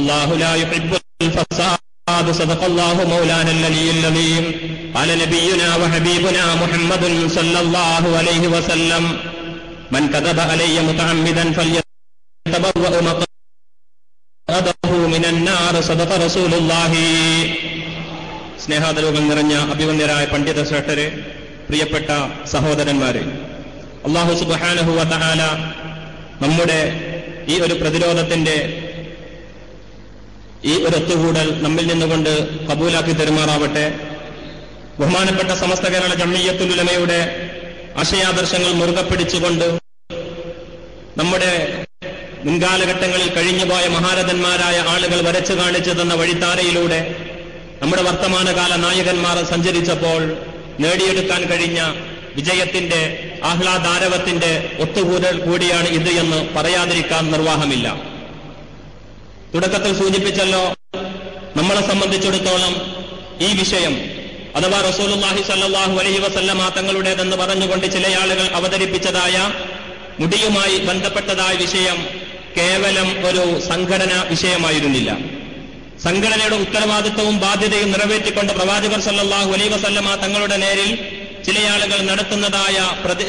والله لا يحب الفساد صدق الله مولانا العلي العظيم قال نبينا وحبيبنا محمد صلى الله عليه وسلم من كذب علي متعمدا فليتبوأ مقعده من النار صدق رسول الله സ്നേഹാദരവുകൾ നിറഞ്ഞ അഭിവന്യരായ പണ്ഡിത ശ്രേഷ്ഠരെ പ്രിയപ്പെട്ട സഹോദരന്മാരെ അള്ളാഹു സുബാനഹുവ തആല നമ്മുടെ ഈ ഒരു പ്രതിരോധത്തിന്റെ ഈ ഒരു ഒത്തുകൂടൽ നമ്മിൽ നിന്നുകൊണ്ട് കബൂലാക്കി തെരുമാറാവട്ടെ ബഹുമാനപ്പെട്ട സമസ്ത കേരള ജമ്മിയത്തുലുലമയുടെ ആശയാദർശങ്ങൾ മുറുകെ പിടിച്ചുകൊണ്ട് നമ്മുടെ മുൻകാലഘട്ടങ്ങളിൽ കഴിഞ്ഞുപോയ മഹാരഥന്മാരായ ആളുകൾ വരച്ചു കാണിച്ചു തന്ന വഴിത്താരയിലൂടെ നമ്മുടെ വർത്തമാനകാല നായകന്മാർ സഞ്ചരിച്ചപ്പോൾ നേടിയെടുക്കാൻ കഴിഞ്ഞ വിജയത്തിന്റെ ആഹ്ലാദാരവത്തിന്റെ ഒത്തുകൂടൽ കൂടിയാണ് ഇത് എന്ന് പറയാതിരിക്കാൻ നിർവാഹമില്ല തുടക്കത്തിൽ സൂചിപ്പിച്ചല്ലോ നമ്മളെ സംബന്ധിച്ചിടത്തോളം ഈ വിഷയം അഥവാ റസൂലുള്ളാഹി സല്ലല്ലാഹു അലൈഹി വസല്ലമ തങ്ങളുടേതെന്ന് പറഞ്ഞുകൊണ്ട് ചില ആളുകൾ അവതരിപ്പിച്ചതായ മുടിയുമായി ബന്ധപ്പെട്ടതായ വിഷയം കേവലം ഒരു സംഘടന വിഷയമായിരുന്നില്ല സംഘടനയുടെ ഉത്തരവാദിത്വവും ബാധ്യതയും നിറവേറ്റിക്കൊണ്ട് പ്രവാചകർ സല്ലല്ലാഹു അലൈഹി വസല്ലമ തങ്ങളുടെ നേരിൽ ചില ആളുകൾ നടത്തുന്നതായ പ്രതി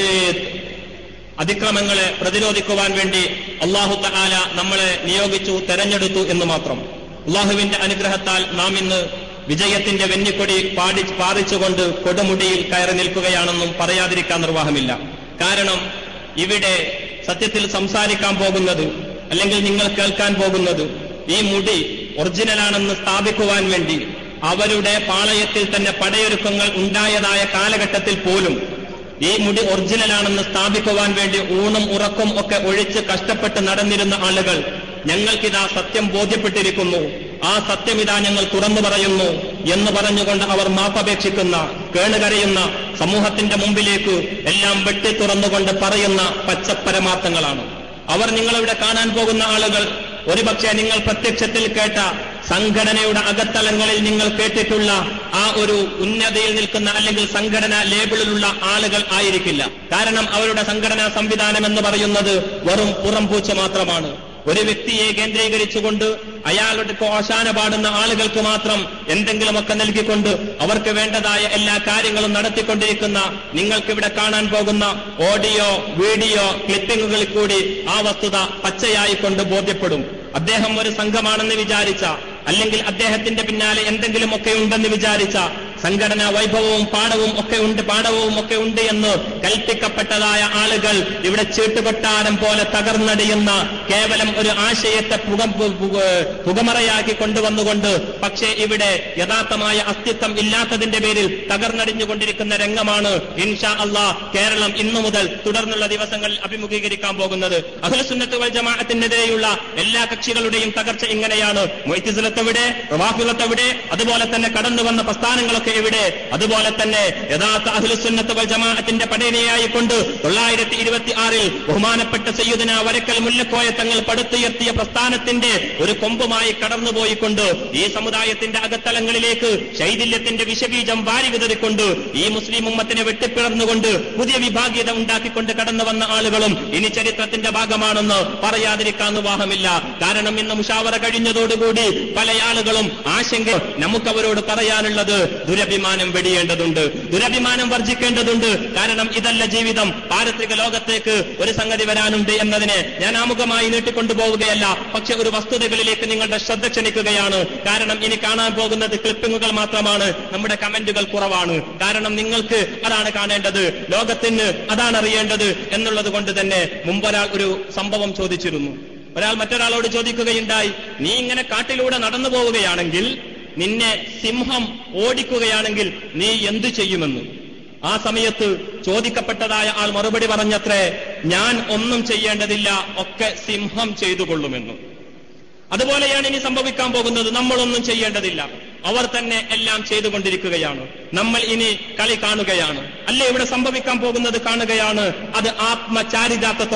അതിക്രമങ്ങളെ പ്രതിരോധിക്കുവാൻ വേണ്ടി അള്ളാഹു തആല നമ്മളെ നിയോഗിച്ചു തെരഞ്ഞെടുത്തു എന്ന് മാത്രം അള്ളാഹുവിന്റെ അനുഗ്രഹത്താൽ നാം ഇന്ന് വിജയത്തിന്റെ വെന്നിക്കൊടി പാടി പാറിച്ചുകൊണ്ട് കൊടുമുടിയിൽ കയറി നിൽക്കുകയാണെന്നും പറയാതിരിക്കാൻ നിർവാഹമില്ല കാരണം ഇവിടെ സത്യത്തിൽ സംസാരിക്കാൻ പോകുന്നത് അല്ലെങ്കിൽ നിങ്ങൾ കേൾക്കാൻ പോകുന്നത് ഈ മുടി ഒറിജിനലാണെന്ന് സ്ഥാപിക്കുവാൻ വേണ്ടി അവരുടെ പാളയത്തിൽ തന്നെ പടയൊരുക്കങ്ങൾ ഉണ്ടായതായ കാലഘട്ടത്തിൽ പോലും ഈ മുടി ഒറിജിനലാണെന്ന് സ്ഥാപിക്കുവാൻ വേണ്ടി ഊണും ഉറക്കും ഒക്കെ ഒഴിച്ച് കഷ്ടപ്പെട്ട് നടന്നിരുന്ന ആളുകൾ ഞങ്ങൾക്കിതാ സത്യം ബോധ്യപ്പെട്ടിരിക്കുന്നു ആ സത്യം ഇതാ ഞങ്ങൾ തുറന്നു പറയുന്നു എന്ന് പറഞ്ഞുകൊണ്ട് അവർ മാപ്പപേക്ഷിക്കുന്ന കേണുകരയുന്ന സമൂഹത്തിന്റെ മുമ്പിലേക്ക് എല്ലാം വെട്ടി തുറന്നുകൊണ്ട് പറയുന്ന പച്ചപ്പരമാർത്ഥങ്ങളാണ് അവർ നിങ്ങളിവിടെ കാണാൻ പോകുന്ന ആളുകൾ ഒരുപക്ഷെ നിങ്ങൾ പ്രത്യക്ഷത്തിൽ കേട്ട സംഘടനയുടെ അകത്തലങ്ങളിൽ നിങ്ങൾ കേട്ടിട്ടുള്ള ആ ഒരു ഉന്നതിയിൽ നിൽക്കുന്ന അല്ലെങ്കിൽ സംഘടന ലേബിളിലുള്ള ആളുകൾ ആയിരിക്കില്ല കാരണം അവരുടെ സംഘടനാ സംവിധാനം എന്ന് പറയുന്നത് വെറും പുറംപൂച്ച മാത്രമാണ് ഒരു വ്യക്തിയെ കേന്ദ്രീകരിച്ചുകൊണ്ട് അയാളുടെ ഓശാന പാടുന്ന ആളുകൾക്ക് മാത്രം എന്തെങ്കിലുമൊക്കെ നൽകിക്കൊണ്ട് അവർക്ക് വേണ്ടതായ എല്ലാ കാര്യങ്ങളും നടത്തിക്കൊണ്ടിരിക്കുന്ന നിങ്ങൾക്കിവിടെ കാണാൻ പോകുന്ന ഓഡിയോ വീഡിയോ ക്ലിപ്പിങ്ങുകളിൽ കൂടി ആ വസ്തുത പച്ചയായിക്കൊണ്ട് ബോധ്യപ്പെടും അദ്ദേഹം ഒരു സംഘമാണെന്ന് വിചാരിച്ച അല്ലെങ്കിൽ അദ്ദേഹത്തിന്റെ പിന്നാലെ എന്തെങ്കിലുമൊക്കെ ഉണ്ടെന്ന് വിചാരിച്ച സംഘടനാ വൈഭവവും പാഠവും ഒക്കെ ഉണ്ട് പാഠവും ഒക്കെ ഉണ്ട് എന്ന് കൽപ്പിക്കപ്പെട്ടതായ ആളുകൾ ഇവിടെ ചീട്ടുകൊട്ടാരം പോലെ തകർന്നടിയുന്ന കേവലം ഒരു ആശയത്തെ പുക പുകമറയാക്കി കൊണ്ടുവന്നുകൊണ്ട് പക്ഷേ ഇവിടെ യഥാർത്ഥമായ അസ്തിത്വം ഇല്ലാത്തതിന്റെ പേരിൽ തകർന്നടിഞ്ഞുകൊണ്ടിരിക്കുന്ന രംഗമാണ് ഇൻഷാ അള്ളാ കേരളം ഇന്നു മുതൽ തുടർന്നുള്ള ദിവസങ്ങളിൽ അഭിമുഖീകരിക്കാൻ പോകുന്നത് അഖിലസുന്നത്ത് വൽ ജമാഅത്തിനെതിരെയുള്ള എല്ലാ കക്ഷികളുടെയും തകർച്ച ഇങ്ങനെയാണ് മൊയ്ത്തിസുലത്തെവിടെ പ്രവാഫിലത്തെവിടെ അതുപോലെ തന്നെ കടന്നു വന്ന പ്രസ്ഥാനങ്ങളൊക്കെ എവിടെ അതുപോലെ തന്നെ യഥാർത്ഥ അഖിലസുന്നത്ത് വൽ ജമാഅത്തിന്റെ പടയനയായി കൊണ്ട് തൊള്ളായിരത്തി ഇരുപത്തി ആറിൽ ബഹുമാനപ്പെട്ട സയ്യുദന വരക്കൽ മുല്ലക്കോയ തങ്ങൾ പടുത്തുയർത്തിയ പ്രസ്ഥാനത്തിന്റെ ഒരു കൊമ്പുമായി കടന്നുപോയിക്കൊണ്ട് ഈ സമുദായത്തിന്റെ അകത്തലങ്ങളിലേക്ക് ശൈഥില്യത്തിന്റെ വിഷബീജം വാരി വിതറിക്കൊണ്ട് ഈ മുസ്ലിം ഉമ്മത്തിനെ വെട്ടിപ്പിളർന്നുകൊണ്ട് പുതിയ വിഭാഗീയത ഉണ്ടാക്കിക്കൊണ്ട് കടന്നു വന്ന ആളുകളും ഇനി ചരിത്രത്തിന്റെ ഭാഗമാണെന്ന് പറയാതിരിക്കാൻ നിർവാഹമില്ല കാരണം ഇന്ന് മുഷാവറ കഴിഞ്ഞതോടുകൂടി പല ആളുകളും ആശങ്ക നമുക്കവരോട് പറയാനുള്ളത് ദുരഭിമാനം വെടിയേണ്ടതുണ്ട് ദുരഭിമാനം വർജിക്കേണ്ടതുണ്ട് കാരണം ഇതല്ല ജീവിതം പാരത്രിക ലോകത്തേക്ക് ഒരു സംഗതി വരാനുണ്ട് എന്നതിനെ ഞാൻ ആമുഖമായി നീട്ടിക്കൊണ്ടുപോവുകയല്ല പക്ഷെ ഒരു വസ്തുതകളിലേക്ക് നിങ്ങളുടെ ശ്രദ്ധ ക്ഷണിക്കുകയാണ് കാരണം ഇനി കാണാൻ പോകുന്നത് ക്ലിപ്പിങ്ങുകൾ മാത്രമാണ് നമ്മുടെ കമന്റുകൾ കുറവാണ് കാരണം നിങ്ങൾക്ക് അതാണ് കാണേണ്ടത് ലോകത്തിന് അതാണ് അറിയേണ്ടത് എന്നുള്ളത് കൊണ്ട് തന്നെ മുമ്പൊരാൾ ഒരു സംഭവം ചോദിച്ചിരുന്നു ഒരാൾ മറ്റൊരാളോട് ചോദിക്കുകയുണ്ടായി നീ ഇങ്ങനെ കാട്ടിലൂടെ നടന്നു പോവുകയാണെങ്കിൽ നിന്നെ സിംഹം ഓടിക്കുകയാണെങ്കിൽ നീ എന്തു ചെയ്യുമെന്ന് ആ സമയത്ത് ചോദിക്കപ്പെട്ടതായ ആൾ മറുപടി പറഞ്ഞത്രേ ഞാൻ ഒന്നും ചെയ്യേണ്ടതില്ല ഒക്കെ സിംഹം ചെയ്തു കൊള്ളുമെന്ന് അതുപോലെയാണ് ഇനി സംഭവിക്കാൻ പോകുന്നത് നമ്മളൊന്നും ചെയ്യേണ്ടതില്ല അവർ തന്നെ എല്ലാം ചെയ്തുകൊണ്ടിരിക്കുകയാണ് നമ്മൾ ഇനി കളി കാണുകയാണ് അല്ലേ ഇവിടെ സംഭവിക്കാൻ പോകുന്നത് കാണുകയാണ് അത് ആത്മചാരിതാർത്ഥത്തോടെ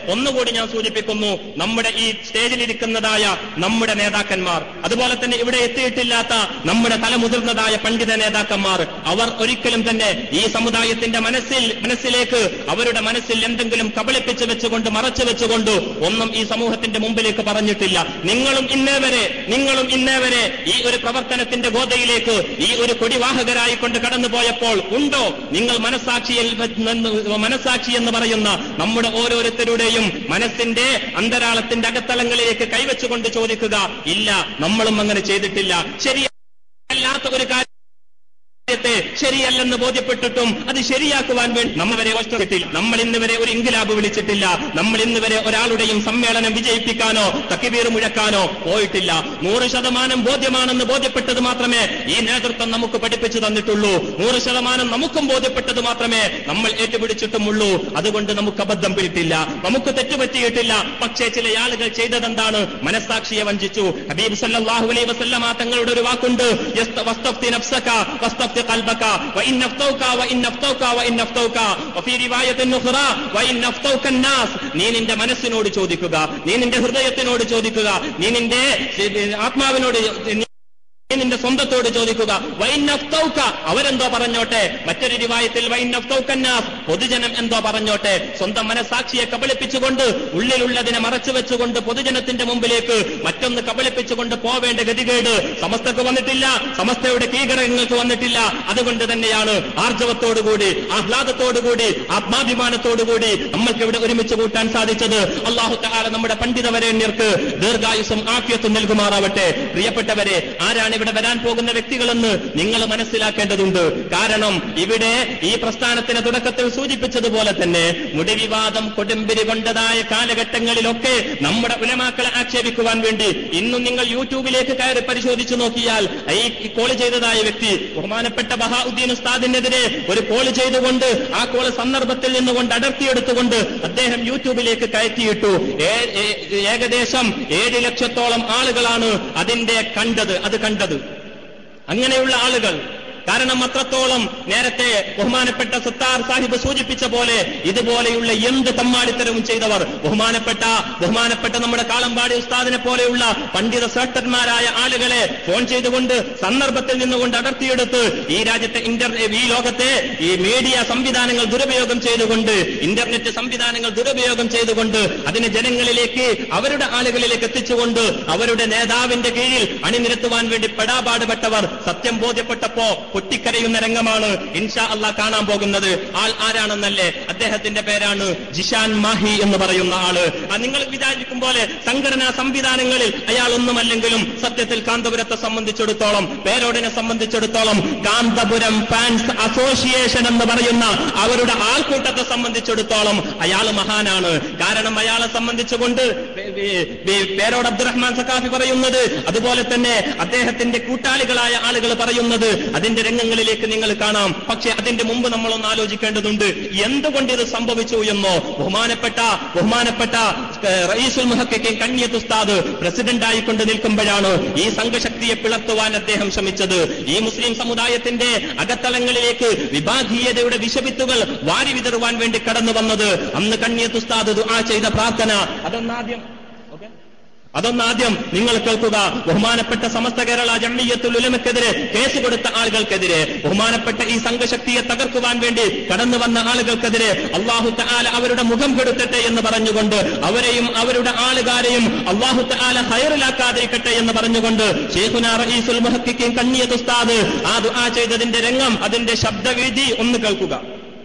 ഒന്നുകൂടി ഞാൻ സൂചിപ്പിക്കുന്നു നമ്മുടെ ഈ സ്റ്റേജിലിരിക്കുന്നതായ നമ്മുടെ നേതാക്കന്മാർ അതുപോലെ തന്നെ ഇവിടെ എത്തിയിട്ടില്ലാത്ത നമ്മുടെ തലമുതിർന്നതായ പണ്ഡിത നേതാക്കന്മാർ അവർ ഒരിക്കലും തന്നെ ഈ സമുദായത്തിന്റെ മനസ്സിൽ മനസ്സിലേക്ക് അവരുടെ മനസ്സിൽ എന്തെങ്കിലും കബളിപ്പിച്ച് വെച്ചുകൊണ്ട് മറച്ചു വെച്ചുകൊണ്ട് ഒന്നും ഈ സമൂഹത്തിന്റെ മുമ്പിലേക്ക് പറഞ്ഞിട്ടില്ല നിങ്ങളും ഇന്നേ വരെ നിങ്ങളും ഇന്നേ വരെ ഈ ഒരു പ്രവർത്തനത്തിന്റെ ഗോതയിലേക്ക് ഈ ഒരു കൊടിവാഹകരായി കൊണ്ട് കടന്നുപോയപ്പോൾ ഉണ്ടോ നിങ്ങൾ മനസാക്ഷിയിൽ നിന്ന് മനസാക്ഷി എന്ന് പറയുന്ന നമ്മുടെ ഓരോരുത്തരുടെയും മനസ്സിന്റെ അന്തരാളത്തിന്റെ അകത്തളങ്ങളിലേക്ക് കൈവച്ചുകൊണ്ട് ചോദിക്കുക ഇല്ല നമ്മളും അങ്ങനെ ചെയ്തിട്ടില്ല ശരിയല്ലാത്ത ഒരു കാര്യം കാര്യത്തെ ശരിയല്ലെന്ന് ബോധ്യപ്പെട്ടിട്ടും അത് ശരിയാക്കുവാൻ വേണ്ടി നമ്മൾ വരെ ഒറ്റപ്പെട്ടില്ല നമ്മൾ ഇന്ന് വരെ ഒരു ഇൻകിലാബ് വിളിച്ചിട്ടില്ല നമ്മൾ ഇന്ന് വരെ ഒരാളുടെയും സമ്മേളനം വിജയിപ്പിക്കാനോ തക്കിവീർ മുഴക്കാനോ പോയിട്ടില്ല നൂറ് ശതമാനം ബോധ്യമാണെന്ന് ബോധ്യപ്പെട്ടത് മാത്രമേ ഈ നേതൃത്വം നമുക്ക് പഠിപ്പിച്ചു തന്നിട്ടുള്ളൂ നൂറ് ശതമാനം നമുക്കും ബോധ്യപ്പെട്ടത് മാത്രമേ നമ്മൾ ഏറ്റുപിടിച്ചിട്ടുമുള്ളൂ അതുകൊണ്ട് നമുക്ക് അബദ്ധം പിടിട്ടില്ല നമുക്ക് തെറ്റുപറ്റിയിട്ടില്ല പക്ഷേ ചില ആളുകൾ ചെയ്തതെന്താണ് മനസ്സാക്ഷിയെ വഞ്ചിച്ചു ഹബീബ് സല്ലല്ലാഹു അലൈഹി വസല്ലമ തങ്ങളുടെ ഒരു വാക്കുണ്ട് യസ്ത- വസ്തഫ്തി നഫ്സക വസ്തഫ്തി ഖൽബക വഇൻ നഫ്തൗക വഇൻ നഫ്തൗക വഇൻ നഫ്തൗക വഫീ റിവായത്തിൻ ഉഖ്റ വഇൻ നഫ്തൗക الناس നീ നിന്റെ മനസ്സിനോട് ചോദിക്കുക നീ നിന്റെ ഹൃദയത്തിനോട് ചോദിക്കുക നീ നിന്റെ ആത്മാവിനോട് നീ നീ നിന്റെ സ്വന്തത്തോട് ചോദിക്കുക വൈനഫ്തൗക്ക അവരെന്തോ പറഞ്ഞോട്ടെ മറ്റൊരു റിവായത്തിൽ വൈനഫ്തൗക്കന്നാസ് പൊതുജനം എന്തോ പറഞ്ഞോട്ടെ സ്വന്തം മനസാക്ഷിയെ കബളിപ്പിച്ചുകൊണ്ട് ഉള്ളിലുള്ളതിനെ മറച്ചു വെച്ചുകൊണ്ട് പൊതുജനത്തിന്റെ മുമ്പിലേക്ക് മറ്റൊന്ന് കബളിപ്പിച്ചുകൊണ്ട് പോവേണ്ട ഗതികേട് സമസ്തക്ക് വന്നിട്ടില്ല സമസ്തയുടെ കീകരങ്ങൾക്ക് വന്നിട്ടില്ല അതുകൊണ്ട് തന്നെയാണ് ആർജവത്തോടുകൂടി ആഹ്ലാദത്തോടുകൂടി ആത്മാഭിമാനത്തോടുകൂടി നമ്മൾക്ക് ഇവിടെ ഒരുമിച്ച് കൂട്ടാൻ സാധിച്ചത് അള്ളാഹു താല നമ്മുടെ പണ്ഡിതവരേണ്യർക്ക് ദീർഘായുസും ആഫ്യത്തും നൽകുമാറാവട്ടെ പ്രിയപ്പെട്ടവരെ ആരാണ് ഇവിടെ വരാൻ പോകുന്ന വ്യക്തികളെന്ന് നിങ്ങൾ മനസ്സിലാക്കേണ്ടതുണ്ട് കാരണം ഇവിടെ ഈ പ്രസ്ഥാനത്തിന് തുടക്കത്തിൽ സൂചിപ്പിച്ചതുപോലെ തന്നെ മുടിവിവാദം കൊടുമ്പിരി കൊണ്ടതായ കാലഘട്ടങ്ങളിലൊക്കെ നമ്മുടെ ഉലമാക്കളെ ആക്ഷേപിക്കുവാൻ വേണ്ടി ഇന്നും നിങ്ങൾ യൂട്യൂബിലേക്ക് കയറി പരിശോധിച്ചു നോക്കിയാൽ ഈ ഈ കോൾ ചെയ്തതായ വ്യക്തി ബഹുമാനപ്പെട്ട ബഹാഉദ്ദീൻ ഉസ്താദിനെതിരെ ഒരു കോൾ ചെയ്തുകൊണ്ട് ആ കോൾ സന്ദർഭത്തിൽ നിന്നുകൊണ്ട് അടർത്തിയെടുത്തുകൊണ്ട് അദ്ദേഹം യൂട്യൂബിലേക്ക് കയറ്റിയിട്ടു ഏ- ഏ- ഏകദേശം ഏഴ് ലക്ഷത്തോളം ആളുകളാണ് അതിന്റെ കണ്ടത് അത് കണ്ടത് അങ്ങനെയുള്ള ആളുകൾ കാരണം അത്രത്തോളം നേരത്തെ ബഹുമാനപ്പെട്ട സത്താർ സാഹിബ് സൂചിപ്പിച്ച പോലെ ഇതുപോലെയുള്ള എന്ത് തമ്മാടിത്തരവും ചെയ്തവർ ബഹുമാനപ്പെട്ട ബഹുമാനപ്പെട്ട നമ്മുടെ കാളമ്പാടി ഉസ്താദിനെ പോലെയുള്ള പണ്ഡിത ശ്രേഷ്ഠന്മാരായ ആളുകളെ ഫോൺ ചെയ്തുകൊണ്ട് സന്ദർഭത്തിൽ നിന്നുകൊണ്ട് അടർത്തിയെടുത്ത് ഈ രാജ്യത്തെ ഇന്റർ ഈ ലോകത്തെ ഈ മീഡിയ സംവിധാനങ്ങൾ ദുരുപയോഗം ചെയ്തുകൊണ്ട് ഇന്റർനെറ്റ് സംവിധാനങ്ങൾ ദുരുപയോഗം ചെയ്തുകൊണ്ട് അതിനെ ജനങ്ങളിലേക്ക് അവരുടെ ആളുകളിലേക്ക് എത്തിച്ചുകൊണ്ട് അവരുടെ നേതാവിന്റെ കീഴിൽ അണിനിരത്തുവാൻ വേണ്ടി പെടാപാടുപെട്ടവർ സത്യം ബോധ്യപ്പെട്ടപ്പോ പൊട്ടിക്കരയുന്ന രംഗമാണ് ഇൻഷാ അള്ളാ കാണാൻ പോകുന്നത് ആൾ ആരാണെന്നല്ലേ അദ്ദേഹത്തിന്റെ പേരാണ് ജിഷാൻ മാഹി എന്ന് പറയുന്ന ആള് ആ നിങ്ങൾ വിചാരിക്കും പോലെ സംഘടനാ സംവിധാനങ്ങളിൽ അയാൾ ഒന്നുമല്ലെങ്കിലും സത്യത്തിൽ കാന്തപുരത്തെ സംബന്ധിച്ചിടത്തോളം പേരോടിനെ സംബന്ധിച്ചിടത്തോളം കാന്തപുരം ഫാൻസ് അസോസിയേഷൻ എന്ന് പറയുന്ന അവരുടെ ആൾക്കൂട്ടത്തെ സംബന്ധിച്ചിടത്തോളം അയാൾ മഹാനാണ് കാരണം അയാളെ സംബന്ധിച്ചുകൊണ്ട് പേ- പേ- പേ- പേരോട് അബ്ദുറഹ്മാൻ സക്കാഫി പറയുന്നത് അതുപോലെ തന്നെ അദ്ദേഹത്തിന്റെ കൂട്ടാളികളായ ആളുകൾ പറയുന്നത് അതിന്റെ രംഗങ്ങളിലേക്ക് നിങ്ങൾ കാണാം പക്ഷെ അതിന്റെ മുമ്പ് നമ്മളൊന്ന് ആലോചിക്കേണ്ടതുണ്ട് എന്തുകൊണ്ട് ഇത് സംഭവിച്ചു എന്നോ ബഹുമാനപ്പെട്ട ബഹുമാനപ്പെട്ട ഏഹ്, റയീസുൽ മുഹക്കിൻ കണ്ണിയത്ത് ഉസ്താദ് പ്രസിഡന്റ് ആയിക്കൊണ്ട് നിൽക്കുമ്പോഴാണ് ഈ സംഘശക്തിയെ പിളർത്തുവാൻ അദ്ദേഹം ശ്രമിച്ചത് ഈ മുസ്ലിം സമുദായത്തിന്റെ അകത്തളങ്ങളിലേക്ക് വിഭാഗീയതയുടെ വിഷവിത്തുകൾ വാരി വിതറുവാൻ വേണ്ടി കടന്നു വന്നത് അന്ന് കണ്ണിയത്ത് ഉസ്താദ് ദുആ ചെയ്ത പ്രാർത്ഥന അതൊന്നാദ്യം ഓക്കെ അതൊന്നാദ്യം നിങ്ങൾ കേൾക്കുക ബഹുമാനപ്പെട്ട സമസ്ത കേരള ജമ്മിയത്തുൽ ഉലമക്കെതിരെ കേസ് കൊടുത്ത ആളുകൾക്കെതിരെ ബഹുമാനപ്പെട്ട ഈ സംഘശക്തിയെ തകർക്കുവാൻ വേണ്ടി കടന്നു വന്ന ആളുകൾക്കെതിരെ അള്ളാഹു തആല അവരുടെ മുഖം കെടുത്തട്ടെ എന്ന് പറഞ്ഞുകൊണ്ട് അവരെയും അവരുടെ ആളുകാരെയും അള്ളാഹു തആല ഹയറിലാക്കാതിരിക്കട്ടെ എന്ന് പറഞ്ഞുകൊണ്ട് ഷെയ്ഖുന റഈസുൽ മുഹക്കിൻ കണ്ണിയത്ത് ഉസ്താദ് ആ ദുആ ചെയ്തതിന്റെ രംഗം അതിന്റെ ശബ്ദവീതി ഒന്ന് കേൾക്കുക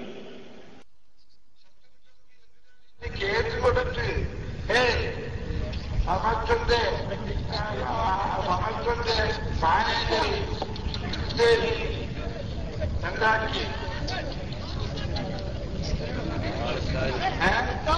കേസ് കൊടുത്ത് ഏ സമസ്തന്റെ സമസ്തന്റെ മാനേജർ എന്താക്കി ഏ?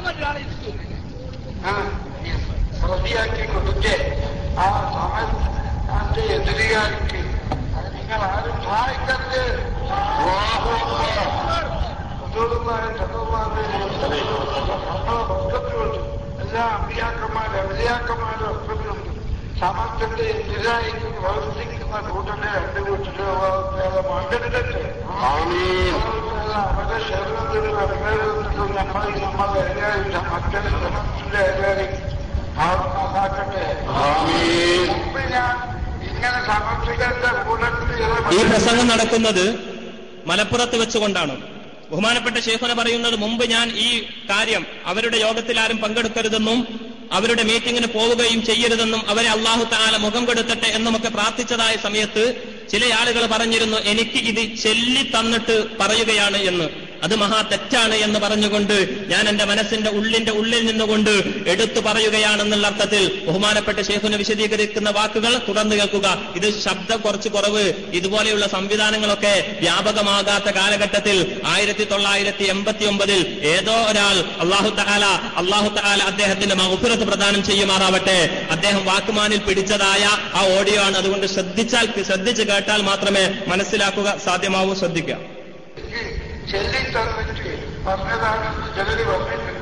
ആ, പ്രതിയാക്കി കൊടുത്ത് ആ സമസ്തന്റെ എതിരുകാർക്ക് അത് നിങ്ങൾ ആരും സഹായിക്കരുത് അല്ലാഹു അക്ബർ. റസൂലുള്ളാഹി സ്വല്ലല്ലാഹു അലൈഹി വസല്ലം നമ്മളെ ബന്ധത്തിലുണ്ട് എല്ലാ അമ്പിയാക്കന്മാരും അവലിയാക്കന്മാരും ഒപ്പത്തിലുണ്ട് സമത്തിന്റെ എതിരായിട്ട് പ്രവർത്തിക്കുന്ന കൂട്ടത്തെ രണ്ട് കൂട്ടരെ മണ്ഡലത്തെ അവരുടെ ശരീരത്തിൽ ഇറങ്ങരുതെന്ന് സമയത്തും നമ്മൾ നമ്മളെല്ലാവരും മക്കളെ സമത്തിന്റെ എല്ലാവരെയും ആത്മാക്കട്ടെ മുമ്പ് ഞാൻ ഇങ്ങനെ സമർപ്പിക്കേണ്ട കൂട്ടത്തിൽ ഈ പ്രസംഗം നടക്കുന്നത് മലപ്പുറത്ത് വെച്ചുകൊണ്ടാണ് ബഹുമാനപ്പെട്ട ശേഖന പറയുന്നത് മുമ്പ് ഞാൻ ഈ കാര്യം അവരുടെ യോഗത്തിൽ ആരും പങ്കെടുക്കരുതെന്നും അവരുടെ മീറ്റിംഗിന് പോവുകയും ചെയ്യരുതെന്നും അവരെ അള്ളാഹു താല മുഖം കൊടുത്തട്ടെ എന്നുമൊക്കെ പ്രാർത്ഥിച്ചതായ സമയത്ത് ചില ആളുകൾ പറഞ്ഞിരുന്നു എനിക്ക് ഇത് ചെല്ലി തന്നിട്ട് പറയുകയാണ് എന്ന് അത് മഹാ തെറ്റാണ് എന്ന് പറഞ്ഞുകൊണ്ട് ഞാൻ എന്റെ മനസ്സിന്റെ ഉള്ളിന്റെ ഉള്ളിൽ നിന്നുകൊണ്ട് എടുത്തു പറയുകയാണെന്നുള്ള അർത്ഥത്തിൽ ബഹുമാനപ്പെട്ട ശേഖുനെ വിശദീകരിക്കുന്ന വാക്കുകൾ തുടർന്ന് കേൾക്കുക ഇത് ശബ്ദം കുറച്ച് കുറവ് ഇതുപോലെയുള്ള സംവിധാനങ്ങളൊക്കെ വ്യാപകമാകാത്ത കാലഘട്ടത്തിൽ ആയിരത്തി തൊള്ളായിരത്തി എൺപത്തി ഒമ്പതിൽ ഏതോ ഒരാൾ അള്ളാഹു തആല അള്ളാഹു തആല അദ്ദേഹത്തിന്റെ മഹുഫിറത്ത് പ്രദാനം ചെയ്യുമാറാവട്ടെ അദ്ദേഹം വാക്കുമാനിൽ പിടിച്ചതായ ആ ഓഡിയോ ആണ് അതുകൊണ്ട് ശ്രദ്ധിച്ചാൽ ശ്രദ്ധിച്ച് കേട്ടാൽ മാത്രമേ മനസ്സിലാക്കുക സാധ്യമാവൂ ശ്രദ്ധിക്കുക ചെല്ലി തന്നിട്ട് പറഞ്ഞതാണെന്ന് ചിലര് പറഞ്ഞിട്ടുണ്ട്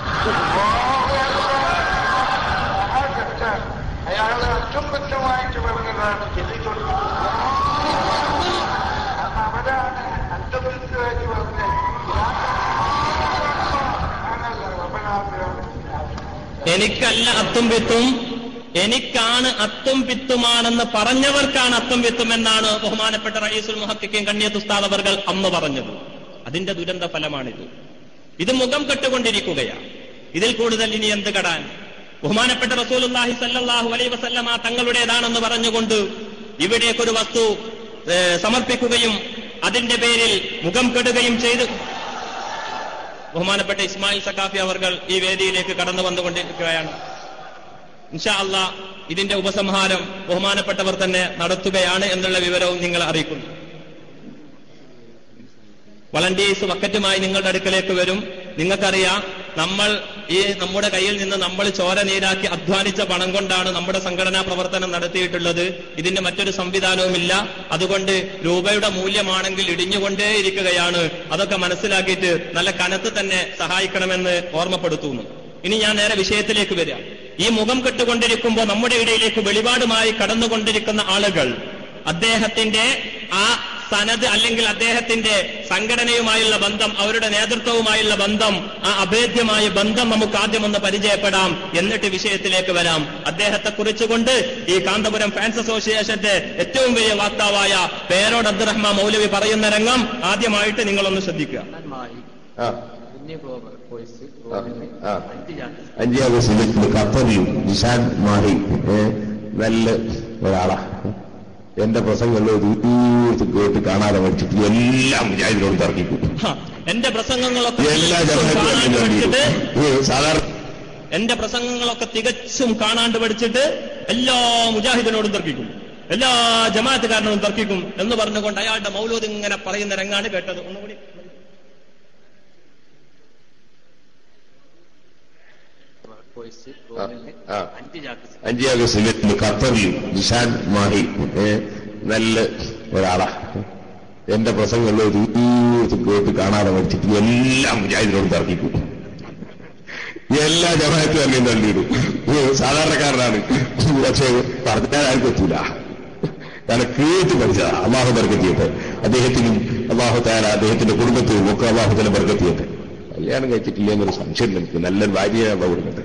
മഹാകഷ്ട അയാള് അറ്റം പറ്റമായിട്ട് പറഞ്ഞതാണ് ചെല്ലി കൊടുത്തത് കാരണം അവരാണ് അറ്റം പറ്റമായിട്ട് പറഞ്ഞത് ഞാനല്ല റബ്ബനാഥനാണ് എനിക്കല്ല അത്തും പിത്തും എനിക്കാണ് അത്തും പിത്തുമാണെന്ന് പറഞ്ഞവർക്കാണ് അത്തും പിത്തും എന്നാണ് ബഹുമാനപ്പെട്ട റയീസുൽ മുഹക്കിക്കും കണ്ണിയത്ത് ഉസ്താദ് അവർകൾ അന്ന് പറഞ്ഞത് അതിന്റെ ദുരന്ത ഫലമാണിത് ഇത് മുഖം കെട്ടുകൊണ്ടിരിക്കുകയാണ് ഇതിൽ കൂടുതൽ ഇനി എന്ത് കടാൻ ബഹുമാനപ്പെട്ട റസൂലുള്ളാഹി സല്ലല്ലാഹു അലൈഹി വസല്ലമ തങ്ങളുടേതാണെന്ന് പറഞ്ഞുകൊണ്ട് ഇവിടേക്കൊരു വസ്തു ഏ, സമർപ്പിക്കുകയും അതിന്റെ പേരിൽ മുഖം കെടുകയും ചെയ്തു ബഹുമാനപ്പെട്ട ഇസ്മായിൽ സക്കാഫി അവർകൾ ഈ വേദിയിലേക്ക് കടന്നു വന്നുകൊണ്ടിരിക്കുകയാണ് ഇൻഷാ അള്ളാ ഇതിന്റെ ഉപസംഹാരം ബഹുമാനപ്പെട്ടവർ തന്നെ നടത്തുകയാണ് എന്നുള്ള വിവരവും നിങ്ങൾ അറിയിക്കുന്നു വളണ്ടിയേഴ്സ് ബക്കറ്റുമായി നിങ്ങളുടെ അടുക്കലേക്ക് വരും നിങ്ങൾക്കറിയാം നമ്മൾ ഈ നമ്മുടെ കയ്യിൽ നിന്ന് നമ്മൾ ചോര നീരാക്കി അധ്വാനിച്ച പണം കൊണ്ടാണ് നമ്മുടെ സംഘടനാ പ്രവർത്തനം നടത്തിയിട്ടുള്ളത് ഇതിന്റെ മറ്റൊരു സംവിധാനവുമില്ല അതുകൊണ്ട് രൂപയുടെ മൂല്യമാണെങ്കിൽ ഇടിഞ്ഞുകൊണ്ടേയിരിക്കുകയാണ് അതൊക്കെ മനസ്സിലാക്കിയിട്ട് നല്ല കനത്ത് തന്നെ സഹായിക്കണമെന്ന് ഓർമ്മപ്പെടുത്തുന്നു ഇനി ഞാൻ നേരെ വിഷയത്തിലേക്ക് വരാം ഈ മുഖം കെട്ടുകൊണ്ടിരിക്കുമ്പോൾ നമ്മുടെ ഇടയിലേക്ക് വെളിപാടുമായി കടന്നുകൊണ്ടിരിക്കുന്ന ആളുകൾ അദ്ദേഹത്തിന്റെ ആ സനത് അല്ലെങ്കിൽ അദ്ദേഹത്തിന്റെ സംഘടനയുമായുള്ള ബന്ധം അവരുടെ നേതൃത്വവുമായുള്ള ബന്ധം ആ അഭേദ്യമായ ബന്ധം നമുക്ക് ആദ്യം ഒന്ന് പരിചയപ്പെടാം എന്നിട്ട് വിഷയത്തിലേക്ക് വരാം അദ്ദേഹത്തെ കുറിച്ചുകൊണ്ട് ഈ കാന്തപുരം ഫാൻസ് അസോസിയേഷന്റെ ഏറ്റവും വലിയ വാക്താവായ പേരോട് അബ്ദുറഹ്മാൻ മൗലവി പറയുന്ന രംഗം ആദ്യമായിട്ട് നിങ്ങളൊന്ന് ശ്രദ്ധിക്കുക മായി ആ കുഞ്ഞു ഗ്ലോബൽ കോഴ്സ് ആ, ആ. അഞ്ച് ചാൻസ് അഞ്ചാം സിലത്തിൽ ഖത്തറിൽ നിഷാൻ മാഹി ഏ, നല്ല ഒരാളാ എന്റെ പ്രസംഗങ്ങളിൽ ദൂരത്ത് കേട്ട് കാണാതെ പഠിച്ചിട്ട് എല്ലാം മുജാഹിദിനോട് തർക്കിക്കും ഹ, എന്റെ പ്രസംഗങ്ങളൊക്കെ എല്ലാ തികച്ചും കാണാണ്ട് പഠിച്ചിട്ട് ജനങ്ങളും സാധാരണ എന്റെ പ്രസംഗങ്ങളൊക്കെ തികച്ചും കാണാണ്ട് പഠിച്ചിട്ട് എല്ലാ മുജാഹിദിനോടും തർക്കിക്കും എല്ലാ ജമാഅത്തുകാരനോടും തർക്കിക്കും എന്ന് പറഞ്ഞുകൊണ്ട് അയാളുടെ മൗലൂദ് ഇങ്ങനെ പറയുന്ന രംഗാണ് കേട്ടത് ഒന്നുകൂടി കോഴ്സ് ആ, ആ. അഞ്ച് ചാൻസ് അഞ്ചാം സിലത്തിൽ ഖത്തറിൽ നിഷാൻ മാഹി ഏ, നല്ല ഒരാളാ എന്റെ പ്രസംഗങ്ങളിൽ ദൂരത്ത് കേട്ട് കാണാതെ പഠിച്ചിട്ട് എല്ലാം മുജാഹിദിനോട് തർക്കിക്കും എല്ലാ ജമാഅത്തും തന്നെയും തള്ളിയിടും ഇത് സാധാരണക്കാരനാണ് പക്ഷേ പറഞ്ഞാൽ ആർക്കും എത്തൂല കാരണം കേട്ട് പഠിച്ചതാ അള്ളാഹു ബർക്കത്തിയട്ടെ അദ്ദേഹത്തിനും അള്ളാഹു താല അദ്ദേഹത്തിന്റെ കുടുംബത്തിനും ഒക്കെ അള്ളാഹു തല ബർക്കത്തിയട്ടെ കല്യാണം കഴിച്ചിട്ടില്ല എന്നൊരു സംശയം എനിക്ക് നല്ലൊരു ഭാര്യയാണ് കൊടുക്കട്ടെ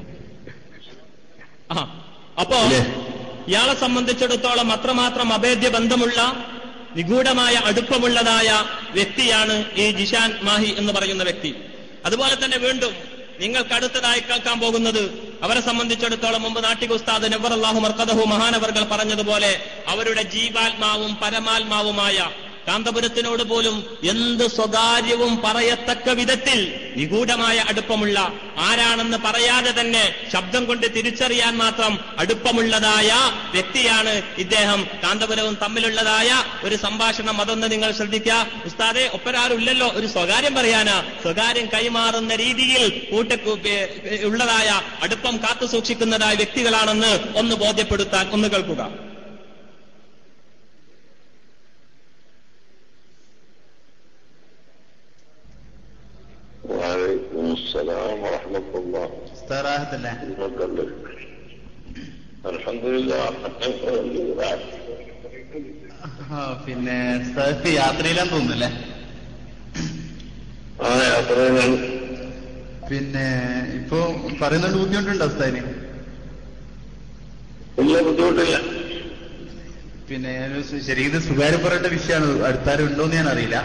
ആ അപ്പോ ഇല്ലേ? ഇയാളെ സംബന്ധിച്ചിടത്തോളം അത്രമാത്രം അഭേദ്യ ബന്ധമുള്ള നിഗൂഢമായ അടുപ്പമുള്ളതായ വ്യക്തിയാണ് ഈ ജിഷാൻ മാഹി എന്ന് പറയുന്ന വ്യക്തി അതുപോലെ തന്നെ വീണ്ടും നിങ്ങൾക്ക് അടുത്തതായി കേൾക്കാൻ പോകുന്നത് അവരെ സംബന്ധിച്ചിടത്തോളം മുമ്പ് നാട്ടിക ഉസ്താദ് നവർ അള്ളാഹു മർക്കദഹു മഹാനവർകൾ പറഞ്ഞതുപോലെ അവരുടെ ജീവാത്മാവും പരമാത്മാവുമായ കാന്തപുരത്തിനോട് പോലും എന്ത് സ്വകാര്യവും പറയത്തക്ക വിധത്തിൽ നിഗൂഢമായ അടുപ്പമുള്ള ആരാണെന്ന് പറയാതെ തന്നെ ശബ്ദം കൊണ്ട് തിരിച്ചറിയാൻ മാത്രം അടുപ്പമുള്ളതായ വ്യക്തിയാണ് ഇദ്ദേഹം കാന്തപുരവും തമ്മിലുള്ളതായ ഒരു സംഭാഷണം അതൊന്ന് നിങ്ങൾ ശ്രദ്ധിക്കുക ഉസ്താദെ ഒപ്പരാരുമില്ലല്ലോ ഒരു സ്വകാര്യം പറയാനാ സ്വകാര്യം കൈമാറുന്ന രീതിയിൽ കൂട്ട ഉള്ളതായ അടുപ്പം കാത്തു സൂക്ഷിക്കുന്നതായ വ്യക്തികളാണെന്ന് ഒന്ന് ബോധ്യപ്പെടുത്താൻ ഒന്ന് കേൾക്കുക وعليكم السلام ورحمة الله ഉസ്താറാഹത്തല്ലേ وبركاته الحمد لله ആ, പിന്നെ ഉസ്താദ് യാത്രയിലാന്ന് തോന്നുന്നല്ലേ ആ യാത്രകൾ പിന്നെ ഇപ്പൊ പറയുന്നോണ്ട് ബുദ്ധിമുട്ടുണ്ടോ ഉസ്താദിന് വലിയ ബുദ്ധിമുട്ടില്ല പിന്നെ ഞാനൊരു സു- ശരിക്കും ഇത് സ്വകാര്യപ്പെടേണ്ട വിഷയമാണ് അടുത്താരും ഉണ്ടോന്ന് ഞാൻ അറിയില്ല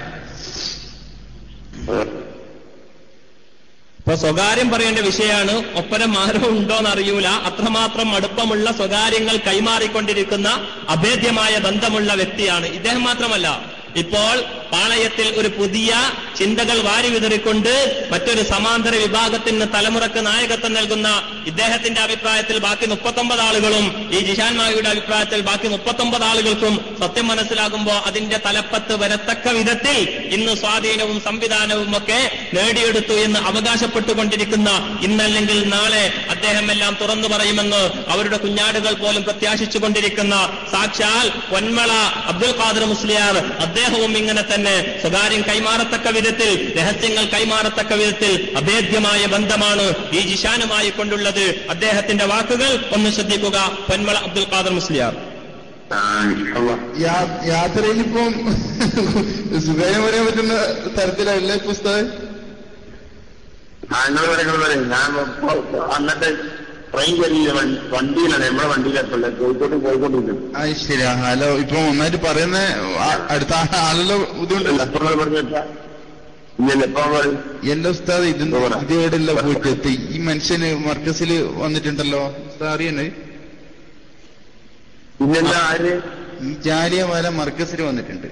ആ. ഇപ്പൊ സ്വകാര്യം പറയേണ്ട വിഷയമാണ് ഒപ്പരം ആരോ ഉണ്ടോന്ന് അറിയൂല അത്രമാത്രം അടുപ്പമുള്ള സ്വകാര്യങ്ങൾ കൈമാറിക്കൊണ്ടിരിക്കുന്ന അഭേദ്യമായ ബന്ധമുള്ള വ്യക്തിയാണ് ഇദ്ദേഹം മാത്രമല്ല ഇപ്പോൾ പാളയത്തിൽ ഒരു പുതിയ ചിന്തകൾ വാരി വിതറിക്കൊണ്ട് മറ്റൊരു സമാന്തര വിഭാഗത്തിന് തലമുറക്ക് നായകത്വം നൽകുന്ന ഇദ്ദേഹത്തിന്റെ അഭിപ്രായത്തിൽ ബാക്കി മുപ്പത്തൊമ്പത് ആളുകളും ഈ ജിഷാൻ മാവിയുടെ അഭിപ്രായത്തിൽ ബാക്കി മുപ്പത്തൊമ്പത് ആളുകൾക്കും സത്യം മനസ്സിലാകുമ്പോൾ അതിന്റെ തലപ്പത്ത് വരത്തക്ക വിധത്തിൽ ഇന്ന് സ്വാധീനവും സംവിധാനവും ഒക്കെ നേടിയെടുത്തു എന്ന് അവകാശപ്പെട്ടുകൊണ്ടിരിക്കുന്ന ഇന്നല്ലെങ്കിൽ നാളെ അദ്ദേഹം എല്ലാം തുറന്നു പറയുമെന്ന് അവരുടെ കുഞ്ഞാടുകൾ പോലും പ്രത്യാശിച്ചുകൊണ്ടിരിക്കുന്ന സാക്ഷാൽ പൊന്മള അബ്ദുൽ ഖാദർ മുസ്ലിയാർ അദ്ദേഹവും ഇങ്ങനെ തന്നെ സ്വകാര്യം കൈമാറത്തക്ക വിധത്തിൽ രഹസ്യങ്ങൾ കൈമാറത്തക്ക വിധത്തിൽ അഭേദ്യമായ ബന്ധമാണ് ഈ ജിഷാനുമായി കൊണ്ടുള്ളത് അദ്ദേഹത്തിന്റെ വാക്കുകൾ ഒന്ന് ശ്രദ്ധിക്കുക പൊന്മള അബ്ദുൽ ഖാദർ മുസ്ലിയാർ ആ, ഇൻഷാല്ലാ. യാ- യാത്രയിൽ ഇപ്പം സുഖാര്യം പറയാൻ പറ്റുന്ന തരത്തിലല്ലേ ഇപ്പൊ ഉസ്താദ് ആ, നിങ്ങൾ വരെ നിങ്ങൾ വരെ ഞാൻ ഇപ്പൊ അന്നത്തെ ട്രെയിൻ കയറിയില്ല വണ്ടിയിലാണ് നമ്മുടെ വണ്ടിയിലെത്തല്ലേ കോഴിക്കോട്ട് പോയിക്കൊണ്ടിരിക്കുന്നു ആ ശരി ഹലോ ഇപ്പൊ ഒന്നായിട്ട് പറയുന്ന ആ- അടുത്ത ആളുടെ ബുദ്ധിമുട്ടല്ല എപ്പോൾ പറഞ്ഞാ ഇല്ലല്ല എപ്പോ പറയും എന്റെ ഉസ്താദ് ഇതിന്റെ പറ. ഇതേടല്ല പോയിട്ട് എത്തി ഈ മനുഷ്യന് മർക്കസിൽ വന്നിട്ടുണ്ടല്ലോ ഉസ്താദ് അറിയണേ പിന്നെന്താ ആര് ഈ ജാലിയവാല മർക്കസിൽ വന്നിട്ടുണ്ട്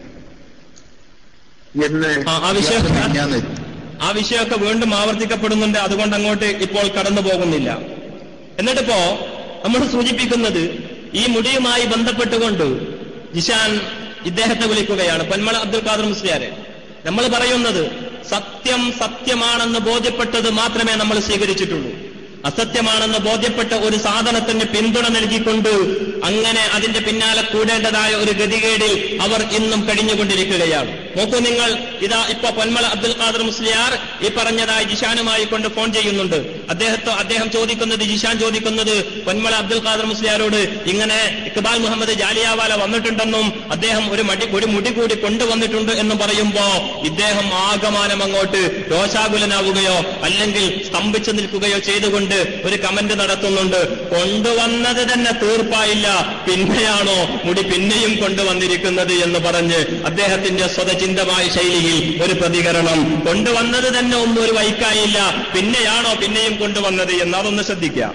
എന്ന് ആ, ആ വിഷയം ഞാൻ ആ വിഷയമൊക്കെ വീണ്ടും ആവർത്തിക്കപ്പെടുന്നുണ്ട് അതുകൊണ്ട് അങ്ങോട്ട് ഇപ്പോൾ കടന്നു പോകുന്നില്ല എന്നിട്ടിപ്പോ നമ്മൾ സൂചിപ്പിക്കുന്നത് ഈ മുടിയുമായി ബന്ധപ്പെട്ടുകൊണ്ട് ജിഷാൻ ഇദ്ദേഹത്തെ വിളിക്കുകയാണ് പൊന്മള അബ്ദുൽ ഖാദർ മുസ്ലിയാരെ നമ്മൾ പറയുന്നത് സത്യം സത്യമാണെന്ന് ബോധ്യപ്പെട്ടത് മാത്രമേ നമ്മൾ സ്വീകരിച്ചിട്ടുള്ളൂ അസത്യമാണെന്ന് ബോധ്യപ്പെട്ട ഒരു സാധനത്തിന് പിന്തുണ നൽകിക്കൊണ്ട് അങ്ങനെ അതിന്റെ പിന്നാലെ കൂടേണ്ടതായ ഒരു ഗതികേടിൽ അവർ ഇന്നും കഴിഞ്ഞുകൊണ്ടിരിക്കുകയാണ് നോക്കൂ നിങ്ങൾ ഇതാ ഇപ്പൊ പൊന്മല അബ്ദുൽ ഖാദർ മുസ്ലിയാർ ഈ പറഞ്ഞതായി ജിഷാനുമായി കൊണ്ട് ഫോൺ ചെയ്യുന്നുണ്ട് അദ്ദേഹത്തെ അദ്ദേഹം ചോദിക്കുന്നത് ജിഷാൻ ചോദിക്കുന്നത് പൊന്മല അബ്ദുൽ ഖാദർ മുസ്ലിയാരോട് ഇങ്ങനെ ഇക്ബാൽ മുഹമ്മദ് ജാലിയാവാല വന്നിട്ടുണ്ടെന്നും അദ്ദേഹം ഒരു മടി ഒരു മുടി കൂടി കൊണ്ടുവന്നിട്ടുണ്ട് എന്നും പറയുമ്പോ ഇദ്ദേഹം ആകമാനം അങ്ങോട്ട് രോഷാകുലനാവുകയോ അല്ലെങ്കിൽ സ്തംഭിച്ചു നിൽക്കുകയോ ചെയ്തുകൊണ്ട് ഒരു കമന്റ് നടത്തുന്നുണ്ട് കൊണ്ടുവന്നത് തന്നെ തീർപ്പായില്ല പിന്നെയാണോ മുടി പിന്നെയും കൊണ്ടുവന്നിരിക്കുന്നത് എന്ന് പറഞ്ഞ് അദ്ദേഹത്തിന്റെ സ്വതചിന്തമായ ശൈലിയിൽ ഒരു പ്രതികരണം കൊണ്ടുവന്നത് തന്നെ ഒന്നും ഒരു വൈക്കായില്ല പിന്നെയാണോ പിന്നെയും കൊണ്ടുവന്നത് എന്ന് അതൊന്ന് ശ്രദ്ധിക്കാം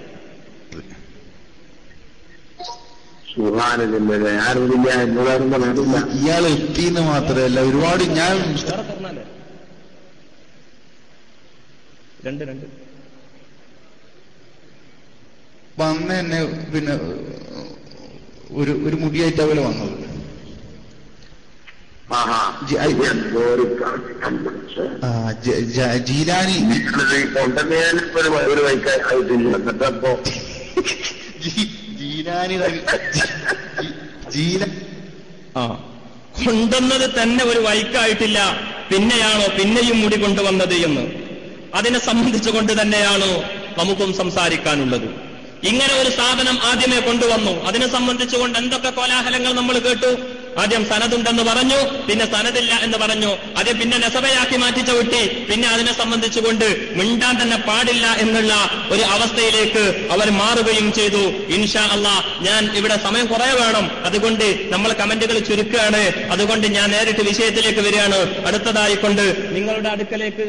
സുഹാനില്ല ഞാനില്ല എന്നോടാരും പറഞ്ഞില്ല ഇയാൾ എത്തിന്ന് മാത്രമല്ല ഒരുപാട് ഞാൻ രണ്ട് രണ്ട് വന്ന തന്നെ പിന്നെ ഒരു ഒരു മുടിയായിട്ട് അവര് വന്നത് ആഹാ ജി- ഐ- എന്തോ ഒരു കണ്ടുപിടിച്ച് ആ, ജ- ജ- ജീലാനി കൊണ്ടുവന്നതിന് ഒരു വ- ഒരു വൈക്ക് ആയിട്ടില്ല എന്നിട്ടപ്പോ ജി- ജീലാനി ത- ജി- ജി- ജീല ആ കൊണ്ടുവന്നത് തന്നെ ഒരു വൈക്കായിട്ടില്ല പിന്നെയാണോ പിന്നെയും മുടി കൊണ്ടുവന്നത് എന്ന് അതിനെ സംബന്ധിച്ചുകൊണ്ട് തന്നെയാണോ നമുക്കും സംസാരിക്കാനുള്ളത് ഇങ്ങനെ ഒരു സാധനം ആദ്യമേ കൊണ്ടുവന്നു അതിനെ സംബന്ധിച്ചുകൊണ്ട് എന്തൊക്കെ കോലാഹലങ്ങൾ നമ്മൾ കേട്ടു ആദ്യം സനതുണ്ടെന്ന് പറഞ്ഞു പിന്നെ സനതില്ല എന്ന് പറഞ്ഞു അത് പിന്നെ നെസബയാക്കി മാറ്റി ചവിട്ടി പിന്നെ അതിനെ സംബന്ധിച്ചുകൊണ്ട് മിണ്ടാൻ തന്നെ പാടില്ല എന്നുള്ള ഒരു അവസ്ഥയിലേക്ക് അവർ മാറുകയും ചെയ്തു ഇൻഷാ അള്ളാ ഞാൻ ഇവിടെ സമയം കുറെ വേണം അതുകൊണ്ട് നമ്മൾ കമന്റുകൾ ചുരുക്കുകയാണ് അതുകൊണ്ട് ഞാൻ നേരിട്ട് വിഷയത്തിലേക്ക് വരികയാണ് അടുത്തതായിക്കൊണ്ട് നിങ്ങളുടെ അടുക്കലേക്ക്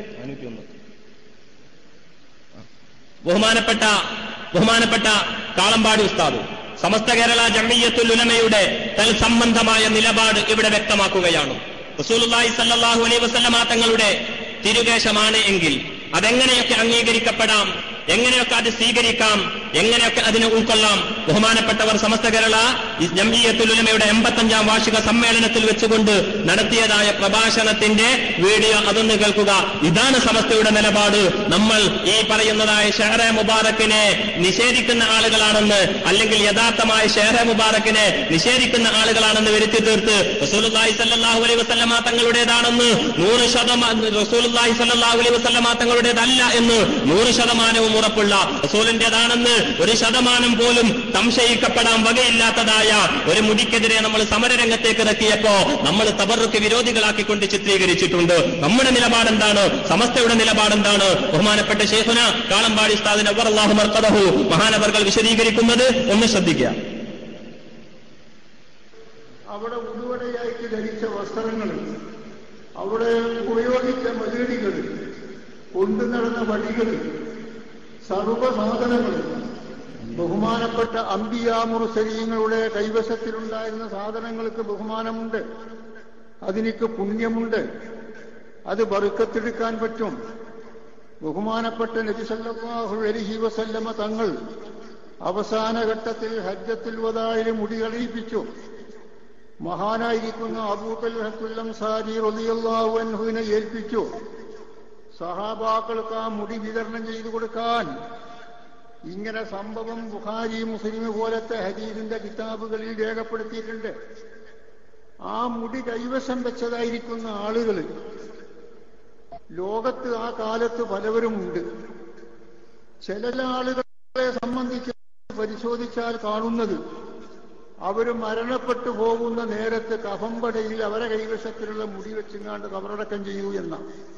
ബഹുമാനപ്പെട്ട ബഹുമാനപ്പെട്ട കാളമ്പാടി ഉസ്താദ് സമസ്ത കേരള ജമിയത്തുൽ ഉലമയുടെ തൽസംബന്ധമായ നിലപാട് ഇവിടെ വ്യക്തമാക്കുകയാണ് റസൂലുള്ളാഹി സല്ലല്ലാഹു അലൈഹി വസല്ലമ തങ്ങളുടെ തിരുകേശമാണ് എങ്കിൽ അതെങ്ങനെയൊക്കെ അംഗീകരിക്കപ്പെടാം എങ്ങനെയൊക്കെ അത് സ്വീകരിക്കാം എങ്ങനെയൊക്കെ അതിനെ ഉൾക്കൊള്ളാം ബഹുമാനപ്പെട്ടവർ സമസ്ത കേരള ജംഇയ്യത്തുൽ ഉലമയുടെ എൺപത്തഞ്ചാം വാർഷിക സമ്മേളനത്തിൽ വെച്ചുകൊണ്ട് നടത്തിയതായ പ്രഭാഷണത്തിന്റെ വീഡിയോ അതൊന്ന് കേൾക്കുക ഇതാണ് സമസ്തയുടെ നിലപാട് നമ്മൾ ഈ പറയുന്നതായ ഷെഹറെ മുബാറക്കിനെ നിഷേധിക്കുന്ന ആളുകളാണെന്ന് അല്ലെങ്കിൽ യഥാർത്ഥമായ ഷെഹറെ മുബാറക്കിനെ നിഷേധിക്കുന്ന ആളുകളാണെന്ന് വരുത്തി തീർത്ത് റസൂലുള്ളാഹി സല്ലല്ലാഹു അലൈഹി വസല്ലമ തങ്ങളുടേതാണെന്ന് നൂറ് ശതമാനം റസൂലുള്ളാഹി സല്ലല്ലാഹു അലൈഹി വസല്ലമ തങ്ങളുടേതല്ല എന്ന് നൂറ് ശതമാനവും ഉറപ്പുള്ള റസൂലിന്റേതാണെന്ന് ഒരു ശതമാനം പോലും സംശയിക്കപ്പെടാൻ വകയില്ലാത്തതായ ഒരു മുടിക്കെതിരെ നമ്മൾ സമരരംഗത്തേക്ക് ഇറക്കിയപ്പോ നമ്മൾ തബറുക്ക് വിരോധികളാക്കിക്കൊണ്ട് ചിത്രീകരിച്ചിട്ടുണ്ട് നമ്മുടെ നിലപാടെന്താണ് സമസ്തയുടെ നിലപാടെന്താണ് ബഹുമാനപ്പെട്ട ശേഖന കാളമ്പാടി സ്ഥാദിന് അവർ അള്ളാഹു മർക്കതഹു മഹാനവർകൾ വിശദീകരിക്കുന്നത് ഒന്ന് ശ്രദ്ധിക്കുക അവിടെ ഉടുവടയായിട്ട് ധരിച്ച വസ്ത്രങ്ങൾ അവിടെ ഉപയോഗിച്ച മതിലടികൾ കൊണ്ടു നടന്ന വടികൾ സർവസാധനങ്ങൾ ബഹുമാനപ്പെട്ട അമ്പിയാമുറുസരീങ്ങളുടെ കൈവശത്തിലുണ്ടായിരുന്ന സാധനങ്ങൾക്ക് ബഹുമാനമുണ്ട് അതിനിക്ക് പുണ്യമുണ്ട് അത് ബറുക്കത്തെടുക്കാൻ പറ്റും ബഹുമാനപ്പെട്ട നബിസല്ലാഹു അലഹി വസല്ലമ തങ്ങൾ അവസാന ഘട്ടത്തിൽ ഹജ്ജത്തിൽ വതായിൽ മുടി കളിയിപ്പിച്ചു മഹാനായിരിക്കുന്ന അബൂബൽ ഹക്കുല്ലം സാരി റളിയല്ലാഹു അൻഹുവിനെ ഏൽപ്പിച്ചു സഹാബാക്കൾക്ക് ആ മുടി വിതരണം ചെയ്തു കൊടുക്കാൻ ഇങ്ങനെ സംഭവം ബുഖാരി മുസ്ലിം പോലത്തെ ഹദീദിന്റെ കിതാബുകളിൽ രേഖപ്പെടുത്തിയിട്ടുണ്ട് ആ മുടി കൈവശം വെച്ചതായിരിക്കുന്ന ആളുകൾ ലോകത്ത് ആ കാലത്ത് പലവരുമുണ്ട് ചില ആളുകളെ സംബന്ധിച്ച് പരിശോധിച്ചാൽ കാണുന്നത് അവർ മരണപ്പെട്ടു പോകുന്ന നേരത്ത് കഫമ്പടയിൽ അവരെ കൈവശത്തിലുള്ള മുടി വെച്ചിങ്ങാണ്ട് കബറടക്കം ചെയ്യൂ എന്ന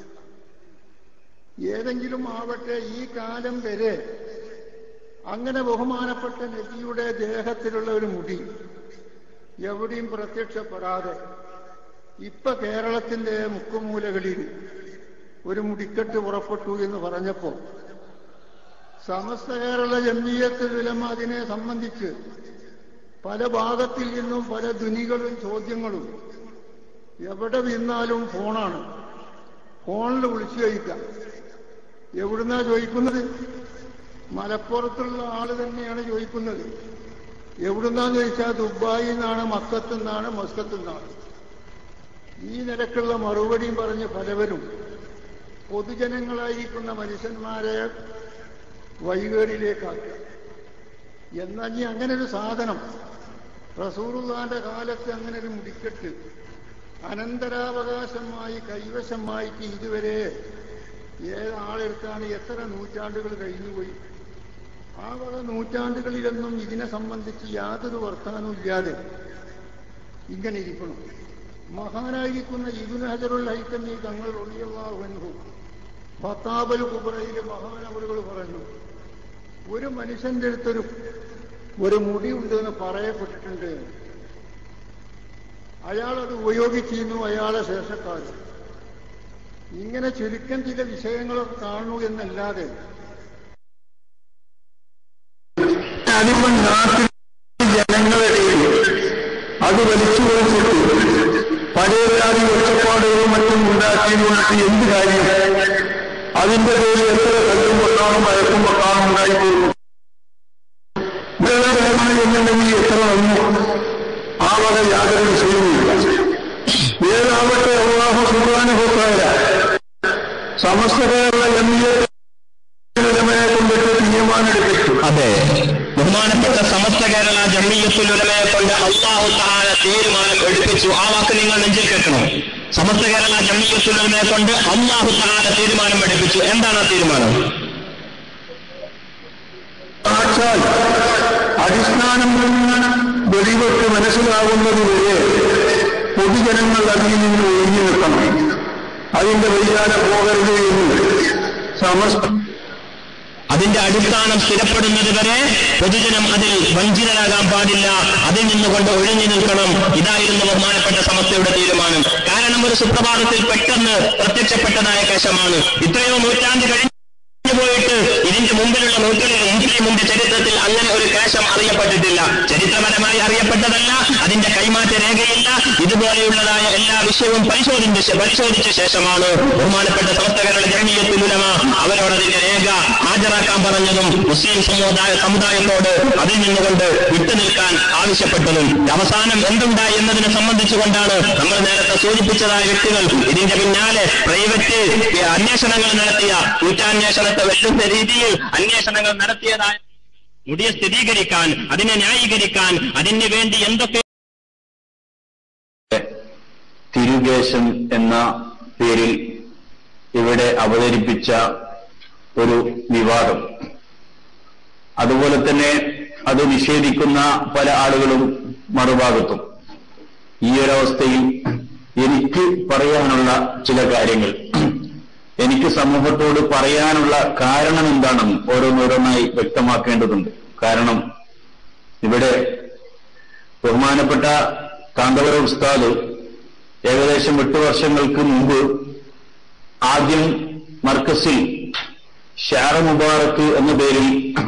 ഏതെങ്കിലും ആവട്ടെ ഈ കാലം വരെ അങ്ങനെ ബഹുമാനപ്പെട്ട നബിയുടെ ദേഹത്തിലുള്ള ഒരു മുടി എവിടെയും പ്രത്യക്ഷപ്പെടാതെ ഇപ്പൊ കേരളത്തിന്റെ മുക്കുമൂലകളിൽ ഒരു മുടിക്കെട്ട് പുറപ്പെട്ടു എന്ന് പറഞ്ഞപ്പോ സമസ്ത കേരള ജമീയത്ത് വിലമ അതിനെ സംബന്ധിച്ച് പല ഭാഗത്തിൽ നിന്നും പല ധ്വനികളും ചോദ്യങ്ങളും എവിടെ നിന്നാലും ഫോണാണ് ഫോണിൽ വിളിച്ചു ചോദിക്കാം എവിടുന്നാ ചോദിക്കുന്നത് മലപ്പുറത്തുള്ള ആള് തന്നെയാണ് ചോദിക്കുന്നത് എവിടുന്നാന്ന് ചോദിച്ചാൽ ദുബായിൽ നിന്നാണ് മക്കത്തു നിന്നാണ് മസ്കത്തു നിന്നാണ് ഈ നിരക്കുള്ള മറുപടിയും പറഞ്ഞ് പലവരും പൊതുജനങ്ങളായിരിക്കുന്ന മനുഷ്യന്മാരെ വഴികേടിലേക്കാക്കുക എന്നാൽ ഇനി അങ്ങനെ ഒരു സാധനം റസൂറുള്ളാന്റെ കാലത്ത് അങ്ങനെ ഒരു മുടിക്കെട്ട് അനന്തരാവകാശമായി കൈവശമായിട്ട് ഇതുവരെ ഏതാളെടുത്താണ് എത്ര നൂറ്റാണ്ടുകൾ കഴിഞ്ഞുപോയി ആ വക നൂറ്റാണ്ടുകളിലൊന്നും ഇതിനെ സംബന്ധിച്ച് യാതൊരു വർത്തമാനവും ഇല്ലാതെ ഇങ്ങനെ ഇരിക്കണം മഹാനായിരിക്കുന്ന ഇബുൻ ഹജറുൽ ഹൈത്തമി തങ്ങൾ ഒളിയല്ലാഹു ഫത്താബൽ കുബറയിൽ മഹാനവറുകൾ പറഞ്ഞു ഒരു മനുഷ്യന്റെ അടുത്തൊരു ഒരു മുടി ഉണ്ട് എന്ന് പറയപ്പെട്ടിട്ടുണ്ട് അയാൾ അത് ഉപയോഗിച്ചിരുന്നു അയാളെ ശേഷക്കാർ ഇങ്ങനെ ചുരുക്കം ചില വിഷയങ്ങളൊക്കെ കാണുന്നു എന്നല്ലാതെ അതിപ്പം നാട്ടിൽ ജനങ്ങളിടയിൽ അത് വലിച്ചു കൊടുത്തിട്ട് പഴയജാതി ഒറ്റപ്പാടുകളും മറ്റും ഉണ്ടാക്കിയതുകൊണ്ട് എന്ത് കാര്യം അതിന്റെ പേരിൽ എത്ര കല്ലും പൊട്ടാനും വഴക്കും പൊട്ടാനും ഉണ്ടായിപ്പോകുന്നു എന്നുണ്ടെങ്കിൽ എത്ര വന്നു ആ വക യാതൊരു വിഷയവുമില്ല ഏതാവട്ടെ അള്ളാഹു സുഖാനുഭവക്കാര സമസ്ത കേരള എംഇയെ കൊണ്ടിട്ട് തീരുമാനമെടുത്തു അതെ ബഹുമാനപ്പെട്ട സമസ്ത കേരള ജമീയത്തുലമയെ കൊണ്ട് അള്ളാഹു താല തീരുമാനം എടുപ്പിച്ചു ആ വാക്ക് നിങ്ങൾ നെഞ്ചിൽ കേൾക്കണം സമസ്ത കേരള ജമീയത്തുലമയെ കൊണ്ട് അള്ളാഹു താല തീരുമാനം എടുപ്പിച്ചു എന്താണ് ആ തീരുമാനം സാക്ഷാൽ അടിസ്ഥാനം വെടിവെട്ട് മനസ്സിലാകുന്നതുവരെ പൊതുജനങ്ങൾ അതിൽ നിന്ന് ഒഴിഞ്ഞു നിൽക്കണം അതിന്റെ വൈകാതെ പോകരുത് എന്ന് സമസ്ത അതിന്റെ അടിസ്ഥാനം സ്ഥിരപ്പെടുന്നത് വരെ പൊതുജനം അതിൽ വഞ്ചിതരാകാൻ പാടില്ല അതിൽ നിന്നുകൊണ്ട് ഒഴിഞ്ഞു നിൽക്കണം ഇതായിരുന്നു ബഹുമാനപ്പെട്ട സമസ്തയുടെ തീരുമാനം കാരണം ഒരു സുപ്രഭാതത്തിൽ പെട്ടെന്ന് പ്രത്യക്ഷപ്പെട്ടതായ കേശമാണ് ഇത്രയോ നൂറ്റാണ്ട് കഴിഞ്ഞു പോയിട്ട് ഇതിന്റെ മുമ്പിലുള്ള നൂറ്റുകളിൽ മുസ്ലിമിന്റെ ചരിത്രത്തിൽ അങ്ങനെ ഒരു കേശം അറിയപ്പെട്ടിട്ടില്ല ചരിത്രപരമായി അറിയപ്പെട്ടതല്ല അതിന്റെ കൈമാറ്റ രേഖയില്ല ഇതുപോലെയുള്ളതായ എല്ലാ വിഷയവും പരിശോധിച്ച പരിശോധിച്ച ശേഷമാണ് ബഹുമാനപ്പെട്ട സമസ്തകരുടെ ജനീയത്തിലുലമ അവരോട് അതിന്റെ രേഖ ഹാജരാക്കാൻ പറഞ്ഞതും മുസ്ലിം സമുദായ സമുദായത്തോട് അതിൽ നിന്നുകൊണ്ട് വിട്ടുനിൽക്കാൻ ആവശ്യപ്പെട്ടതും അവസാനം എന്തുണ്ടായി എന്നതിനെ സംബന്ധിച്ചുകൊണ്ടാണ് നമ്മൾ നേരത്തെ സൂചിപ്പിച്ചതായ വ്യക്തികൾ ഇതിന്റെ പിന്നാലെ പ്രൈവറ്റ് അന്വേഷണങ്ങൾ നടത്തിയ കുറ്റാന്വേഷണത്തെ വെല്ലുന്ന രീതിയിൽ അന്വേഷണങ്ങൾ നടത്തിയതായ മുടിയെ സ്ഥിരീകരിക്കാൻ അതിനെ ന്യായീകരിക്കാൻ അതിന് വേണ്ടി എന്തൊക്കെ തിരുകേശം എന്ന പേരിൽ ഇവിടെ അവതരിപ്പിച്ച ഒരു വിവാദം അതുപോലെ തന്നെ അത് നിഷേധിക്കുന്ന പല ആളുകളും മറുഭാഗത്തും ഈ ഒരവസ്ഥയിൽ എനിക്ക് പറയാനുള്ള ചില കാര്യങ്ങൾ എനിക്ക് സമൂഹത്തോട് പറയാനുള്ള കാരണം എന്താണെന്ന് ഓരോന്നോരോന്നായി വ്യക്തമാക്കേണ്ടതുണ്ട് കാരണം ഇവിടെ ബഹുമാനപ്പെട്ട കാന്തപുര ഉസ്താദ് ഏകദേശം എട്ട് വർഷങ്ങൾക്ക് മുമ്പ് ആദ്യം മർക്കസിൽ ഷാറ മുബാറക്ക് എന്ന പേരിൽ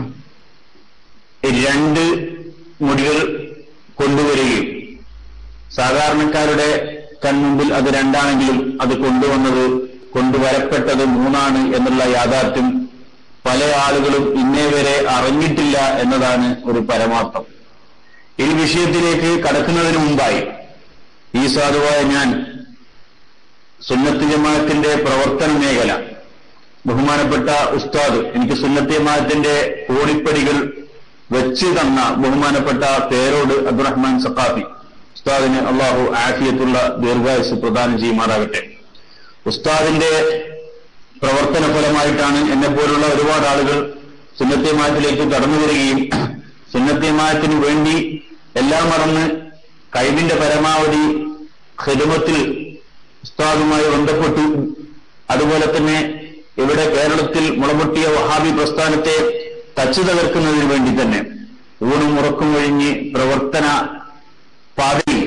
രണ്ട് മുടികൾ കൊണ്ടുവരികയും സാധാരണക്കാരുടെ കൺമുമ്പിൽ അത് രണ്ടാണെങ്കിലും അത് കൊണ്ടുവന്നത് കൊണ്ടുവരപ്പെട്ടത് മൂന്നാണ് എന്നുള്ള യാഥാർത്ഥ്യം പല ആളുകളും ഇന്നേ വരെ അറിഞ്ഞിട്ടില്ല എന്നതാണ് ഒരു പരമാർത്ഥം ഈ വിഷയത്തിലേക്ക് കടക്കുന്നതിന് മുമ്പായി ഈ സാധുവായ ഞാൻ സുന്നത്ത് ജമാഅത്തിന്റെ പ്രവർത്തന മേഖല ബഹുമാനപ്പെട്ട ഉസ്താദ് എനിക്ക് സുന്നത്ത് ജമാഅത്തിന്റെ കോടിപ്പടികൾ വെച്ച് തന്ന ബഹുമാനപ്പെട്ട പേരോട് അബ്ദുറഹ്മാൻ സഖാഫി ഉസ്താദിന് അള്ളാഹു ആഫിയത്തുള്ള ദീർഘായുസ് പ്രദാനം ചെയ്യുമാറാകട്ടെ ഉസ്താദിന്റെ പ്രവർത്തന ഫലമായിട്ടാണ് എന്നെ പോലുള്ള ഒരുപാട് ആളുകൾ സുന്നത്തിയമായത്തിലേക്ക് കടന്നു വരികയും സുന്നത്തിയമായത്തിനു വേണ്ടി എല്ലാം മറന്ന് കഴിവിന്റെ പരമാവധി ഹിദമത്തിൽ ഉസ്താദുമായി ബന്ധപ്പെട്ടു അതുപോലെ തന്നെ ഇവിടെ കേരളത്തിൽ മുളപൊട്ടിയ വഹാബി പ്രസ്ഥാനത്തെ തച്ചു തകർക്കുന്നതിന് വേണ്ടി തന്നെ ഊണും ഉറക്കും കഴിഞ്ഞ് പ്രവർത്തന പാതയിൽ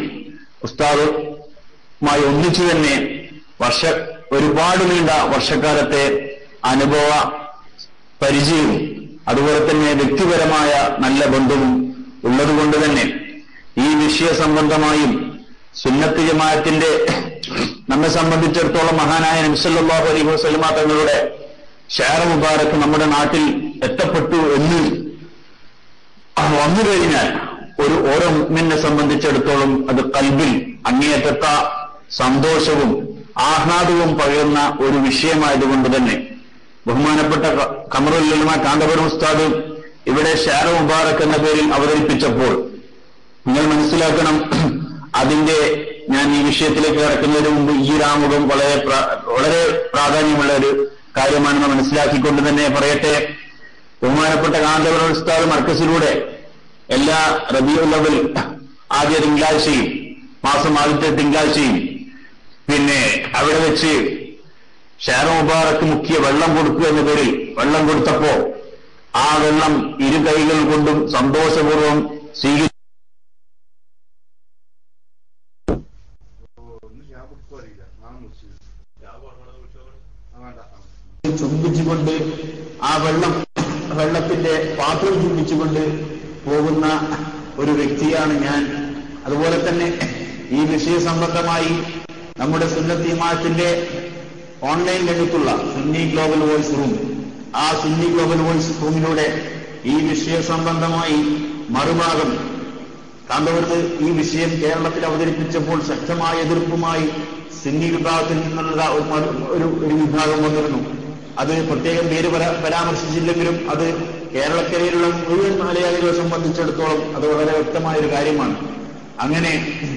ഉസ്താദുമായി ഒന്നിച്ചു തന്നെ വർഷ ഒരുപാട് നീണ്ട വർഷക്കാലത്തെ അനുഭവ പരിചയവും അതുപോലെ തന്നെ വ്യക്തിപരമായ നല്ല ബന്ധവും ഉള്ളതുകൊണ്ട് തന്നെ ഈ വിഷയ സംബന്ധമായും സുന്നത്ത് ജമാഅത്തിന്റെ നമ്മെ സംബന്ധിച്ചിടത്തോളം മഹാനായ നബ്സല്ലാഹു അലൈഹി വസല്ലമ തങ്ങളുടെ ഷാറ മുബാറക്ക് നമ്മുടെ നാട്ടിൽ എത്തപ്പെട്ടു എന്ന് വന്നു കഴിഞ്ഞാൽ ഒരു ഓരോ മുഗ്മിനെ സംബന്ധിച്ചിടത്തോളം അത് കൽബിൽ അങ്ങേയറ്റത്ത സന്തോഷവും ആഹ്ലാദവും പകരുന്ന ഒരു വിഷയമായതുകൊണ്ട് തന്നെ ബഹുമാനപ്പെട്ട കമറുല്ലമ കാന്തപുരം ഉസ്താദ് ഇവിടെ ഷാറ മുബാറക്ക് എന്ന പേരിൽ അവതരിപ്പിച്ചപ്പോൾ നിങ്ങൾ മനസ്സിലാക്കണം അതിന്റെ ഞാൻ ഈ വിഷയത്തിലേക്ക് കടക്കുന്നതിന് മുമ്പ് ഈ രാമുഖം വളരെ വളരെ പ്രാധാന്യമുള്ള ഒരു കാര്യമാണെന്ന് മനസ്സിലാക്കിക്കൊണ്ട് തന്നെ പറയട്ടെ ബഹുമാനപ്പെട്ട കാന്തപുരം ഉസ്താദ് മർക്കസിലൂടെ എല്ലാ റബിയുള്ളവൽ ആദ്യ തിങ്കളാഴ്ചയും മാസം ആദ്യത്തെ തിങ്കളാഴ്ചയും പിന്നെ അവിടെ വെച്ച് ഷാറ മുബാറക്ക് മുഖ്യ വെള്ളം കൊടുക്കുക എന്ന പേരിൽ വെള്ളം കൊടുത്തപ്പോ ആ വെള്ളം ഇരു കൈകൾ കൊണ്ടും സന്തോഷപൂർവ്വം സ്വീകരിച്ചു ചുംബിച്ചുകൊണ്ട് ആ വെള്ളം വെള്ളത്തിന്റെ പാത്രം ചുംബിച്ചുകൊണ്ട് പോകുന്ന ഒരു വ്യക്തിയാണ് ഞാൻ അതുപോലെ തന്നെ ഈ വിഷയ സംബന്ധമായി നമ്മുടെ സുന്നത്തിമാത്തിന്റെ ഓൺലൈൻ രംഗത്തുള്ള സുന്നി ഗ്ലോബൽ വോയിസ് റൂം ആ സുന്നി ഗ്ലോബൽ വോയിസ് റൂമിലൂടെ ഈ വിഷയ സംബന്ധമായി മറുഭാഗം കാന്തപുരത്ത് ഈ വിഷയം കേരളത്തിൽ അവതരിപ്പിച്ചപ്പോൾ ശക്തമായ എതിർപ്പുമായി സുന്നി വിഭാഗത്തിൽ നിന്നുള്ള ഒരു മറു- ഒരു ഒരു വിഭാഗം വന്നിരുന്നു അത് പ്രത്യേകം പേര് പരാ- പരാമർശിച്ചില്ലെങ്കിലും അത് കേരളക്കരയിലുള്ള മുഴുവൻ മലയാളികളെ സംബന്ധിച്ചിടത്തോളം അത് വളരെ വ്യക്തമായ ഒരു കാര്യമാണ് അങ്ങനെ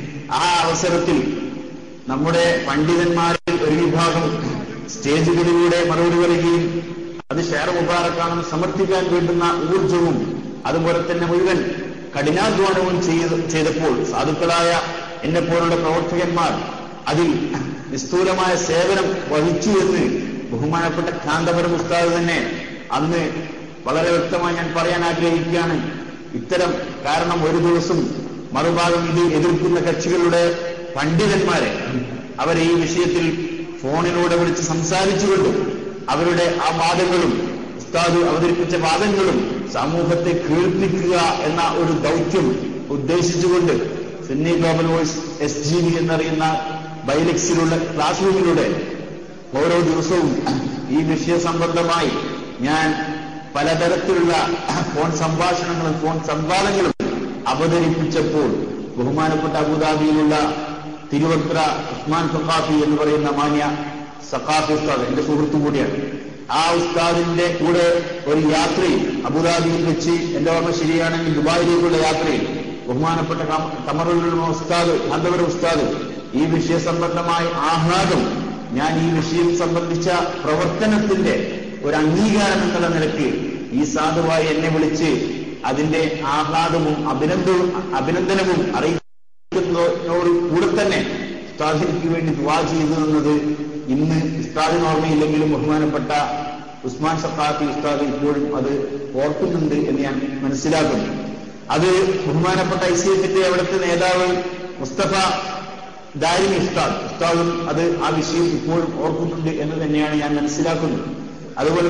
ആ അവസരത്തിൽ നമ്മുടെ പണ്ഡിതന്മാരിൽ ഒരു വിഭാഗം സ്റ്റേജുകളിലൂടെ മറുപടി പറയുകയും അത് ഷെയർ മുബാറക്കാണെന്ന് സമർത്ഥിക്കാൻ വേണ്ടുന്ന ഊർജവും അതുപോലെ തന്നെ മുഴുവൻ കഠിനാധ്വാനവും ചെയ്ത് ചെയ്തപ്പോൾ സാധുക്കളായ എന്നെ പോലുള്ള പ്രവർത്തകന്മാർ അതിൽ നിസ്തൂലമായ സേവനം വഹിച്ചു എന്ന് ബഹുമാനപ്പെട്ട കാന്തപുരം ഉസ്താദ് തന്നെ അന്ന് വളരെ വ്യക്തമായി ഞാൻ പറയാൻ ആഗ്രഹിക്കുകയാണ് ഇത്തരം കാരണം ഒരു ദിവസം മറുഭാഗം ഇത് എതിർക്കുന്ന കക്ഷികളുടെ പണ്ഡിതന്മാരെ അവരെ ഈ വിഷയത്തിൽ ഫോണിലൂടെ വിളിച്ച് സംസാരിച്ചുകൊണ്ടും അവരുടെ ആ വാദങ്ങളും ഉസ്താദ് അവതരിപ്പിച്ച വാദങ്ങളും സമൂഹത്തെ കേൾപ്പിക്കുക എന്ന ഒരു ദൗത്യം ഉദ്ദേശിച്ചുകൊണ്ട് Sunni global voice S G V എന്നറിയുന്ന ബൈലക്സിലുള്ള ക്ലാസ് റൂമിലൂടെ ഓരോ ദിവസവും ഈ വിഷയ സംബന്ധമായി ഞാൻ പലതരത്തിലുള്ള ഫോൺ സംഭാഷണങ്ങളും ഫോൺ സംവാദങ്ങളും അവതരിപ്പിച്ചപ്പോൾ ബഹുമാനപ്പെട്ട അബുദാബിയിലുള്ള തിരുവത്ര ഉസ്മാൻ സഖാഫി എന്ന് പറയുന്ന മാന്യ സഖാഫി ഉസ്താദ് എന്റെ സുഹൃത്തും കൂടിയാണ് ആ ഉസ്താദിന്റെ കൂടെ ഒരു യാത്രയിൽ അബുദാബിയിൽ വെച്ച് എന്റെ ഓർമ്മ ശരിയാണെങ്കിൽ ദുബായിലേക്കുള്ള യാത്രയിൽ ബഹുമാനപ്പെട്ട കം- കമറുൽ ഉസ്താദ് കാന്തപുരം ഉസ്താദ് ഈ വിഷയ സംബന്ധമായ ആഹ്ലാദം ഞാൻ ഈ വിഷയം സംബന്ധിച്ച പ്രവർത്തനത്തിന്റെ ഒരു അംഗീകാരം എന്നുള്ള നിലയ്ക്ക് ഈ സാധുവായി എന്നെ വിളിച്ച് അതിന്റെ ആഹ്ലാദവും അഭിനന്ദവും അഭിനന്ദനവും അറിയിക്കുന്നതോട് കൂടെ തന്നെ ഉസ്താദിക്ക് വേണ്ടി ദുവാ ചെയ്തു എന്നത് ഇന്ന് ഉസ്താദിന് ഓർമ്മയില്ലെങ്കിലും ബഹുമാനപ്പെട്ട ഉസ്മാൻ സത്താഫി ഉസ്താദ് ഇപ്പോഴും അത് ഓർക്കുന്നുണ്ട് എന്ന് ഞാൻ മനസ്സിലാക്കുന്നു അത് ബഹുമാനപ്പെട്ട ഐ സി എഫിന്റെ അവിടുത്തെ നേതാവ് മുസ്തഫ ദാരിമി ഉസ്താദ് ഉസ്താദും അത് ആ വിഷയം ഇപ്പോഴും ഓർക്കുന്നുണ്ട് എന്ന് തന്നെയാണ് ഞാൻ മനസ്സിലാക്കുന്നത് അതുപോലെ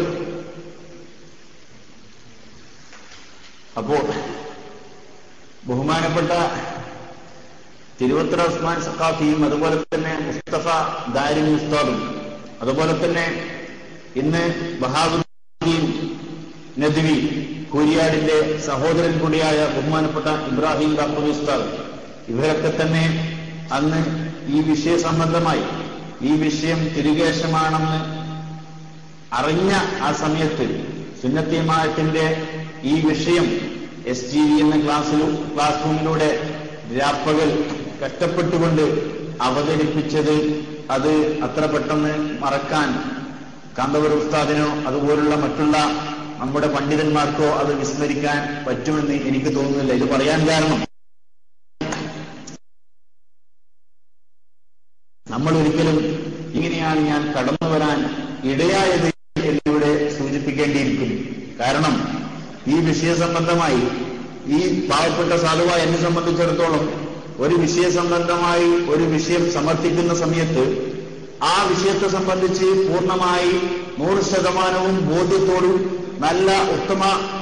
അപ്പോൾ ബഹുമാനപ്പെട്ട തിരുവത്ര ഉസ്മാൻ സഖാഫിയും അതുപോലെ തന്നെ മുസ്തഫ ദാരിമി ഉസ്താദും അതുപോലെ തന്നെ ഇന്ന് ബഹാബുദ്ദീൻ നദ്വി കൂരിയാടിന്റെ സഹോദരൻ കൂടിയായ ബഹുമാനപ്പെട്ട ഇബ്രാഹിം ബാപ്പുദി ഉസ്താദ് ഇവരൊക്കെ തന്നെ അന്ന് ഈ വിഷയ സംബന്ധമായി ഈ വിഷയം തിരുകേശമാണെന്ന് അറിഞ്ഞ ആ സമയത്ത് സുന്നത്തിമായത്തിന്റെ ഈ വിഷയം എസ് ജി വി എന്ന ക്ലാസ്സിൽ ക്ലാസ് റൂമിലൂടെ രാപ്പകൽ കഷ്ടപ്പെട്ടുകൊണ്ട് അവതരിപ്പിച്ചത് അത് അത്ര പെട്ടെന്ന് മറക്കാൻ കാന്തപുര ഉസ്താദിനോ അതുപോലുള്ള മറ്റുള്ള നമ്മുടെ പണ്ഡിതന്മാർക്കോ അത് വിസ്മരിക്കാൻ പറ്റുമെന്ന് എനിക്ക് തോന്നുന്നില്ല ഇത് പറയാൻ കാരണം നമ്മൾ ഒരിക്കലും ഇങ്ങനെയാണ് ഞാൻ കടന്നു വരാൻ ഇടയായത് എന്നിവിടെ സൂചിപ്പിക്കേണ്ടിയിരിക്കുന്നു കാരണം ഈ വിഷയ സംബന്ധമായി ഈ പാവപ്പെട്ട സാധുവായ എന്നെ സംബന്ധിച്ചിടത്തോളം ഒരു വിഷയ സംബന്ധമായി ഒരു വിഷയം സമർത്ഥിക്കുന്ന സമയത്ത് ആ വിഷയത്തെ സംബന്ധിച്ച് പൂർണ്ണമായി നൂറ് ശതമാനവും ബോധ്യത്തോടും നല്ല ഉത്തമ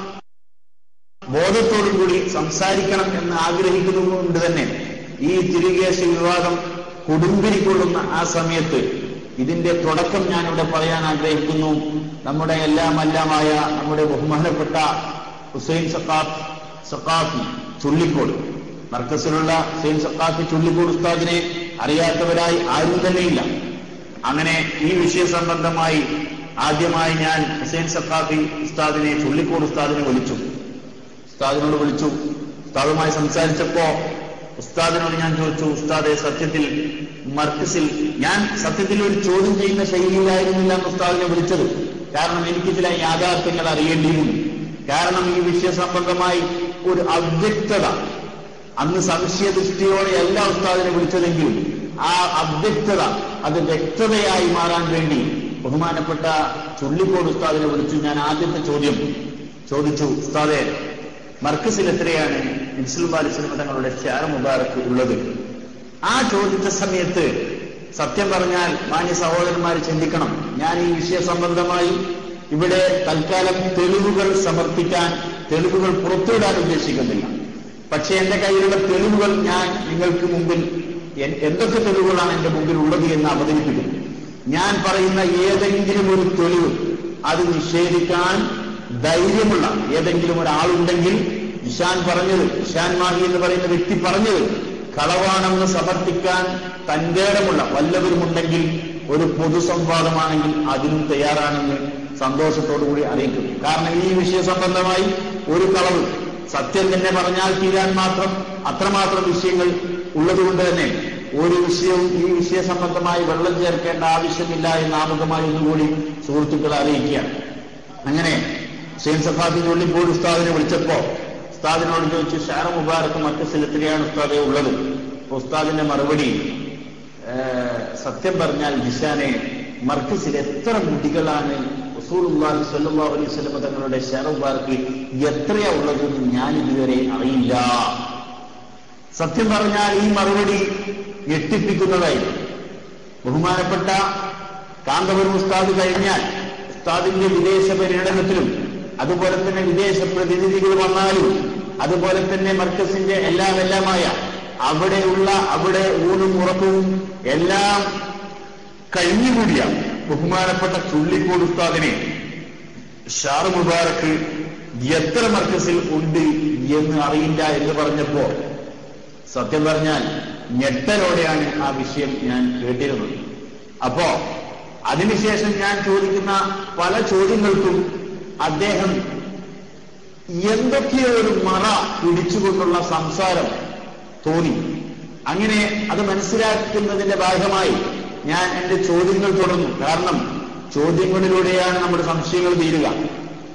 ബോധത്തോടും കൂടി സംസാരിക്കണം എന്ന് ആഗ്രഹിക്കുന്നതുകൊണ്ട് തന്നെ ഈ തിരികേശ വിവാദം കൊടുമ്പിരിക്കൊള്ളുന്ന ആ സമയത്ത് ഇതിന്റെ തുടക്കം ഞാനിവിടെ പറയാൻ ആഗ്രഹിക്കുന്നു നമ്മുടെ എല്ലാം എല്ലാമായ നമ്മുടെ ബഹുമാനപ്പെട്ട ഹുസൈൻ സക്കാഫ് സക്കാഫി ചുള്ളിക്കോട് മർക്കസിലുള്ള ഹുസൈൻ സക്കാഫി ചുള്ളിക്കോട് ഉസ്താദിനെ അറിയാത്തവരായി ആരും തന്നെയില്ല അങ്ങനെ ഈ വിഷയ സംബന്ധമായി ആദ്യമായി ഞാൻ ഹുസൈൻ സക്കാഫി ഉസ്താദിനെ ചുള്ളിക്കോട് ഉസ്താദിനെ വിളിച്ചു ഉസ്താദിനോട് വിളിച്ചു ഉസ്താദുമായി സംസാരിച്ചപ്പോ ഉസ്താദിനോട് ഞാൻ ചോദിച്ചു ഉസ്താദെ സത്യത്തിൽ മർക്കസിൽ ഞാൻ സത്യത്തിൽ ഒരു ചോദ്യം ചെയ്യുന്ന ശൈലിയിലായിരുന്നില്ല എന്ന് ഉസ്താദിനെ വിളിച്ചത് കാരണം എനിക്ക് ചില യാഥാർത്ഥ്യങ്ങൾ അറിയേണ്ടിയിരുന്നു കാരണം ഈ വിഷയ സംബന്ധമായി ഒരു അവ്യക്തത അന്ന് സംശയദൃഷ്ടിയോടെ എല്ലാ ഉസ്താദിനെ വിളിച്ചതെങ്കിലും ആ അവ്യക്തത അത് വ്യക്തതയായി മാറാൻ വേണ്ടി ബഹുമാനപ്പെട്ട ചുള്ളിക്കോട് ഉസ്താദിനെ വിളിച്ചു ഞാൻ ആദ്യത്തെ ചോദ്യം ചോദിച്ചു ഉസ്താദെ മർക്കസിൽ എത്രയാണ് ഇൻസുൽ ബാലിസ്ലം തങ്ങളുടെ ഷെയർ മുബാറക്ക് ഉള്ളത് ആ ചോദിച്ച സമയത്ത് സത്യം പറഞ്ഞാൽ മാന്യ സഹോദരന്മാർ ചിന്തിക്കണം ഞാൻ ഈ വിഷയ സംബന്ധമായി ഇവിടെ തൽക്കാലം തെളിവുകൾ സമർപ്പിക്കാൻ തെളിവുകൾ പുറത്തുവിടാൻ ഉദ്ദേശിക്കുന്നില്ല പക്ഷേ എന്റെ കയ്യിലുള്ള തെളിവുകൾ ഞാൻ നിങ്ങൾക്ക് മുമ്പിൽ എൻ- എന്തൊക്കെ തെളിവുകളാണ് എന്റെ മുമ്പിൽ ഉള്ളത് എന്ന് അവതരിപ്പിക്കും ഞാൻ പറയുന്ന ഏതെങ്കിലും ഒരു തെളിവ് അത് നിഷേധിക്കാൻ ധൈര്യമുള്ള ഏതെങ്കിലും ഒരാളുണ്ടെങ്കിൽ ഇഷാൻ പറഞ്ഞത് ഇഷാൻ മാഹി എന്ന് പറയുന്ന വ്യക്തി പറഞ്ഞത് കളവാണെന്ന് സമർത്ഥിക്കാൻ തന്റേടമുള്ള വല്ലവരുമുണ്ടെങ്കിൽ ഒരു പൊതുസംവാദമാണെങ്കിൽ അതിനും തയ്യാറാണെന്ന് സന്തോഷത്തോടുകൂടി അറിയിക്കും കാരണം ഈ വിഷയ സംബന്ധമായി ഒരു കളവ് സത്യം തന്നെ പറഞ്ഞാൽ തീരാൻ മാത്രം അത്രമാത്രം വിഷയങ്ങൾ ഉള്ളതുകൊണ്ട് തന്നെ ഒരു വിഷയവും ഈ വിഷയ സംബന്ധമായി വെള്ളം ചേർക്കേണ്ട ആവശ്യമില്ല എന്ന് ആമുഖമായി ഒന്നുകൂടി സുഹൃത്തുക്കളെ അറിയിക്കുകയാണ് അങ്ങനെ ഹുസൈൻ സഫാദി ചൊല്ലിപ്പോൾ ഉസ്താദിനെ വിളിച്ചപ്പോ ഉസ്താദിനോട് ചോദിച്ചു ഷാറ മുബാറക്ക് മറ്റു സ്ഥലത്തിലെയാണ് ഉസ്താദെ ഉള്ളത് അപ്പൊ ഉസ്താദിന്റെ മറുപടി ഏഹ്, സത്യം പറഞ്ഞാൽ നിഷാനെ മർക്കസിൽ എത്ര കുട്ടികളാണ് റസൂലുള്ളാഹി സ്വല്ലല്ലാഹു അലൈഹി വസല്ലം തങ്ങളുടെ ഷാറ മുബാറക്ക് എത്രയാ ഉള്ളതെന്ന് ഞാൻ ഇതുവരെ അറിയില്ല സത്യം പറഞ്ഞാൽ ഈ മറുപടി ഞെട്ടിപ്പിക്കുന്നതായി ബഹുമാനപ്പെട്ട കാന്തപുരം ഉസ്താദ് കഴിഞ്ഞാൽ ഉസ്താദിന്റെ വിദേശ പര്യടനത്തിലും അതുപോലെ തന്നെ വിദേശ പ്രതിനിധികൾ വന്നാലും അതുപോലെ തന്നെ മർക്കസിന്റെ എല്ലാം എല്ലാമായ അവിടെയുള്ള അവിടെ ഊണും ഉറക്കവും എല്ലാം കഴിഞ്ഞുകൂടിയ ബഹുമാനപ്പെട്ട ചുള്ളിക്കോട് ഉസ്താദിനെ ഷാർ മുബാറക്ക് എത്ര മർക്കസിൽ ഉണ്ട് എന്ന് അറിയില്ല എന്ന് പറഞ്ഞപ്പോ സത്യം പറഞ്ഞാൽ ഞെട്ടലോടെയാണ് ആ വിഷയം ഞാൻ കേട്ടിരുന്നത് അപ്പോ അതിനുശേഷം ഞാൻ ചോദിക്കുന്ന പല ചോദ്യങ്ങൾക്കും അദ്ദേഹം എന്തൊക്കെയോ ഒരു മറ പിടിച്ചുകൊണ്ടുള്ള സംസാരം തോന്നി അങ്ങനെ അത് മനസ്സിലാക്കുന്നതിന്റെ ഭാഗമായി ഞാൻ എന്റെ ചോദ്യങ്ങൾ തുടർന്നു കാരണം ചോദ്യങ്ങളിലൂടെയാണ് നമ്മുടെ സംശയങ്ങൾ തീരുക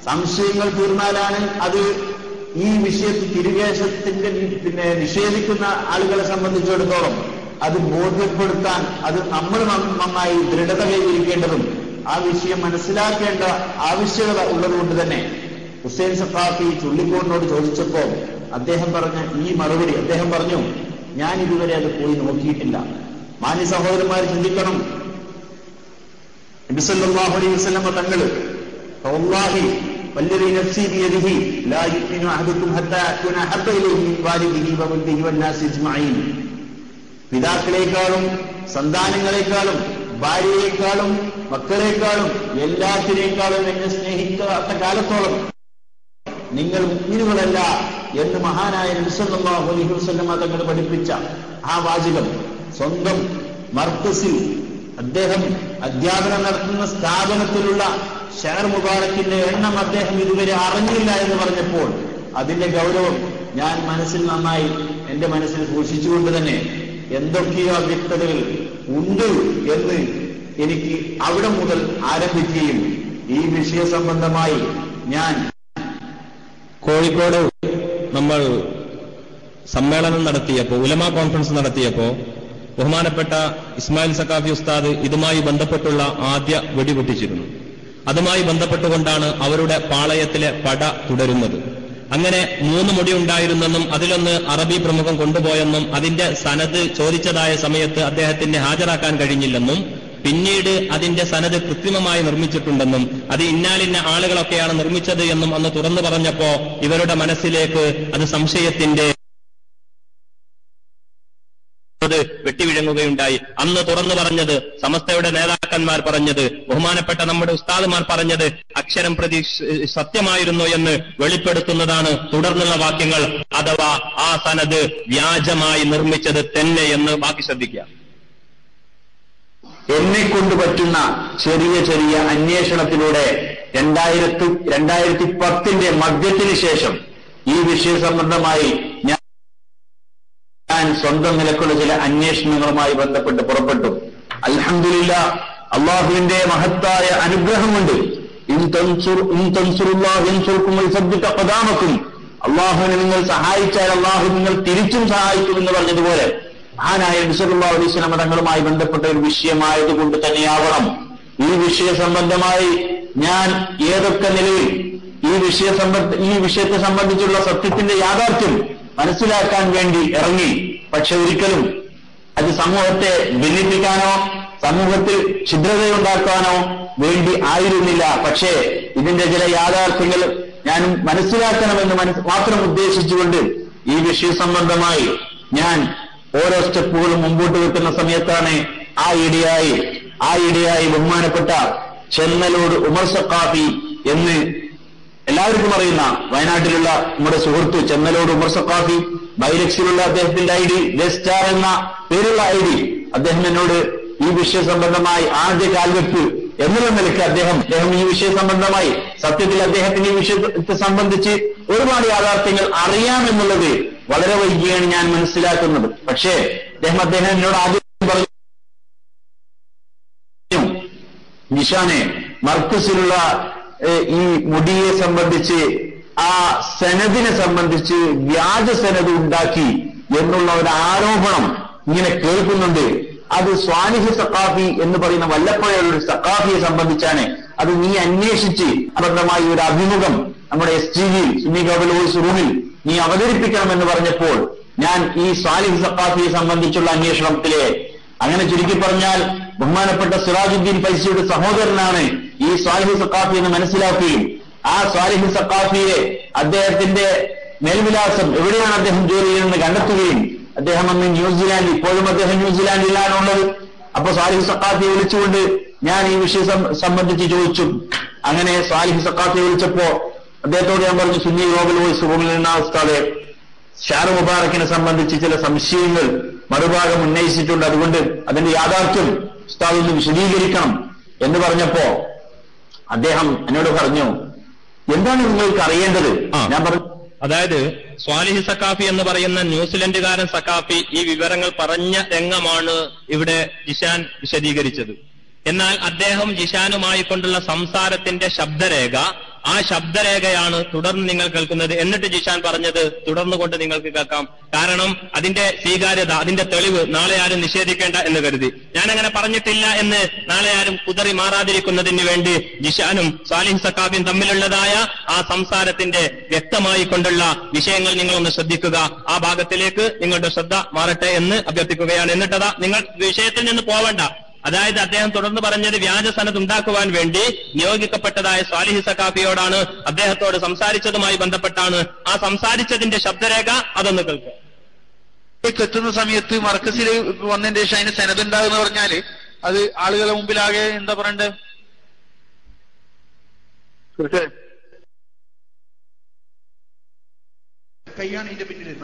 സംശയങ്ങൾ തീർന്നാലാണ് അത് ഈ വിഷയത്തിൽ തിരുകേശത്തിന്റെ പിന്നെ നിഷേധിക്കുന്ന ആളുകളെ സംബന്ധിച്ചിടത്തോളം അത് ബോധ്യപ്പെടുത്താൻ അത് നമ്മൾ നന്ന- നന്നായി ദൃഢത കൈവരിക്കേണ്ടതും ആ വിഷയം മനസ്സിലാക്കേണ്ട ആവശ്യകത ഉള്ളതുകൊണ്ട് തന്നെ ഹുസൈൻ സഖാഫി ചുള്ളിക്കോടിനോട് ചോദിച്ചപ്പോൾ അദ്ദേഹം പറഞ്ഞ ഈ മറുപടി അദ്ദേഹം പറഞ്ഞു ഞാൻ ഇതുവരെ അത് പോയി നോക്കിയിട്ടില്ല മാന്യ സഹോദരന്മാർ ചിന്തിക്കണം നബിസല്ലാഹു അലൈഹി വസല്ലമ തങ്ങള് വല്ലാഹി വല്ലദീ നഫ്സി ബിയദിഹി ലാ യുഅ്മിനു അഹദുക്കും ഹത്താ അകൂന അഹബ്ബ ഇലൈഹി മിൻ വാലിദിഹി വവൽദിഹി വന്നാസി അജ്മഈൻ പിതാക്കളെക്കാളും സന്താനങ്ങളെക്കാളും ഭാര്യയെക്കാളും മക്കളെക്കാളും എല്ലാത്തിനേക്കാളും എന്നെ സ്നേഹിക്കാത്ത കാലത്തോളം നിങ്ങൾ മുഗ്മിനുകളല്ല എന്ന് മഹാനായ നബിസല്ലാഹു അലൈഹി വസല്ലമ തങ്ങൾ പഠിപ്പിച്ച ആ വാചകം സ്വന്തം മർക്കസിൽ അദ്ദേഹം അധ്യാപനം നടത്തുന്ന സ്ഥാപനത്തിലുള്ള ഷെയർ മുബാറക്കിന്റെ എണ്ണം അദ്ദേഹം ഇതുവരെ അറിഞ്ഞില്ല എന്ന് പറഞ്ഞപ്പോൾ അതിന്റെ ഗൗരവം ഞാൻ മനസ്സിൽ നന്നായി എന്റെ മനസ്സിൽ സൂക്ഷിച്ചുകൊണ്ട് തന്നെ എന്തൊക്കെയോ അവ്യക്തതകൾ ഉണ്ട് എന്ന് എനിക്ക് അവിടെ മുതൽ ആരംഭിക്കുകയും ഈ വിഷയ സംബന്ധമായി ഞാൻ കോഴിക്കോട് നമ്മൾ സമ്മേളനം നടത്തിയപ്പോ ഉലമ കോൺഫറൻസ് നടത്തിയപ്പോ ബഹുമാനപ്പെട്ട ഇസ്മായിൽ സക്കാഫി ഉസ്താദ് ഇതുമായി ബന്ധപ്പെട്ടുള്ള ആദ്യ വെടിപൊട്ടിച്ചിരുന്നു അതുമായി ബന്ധപ്പെട്ടുകൊണ്ടാണ് അവരുടെ പാളയത്തിലെ പട തുടരുന്നത് അങ്ങനെ മൂന്ന് മുടി ഉണ്ടായിരുന്നെന്നും അതിലൊന്ന് അറബി പ്രമുഖം കൊണ്ടുപോയെന്നും അതിന്റെ സനത് ചോദിച്ചതായ സമയത്ത് അദ്ദേഹത്തിന് ഹാജരാക്കാൻ കഴിഞ്ഞില്ലെന്നും പിന്നീട് അതിന്റെ സനത് കൃത്രിമമായി നിർമ്മിച്ചിട്ടുണ്ടെന്നും അത് ഇന്നാലിന്ന ആളുകളൊക്കെയാണ് നിർമ്മിച്ചത് എന്നും അന്ന് തുറന്നു പറഞ്ഞപ്പോ ഇവരുടെ മനസ്സിലേക്ക് അത് സംശയത്തിന്റെ അത് വെട്ടിവിഴുങ്ങുകയുണ്ടായി അന്ന് തുറന്നു പറഞ്ഞത് സമസ്തയുടെ നേതാക്കന്മാർ പറഞ്ഞത് ബഹുമാനപ്പെട്ട നമ്മുടെ ഉസ്താദുമാർ പറഞ്ഞത് അക്ഷരം പ്രതി സത്യമായിരുന്നു എന്ന് വെളിപ്പെടുത്തുന്നതാണ് തുടർന്നുള്ള വാക്യങ്ങൾ അഥവാ ആ സനത് വ്യാജമായി നിർമ്മിച്ചത് തന്നെ എന്ന് ബാക്കി ശ്രദ്ധിക്കുക എന്നെ കൊണ്ട് പറ്റുന്ന ചെറിയ ചെറിയ അന്വേഷണത്തിലൂടെ രണ്ടായിരത്തി രണ്ടായിരത്തി പത്തിന്റെ മധ്യത്തിന് ശേഷം ഈ വിഷയ സംബന്ധമായി ഞാൻ ഞാൻ സ്വന്തം നിലക്കുള്ള ചില അന്വേഷണങ്ങളുമായി ബന്ധപ്പെട്ട് പുറപ്പെട്ടു അൽഹംദുലില്ല അള്ളാഹുവിന്റെ മഹത്തായ അനുഗ്രഹമുണ്ട് ഇൻ തൻസുർ- ഇൻ തൻസുറുല്ലാഹ് യൻസുർക്കും വയുസബ്ബിത ഖദാമക്കും. അള്ളാഹുവിനെ നിങ്ങൾ സഹായിച്ചാൽ അള്ളാഹു നിങ്ങൾ തിരിച്ചും സഹായിക്കും എന്ന് പറഞ്ഞതുപോലെ മഹാനായ നബിസല്ലാ അലൈഹി സ്വലമ തങ്ങളുമായി ബന്ധപ്പെട്ട ഒരു വിഷയമായതുകൊണ്ട് തന്നെയാവണം ഈ വിഷയ സംബന്ധമായി ഞാൻ ഏതൊക്കെ നിലയിൽ ഈ വിഷയ സംബന്ധ ഈ വിഷയത്തെ സംബന്ധിച്ചുള്ള സത്യത്തിന്റെ യാഥാർത്ഥ്യം മനസ്സിലാക്കാൻ വേണ്ടി ഇറങ്ങി പക്ഷെ ഒരിക്കലും അത് സമൂഹത്തെ ഭിന്നിപ്പിക്കാനോ സമൂഹത്തിൽ ഛിദ്രതയുണ്ടാക്കാനോ വേണ്ടി ആയിരുന്നില്ല പക്ഷേ ഇതിന്റെ ചില യാഥാർത്ഥ്യങ്ങൾ ഞാൻ മനസ്സിലാക്കണമെന്ന് മനസ്സ് മാത്രം ഉദ്ദേശിച്ചുകൊണ്ട് ഈ വിഷയ സംബന്ധമായി ഞാൻ ഓരോ സ്റ്റെപ്പുകളും മുമ്പോട്ട് വെക്കുന്ന സമയത്താണ് ആ ഇടയായി ആ ഇടയായി ബഹുമാനപ്പെട്ട ചെന്നലോട് ഉമർ സക്കാഫി എന്ന് എല്ലാവർക്കും അറിയുന്ന വയനാട്ടിലുള്ള നമ്മുടെ സുഹൃത്ത് ചെന്നലോട് ഉമർ സക്കാഫി ബൈലക്സിലുള്ള അദ്ദേഹത്തിന്റെ ഐ ഡി സ്റ്റാർ എന്ന പേരുള്ള ഐ ഡി അദ്ദേഹം എന്നോട് ഈ വിഷയ സംബന്ധമായി ആദ്യ കാൽവെപ്പ് എന്നുള്ള നിലയ്ക്ക് അദ്ദേഹം അദ്ദേഹം ഈ വിഷയ സംബന്ധമായി സത്യത്തിൽ അദ്ദേഹത്തിന് ഈ വിഷയത്തെ സംബന്ധിച്ച് ഒരുപാട് യാഥാർത്ഥ്യങ്ങൾ അറിയാമെന്നുള്ളത് വളരെ വൈകിയാണ് ഞാൻ മനസ്സിലാക്കുന്നത് പക്ഷേ അദ്ദേഹം അദ്ദേഹം എന്നോട് ആദ്യം പറഞ്ഞു നിഷാനെ മർക്കസിലുള്ള ഏഹ്, ഈ മുടിയെ സംബന്ധിച്ച് ആ സനദിനെ സംബന്ധിച്ച് വ്യാജ സനത് ഉണ്ടാക്കി എന്നുള്ള ഒരു ആരോപണം ഇങ്ങനെ കേൾക്കുന്നുണ്ട് അത് സ്വാലിഹ് സക്കാഫി എന്ന് പറയുന്ന വല്ലപ്പോഴുള്ള ഒരു സക്കാഫിയെ സംബന്ധിച്ചാണ് അത് നീ അന്വേഷിച്ച് അബദ്ധമായി ഒരു അഭിമുഖം നമ്മുടെ S T V Sunni global voice റൂമിൽ നീ അവതരിപ്പിക്കണമെന്ന് പറഞ്ഞപ്പോൾ ഞാൻ ഈ സ്വാലിഹ് സക്കാഫിയെ സംബന്ധിച്ചുള്ള അന്വേഷണത്തിലെ അങ്ങനെ ചുരുക്കി പറഞ്ഞാൽ ബഹുമാനപ്പെട്ട സിറാജുദ്ദീൻ പൈസയുടെ സഹോദരനാണ് ഈ സ്വാലിഹ് സക്കാഫി എന്ന് മനസ്സിലാക്കുകയും ആ സ്വാലിഹ് സക്കാഫിയെ അദ്ദേഹത്തിന്റെ മേൽവിലാസം എവിടെയാണ് അദ്ദേഹം ജോലി ചെയ്യുന്നത് കണ്ടെത്തുകയും അദ്ദേഹം അന്ന് ന്യൂസിലാൻഡ് ഇപ്പോഴും അദ്ദേഹം ന്യൂസിലാൻഡിലാണ് ഉള്ളത് അപ്പൊ സ്വാലിഹ് സക്കാഫിയെ വിളിച്ചുകൊണ്ട് ഞാൻ ഈ വിഷയം സം- സംബന്ധിച്ച് ചോദിച്ചു അങ്ങനെ സ്വാലിഹ് സക്കാഫിയെ വിളിച്ചപ്പോ അദ്ദേഹത്തോട് ഞാൻ പറഞ്ഞു സുന്നി ഗ്ലോബൽ വോയിസ് റൂമിൽ നിന്ന ഉസ്താദെ ഷാർ മുബാറക്കിനെ സംബന്ധിച്ച് ചില സംശയങ്ങൾ മറുഭാഗം ഉന്നയിച്ചിട്ടുണ്ട് അതുകൊണ്ട് അതിന്റെ യാഥാർത്ഥ്യം ഉസ്താദ് ഒന്ന് വിശദീകരിക്കണം എന്ന് പറഞ്ഞപ്പോ അദ്ദേഹം എന്നോട് പറഞ്ഞു എന്താണ് നിങ്ങൾക്ക് അറിയേണ്ടത് ആ. ഞാൻ പറഞ്ഞു അതായത് സ്വാലിഹ് സക്കാഫി എന്ന് പറയുന്ന ന്യൂസിലൻഡുകാരൻ സക്കാഫി ഈ വിവരങ്ങൾ പറഞ്ഞ രംഗമാണ് ഇവിടെ ജിഷാൻ വിശദീകരിച്ചത് എന്നാൽ അദ്ദേഹം ജിഷാനുമായി കൊണ്ടുള്ള സംസാരത്തിന്റെ ശബ്ദരേഖ ആ ശബ്ദരേഖയാണ് തുടർന്ന് നിങ്ങൾ കേൾക്കുന്നത് എന്നിട്ട് ജിഷാൻ പറഞ്ഞത് തുടർന്ന് കൊണ്ട് നിങ്ങൾക്ക് കേൾക്കാം കാരണം അതിന്റെ സ്വീകാര്യത അതിന്റെ തെളിവ് നാളെ ആരും നിഷേധിക്കേണ്ട എന്ന് കരുതി ഞാൻ അങ്ങനെ പറഞ്ഞിട്ടില്ല എന്ന് നാളെ ആരും കുതറി മാറാതിരിക്കുന്നതിന് വേണ്ടി ജിഷാനും സാലിഹ് സക്കാബിയും തമ്മിലുള്ളതായ ആ സംസാരത്തിന്റെ വ്യക്തമായി കൊണ്ടുള്ള വിഷയങ്ങൾ നിങ്ങളൊന്ന് ശ്രദ്ധിക്കുക ആ ഭാഗത്തിലേക്ക് നിങ്ങളുടെ ശ്രദ്ധ മാറട്ടെ എന്ന് അഭ്യർത്ഥിക്കുകയാണ് എന്നിട്ടതാ നിങ്ങൾ വിഷയത്തിൽ നിന്ന് പോവണ്ട അതായത് അദ്ദേഹം തുടർന്ന് പറഞ്ഞത് വ്യാജ സനത് ഉണ്ടാക്കുവാൻ വേണ്ടി നിയോഗിക്കപ്പെട്ടതായ സ്വാലിഹി സക്കാഫിയോടാണ് അദ്ദേഹത്തോട് സംസാരിച്ചതുമായി ബന്ധപ്പെട്ടാണ് ആ സംസാരിച്ചതിന്റെ ശബ്ദരേഖ അതൊന്ന് കേൾക്കുക എത്തുന്ന സമയത്ത് മർക്കസിൽ വന്നതിന്റെ ശേഷം അതിന് സെനതുണ്ടാകുന്ന പറഞ്ഞാല് അത് ആളുകളെ മുമ്പിലാകെ എന്താ പറയണ്ടേ തീർച്ചയായും കൈയാണ് ഇതിന്റെ പിന്നിലിരുന്ന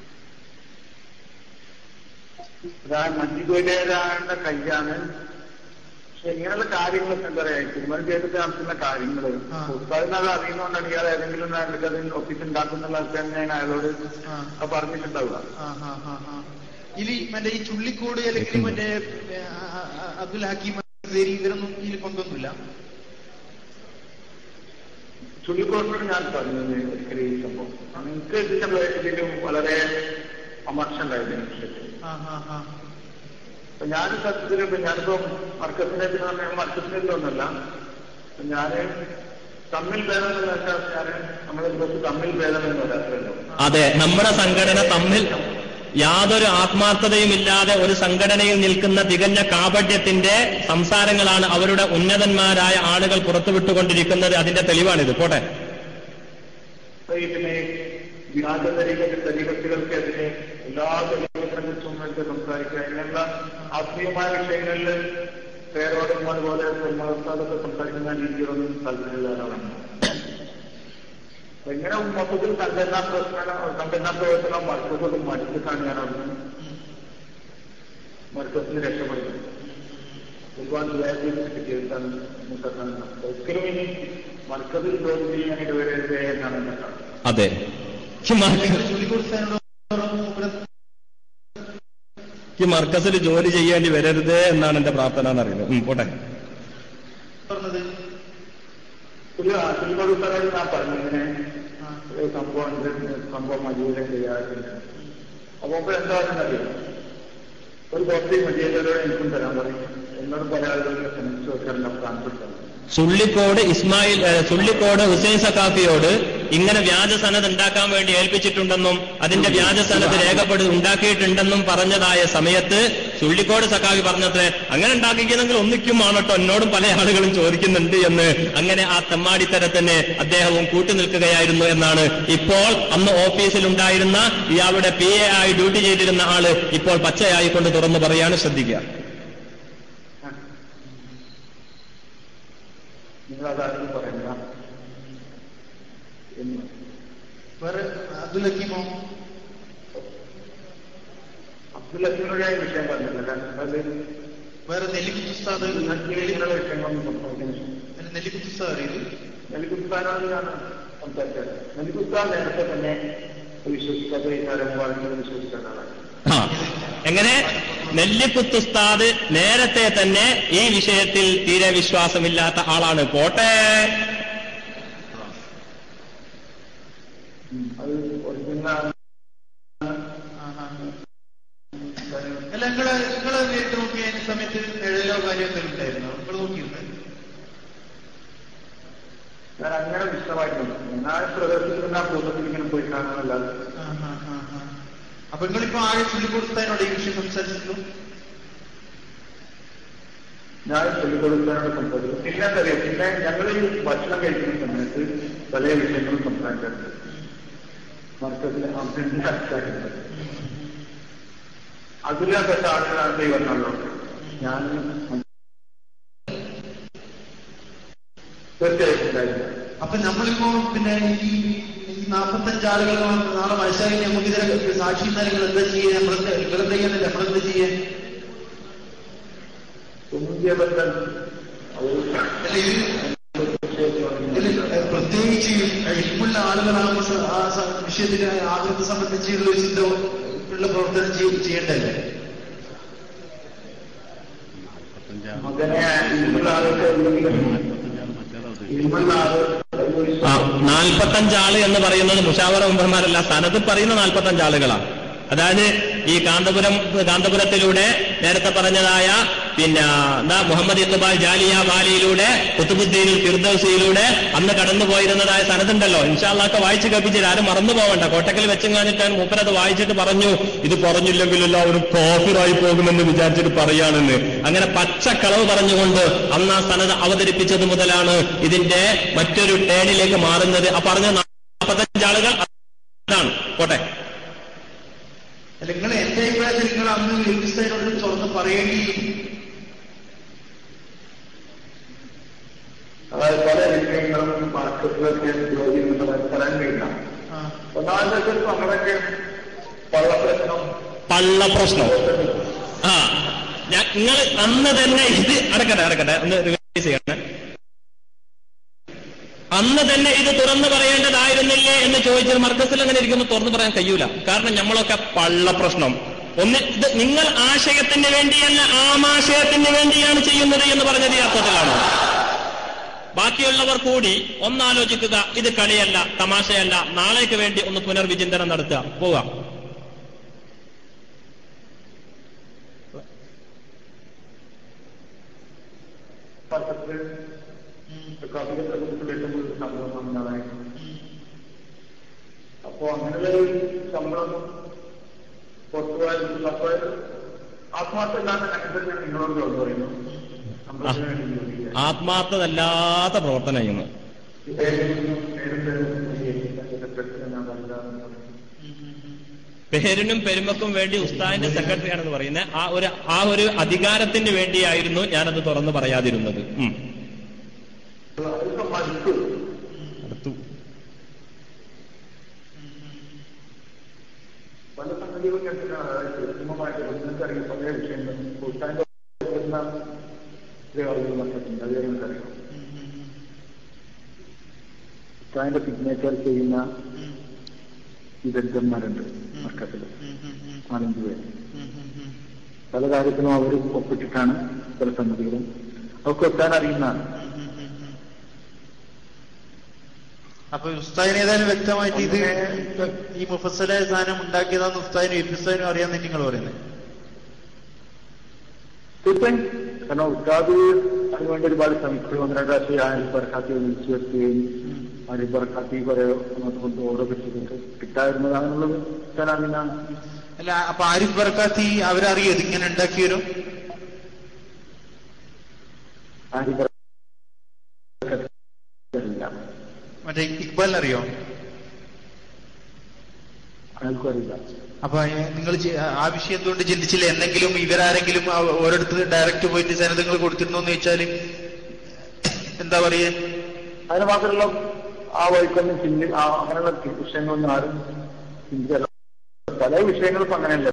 മഞ്ജുഗോയിലേതാണ്ട കയ്യാണ് പക്ഷെ ഇങ്ങനെയുള്ള കാര്യങ്ങളൊക്കെ എന്താ പറയാ കുമ്മൻ ചെയ്തിട്ട് നടത്തുന്ന കാര്യങ്ങൾ ആ. ഉസ്താദിന് അത് അറിയുന്നതുകൊണ്ടാണ് ഇയാൾ ഏതെങ്കിലും നാട്ടിലേക്ക് അതിന് ഒഫീസ് ഉണ്ടാക്കുന്നുള്ള ആൾക്കാരെ ഞാൻ അയാളോട് ആ. അത് പറഞ്ഞിട്ടുണ്ടാവുക ആ, ആ, ആ, ആ. ഇനി മറ്റേ ഈ ചുള്ളിക്കോട് അല്ലെങ്കിൽ മറ്റേ ഏ, ആ, ആ, അബ്ദുൽ ഹക്കീം അസേരി ഇവരൊന്നും ഇതിൽ പങ്കൊന്നുമില്ല ചുള്ളിക്കോട്ടിനോട് ഞാൻ പറഞ്ഞത് ഒരിക്കലും ഈ സംഭവം നിങ്ങൾക്ക് ഇതിന്റെ ഇതിലും വളരെ അമർഷം ഉണ്ടായിരുന്നു ഈ വിഷയത്തിൽ ആ, ആ, ആ. അപ്പൊ ഞാൻ സത്യത്തിൽ ഇപ്പൊ ഞാനിപ്പോ മർക്കസിനെ മർക്കസിനൊന്നുമല്ല ഞാന് തമ്മിൽ ഭേദം എന്ന് വെച്ചാൽ ഞാന് നമ്മളെ കുറച്ച് തമ്മിൽ ഭേദം എന്ന് പറയാറുണ്ടല്ലോ അതെ നമ്മുടെ സംഘടന തമ്മിൽ യാതൊരു ആത്മാർത്ഥതയും ഇല്ലാതെ ഒരു സംഘടനയിൽ നിൽക്കുന്ന തികഞ്ഞ കാപട്യത്തിന്റെ സംസാരങ്ങളാണ് അവരുടെ ഉന്നതന്മാരായ ആളുകൾ പുറത്തുവിട്ടുകൊണ്ടിരിക്കുന്നത് അതിന്റെ തെളിവാണിത് പോട്ടെ അപ്പൊ ഈ പിന്നെ വ്യാജ തരീകത്തിൽ തരീകത്തുകൾക്കെതിരെ എല്ലാ തരീകത്തിനെ കുറിച്ചും നമുക്ക് സംസാരിക്കുക ഇങ്ങനെയുള്ള ആത്മീയമായ വിഷയങ്ങളിൽ പേരോടും അതുപോലെ മതസ്ഥാനത്ത് സംസാരിക്കുന്ന രീതികളൊന്നും താല്പര്യമുള്ള ഒരാളാണ് അപ്പൊ ഇങ്ങനെ മൊത്തത്തിൽ സംഘടനാ പ്രവർത്തനം സംഘടനാ പ്രവർത്തനം മർക്കസോട് മടുത്തിട്ടാണ് ഞാൻ അവിടുന്ന് മർക്കസിന് രക്ഷപ്പെടുന്നത് ഒരുപാട് വേദന കിട്ടിയിട്ടാണ് ഒരിക്കലും ഇനി മർക്കസിൽ ജോലി ചെയ്യാനായിട്ട് വരരുതേ എന്നാണ് എന്റെ കാണുന്നത് അതെ ഈ മർക്ക- ചുള്ളിക്കോട് സ്ഥാനോട് മൂപ്പര് ഈ മർക്കസിൽ ജോലി ചെയ്യേണ്ടി വരരുത് എന്നാണ് എന്റെ പ്രാർത്ഥന എന്നറിയുന്നത് ഉം, പോട്ടെ പറഞ്ഞത് ഒരു ആശുപത്രി സാറോട് ഞാൻ പറഞ്ഞു ഇങ്ങനെ ആ. ഒരു സംഭവം ഉണ്ട്, സംഭവം മജീദിനെ ചെയ്യാറുണ്ട് അപ്പൊ ഇപ്പൊ എന്താ അറിയാം ഒരു കോപ്പി മജീദിനോട് എനിക്കും തരാൻ പറയും എന്നോട് പല ആളുകളും ശ്രമിച്ചു വെക്കാൻ കാണിച്ചിട്ടുണ്ട് ചുള്ളിക്കോട് ഇസ്മായിൽ ഏ, ചുള്ളിക്കോട് ഹുസൈൻ സക്കാഫിയോട് ഇങ്ങനെ വ്യാജ സനത് ഉണ്ടാക്കാൻ വേണ്ടി ഏൽപ്പിച്ചിട്ടുണ്ടെന്നും അതിന്റെ വ്യാജ സനത് രേഖപ്പെടുത്തി ഉണ്ടാക്കിയിട്ടുണ്ടെന്നും പറഞ്ഞതായ സമയത്ത് ചുള്ളിക്കോട് സക്കാഫി പറഞ്ഞത് അങ്ങനെ ഉണ്ടാക്കിക്കുന്നെങ്കിൽ ഒന്നിക്കും ആണട്ടോ എന്നോടും പല ആളുകളും ചോദിക്കുന്നുണ്ട് എന്ന് അങ്ങനെ ആ തെമ്മാടിത്തരത്തിന് അദ്ദേഹവും കൂട്ടുനിൽക്കുകയായിരുന്നു എന്നാണ് ഇപ്പോൾ അന്ന് ഓഫീസിലുണ്ടായിരുന്ന ഇയാളുടെ പി എ ആയി ഡ്യൂട്ടി ചെയ്തിരുന്ന ആള് ഇപ്പോൾ പച്ചയായി കൊണ്ട് തുറന്നു പറയാണ് ശ്രദ്ധിക്കുക നിങ്ങൾ അതാരും പറയുക എന്ന് വേറെ അബ്ദുൽ ഹക്കീമോ അബ്ദുൽ അസീനോട് ഞാൻ ഈ വിഷയം പറഞ്ഞില്ല കാരണം അത് വേറെ നെല്ലിക്കുത്ത് ഉസ്താദ് ഇങ്ങനെയുള്ള വിഷയങ്ങളൊന്നും സംഭവിക്കുന്നു നെല്ലിക്കുത്ത് ഉസ്താദ് അറിയില്ല നെല്ലിക്കുത്താനോട് ഞാൻ സംസാരിച്ചത് നെല്ലിക്കുത്താൻ നേരത്തെ തന്നെ വിശ്വസിക്കാത്ത ഈ കാര്യം വളരെ വിശ്വസിക്കേണ്ട ആളാണ് ആ എങ്ങനെ നെല്ലിക്കുത്തുസ്താദ് നേരത്തെ തന്നെ ഈ വിഷയത്തിൽ തീരെ വിശ്വാസമില്ലാത്ത ആളാണ് പോട്ടെ അത് ഒറിജിനൽ ആ, ആ. അല്ല നിങ്ങള് നിങ്ങള് നേരിട്ട് നോക്കിയ സമയത്ത് നിഴലോ കാര്യം എന്തെങ്കിലും ഉണ്ടായിരുന്നോ നിങ്ങൾ നോക്കിയിരുന്നു ഞാൻ അങ്ങനെ വിശദമായിട്ടുണ്ട് ഞാൻ പ്രദർശിക്കുന്ന ആ കൂട്ടത്തിൽ ഇങ്ങനെ പോയി കാണാനല്ലാതെ ആ, ആ, ആ, ആ. അപ്പൊ നിങ്ങളിപ്പോ ആകെ ചൊല്ലിക്കൊടുത്തതിനോട് ഈ വിഷയം സംസാരിച്ചിട്ടുള്ളൂ ഞാൻ ചൊല്ലിക്കൊടുക്കാനോട് സംസാരിച്ചു പിന്നെ എന്താ അറിയാം പിന്നെ ഞങ്ങൾ ഈ ഭക്ഷണം കഴിക്കുന്ന സമയത്ത് പല വിഷയങ്ങളും സംസാരിച്ചിട്ടുണ്ട് മർക്കത്തിൽ അഭ്യന്തര അതിലപ്പെട്ട ആളുകളാണ് ദൈവങ്ങളോ ഞാൻ തീർച്ചയായിട്ടും ഉണ്ടായിരുന്നു അപ്പൊ നമ്മളിപ്പോ പിന്നെ ഈ ഈ നാപ്പത്തഞ്ച് ആളുകൾ നാളെ മത്സരം നമുക്ക് ഇതിനെ സാക്ഷി നിങ്ങൾ എന്താ ചെയ്യാൻ നമ്മളെന്താ നിങ്ങളെന്താ ചെയ്യാനല്ല നമ്മളെന്താ ചെയ്യാൻ തുമ്പിയബദ്ധം അല്ല ഇത് ഇതിൽ പ്രത്യേകിച്ച് ഇൽമുള്ള ആളുകളാകുമ്പോൾ സ- ആ സ- വിഷയത്തിന് ആഗ്രഹത്തെ സംബന്ധിച്ചുള്ള ഒരു ചിന്ത ഉള്ള പ്രവർത്തനം ചെയ്- ചെയ്യേണ്ടല്ലേ മകനെ ഇരുമുള്ള ആളുകൾ ഇൽമുള്ള ആളുകൾ ആ നാൽപ്പത്തഞ്ചാള് എന്ന് പറയുന്നത് മുഷാവറ മെമ്പർമാരല്ല സനത് പറയുന്ന നാൽപ്പത്തഞ്ച് ആളുകളാണ് അതായത് ഈ കാന്തപുരം കാന്തപുരത്തിലൂടെ നേരത്തെ പറഞ്ഞതായ പിന്നെ എന്താ മുഹമ്മദ് ഇഖ്ബാൽ ജാലിയ വാലിയിലൂടെ കുത്തുബുദ്ദീനിൽ ഫിർദൌസിയിലൂടെ അന്ന് കടന്നു പോയിരുന്നതായ സനതുണ്ടല്ലോ ഇൻഷാള്ളാക്കെ വായിച്ചു കേൾപ്പിച്ചിട്ട് ആരും മറന്നു പോകണ്ട കോട്ടക്കൽ വെച്ചെങ്ങാനിട്ടാണ് മൂപ്പരത് വായിച്ചിട്ട് പറഞ്ഞു ഇത് പറഞ്ഞില്ലെങ്കിൽ എല്ലാവരും കോഫിറായി പോകുമെന്ന് വിചാരിച്ചിട്ട് പറയാണെന്ന് അങ്ങനെ പച്ചക്കളവ് പറഞ്ഞുകൊണ്ട് അന്ന് ആ സനത് അവതരിപ്പിച്ചത് മുതലാണ് ഇതിന്റെ മറ്റൊരു ടേണിലേക്ക് മാറുന്നത് ആ പറഞ്ഞ നാൽപ്പത്തഞ്ച് ആളുകൾ അതാണ് കോട്ടെ അല്ല നിങ്ങൾ എന്റെ അഭിപ്രായത്തിൽ നിങ്ങൾ അന്ന് ലിംഗിസ്റ്റൈനോട് തുറന്ന് പറയേണ്ടിയിരിക്കും അതായത് പല വിഷയങ്ങളും മാർക്കറ്റിലൊക്കെ ജോലി ചെയ്യുന്നത് പറയാൻ കഴിയില്ല ഒന്നാമത്തെ വെച്ചാൽ നമ്മളൊക്കെ പള്ളപ്രശ്നം പള്ള പ്രശ്നം ആ നിങ്ങൾ അന്ന് തന്നെ ഇത് അടക്കട്ടെ അടക്കട്ടെ ഒന്ന് റിവൈസ് ചെയ്യണേ അന്ന് തന്നെ ഇത് തുറന്നു പറയേണ്ടതായിരുന്നില്ലേ എന്ന് ചോദിച്ചാൽ മർക്കസിൽ അങ്ങനെ ഇരിക്കുമ്പോൾ തുറന്നു പറയാൻ കഴിയൂല കാരണം നമ്മളൊക്കെ പള്ള പ്രശ്നം ഒന്ന് ഇത് നിങ്ങൾ ആശയത്തിന് വേണ്ടിയല്ല ആമാശയത്തിന് വേണ്ടിയാണ് ചെയ്യുന്നത് എന്ന് പറഞ്ഞത് ഈ അർത്ഥത്തിലാണ് ബാക്കിയുള്ളവർ കൂടി ഒന്നാലോചിക്കുക ഇത് കളിയല്ല തമാശയല്ല നാളേക്ക് വേണ്ടി ഒന്ന് പുനർവിചിന്തനം നടത്തുക പോവുക പത്രത്തിൽ കവിതത്തെ കുറിച്ച് കേൾക്കുമ്പോൾ ഒരു സംഭവം ഉണ്ടായി അപ്പോ അങ്ങനെയുള്ള ഒരു ശമ്പളം പുറത്തുപോയാൽ അപ്പൊ ആത്മാർത്ഥമില്ലാത്ത കണ്ടത്തിൽ ഞാൻ നിങ്ങളോട് തുറന്നു പറയുന്നു ശമ്പളത്തിന് വേണ്ടി ജോലി ചെയ്യാൻ. ആത്മാർത്ഥതല്ലാത്ത പ്രവർത്തനം ചെയ്യുന്നു പേരിനും പേരും സെക്രട്ടറി ഞാൻ പറഞ്ഞതാണ് പേരിനും പെരുമക്കും വേണ്ടി ഉസ്താദിന്റെ സെക്രട്ടറിയാണെന്ന് പറയുന്നത് ആ ഒരു ആ ഒരു അധികാരത്തിന് വേണ്ടിയായിരുന്നു ഞാനത് തുറന്നു പറയാതിരുന്നത് ഉം. അതൊക്കെ മടുത്തു അടുത്തു പല സംഗതികളും ഞാൻ കൃത്രിമമായിട്ട് നിങ്ങൾക്കറിയാം പല വിഷയങ്ങളും ഉസ്താദിന്റെ വരുന്ന ചില ആളുകൾ വന്നിട്ടുണ്ട് അത് നിങ്ങൾക്കറിയാം ഉസ്താദിന്റെ സിഗ്നേച്ചർ ചെയ്യുന്ന വിദഗ്ധന്മാരുണ്ട് മർക്കത്തിൽ നാലഞ്ച് പേര് പല കാര്യത്തിലും അവർ ഒപ്പിട്ടിട്ടാണ് പല സംഗതികളും അവർക്ക് എത്താൻ അറിയുന്നതാണ് അപ്പൊ ഉസ്താദിന് ഏതായാലും വ്യക്തമായിട്ട് ഇത് ഈ മുഫസലായ സാധനം ഉണ്ടാക്കിയതാന്ന് ഉസ്താദിനും എപ്പിസ്താദിനും അറിയാന്ന് നിങ്ങൾ പറയുന്നത് തീർച്ചയായും കാരണം ഉസ്താദ് അതിനുവേണ്ടി ഒരുപാട് ശ്രമിച്ചു ഒന്ന് രണ്ട് പ്രാവശ്യം ആരിഫ് ബർഖാത്തി വിളിച്ചു വെക്കുകയും ആരിഫ് ബർഖാത്തി കുറെ അങ്ങോട്ട് കൊണ്ട് ഓരോ കിട്ടിയിട്ട് കിട്ടാതിരുന്നതാണെന്നുള്ളത് ഞാൻ അറിയുന്നതാണ് അല്ല അപ്പൊ ആരിഫ് ബർക്കാത്തി അവരറിയോ ഇതിങ്ങനെ ഉണ്ടാക്കി വരും ആരിഫ് ബർഖാത്തി അറിയില്ല മറ്റേ ഇക്ബാലിന് അറിയോ ആർക്കും അറിയില്ല അപ്പൊ നിങ്ങൾ ആ വിഷയം എന്തുകൊണ്ട് ചിന്തിച്ചില്ല എന്തെങ്കിലും ഇവരാരെങ്കിലും ആ- ഓരോരുത്തർ ഡയറക്റ്റ് പോയിട്ട് സന്നദ്ധങ്ങൾ കൊടുത്തിരുന്നോ എന്ന് ചോദിച്ചാല് എന്താ പറയേ അതിന് മാത്രമല്ല ആ വഴിക്കൊന്നും ചിന്തി ആ അങ്ങനെയുള്ള വിഷയങ്ങളൊന്നും ആരും ചിന്തിച്ചല്ല പല വിഷയങ്ങളും ഇപ്പൊ അങ്ങനെയല്ല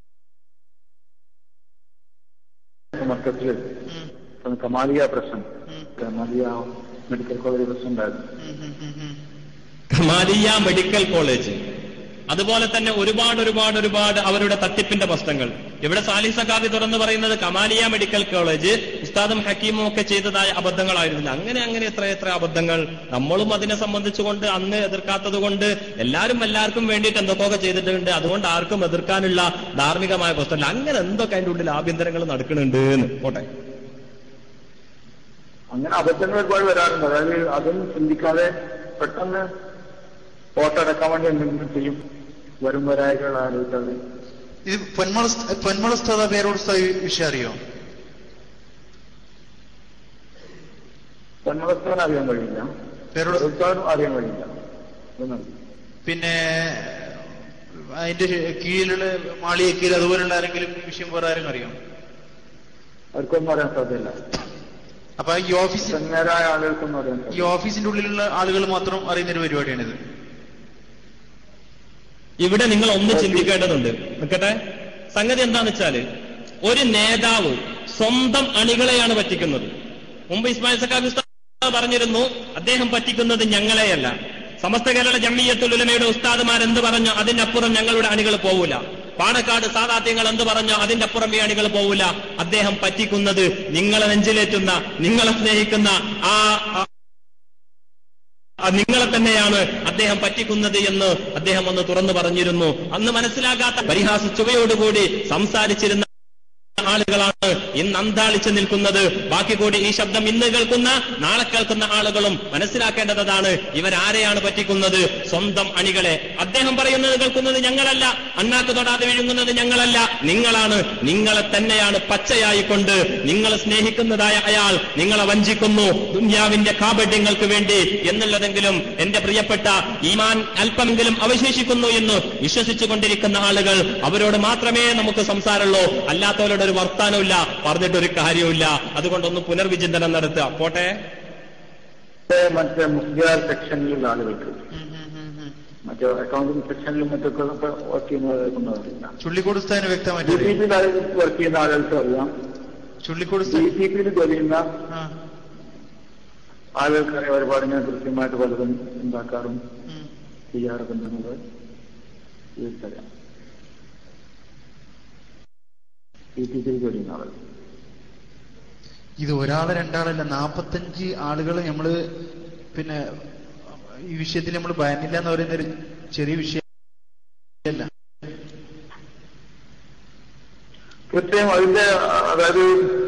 മൊത്തത്തില് ഇപ്പൊ കമാലിയ പ്രശ്നം കമാലിയ മെഡിക്കൽ കോളേജ് പ്രശ്നം ഉണ്ടായിരുന്നു ഖമാലിയ മെഡിക്കൽ കോളേജ് അതുപോലെ തന്നെ ഒരുപാട് ഒരുപാട് ഒരുപാട് അവരുടെ തട്ടിപ്പിന്റെ പ്രശ്നങ്ങൾ ഇവിടെ സാലിഹ് സഖാബി തുറന്നു പറയുന്നത് കമാലിയ മെഡിക്കൽ കോളേജ് ഉസ്താദും ഹക്കീമും ഒക്കെ ചെയ്തതായ അബദ്ധങ്ങളായിരുന്നില്ല അങ്ങനെ അങ്ങനെ എത്ര എത്ര അബദ്ധങ്ങൾ നമ്മളും അതിനെ സംബന്ധിച്ചുകൊണ്ട് അന്ന് എതിർക്കാത്തത് കൊണ്ട് എല്ലാവരും എല്ലാവർക്കും വേണ്ടിയിട്ട് എന്തൊക്കെയൊക്കെ ചെയ്തിട്ടുണ്ട് അതുകൊണ്ട് ആർക്കും എതിർക്കാനുള്ള ധാർമ്മികമായ പ്രശ്നമില്ല അങ്ങനെ എന്തൊക്കെ അതിന്റെ ഉള്ളിൽ ആഭ്യന്തരങ്ങൾ നടക്കുന്നുണ്ട് എന്ന് പോട്ടെ അങ്ങനെ അബദ്ധങ്ങൾ ഒരുപാട് വരാറുണ്ട് അതായത് അതൊന്നും ചിന്തിക്കാതെ പെട്ടെന്ന് ഫോട്ടോ അടക്കാൻ വേണ്ടി എന്തെങ്കിലും ചെയ്യും വരും വരായികൾ ആലോചിക്കാതെ ഇത് പൊന്മള പൊന്മള ഉസ്താദ പേരോട് ഉസ്താദ് ഈ വിഷയം അറിയോ തന്മടസ്ഥാനം അറിയാൻ കഴിയില്ല പേരോട് ഉസ്താദിനും അറിയാൻ കഴിയില്ല അതൊന്നും അറിയില്ല. പിന്നെ അതിന്റെ കീഴിലുള്ള മാളിയ കീഴിൽ അതുപോലുള്ള ആരെങ്കിലും ഈ വിഷയം വേറെ ആരെങ്കിലും അറിയോ അവർക്കൊന്നും അറിയാൻ സാധ്യല്ല അപ്പൊ ഈ ഓഫീസ് സന്മാരായ ആളുകൾക്കൊന്നും അറിയാൻ ഈ സാധ്യത ഓഫീസിന്റെ ഉള്ളിലുള്ള ആളുകൾ മാത്രം അറിയുന്ന ഒരു പരിപാടിയാണിത് ഇവിടെ നിങ്ങൾ ഒന്ന് ചിന്തിക്കേണ്ടതുണ്ട് നിൽക്കട്ടെ സംഗതി എന്താന്ന് വെച്ചാല് ഒരു നേതാവ് സ്വന്തം അണികളെയാണ് പറ്റിക്കുന്നത് മുമ്പ് ഇസ്മായിൽ സക്കാബ് ഉസ്താദ് പറഞ്ഞിരുന്നു അദ്ദേഹം പറ്റിക്കുന്നത് ഞങ്ങളെയല്ല സമസ്ത കേരള ജമ്മിയത്തുലുലമയുടെ ഉസ്താദുമാർ എന്ത് പറഞ്ഞോ അതിനപ്പുറം ഞങ്ങളുടെ അണികൾ പോവൂല പാണക്കാട് സാദാത്യങ്ങൾ എന്ത് പറഞ്ഞോ അതിന്റെ അപ്പുറം ഈ അണികൾ പോവൂല അദ്ദേഹം പറ്റിക്കുന്നത് നിങ്ങളെ നെഞ്ചിലേറ്റുന്ന നിങ്ങളെ സ്നേഹിക്കുന്ന ആ ആ- അത് നിങ്ങളെ തന്നെയാണ് അദ്ദേഹം പറ്റിക്കുന്നത് എന്ന് അദ്ദേഹം അന്ന് തുറന്നു പറഞ്ഞിരുന്നു അന്ന് മനസ്സിലാകാത്ത പരിഹാസ ചുവയോടുകൂടി സംസാരിച്ചിരുന്ന ആളുകളാണ് ഇന്ന് അന്താളിച്ചു നിൽക്കുന്നത് ബാക്കി കൂടി ഈ ശബ്ദം ഇന്ന് കേൾക്കുന്ന നാളെ കേൾക്കുന്ന ആളുകളും മനസ്സിലാക്കേണ്ടതാണ് ഇവരാരെയാണ് പറ്റിക്കുന്നത് സ്വന്തം അണികളെ അദ്ദേഹം പറയുന്നത് കേൾക്കുന്നത് ഞങ്ങളല്ല അണ്ണാക്ക് തൊടാതെ വിഴുങ്ങുന്നത് ഞങ്ങളല്ല നിങ്ങളാണ് നിങ്ങളെ തന്നെയാണ് പച്ചയായിക്കൊണ്ട് നിങ്ങളെ സ്നേഹിക്കുന്നതായ അയാൾ നിങ്ങളെ വഞ്ചിക്കുന്നു ദുന്യാവിന്റെ കാപട്യങ്ങൾക്ക് വേണ്ടി എന്നുള്ളതെങ്കിലും എന്റെ പ്രിയപ്പെട്ട ഈമാൻ അല്പമെങ്കിലും അവശേഷിക്കുന്നു എന്ന് വിശ്വസിച്ചു കൊണ്ടിരിക്കുന്ന ആളുകൾ അവരോട് മാത്രമേ നമുക്ക് സംസാരമുള്ളൂ അല്ലാത്തവരോട് ഒരു വർത്താനമില്ല പറഞ്ഞിട്ടൊരു കാര്യമില്ല അതുകൊണ്ടൊന്ന് പുനർവിചിന്തനം നടത്തുക പോട്ടെ മറ്റേ മുസ്ലിം സെക്ഷനിലുള്ള ആളുകൾക്ക് മറ്റേ അക്കൗണ്ടിംഗ് സെക്ഷനിലും മറ്റൊക്കെ വർക്ക് ചെയ്യുന്നവരറിയില്ല ചുള്ളിക്കോട് സ്ഥാനം ഡി വ്യക്തമായിട്ട് സി പിയിൽ വർക്ക് ചെയ്യുന്ന ആളുകൾക്ക് അറിയാം ചുള്ളിക്കോട് ഡി സ്ഥാനം സി പിയിൽ ജോലിയുന്ന ആ ആളുകൾക്കറിയാം ഒരുപാട് ഇങ്ങനെ കൃത്യമായിട്ട് പലതും ഉണ്ടാക്കാറും ഉം. ചെയ്യാറൊക്കെ ഉണ്ടെന്നുള്ളത് ഇവർക്കറിയാം ഡി സി പിയിൽ ജോലി ചെയ്യുന്ന ആളുകൾ ഇത് ഒരാള് രണ്ടാളല്ല നാപ്പത്തഞ്ച് ആളുകൾ നമ്മള് പിന്നെ ഈ വിഷയത്തിൽ നമ്മൾ ഭയന്നില്ല എന്ന് പറയുന്ന ഒരു ചെറിയ വിഷയമല്ല തീർച്ചയായും അതിന്റെ അതായത്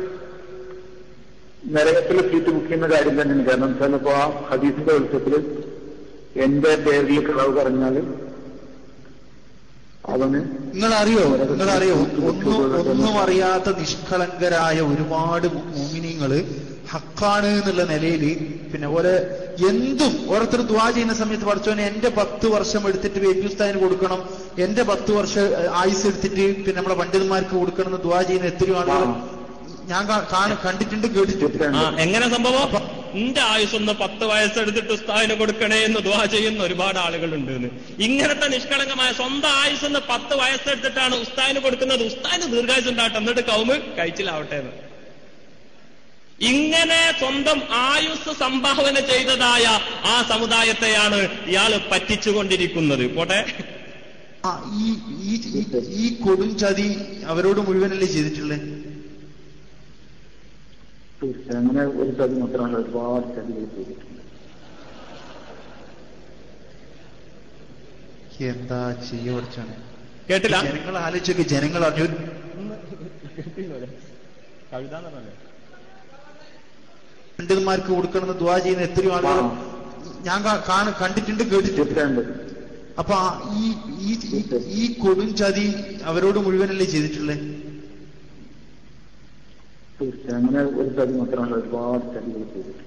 നരകത്തിലെ സീറ്റ് ബുക്ക് ചെയ്യുന്ന കാര്യം തന്നെയാണ് കാരണം ചിലപ്പോ ആ ഹദീസിന്റെ വെളിച്ചത്തിൽ എന്റെ പേരിൽ കളവ് പറഞ്ഞാൽ അവന് നിങ്ങൾ അറിയോ നിങ്ങൾ അറിയോ ഒന്നും ഒന്നും അറിയാത്ത നിഷ്കളങ്കരായ ഒരുപാട് മോമിനിങ്ങള് ഹക്കാണ് എന്നുള്ള നിലയിൽ പിന്നെ പോലെ എന്തും ഓരോരുത്തർ ദ്വാ ചെയ്യുന്ന സമയത്ത് പഠിച്ചോനെ എന്റെ പത്ത് വർഷം എടുത്തിട്ട് വെല്ലുസ്ഥാന് കൊടുക്കണം എന്റെ പത്ത് വർഷം ആയുസ് എടുത്തിട്ട് പിന്നെ നമ്മളെ പണ്ഡിതന്മാർക്ക് കൊടുക്കണം എന്ന് ദ്വാ ചെയ്യുന്ന എത്രയോ ആളുകൾ ഞാൻ കാ- കാണ- കണ്ടിട്ടുണ്ട് കേട്ടിട്ടുണ്ട് ആ എങ്ങനെ സംഭവം എന്റെ ആയുസ്സൊന്ന് പത്ത് വയസ്സെടുത്തിട്ട് ഉസ്താദിന് കൊടുക്കണേ എന്ന് ദ്വാ ചെയ്യുന്ന ഒരുപാട് ആളുകളുണ്ട് എന്ന് ഇങ്ങനത്തെ നിഷ്കളങ്കമായ സ്വന്തം ആയുസ്സെന്ന് പത്ത് വയസ്സെടുത്തിട്ടാണ് ഉസ്താദിന് കൊടുക്കുന്നത് ഉസ്താദിന് ദീർഘായുസ് ഉണ്ടാവട്ടെ എന്നിട്ട് കൗമ് കഴിച്ചിലാവട്ടെ എന്ന് ഇങ്ങനെ സ്വന്തം ആയുസ് സംഭാവന ചെയ്തതായ ആ സമുദായത്തെയാണ് ഇയാൾ പറ്റിച്ചുകൊണ്ടിരിക്കുന്നത് പോട്ടെ ആ, ഈ ഈ ഈ- ഈ കൊടും ചതി അവരോട് മുഴുവനല്ലേ ചെയ്തിട്ടുള്ളത് തീർച്ചയായും അങ്ങനെ ഒരു ചതി മാത്രമല്ല ഒരുപാട് ചതികൾ ചെയ്തിട്ടുണ്ട് എന്താ ചെയ്യ പഠിച്ചാണ് കേട്ടില്ല ജനങ്ങൾ ആലോചിച്ചൊക്കെ ജനങ്ങൾ അറിഞ്ഞു പണ്ഡിതന്മാർക്ക് കൊടുക്കണമെന്ന് ദ്വാ ചെയ്യുന്ന എത്രയോ ആളുകൾ ഞാൻ കാ- കാണ കണ്ടിട്ടുണ്ട് കേട്ടിട്ടുണ്ട് തീർച്ചയായും അപ്പൊ ആ ഈ ഈ ഈ- ഈ കൊടും ചതി അവരോട് മുഴുവനല്ലേ ചെയ്തിട്ടുള്ളത് തീർച്ചയായും അങ്ങനെ ഒരു ചതി മാത്രമല്ല ഒരുപാട് ചതികൾ ചെയ്തിട്ടുണ്ട്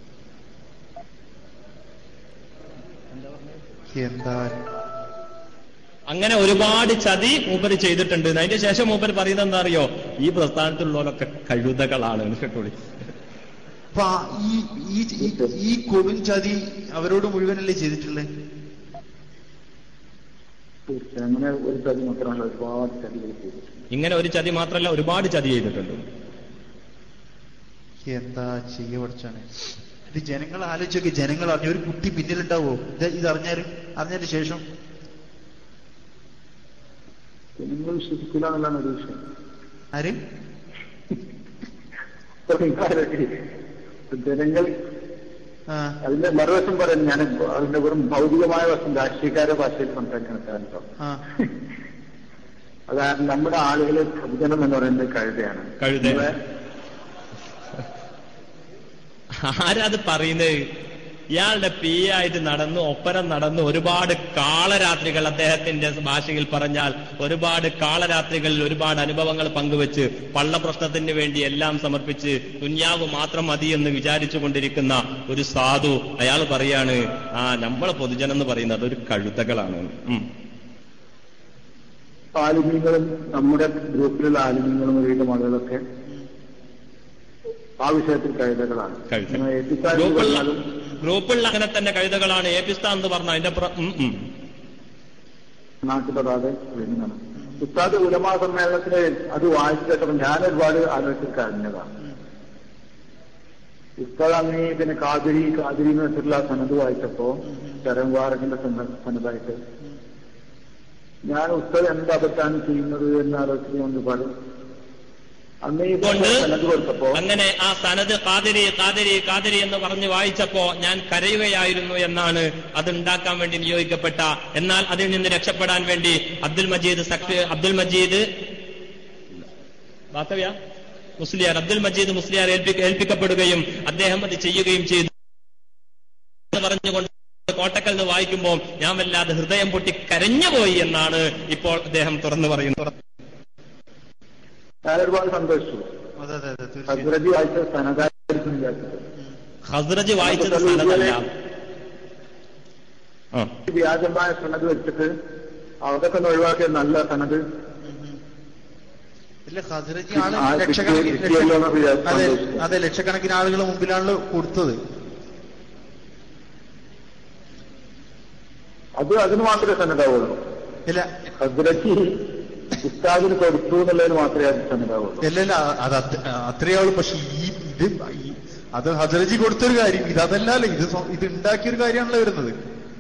എന്താ അങ്ങനെ ഒരുപാട് ചതി മൂപ്പര് ചെയ്തിട്ടുണ്ട് അതിന്റെ ശേഷം മൂപ്പര് പറയുന്നത് എന്താ അറിയോ ഈ പ്രസ്ഥാനത്തിലുള്ളവരൊക്കെ കഴുതകളാണ് എന്ന് കേട്ടോളി അപ്പൊ ആ ഈ ഈ ഈ- ഈ കൊടും ചതി അവരോട് മുഴുവനല്ലേ ചെയ്തിട്ടുള്ളത് തീർച്ചയായും അങ്ങനെ ഒരു ചതി മാത്രമല്ല ഒരുപാട് ചതികൾ ചെയ്തിട്ടുണ്ട് ഇങ്ങനെ ഒരു ചതി മാത്രമല്ല ഒരുപാട് ചതി ചെയ്തിട്ടുണ്ട് എന്താ ചെയ്യ പഠിച്ചാണ് ഇത് ജനങ്ങൾ ആലോചിച്ചൊക്കെ ജനങ്ങൾ അറിഞ്ഞു ഒരു കുട്ടി പിന്നിലുണ്ടാവോ ഇത് ഇത് അറിഞ്ഞാലും അറിഞ്ഞതിന് ശേഷം നിങ്ങൾ വിശ്വസിക്കില്ല എന്നുള്ളതാണ് ഒരു വിഷയം ആര് അപ്പൊ നിങ്ങളാരൊക്കെ ജനങ്ങൾ ആ അതിന്റെ മറുവശം പറയുന്നത് ഞാൻ അതിന്റെ വെറും ഭൗതികമായ വശം രാഷ്ട്രീയക്കാരുടെ ഭാഷയിൽ സംസാരിക്കണം കേട്ടോ ആ അതായത് നമ്മുടെ ആളുകളെ പൊതുജനം എന്ന് പറയുന്നത് കഴുതയാണ് കഴുത. നമ്മളെ ആരാ അത് പറയുന്നത് ഇയാളുടെ പി ആയിട്ട് നടന്നു ഒപ്പരം നടന്നു ഒരുപാട് കാളരാത്രികൾ അദ്ദേഹത്തിന്റെ ഭാഷയിൽ പറഞ്ഞാൽ ഒരുപാട് കാളരാത്രികളിൽ ഒരുപാട് അനുഭവങ്ങൾ പങ്കുവെച്ച് പള്ള പ്രശ്നത്തിന് വേണ്ടി എല്ലാം സമർപ്പിച്ച് ദുന്യാവ് മാത്രം മതി എന്ന് വിചാരിച്ചു കൊണ്ടിരിക്കുന്ന ഒരു സാധു അയാൾ പറയാണ് ആ നമ്മളെ പൊതുജനം എന്ന് പറയുന്നത് ഒരു കഴുതകളാണ് ഉം. ആലിമ്യങ്ങളും നമ്മുടെ ഗ്രൂപ്പിലുള്ള ആലിമ്യങ്ങളും ഒരുവിധം ആളുകളൊക്കെ ആ വിഷയത്തിൽ കഴുതകളാണ് കഴുത ഇങ്ങനെ എത്തിക്കാരി ഗ്രൂപ്പുള്ള പറഞ്ഞാലും ഗ്രൂപ്പുള്ള അങ്ങനെ തന്നെ കഴുതകളാണ് ഏപിസ്ഥാൻ എന്ന് പറഞ്ഞ അതിന്റെ പ്ര- ഉം, ഉം. നാട്ടുപെടാതെ വരുന്നതാണ് ഉസ്താദ് ഉലമാ സമ്മേളനത്തിന് അത് വായിച്ചു കേട്ടപ്പോൾ ഞാൻ ഒരുപാട് ആലോചിച്ച് കരഞ്ഞതാണ് ഉസ്താദ് അന്ന് ഈ പിന്നെ കാതിരി കാതിരി എന്ന് വെച്ചിട്ടുള്ള ആ സനത് വായിച്ചപ്പോ ചരംവാറകിന്റെ സനതായിട്ട് ഞാൻ ഉസ്താദ് എന്ത് അബദ്ധാണ് ചെയ്യുന്നത് എന്ന് ആലോചിച്ചുകൊണ്ട് പാടും അന്ന് ഈ കൊണ്ട് സനത് കൊടുത്തപ്പോ അങ്ങനെ ആ സനത് കാതിരി കാതിരി കാതിരി എന്ന് പറഞ്ഞ് വായിച്ചപ്പോ ഞാൻ കരയുകയായിരുന്നു എന്നാണ് അത് ഉണ്ടാക്കാൻ വേണ്ടി നിയോഗിക്കപ്പെട്ട എന്നാൽ അതിൽ നിന്ന് രക്ഷപ്പെടാൻ വേണ്ടി അബ്ദുൽ മജീദ് സക്രി അബ്ദുൽ മജീദ് വാത്തവ്യ മുസ്ലിയാർ അബ്ദുൽ മജീദ് മുസ്ലിയാർ ഏൽപ്പി- ഏൽപ്പിക്കപ്പെടുകയും അദ്ദേഹം അത് ചെയ്യുകയും ചെയ്തു എന്ന് പറഞ്ഞുകൊണ്ട് കോട്ടക്കൽ നിന്ന് വായിക്കുമ്പോൾ ഞാൻ വല്ലാതെ ഹൃദയം പൊട്ടി കരഞ്ഞുപോയി എന്നാണ് ഇപ്പോൾ അദ്ദേഹം തുറന്നു പറയുന്നത് ഞാൻ ഒരുപാട് സന്തോഷിച്ചു അതെ അതെ അതെ തീർച്ചയായും ഹസ്രജി വായിച്ച സനതായിരിക്കും വിചാരിച്ചത് ഹസ്രജ് വായിച്ചത് സനതല്ല ആ ഈ വ്യാജമായ സനത് വെച്ചിട്ട് അതൊക്കെ ഒന്ന് ഒഴിവാക്കിയ നല്ല സനത് ഇല്ല ഹസ്രജി ആള് ആ, ലക്ഷക്കണക്കിന് കിട്ടിയ- കിട്ടിയല്ലോ എന്ന് വിചാരിച്ച് അതെ സന്തോഷിച്ചു. അതെ ലക്ഷക്കണക്കിന് ആളുകളുടെ മുമ്പിലാണല്ലോ കൊടുത്തത് അത് അതിന് മാത്രമേ സന്നദ്ധാവുള്ളൂ ഇല്ല ഹസ്രജി ഉസ്താദിന് കൊടുത്തു എന്നുള്ളതിന് മാത്രമേ അത് സന്നദ്ധാവുള്ളൂ ഇല്ല ഇല്ല അത് അത്ര- അത്രയേ ഉള്ളൂ പക്ഷെ ഈ ഇത് ഈ- അത് ഹസരജി കൊടുത്തൊരു കാര്യം ഇത് അതല്ലല്ലോ ഇത് സ്വ- ഇത് ഉണ്ടാക്കിയൊരു കാര്യമാണല്ലോ വരുന്നത്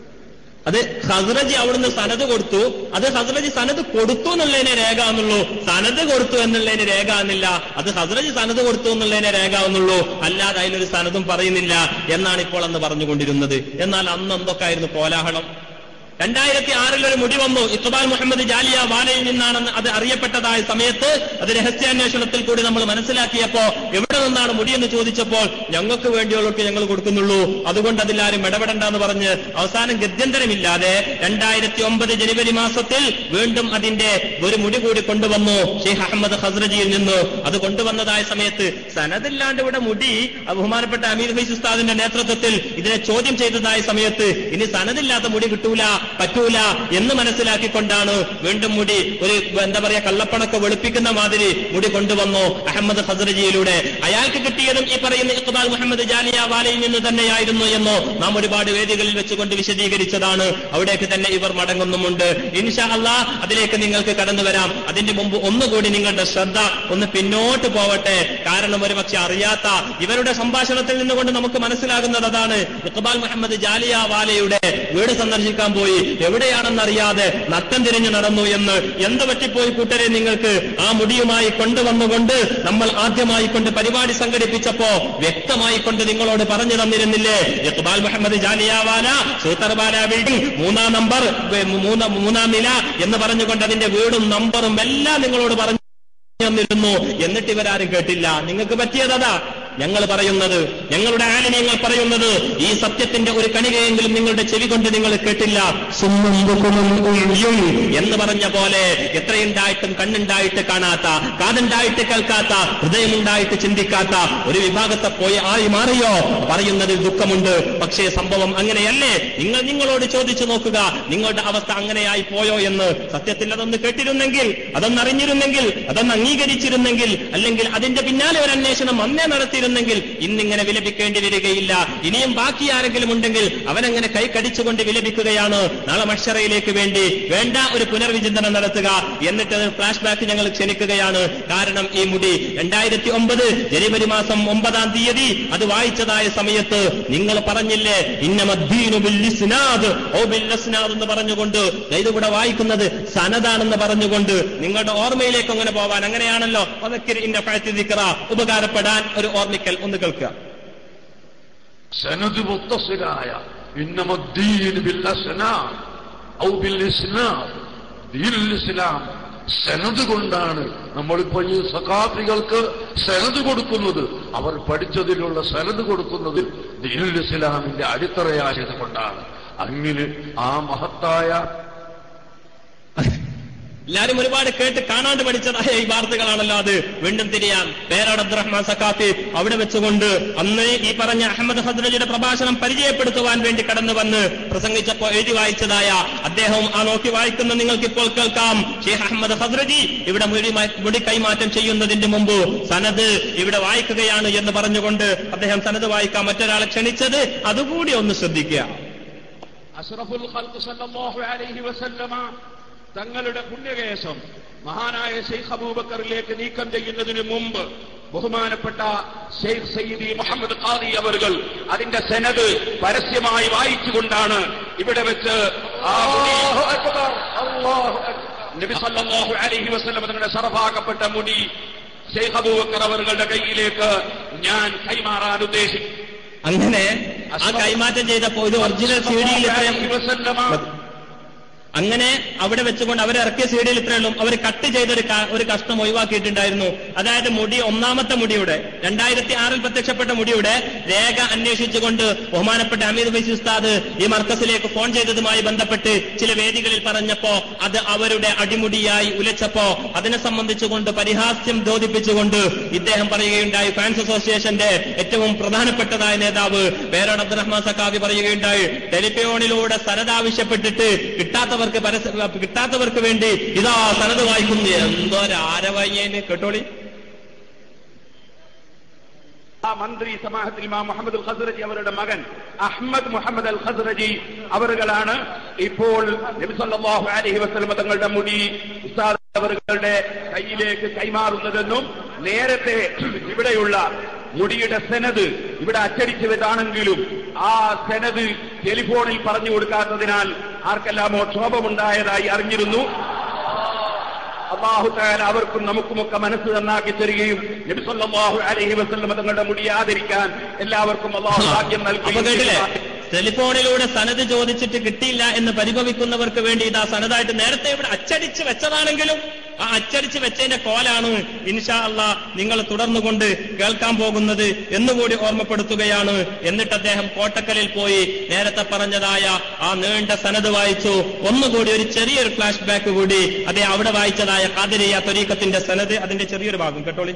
അത് ഹസ്രജി അവിടുന്ന് സനത് കൊടുത്തു അത് ഹസ്രജി സനത് കൊടുത്തു എന്നുള്ളതിനെ രേഖ എന്നുള്ളൂ സനത് കൊടുത്തു എന്നുള്ളതിന് രേഖ എന്നില്ല അത് ഹസ്രജി സനത് കൊടുത്തു എന്നുള്ളതിനെ രേഖ എന്നുള്ളൂ അല്ലാതെ അതിലൊരു സനതും പറയുന്നില്ല എന്നാണ് ഇപ്പോൾ അന്ന് പറഞ്ഞുകൊണ്ടിരുന്നത് എന്നാൽ അന്ന് എന്തൊക്കെയായിരുന്നു കോലാഹലം രണ്ടായിരത്തി ആറിൽ ഒരു മുടി വന്നു ഇഖ്ബാൽ മുഹമ്മദ് ജാലിയ വാലയിൽ നിന്നാണെന്ന് അത് അറിയപ്പെട്ടതായ സമയത്ത് അത് രഹസ്യാന്വേഷണത്തിൽ കൂടി നമ്മൾ മനസ്സിലാക്കിയപ്പോ എവിടെ നിന്നാണ് മുടിയെന്ന് ചോദിച്ചപ്പോൾ ഞങ്ങൾക്ക് വേണ്ടിയുള്ളവർക്ക് ഞങ്ങൾ കൊടുക്കുന്നുള്ളൂ അതുകൊണ്ട് അതിലാരും ഇടപെടണ്ടെന്ന് പറഞ്ഞ് അവസാനം ഗത്യന്തരമില്ലാതെ രണ്ടായിരത്തി ഒമ്പത് ജനുവരി മാസത്തിൽ വീണ്ടും അതിന്റെ ഒരു മുടി കൂടി കൊണ്ടുവന്നു ഷെയ്ഖ് അഹമ്മദ് ഹസ്രജിയിൽ നിന്ന് അത് കൊണ്ടുവന്നതായ സമയത്ത് സനദില്ലാണ്ട് ഇവിടെ മുടി ആ ബഹുമാനപ്പെട്ട അമീർ ഫൈസ് ഉസ്താദിന്റെ നേതൃത്വത്തിൽ ഇതിനെ ചോദ്യം ചെയ്തതായ സമയത്ത് ഇനി സനദില്ലാത്ത മുടി കിട്ടൂല പറ്റൂല എന്ന് മനസ്സിലാക്കിക്കൊണ്ടാണ് വീണ്ടും മുടി ഒരു എന്താ പറയാ കള്ളപ്പണൊക്കെ വെളുപ്പിക്കുന്ന മാതിരി മുടി കൊണ്ടുവന്നു അഹമ്മദ് ഹസ്രജിയിലൂടെ അയാൾക്ക് കിട്ടിയതും ഈ പറയുന്ന ഇഖ്ബാൽ മുഹമ്മദ് ജാലിയ വാലയിൽ നിന്ന് തന്നെയായിരുന്നു എന്നോ നാം ഒരുപാട് വേദികളിൽ വെച്ചുകൊണ്ട് വിശദീകരിച്ചതാണ് അവിടേക്ക് തന്നെ ഇവർ മടങ്ങുന്നുമുണ്ട് ഇൻഷാ അള്ളാ അതിലേക്ക് നിങ്ങൾക്ക് കടന്നു വരാം അതിന്റെ മുമ്പ് ഒന്നുകൂടി നിങ്ങളുടെ ശ്രദ്ധ ഒന്ന് പിന്നോട്ട് പോവട്ടെ കാരണം ഒരുപക്ഷെ അറിയാത്ത ഇവരുടെ സംഭാഷണത്തിൽ നിന്നുകൊണ്ട് നമുക്ക് മനസ്സിലാകുന്നത് അതാണ് ഇഖ്ബാൽ മുഹമ്മദ് ജാലിയ വാലയുടെ വീട് സന്ദർശിക്കാൻ പോയി എവിടെയാണെന്നറിയാതെ നട്ടം തിരിഞ്ഞു നടന്നു എന്ന് എന്ത് പറ്റിപ്പോയി കൂട്ടരെ നിങ്ങൾക്ക് ആ മുടിയുമായി കൊണ്ടുവന്നുകൊണ്ട് നമ്മൾ ആദ്യമായി കൊണ്ട് പരിപാടി സംഘടിപ്പിച്ചപ്പോ വ്യക്തമായി കൊണ്ട് നിങ്ങളോട് പറഞ്ഞു തന്നിരുന്നില്ലേ ഇഖ്ബാൽ മുഹമ്മദ് ജാലിയാവാല സൂത്തർബാല ബിൽഡിംഗ് മൂന്നാം നമ്പർ ഏ, മൂന്നാം മൂന്നാം നില എന്ന് പറഞ്ഞുകൊണ്ട് അതിന്റെ വീടും നമ്പറും എല്ലാം നിങ്ങളോട് പറഞ്ഞു തന്നിരുന്നു എന്നിട്ട് ഇവരാരും കേട്ടില്ല നിങ്ങൾക്ക് പറ്റിയതതാ ഞങ്ങൾ പറയുന്നത് ഞങ്ങളുടെ ആലിന്യങ്ങൾ പറയുന്നത് ഈ സത്യത്തിന്റെ ഒരു കണികയെങ്കിലും നിങ്ങളുടെ ചെവി കൊണ്ട് നിങ്ങൾ കേട്ടില്ല സുമ്മും ബുക്കുമും ഉയ്യും എന്ന് പറഞ്ഞ പോലെ എത്രയുണ്ടായിട്ടും കണ്ണുണ്ടായിട്ട് കാണാത്ത കാതുണ്ടായിട്ട് കേൾക്കാത്ത ഹൃദയമുണ്ടായിട്ട് ചിന്തിക്കാത്ത ഒരു വിഭാഗത്തെ പോയി ആയി മാറിയോ പറയുന്നതിൽ ദുഃഖമുണ്ട് പക്ഷേ സംഭവം അങ്ങനെയല്ലേ നിങ്ങൾ നിങ്ങളോട് ചോദിച്ചു നോക്കുക നിങ്ങളുടെ അവസ്ഥ അങ്ങനെയായി പോയോ എന്ന് സത്യത്തിൽ അതൊന്ന് കേട്ടിരുന്നെങ്കിൽ അതൊന്ന് അറിഞ്ഞിരുന്നെങ്കിൽ അതൊന്ന് അംഗീകരിച്ചിരുന്നെങ്കിൽ അല്ലെങ്കിൽ അതിന്റെ പിന്നാലെ ഒരു അന്വേഷണം അന്നേ നടത്തിയിരുന്നെങ്കിൽ ഇന്നിങ്ങനെ വിലപിക്കേണ്ടി വരികയില്ല ഇനിയും ബാക്കി ആരെങ്കിലും ഉണ്ടെങ്കിൽ അവനങ്ങനെ കൈ കടിച്ചുകൊണ്ട് വിലപിക്കുകയാണ് നാളെ മഷറയിലേക്ക് വേണ്ടി വേണ്ട ഒരു പുനർവിചിന്തനം നടത്തുക എന്നിട്ട് ഒരു ഫ്ലാഷ് ബാക്ക് ഞങ്ങൾ ക്ഷണിക്കുകയാണ് കാരണം ഈ മുടി രണ്ടായിരത്തി ഒമ്പത് ജനുവരി മാസം ഒമ്പതാം തീയതി അത് വായിച്ചതായ സമയത്ത് നിങ്ങൾ പറഞ്ഞില്ലേ ഇന്നമദ്ദീനു ബില്ലിസ്നാദ് ഓ ബില്ലസ്നാദ് എന്ന് പറഞ്ഞുകൊണ്ട് ഇത് ഇവിടെ വായിക്കുന്നത് സനദാണെന്ന് പറഞ്ഞുകൊണ്ട് നിങ്ങളുടെ ഓർമ്മയിലേക്ക് അങ്ങനെ പോവാൻ അങ്ങനെയാണല്ലോ അതൊക്കെ ഇന്ന പഴത്തിരിക്കറ ഉപകാരപ്പെടാൻ ഒരു ഓർമ്മിക്കൽ ഒന്ന് കേൾക്കുക സനദ് മുത്തസിലായ ഇന്നമദ്ദീൻ ബില്ലസ്നാം ഔ ബില്ലിസ്നാം ദീനുൽ ഇസ്ലാം സനത് കൊണ്ടാണ് നമ്മളിപ്പോ ഈ സഖാഫികൾക്ക് സനത് കൊടുക്കുന്നത് അവർ പഠിച്ചതിലുള്ള സനത് കൊടുക്കുന്നത് ദീനുൽ ഇസ്ലാമിന്റെ അടിത്തറയായത് കൊണ്ടാണ് അങ്ങനെ ആ മഹത്തായ എല്ലാരും ഒരുപാട് കേട്ട് കാണാണ്ട് പഠിച്ചതായ ഈ വാർത്തകളാണല്ലോ അത് വീണ്ടും തിരിയാം പേരാട് അബ്ദുറഹ്മാൻ സക്കാഫി അവിടെ വെച്ചുകൊണ്ട് അന്ന് ഈ പറഞ്ഞ അഹമ്മദ് ഹസ്രജിയുടെ പ്രഭാഷണം പരിചയപ്പെടുത്തുവാൻ വേണ്ടി കടന്നു വന്ന് പ്രസംഗിച്ചപ്പോ എഴുതി വായിച്ചതായ അദ്ദേഹം ആ നോക്കി വായിക്കുന്ന നിങ്ങൾക്ക് ഇപ്പോൾ കേൾക്കാം ഷെയ്ഖ് അഹമ്മദ് ഹസ്രജി ഇവിടെ മുടി മാ- മുടി കൈമാറ്റം ചെയ്യുന്നതിന്റെ മുമ്പ് സനത് ഇവിടെ വായിക്കുകയാണ് എന്ന് പറഞ്ഞുകൊണ്ട് അദ്ദേഹം സനത് വായിക്കാൻ മറ്റൊരാളെ ക്ഷണിച്ചത് അതുകൂടി ഒന്ന് ശ്രദ്ധിക്കുക അഷ്റഫുൽ ഖൽഖ് സല്ലല്ലാഹു അലൈഹി വസല്ലമ തങ്ങളുടെ പുണ്യകേശം മഹാനായ ഷെയ്ഖ് അബൂബക്കറിലേക്ക് നീക്കം ചെയ്യുന്നതിന് മുമ്പ് ബഹുമാനപ്പെട്ട ഷെയ്ഖ് സയ്യിദി മുഹമ്മദ് ഖാദി അവർകൾ അതിന്റെ സെനത് പരസ്യമായി വായിച്ചുകൊണ്ടാണ് ഇവിടെ വെച്ച് ആ മുടി നബി സല്ലല്ലാഹു അലൈഹി വസല്ലം തങ്ങളുടെ ശറഫാക്കപ്പെട്ട മുടി ഷെയ്ഖ് അബൂബക്കർ അവരുടെ കയ്യിലേക്ക് ഞാൻ കൈമാറാൻ ഉദ്ദേശിക്കുന്നു അങ്ങനെ ആ കൈമാറ്റം ചെയ്തപ്പോ ഇത് ഒറിജിനൽ സി ഡിയിൽ ഇത്രയും അങ്ങനെ അവിടെ വെച്ചുകൊണ്ട് അവർ ഇറക്കിയ സി ഡിയിൽ ഇത്രയുള്ളൂ അവർ കട്ട് ചെയ്തൊരു ക- ഒരു കഷ്ണം ഒഴിവാക്കിയിട്ടുണ്ടായിരുന്നു അതായത് മുടി ഒന്നാമത്തെ മുടിയുടെ രണ്ടായിരത്തി ആറിൽ പ്രത്യക്ഷപ്പെട്ട മുടിയുടെ രേഖ അന്വേഷിച്ചുകൊണ്ട് ബഹുമാനപ്പെട്ട അമീദ് ഫൈസി ഉസ്താദ് ഈ മർക്കസിലേക്ക് ഫോൺ ചെയ്തതുമായി ബന്ധപ്പെട്ട് ചില വേദികളിൽ പറഞ്ഞപ്പോ അത് അവരുടെ അടിമുടിയായി ഉലച്ചപ്പോ അതിനെ സംബന്ധിച്ചുകൊണ്ട് പരിഹാസ്യം ദ്യോതിപ്പിച്ചുകൊണ്ട് ഇദ്ദേഹം പറയുകയുണ്ടായി ഫാൻസ് അസോസിയേഷന്റെ ഏറ്റവും പ്രധാനപ്പെട്ടതായ നേതാവ് പേരോട് അബ്ദുറഹ്മാൻ സക്കാവി പറയുകയുണ്ടായി ടെലിഫോണിലൂടെ സനത് ആവശ്യപ്പെട്ടിട്ട് കിട്ടാത്തവർക്ക് പരസ്യ കിട്ടാത്തവർക്ക് വേണ്ടി ഇതാ സനത് വായിക്കുന്നു എന്തോ ആരവയ്യേന് കേട്ടോളി ആ മന്ത്രി സമാഹത്തിൽ ഇമാം മുഹമ്മദ് അൽ ഖസ്റജി അവരുടെ മകൻ അഹ്മദ് മുഹമ്മദ് അൽ ഖസ്റജി അവരുകളാണ് ഇപ്പോൾ നബി സല്ലല്ലാഹു അലൈഹി വസല്ലം തങ്ങളുടെ മുടി ഉസ്താദ് അവരുടെ കയ്യിലേക്ക് കൈമാറുന്നതെന്നും നേരത്തെ ഇവിടെയുള്ള മുടിയുടെ സെനത് ഇവിടെ അച്ചടിച്ചു വെച്ചാണെങ്കിലും ആ സെനത് ടെലിഫോണിൽ പറഞ്ഞു കൊടുക്കാത്തതിനാൽ ആർക്കെല്ലാമോ ക്ഷോഭമുണ്ടായതായി അറിഞ്ഞിരുന്നു അള്ളാഹു താല അവർക്കും നമുക്കുമൊക്കെ മനസ്സ് നന്നാക്കി തരികയും നബി സല്ലല്ലാഹു അലൈഹി വസല്ലം തങ്ങളുടെ മുടി ആദരിക്കാൻ എല്ലാവർക്കും അള്ളാഹു ഭാഗ്യം അപ്പൊ കേട്ടില്ലേ നൽകി ടെലിഫോണിലൂടെ സനത് ചോദിച്ചിട്ട് കിട്ടിയില്ല എന്ന് പരിഭവിക്കുന്നവർക്ക് വേണ്ടി ഇതാ സനതായിട്ട് നേരത്തെ ഇവിടെ അച്ചടിച്ച് വെച്ചതാണെങ്കിലും ആ അച്ചടിച്ച് വെച്ചതിന്റെ കോലാണ് ഇൻഷാ അള്ളാ നിങ്ങൾ തുടർന്നുകൊണ്ട് കേൾക്കാൻ പോകുന്നത് എന്നുകൂടി ഓർമ്മപ്പെടുത്തുകയാണ് എന്നിട്ട് അദ്ദേഹം കോട്ടക്കലിൽ പോയി നേരത്തെ പറഞ്ഞതായ ആ നീണ്ട സനത് വായിച്ചു ഒന്നുകൂടി ഒരു ചെറിയൊരു ഫ്ലാഷ് ബാക്ക് കൂടി അതേ അവിടെ വായിച്ചതായ കാതിരിയ ത്വരീക്കത്തിന്റെ സനത് അതിന്റെ ചെറിയൊരു ഭാഗം കേട്ടോളി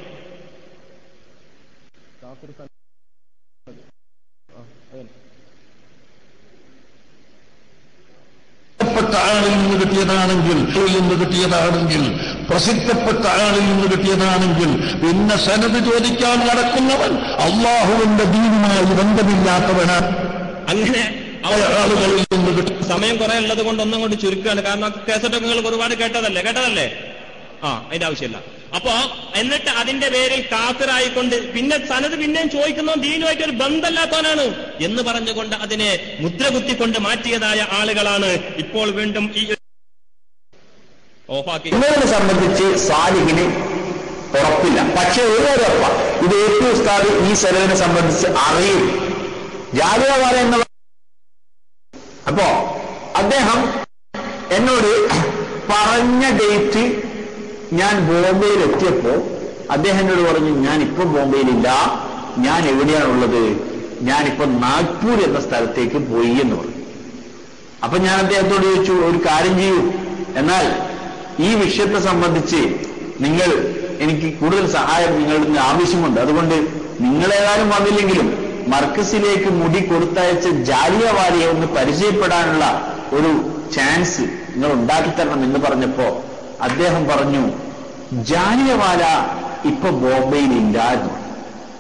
പ്രസിദ്ധപ്പെട്ട ആളിൽ നിന്ന് കിട്ടിയതാണെങ്കിൽ ിൽ നിന്ന് കിട്ടിയതാണെങ്കിൽ പ്രസിദ്ധപ്പെട്ട ആളിൽ നിന്ന് കിട്ടിയതാണെങ്കിൽ പിന്നെ സനത് ചോദിക്കാൻ നടക്കുന്നവൻ അള്ളാഹുവിന്റെ ദീനുമായി ബന്ധമില്ലാത്തവനാണ് അങ്ങനെ ആളുകളിൽ നിന്ന് കിട്ടി സമയം കുറെ ഉള്ളത് കൊണ്ട് ഒന്നും കൊണ്ട് ചുരുക്കുകയാണ് കാരണം കേസറ്റൊക്കെ നിങ്ങൾ ഒരുപാട് കേട്ടതല്ലേ കേട്ടതല്ലേ ആ അതിന്റെ ആവശ്യമില്ല അപ്പോ എന്നിട്ട് അതിന്റെ പേരിൽ കാഫിറായിക്കൊണ്ട് പിന്നെ സനത് പിന്നെയും ചോദിക്കുന്നവൻ ദീനുമായിട്ട് ഒരു ബന്ധമില്ലാത്തവനാണ് എന്ന് പറഞ്ഞുകൊണ്ട് അതിനെ മുദ്ര കുത്തിക്കൊണ്ട് മാറ്റിയതായ ആളുകളാണ് ഇപ്പോൾ വീണ്ടും ഈ ഓഫാക്കി എന്നതിനെ സംബന്ധിച്ച് സാലിഹിന് ഉറപ്പില്ല പക്ഷെ ഒരു ഉറപ്പ ഇത് ഏറ്റവും ഉസ്താദ് ഈ സെലവിനെ സംബന്ധിച്ച് അറിയും ജാലിയവാല എന്ന അപ്പോ അദ്ദേഹം എന്നോട് പറഞ്ഞ ഡേറ്റ് ഞാൻ ബോംബെയിൽ എത്തിയപ്പോ അദ്ദേഹം എന്നോട് പറഞ്ഞു ഞാൻ ഇപ്പൊ ബോംബെയിലില്ല ഞാൻ എവിടെയാണുള്ളത് ഞാനിപ്പോ നാഗ്പൂർ എന്ന സ്ഥലത്തേക്ക് പോയി എന്ന് പറഞ്ഞു അപ്പൊ ഞാൻ അദ്ദേഹത്തോട് ചോദിച്ചു ഒരു കാര്യം ചെയ്യൂ എന്നാൽ ഈ വിഷയത്തെ സംബന്ധിച്ച് നിങ്ങൾ എനിക്ക് കൂടുതൽ സഹായം നിങ്ങളിൽ നിന്ന് ആവശ്യമുണ്ട് അതുകൊണ്ട് നിങ്ങളേതായാലും വന്നില്ലെങ്കിലും മർക്കസിലേക്ക് മുടി കൊടുത്തയച്ച ജാലിയവാലിയെ ഒന്ന് പരിചയപ്പെടാനുള്ള ഒരു ചാൻസ് നിങ്ങൾ ഉണ്ടാക്കിത്തരണം എന്ന് പറഞ്ഞപ്പോ അദ്ദേഹം പറഞ്ഞു ജാലിയവാല ഇപ്പൊ ബോംബെയിലില്ല എന്ന് പറഞ്ഞു.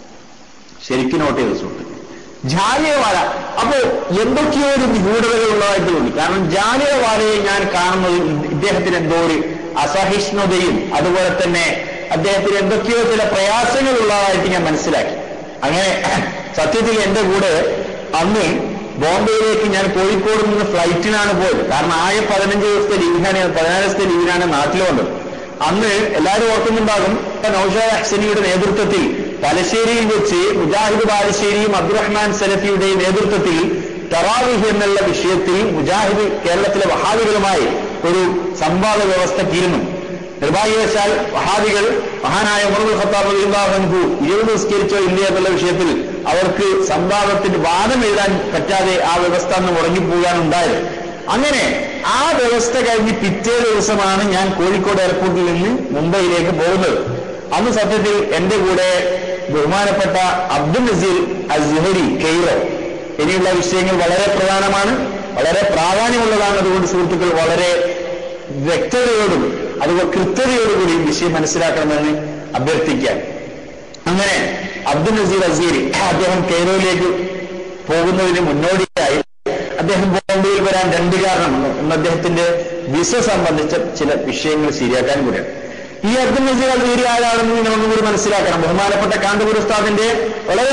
ശരിക്കും നോട്ട് ചെയ്ത സുഹൃത്ത് ജാലിയവാല അപ്പോ എന്തൊക്കെയോ ഒരു നിഗൂഢതകൾ ഉള്ളതായിട്ട് തോന്നി കാരണം ജാലിയവാലയെ ഞാൻ കാണുന്നത് ഇദ്ദേഹത്തിന് എന്തോ ഒരു അസഹിഷ്ണുതയും അതുപോലെ തന്നെ അദ്ദേഹത്തിന് എന്തൊക്കെയോ ചില പ്രയാസങ്ങൾ ഉള്ളതായിട്ട് ഞാൻ മനസ്സിലാക്കി അങ്ങനെ സത്യത്തിൽ എന്റെ കൂടെ അന്ന് ബോംബെയിലേക്ക് ഞാൻ കോഴിക്കോട് നിന്ന് ഫ്ലൈറ്റിനാണ് പോയത് കാരണം ആകെ പതിനഞ്ച് ദിവസത്തെ ലീവിനാണ് പതിനാല് ദിവസത്തെ ലീവിനാണ് നാട്ടിൽ വന്നത് അന്ന് എല്ലാവരും ഓർക്കുന്നുണ്ടാകും നൌഷാദ് അഹ്സനിയുടെ നേതൃത്വത്തിൽ തലശ്ശേരിയിൽ വെച്ച് മുജാഹിദ് ബാലശ്ശേരിയും അബ്ദുറഹ്മാൻ സലഫിയുടെ നേതൃത്വത്തിൽ തറാവിഹ് എന്നുള്ള വിഷയത്തിൽ മുജാഹിദ് കേരളത്തിലെ വഹാദികളുമായി ഒരു സംവാദ വ്യവസ്ഥക്കിരുന്നു നിർഭാഗ്യവശാൽ വഹാദികൾ മഹാനായ ഉമറുൽ ഖത്താബ് അള്ളാഹു ഇരുപത് നിസ്കരിച്ചോ ഇല്ല എന്നുള്ള വിഷയത്തിൽ അവർക്ക് സംവാദത്തിന് വാദം എഴുതാൻ പറ്റാതെ ആ വ്യവസ്ഥ അന്ന് മുടങ്ങിപ്പോകാനുണ്ടായത് അങ്ങനെ ആ വ്യവസ്ഥ കഴിഞ്ഞ് പിറ്റേ ദിവസമാണ് ഞാൻ കോഴിക്കോട് എയർപോർട്ടിൽ നിന്ന് മുംബൈയിലേക്ക് പോകുന്നത് അന്ന് സത്യത്തിൽ എന്റെ കൂടെ ബഹുമാനപ്പെട്ട അബ്ദുൽ നസീർ അസ്ഹരി കെയ്റോ ഇനിയുള്ള വിഷയങ്ങൾ വളരെ പ്രധാനമാണ് വളരെ പ്രാധാന്യമുള്ളതാണ് അതുകൊണ്ട് സുഹൃത്തുക്കൾ വളരെ വ്യക്തതയോടും അതുപോലെ കൃത്യതയോടുകൂടി വിഷയം മനസ്സിലാക്കണമെന്ന് അഭ്യർത്ഥിക്കാൻ അങ്ങനെ അബ്ദുൽ നസീർ അസീരി അദ്ദേഹം കെയ്റോയിലേക്ക് പോകുന്നതിന് മുന്നോടിയായി അദ്ദേഹം ബോംബെയിൽ വരാൻ രണ്ട് കാരണമുണ്ട് ഒന്ന് അദ്ദേഹത്തിന്റെ വിസ സംബന്ധിച്ച ചില വിഷയങ്ങൾ ശരിയാക്കാൻ കൂടിയാണ് ഈ അബ്ദുൽ നസീർ അസീരി ആരാണെന്ന് നിങ്ങൾ ഒന്നും കൂടി മനസ്സിലാക്കണം ബഹുമാനപ്പെട്ട കാന്തപുര ഉസ്താദിന്റെ വളരെ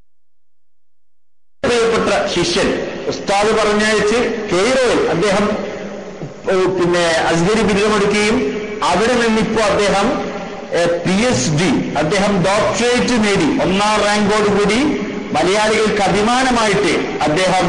പ്രിയപ്പെട്ട ശിഷ്യൻ ഉസ്താദ് പറഞ്ഞയച്ച് കെയ്റോയിൽ അദ്ദേഹം ഏഹ് പിന്നെ അസ്ഗരി ബിരുദമെടുക്കുകയും അവിടെ നിന്നിപ്പോ അദ്ദേഹം പി എച്ച് ഡി അദ്ദേഹം ഡോക്ടറേറ്റ് നേടി ഒന്നാം റാങ്കോടുകൂടി മലയാളികൾക്ക് അഭിമാനമായിട്ട് അദ്ദേഹം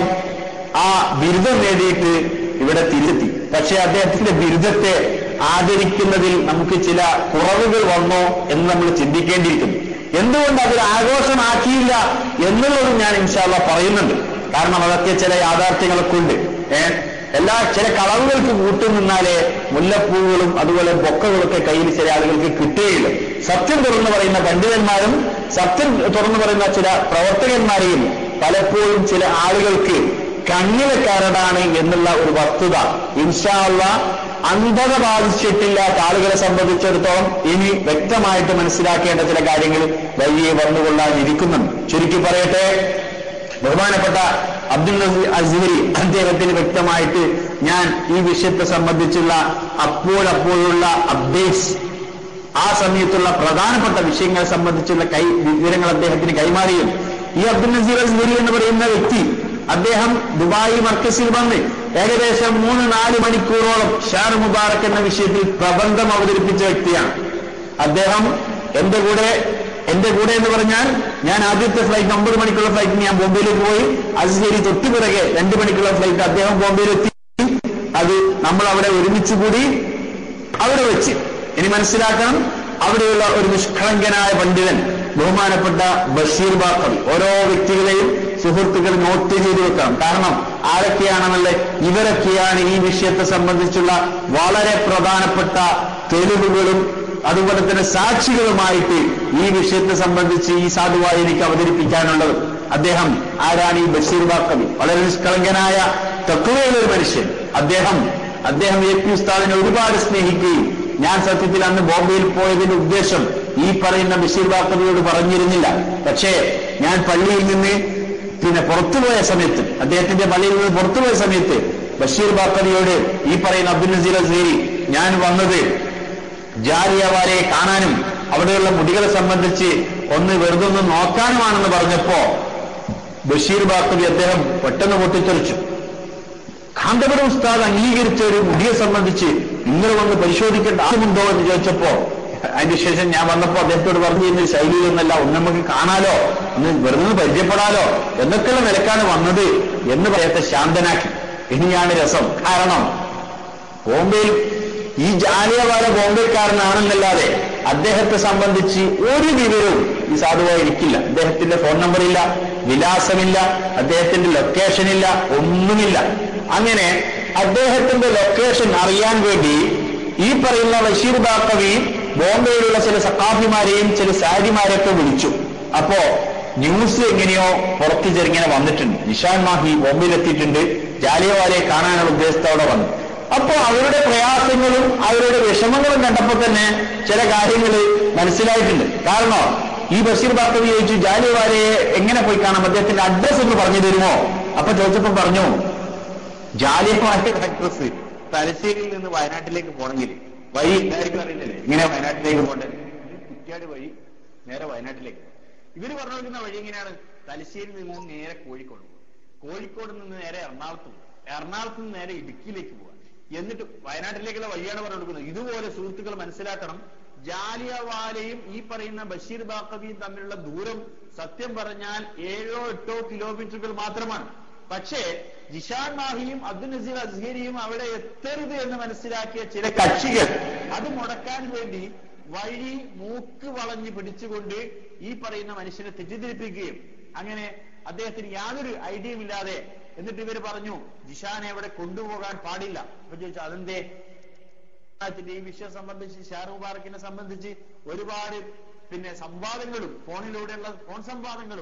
ആ ബിരുദം നേടിയിട്ട് ഇവിടെ തിരുത്തി പക്ഷെ അദ്ദേഹത്തിന്റെ ബിരുദത്തെ ആദരിക്കുന്നതിൽ നമുക്ക് ചില കുറവുകൾ വന്നോ എന്ന് നമ്മൾ ചിന്തിക്കേണ്ടിയിരിക്കുന്നു എന്തുകൊണ്ട് അതൊരു ആഘോഷമാക്കിയില്ല എന്നുള്ളതും ഞാൻ ഇൻഷാല്ല പറയുന്നുണ്ട് കാരണം അതൊക്കെ ചില യാഥാർത്ഥ്യങ്ങളൊക്കെ ഉണ്ട് ഏഹ് എല്ലാ ചില കളവുകൾക്ക് കൂട്ടുനിന്നാലേ മുല്ലപ്പൂവുകളും അതുപോലെ ബൊക്കകളൊക്കെ കയ്യിൽ ചില ആളുകൾക്ക് കിട്ടുകയില്ല സത്യം തുറന്നു പറയുന്ന പണ്ഡിതന്മാരും സത്യം തുറന്നു പറയുന്ന ചില പ്രവർത്തകന്മാരെയും പലപ്പോഴും ചില ആളുകൾക്ക് കണ്ണിലെ കരടാണ് എന്നുള്ള ഒരു വസ്തുത ഇൻഷാള്ള അന്ധത ബാധിച്ചിട്ടില്ലാത്ത ആളുകളെ സംബന്ധിച്ചിടത്തോളം ഇനി വ്യക്തമായിട്ട് മനസ്സിലാക്കേണ്ട ചില കാര്യങ്ങൾ വഴിയെ വന്നുകൊള്ളാനിരിക്കുന്നുണ്ട് ചുരുക്കി പറയട്ടെ ബഹുമാനപ്പെട്ട അബ്ദുൽ നസീർ അസ്ഹരി അദ്ദേഹത്തിന് വ്യക്തമായിട്ട് ഞാൻ ഈ വിഷയത്തെ സംബന്ധിച്ചുള്ള അപ്പോഴപ്പോഴുള്ള അപ്ഡേറ്റ്സ് ആ സമയത്തുള്ള പ്രധാനപ്പെട്ട വിഷയങ്ങളെ സംബന്ധിച്ചുള്ള കൈ വിവരങ്ങൾ അദ്ദേഹത്തിന് കൈമാറിയും ഈ അബ്ദുൽ നസീർ അസ്ഹരി എന്ന് പറയുന്ന വ്യക്തി അദ്ദേഹം ദുബായ് മർക്കസിൽ വന്ന് ഏകദേശം മൂന്ന് നാല് മണിക്കൂറോളം ഷാർ മുബാറക് എന്ന വിഷയത്തിൽ പ്രബന്ധം അവതരിപ്പിച്ച വ്യക്തിയാണ് അദ്ദേഹം എന്റെ കൂടെ എന്റെ കൂടെ എന്ന് പറഞ്ഞാൽ ഞാൻ ആദ്യത്തെ ഫ്ലൈറ്റ് ഒമ്പത് മണിക്കുള്ള ഫ്ലൈറ്റിന് ഞാൻ ബോംബെയിലേക്ക് പോയി അസ്ഹരി തൊട്ടുപിറകെ രണ്ട് മണിക്കുള്ള ഫ്ലൈറ്റ് അദ്ദേഹം ബോംബെയിലെത്തി അത് നമ്മൾ അവിടെ ഒരുമിച്ച് കൂടി അവിടെ വെച്ച് ഇനി മനസ്സിലാക്കണം അവിടെയുള്ള ഒരു നിഷ്കളങ്കനായ പണ്ഡിതൻ ബഹുമാനപ്പെട്ട ബഷീർ ബാക്കവി ഓരോ വ്യക്തികളെയും സുഹൃത്തുക്കൾ നോട്ട് ചെയ്ത് വെക്കണം കാരണം ആരൊക്കെയാണെന്നുള്ള ഇവരൊക്കെയാണ് ഈ വിഷയത്തെ സംബന്ധിച്ചുള്ള വളരെ പ്രധാനപ്പെട്ട തെളിവുകളും അതുപോലെ തന്നെ സാക്ഷികളുമായിട്ട് ഈ വിഷയത്തെ സംബന്ധിച്ച് ഈ സാധുവായി എനിക്ക് അവതരിപ്പിക്കാനുള്ളത് അദ്ദേഹം ആരാണ് ഈ ബഷീർ ബാക്കവി വളരെ നിഷ്കളങ്കനായ തത്വയിലൊരു മനുഷ്യൻ അദ്ദേഹം അദ്ദേഹം എ പി ഉസ്താദിനെ ഒരുപാട് സ്നേഹിക്കുകയും ഞാൻ സത്യത്തിൽ അന്ന് ബോംബെയിൽ പോയതിന്റെ ഉദ്ദേശം ഈ പറയുന്ന ബഷീർ ബാക്കവിയോട് പറഞ്ഞിരുന്നില്ല പക്ഷേ ഞാൻ പള്ളിയിൽ നിന്ന് പിന്നെ പുറത്തുപോയ സമയത്ത് അദ്ദേഹത്തിന്റെ പള്ളിയിൽ നിന്ന് പുറത്തുപോയ സമയത്ത് ബഷീർ ബാക്കവിയോട് ഈ പറയുന്ന അബ്ദുൽ നസീർ അസേരി ഞാൻ വന്നത് ജാലിയവാലയെ കാണാനും അവിടെയുള്ള മുടികളെ സംബന്ധിച്ച് ഒന്ന് വെറുതെ ഒന്ന് നോക്കാനുമാണെന്ന് പറഞ്ഞപ്പോ ബഷീർ ബാക്കവി അദ്ദേഹം പെട്ടെന്ന് പൊട്ടിത്തെറിച്ചു കാന്തപുരം ഉസ്താദ് അംഗീകരിച്ച ഒരു മുടിയെ സംബന്ധിച്ച് നിങ്ങൾ വന്ന് പരിശോധിക്കേണ്ട ആവശ്യമുണ്ടോ എന്ന് ചോദിച്ചപ്പോ അതിന് ശേഷം ഞാൻ വന്നപ്പോ അദ്ദേഹത്തോട് പറഞ്ഞു ഇന്ന് ശൈലിയൊന്നല്ല ഒന്ന് നമുക്ക് കാണാലോ ഒന്ന് വെറുതെ ഒന്ന് പരിചയപ്പെടാലോ എന്നൊക്കെയുള്ള നിലക്കാണ് വന്നത് എന്ന് പറയത്തെ ശാന്തനാക്കി ഇനിയാണ് രസം കാരണം ബോംബെയിൽ ഈ ജാലിയവാല ബോംബെക്കാരനാണെന്നല്ലാതെ അദ്ദേഹത്തെ സംബന്ധിച്ച് ഒരു വിവരവും ഈ സാധുവായി ഇരിക്കില്ല അദ്ദേഹത്തിന്റെ ഫോൺ നമ്പറില്ല വിലാസമില്ല അദ്ദേഹത്തിന്റെ ലൊക്കേഷൻ ഇല്ല ഒന്നുമില്ല അങ്ങനെ അദ്ദേഹത്തിന്റെ ലൊക്കേഷൻ അറിയാൻ വേണ്ടി ഈ പറയുന്ന ബഷീർ ബാക്കവി ബോംബെയിലുള്ള ചില സക്കാഫിമാരെയും ചില സാരിമാരെയൊക്കെ വിളിച്ചു അപ്പോ ന്യൂസ് എങ്ങനെയോ പുറത്തു ചെറുങ്ങനെ വന്നിട്ടുണ്ട് നിഷാൻ മാഹി ബോംബെയിലെത്തിയിട്ടുണ്ട് ജാലിയവാലയെ കാണാനുള്ള ഉദ്ദേശത്തോടെ വന്നു അപ്പോ അവരുടെ പ്രയാസങ്ങളും അവരുടെ വിഷമങ്ങളും കണ്ടപ്പോ തന്നെ ചില കാര്യങ്ങൾ മനസ്സിലായിട്ടുണ്ട് കാരണം ഈ ബഷീർ ബാക്കവി ചോദിച്ചു ജാലിയവാലയെ എങ്ങനെ പോയി കാണാം അദ്ദേഹത്തിന്റെ അഡ്രസ് ഒന്ന് പറഞ്ഞു തരുമോ അപ്പൊ ചോദിച്ചപ്പോ പറഞ്ഞു ജാലിയവാലയുടെ അഡ്രസ് തലശ്ശേരിയിൽ നിന്ന് വയനാട്ടിലേക്ക് പോകണമെങ്കിൽ വഴി എല്ലാവർക്കും അറിയില്ലല്ലേ ഇങ്ങനെ വയനാട്ടിലേക്ക് പോകേണ്ടത് കുറ്റ്യാട് വഴി നേരെ വയനാട്ടിലേക്ക് ഇവര് പറഞ്ഞുകൊണ്ടിരുന്ന വഴി എങ്ങനെയാണ് തലശ്ശേരിയിൽ നിന്ന് നേരെ കോഴിക്കോട് പോകും കോഴിക്കോട് നിന്ന് നേരെ എറണാകുളത്ത് പോകും എറണാകുളത്ത് നിന്ന് നേരെ ഇടുക്കിയിലേക്ക് പോവാം എന്നിട്ട് വയനാട്ടിലേക്കുള്ള വഴിയാണ് പറഞ്ഞു കൊടുക്കുന്നത് ഇതുപോലെ സുഹൃത്തുക്കൾ മനസ്സിലാക്കണം ജാലിയവാലയും ഈ പറയുന്ന ബഷീർ ബാക്കവിയും തമ്മിലുള്ള ദൂരം സത്യം പറഞ്ഞാൽ ഏഴോ എട്ടോ കിലോമീറ്ററുകൾ മാത്രമാണ് പക്ഷേ ജിഷാൻ മാഹിയും അബ്ദുൽ നസീർ അസ്ഹരിയും അവിടെ എത്തരുത് എന്ന് മനസ്സിലാക്കിയ ചില കക്ഷികൾ അത് മുടക്കാൻ വേണ്ടി വഴി മൂക്ക് വളഞ്ഞ് പിടിച്ചുകൊണ്ട് ഈ പറയുന്ന മനുഷ്യനെ തെറ്റിദ്ധരിപ്പിക്കുകയും അങ്ങനെ അദ്ദേഹത്തിന് യാതൊരു ഐഡിയയും ഇല്ലാതെ എന്നിട്ട് ഇവർ പറഞ്ഞു ജിഷാനെ അവിടെ കൊണ്ടുപോകാൻ പാടില്ല അപ്പൊ ചോദിച്ചു അതെന്തേ ത്തിന്റെ ഈ വിഷയം സംബന്ധിച്ച് ഷാർ മുബാറക്കിനെ സംബന്ധിച്ച് ഒരുപാട് പിന്നെ സംവാദങ്ങളും ഫോണിലൂടെയുള്ള ഫോൺ സംവാദങ്ങളും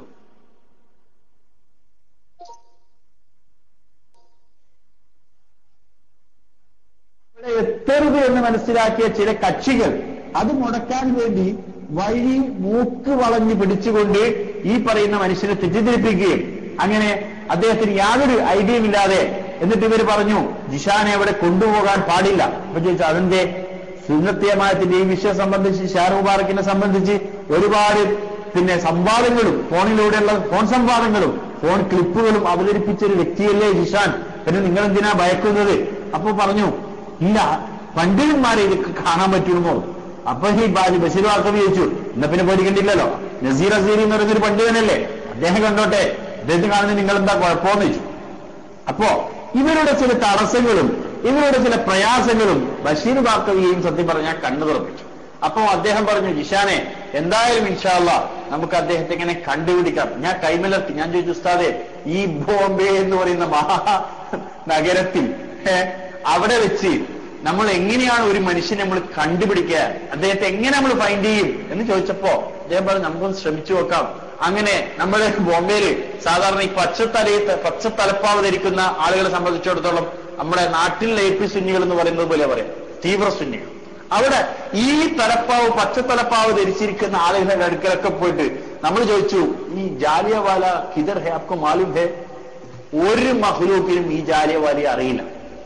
ഇവിടെ എത്തരുത് എന്ന് മനസ്സിലാക്കിയ ചില കക്ഷികൾ അത് മുടക്കാൻ വേണ്ടി വഴി മൂക്ക് വളഞ്ഞ് പിടിച്ചുകൊണ്ട് ഈ പറയുന്ന മനുഷ്യനെ തെറ്റിദ്ധരിപ്പിക്കുകയും അങ്ങനെ അദ്ദേഹത്തിന് യാതൊരു ഐഡിയയും ഇല്ലാതെ എന്നിട്ട് ഇവർ പറഞ്ഞു ജിഷാനെ അവിടെ കൊണ്ടുപോകാൻ പാടില്ല അപ്പൊ ചോദിച്ചു അതിന്റെ സുന്നത്തിയമായത്തിന്റെ ഈ വിഷയം സംബന്ധിച്ച് ഷാർ മുബാറക്കിനെ സംബന്ധിച്ച് ഒരുപാട് പിന്നെ സംവാദങ്ങളും ഫോണിലൂടെയുള്ള ഫോൺ സംവാദങ്ങളും ഫോൺ ക്ലിപ്പുകളും അവതരിപ്പിച്ച ഒരു വ്യക്തിയല്ലേ ജിഷാൻ പിന്നെ നിങ്ങൾ എന്തിനാ ഭയക്കുന്നത് അപ്പൊ പറഞ്ഞു ഇല്ല പണ്ഡിതന്മാരെ ഇത് കാണാൻ പറ്റുമോ അപ്പൊ ഈ ബാലി ബഷീർ വാക്കവി ചോദിച്ചു എന്നാ പിന്നെ പേടിക്കണ്ടില്ലല്ലോ നസീർ അസീരി എന്ന് പറയുന്നൊരു പണ്ഡിതനല്ലേ അദ്ദേഹം കണ്ടോട്ടെ അദ്ദേഹത്തിന് കാണുന്നത് നിങ്ങൾ എന്താ കുഴപ്പമെന്ന് ചോദിച്ചു അപ്പോ ഇവരുടെ ചില തടസ്സങ്ങളും ഇവരുടെ ചില പ്രയാസങ്ങളും ബഷീർ ബാക്കവിയെയും സത്യം പറഞ്ഞാൽ കണ്ണു തുറപ്പിച്ചു അപ്പൊ അദ്ദേഹം പറഞ്ഞു ജിഷാനെ എന്തായാലും ഇൻഷാല്ല നമുക്ക് അദ്ദേഹത്തെ ഇങ്ങനെ കണ്ടുപിടിക്കാം ഞാൻ കൈമലർത്തി ഞാൻ ചോദിച്ചു ഉസ്താദെ ഈ ബോംബെ എന്ന് പറയുന്ന മഹാ നഗരത്തിൽ ഏ, അവിടെ വെച്ച് നമ്മൾ എങ്ങനെയാണ് ഒരു മനുഷ്യനെ നമ്മൾ കണ്ടുപിടിക്കുക അദ്ദേഹത്തെ എങ്ങനെ നമ്മൾ ഫൈൻഡ് ചെയ്യും എന്ന് ചോദിച്ചപ്പോ അദ്ദേഹം പറഞ്ഞു നമുക്കൊന്ന് ശ്രമിച്ചു നോക്കാം അങ്ങനെ നമ്മുടെ ബോംബെയില് സാധാരണ ഈ പച്ചത്തലയിൽ പച്ചത്തലപ്പാവ് ധരിക്കുന്ന ആളുകളെ സംബന്ധിച്ചിടത്തോളം നമ്മുടെ നാട്ടിലെ എ പി സുന്നികൾ എന്ന് പറയുന്നത് പോലെ പറയാം തീവ്ര സുന്നികൾ അവിടെ ഈ തലപ്പാവ് പച്ചത്തലപ്പാവ് ധരിച്ചിരിക്കുന്ന ആളുകളുടെ അടുക്കലൊക്കെ പോയിട്ട് നമ്മൾ ചോദിച്ചു ഈ ജാലിയവാല കിതർ ഹെ ആപ്കോ മാലൂം ഹെ ഒരു മഹ്ലൂക്കിനും ഈ ജാലിയവാലയെ അറിയില്ല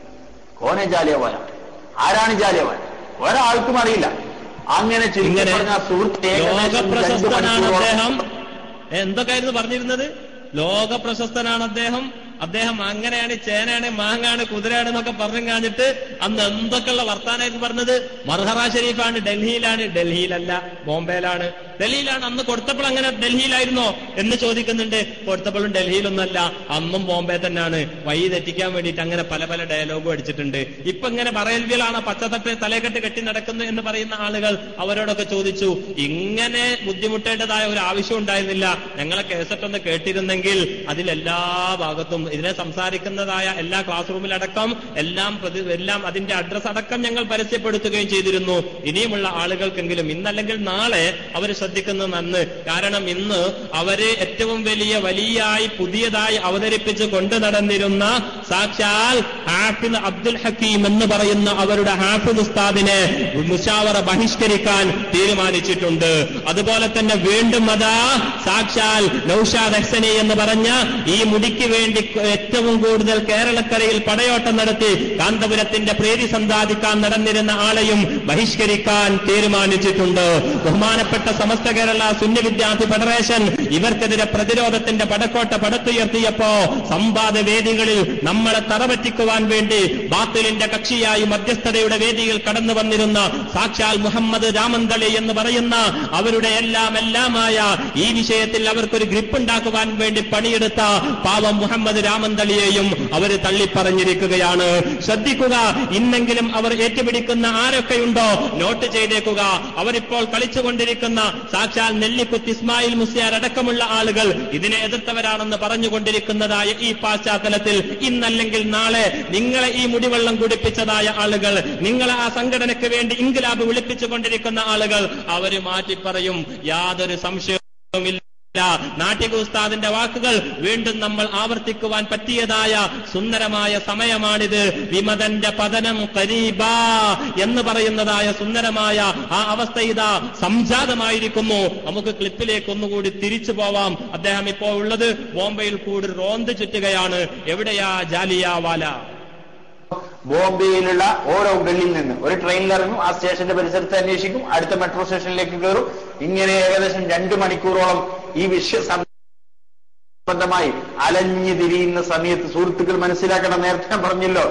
കോനെ ജാലിയവാല ആരാണ് ജാലിയവാല ഒരാൾക്കും അറിയില്ല അങ്ങനെ ചുരുക്കി ഇങ്ങനെ പറഞ്ഞ സുഹൃത്ത് ഏകദേശം രണ്ട് ലോകപ്രശസ്തനാണ് മണിക്കൂറോളം അദ്ദേഹം എന്തൊക്കെയായിരുന്നു പറഞ്ഞിരുന്നത് ലോക പ്രശസ്തനാണ് അദ്ദേഹം അദ്ദേഹം അങ്ങനെയാണ് ചേനയാണ് മാങ്ങാണ് കുതിരയാണ് എന്നൊക്കെ പറഞ്ഞു കാണിട്ട് അന്ന് എന്തൊക്കെയുള്ള വർത്താനായിരുന്നു പറഞ്ഞത് മർഹറ ഷരീഫാണ് ഡൽഹിയിലാണ് ഡൽഹിയിലല്ല ബോംബെയിലാണ് ഡൽഹിയിലാണ് അന്ന് കൊടുത്തപ്പോൾ അങ്ങനെ ഡൽഹിയിലായിരുന്നോ എന്ന് ചോദിക്കുന്നുണ്ട് കൊടുത്തപ്പോഴും ഡൽഹിയിലൊന്നല്ല അന്നും ബോംബെ തന്നെയാണ് വഴി തെറ്റിക്കാൻ വേണ്ടിയിട്ട് അങ്ങനെ പല പല ഡയലോഗും അടിച്ചിട്ടുണ്ട് ഇപ്പൊ ഇങ്ങനെ പറയൽവിലാണ് പച്ചത്തട്ട് തലക്കെട്ട് കെട്ടി നടക്കുന്നു എന്ന് പറയുന്ന ആളുകൾ അവരോടൊക്കെ ചോദിച്ചു ഇങ്ങനെ ബുദ്ധിമുട്ടേണ്ടതായ ഒരു ആവശ്യം ഉണ്ടായിരുന്നില്ല ഞങ്ങളെ കേസറ്റ് ഒന്ന് കേട്ടിരുന്നെങ്കിൽ അതിലെല്ലാ ഭാഗത്തും ഇതിനെ സംസാരിക്കുന്നതായ എല്ലാ ക്ലാസ് റൂമിലടക്കം എല്ലാം പ്രതി- എല്ലാം അതിന്റെ അഡ്രസ് അടക്കം ഞങ്ങൾ പരസ്യപ്പെടുത്തുകയും ചെയ്തിരുന്നു ഇനിയുമുള്ള ആളുകൾക്കെങ്കിലും ഇന്നല്ലെങ്കിൽ നാളെ അവർ ശ്രദ്ധിക്കുന്നത് നന്ന് കാരണം ഇന്ന് അവര് ഏറ്റവും വലിയ വലിയായി പുതിയതായി അവതരിപ്പിച്ച് കൊണ്ടു നടന്നിരുന്ന സാക്ഷാൽ ഹാഫിദ് അബ്ദുൽ ഹക്കീം എന്ന് പറയുന്ന അവരുടെ ഹാഫിദ് ഉസ്താദിനെ മുഷാവറ ബഹിഷ്കരിക്കാൻ തീരുമാനിച്ചിട്ടുണ്ട് അതുപോലെ തന്നെ വീണ്ടും അതാ സാക്ഷാൽ നൌഷാദ് ഹസനി എന്ന് പറഞ്ഞ ഈ മുടിക്ക് വേണ്ടി ഏറ്റവും കൂടുതൽ കേരളക്കരയിൽ പടയോട്ടം നടത്തി കാന്തപുരത്തിന്റെ പ്രീതി സന്താദിക്കാൻ നടന്നിരുന്ന ആളെയും ബഹിഷ്കരിക്കാൻ തീരുമാനിച്ചിട്ടുണ്ട് ബഹുമാനപ്പെട്ട സമസ്ത കേരള സുന്നി വിദ്യാർത്ഥി ഫെഡറേഷൻ ഇവർക്കെതിരെ പ്രതിരോധത്തിന്റെ പടക്കോട്ട പടത്തുയർത്തിയപ്പോ സംവാദ വേദികളിൽ നമ്മളെ തറപറ്റിക്കുവാൻ വേണ്ടി ബാത്തിലിന്റെ കക്ഷിയായി മധ്യസ്ഥതയുടെ വേദിയിൽ കടന്നു വന്നിരുന്ന സാക്ഷാൽ മുഹമ്മദ് രാമന്തളി എന്ന് പറയുന്ന അവരുടെ എല്ലാം എല്ലാമായ ഈ വിഷയത്തിൽ അവർക്കൊരു ഗ്രിപ്പ് ഉണ്ടാക്കുവാൻ വേണ്ടി പണിയെടുത്ത പാവം മുഹമ്മദ് രാമന്തളിയെയും അവർ തള്ളിപ്പറഞ്ഞിരിക്കുകയാണ് ശ്രദ്ധിക്കുക ഇന്നെങ്കിലും അവർ ഏറ്റുപിടിക്കുന്ന ആരൊക്കെയുണ്ടോ നോട്ട് ചെയ്തേക്കുക അവരിപ്പോൾ കളിച്ചുകൊണ്ടിരിക്കുന്ന സാക്ഷാൽ നെല്ലിക്കുത്ത് ഇസ്മായിൽ മുസ്ലിയാർ അടക്കമുള്ള ആളുകൾ ഇതിനെ എതിർത്തവരാണെന്ന് പറഞ്ഞുകൊണ്ടിരിക്കുന്നതായ ഈ പശ്ചാത്തലത്തിൽ ഇന്നല്ലെങ്കിൽ നാളെ നിങ്ങളെ ഈ മുടിവെള്ളം കുടിപ്പിച്ചതായ ആളുകൾ നിങ്ങളെ ആ സംഘടനയ്ക്ക് വേണ്ടി ഇൻകിലാബ് വിളിപ്പിച്ചുകൊണ്ടിരിക്കുന്ന ആളുകൾ അവര് മാറ്റിപ്പറയും യാതൊരു സംശയവുമില്ല നാട്ടിക ഉസ്താദിന്റെ വാക്കുകൾ വീണ്ടും നമ്മൾ ആവർത്തിക്കുവാൻ പറ്റിയതായ സുന്ദരമായ സമയമാണിത് വിമതന്റെ പതനം കരീബ എന്ന് പറയുന്നതായ സുന്ദരമായ ആ അവസ്ഥ ഇതാ സംജാതമായിരിക്കുന്നു നമുക്ക് ക്ലിപ്പിലേക്ക് ഒന്നുകൂടി തിരിച്ചു പോവാം അദ്ദേഹം ഇപ്പോൾ ഉള്ളത് ബോംബെയിൽ കൂടി റോന്ത് ചുറ്റുകയാണ് എവിടെയാ ജാലിയാവാല ബോംബെയിലുള്ള ഓരോ ഗള്ളിൽ നിന്ന് ഒരു ട്രെയിനിൽ ഇറങ്ങും ആ സ്റ്റേഷന്റെ പരിസരത്ത് അന്വേഷിക്കും അടുത്ത മെട്രോ സ്റ്റേഷനിലേക്ക് കയറും ഇങ്ങനെ ഏകദേശം രണ്ടു മണിക്കൂറോളം ഈ വിഷയ സംബന്ധമായി അലഞ്ഞു തിരിയുന്ന സമയത്ത് സുഹൃത്തുക്കൾ മനസ്സിലാക്കണം നേരത്തെ ഞാൻ പറഞ്ഞല്ലോ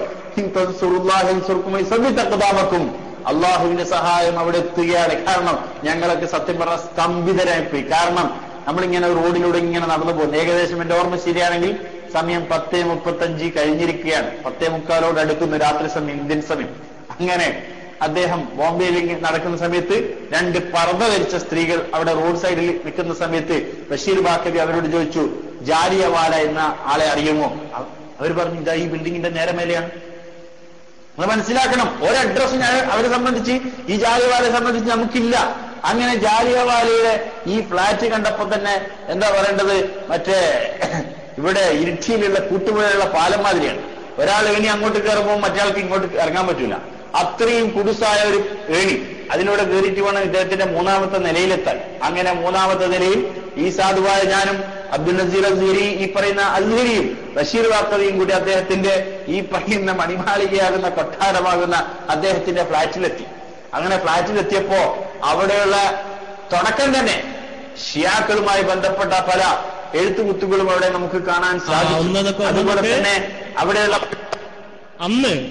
സവിതക്കതാമക്കും അള്ളാഹുവിന്റെ സഹായം അവിടെ എത്തുകയാണ് കാരണം ഞങ്ങളൊക്കെ സത്യം പറഞ്ഞ സ്തംഭിതരായി പോയി കാരണം നമ്മളിങ്ങനെ റോഡിലൂടെ ഇങ്ങനെ നടന്നു പോകുന്നു ഏകദേശം എന്റെ ഓർമ്മ ശരിയാണെങ്കിൽ സമയം പത്തേ മുപ്പത്തഞ്ച് കഴിഞ്ഞിരിക്കുകയാണ് പത്തേ മുക്കാലോട് അടുക്കുന്നു രാത്രി സമയം ഇന്ത്യൻ സമയം അങ്ങനെ അദ്ദേഹം ബോംബെയിൽ ഇങ്ങനെ നടക്കുന്ന സമയത്ത് രണ്ട് പർദ്ദ ധരിച്ച സ്ത്രീകൾ അവിടെ റോഡ് സൈഡിൽ നിൽക്കുന്ന സമയത്ത് ബഷീർ ബാക്കബി അവരോട് ചോദിച്ചു ജാലിയവാല എന്ന ആളെ അറിയുമോ അവർ പറഞ്ഞു ഇതാ ഈ ബിൽഡിങ്ങിന്റെ നേരെ മേലെയാണ് നിങ്ങൾ മനസ്സിലാക്കണം ഒരു അഡ്രസ് ഞാൻ അവരെ സംബന്ധിച്ച് ഈ ജാലിയവാലയെ സംബന്ധിച്ച് നമുക്കില്ല അങ്ങനെ ജാലിയവാലയുടെ ഈ ഫ്ലാറ്റ് കണ്ടപ്പോ തന്നെ എന്താ പറയേണ്ടത് മറ്റേ ഇവിടെ ഇരിട്ടിയിലുള്ള കൂട്ടുപുഴയുള്ള പാലം മാതിരിയാണ് ഒരാൾ ഏണി അങ്ങോട്ട് കയറുമ്പോൾ മറ്റേ ഇങ്ങോട്ട് ഇറങ്ങാൻ പറ്റൂല അത്രയും കുടുസായ ഒരു ഏണി അതിലൂടെ കയറിയിട്ട് വേണം ഇദ്ദേഹത്തിന്റെ മൂന്നാമത്തെ നിലയിലെത്താൻ അങ്ങനെ മൂന്നാമത്തെ നിലയിൽ ഈ സാധുവായ ഞാനും അബ്ദുൽ നസീർ അസീരി ഈ പറയുന്ന അസ്ഹരിയും ബഷീർ വാർത്തതയും കൂടി അദ്ദേഹത്തിന്റെ ഈ പറയുന്ന മണിമാളികയാകുന്ന കൊട്ടാരമാകുന്ന അദ്ദേഹത്തിന്റെ ഫ്ളാറ്റിലെത്തി അങ്ങനെ ഫ്ളാറ്റിലെത്തിയപ്പോ അവിടെയുള്ള തുടക്കം തന്നെ ഷിയാക്കളുമായി ബന്ധപ്പെട്ട പല എഴുത്തുകുത്തുകളും അവിടെ നമുക്ക് കാണാൻ ഒന്നതൊക്കെ സാധിക്കും അതുപോലെ നമുക്ക് തന്നെ അവിടെയുള്ള അന്ന്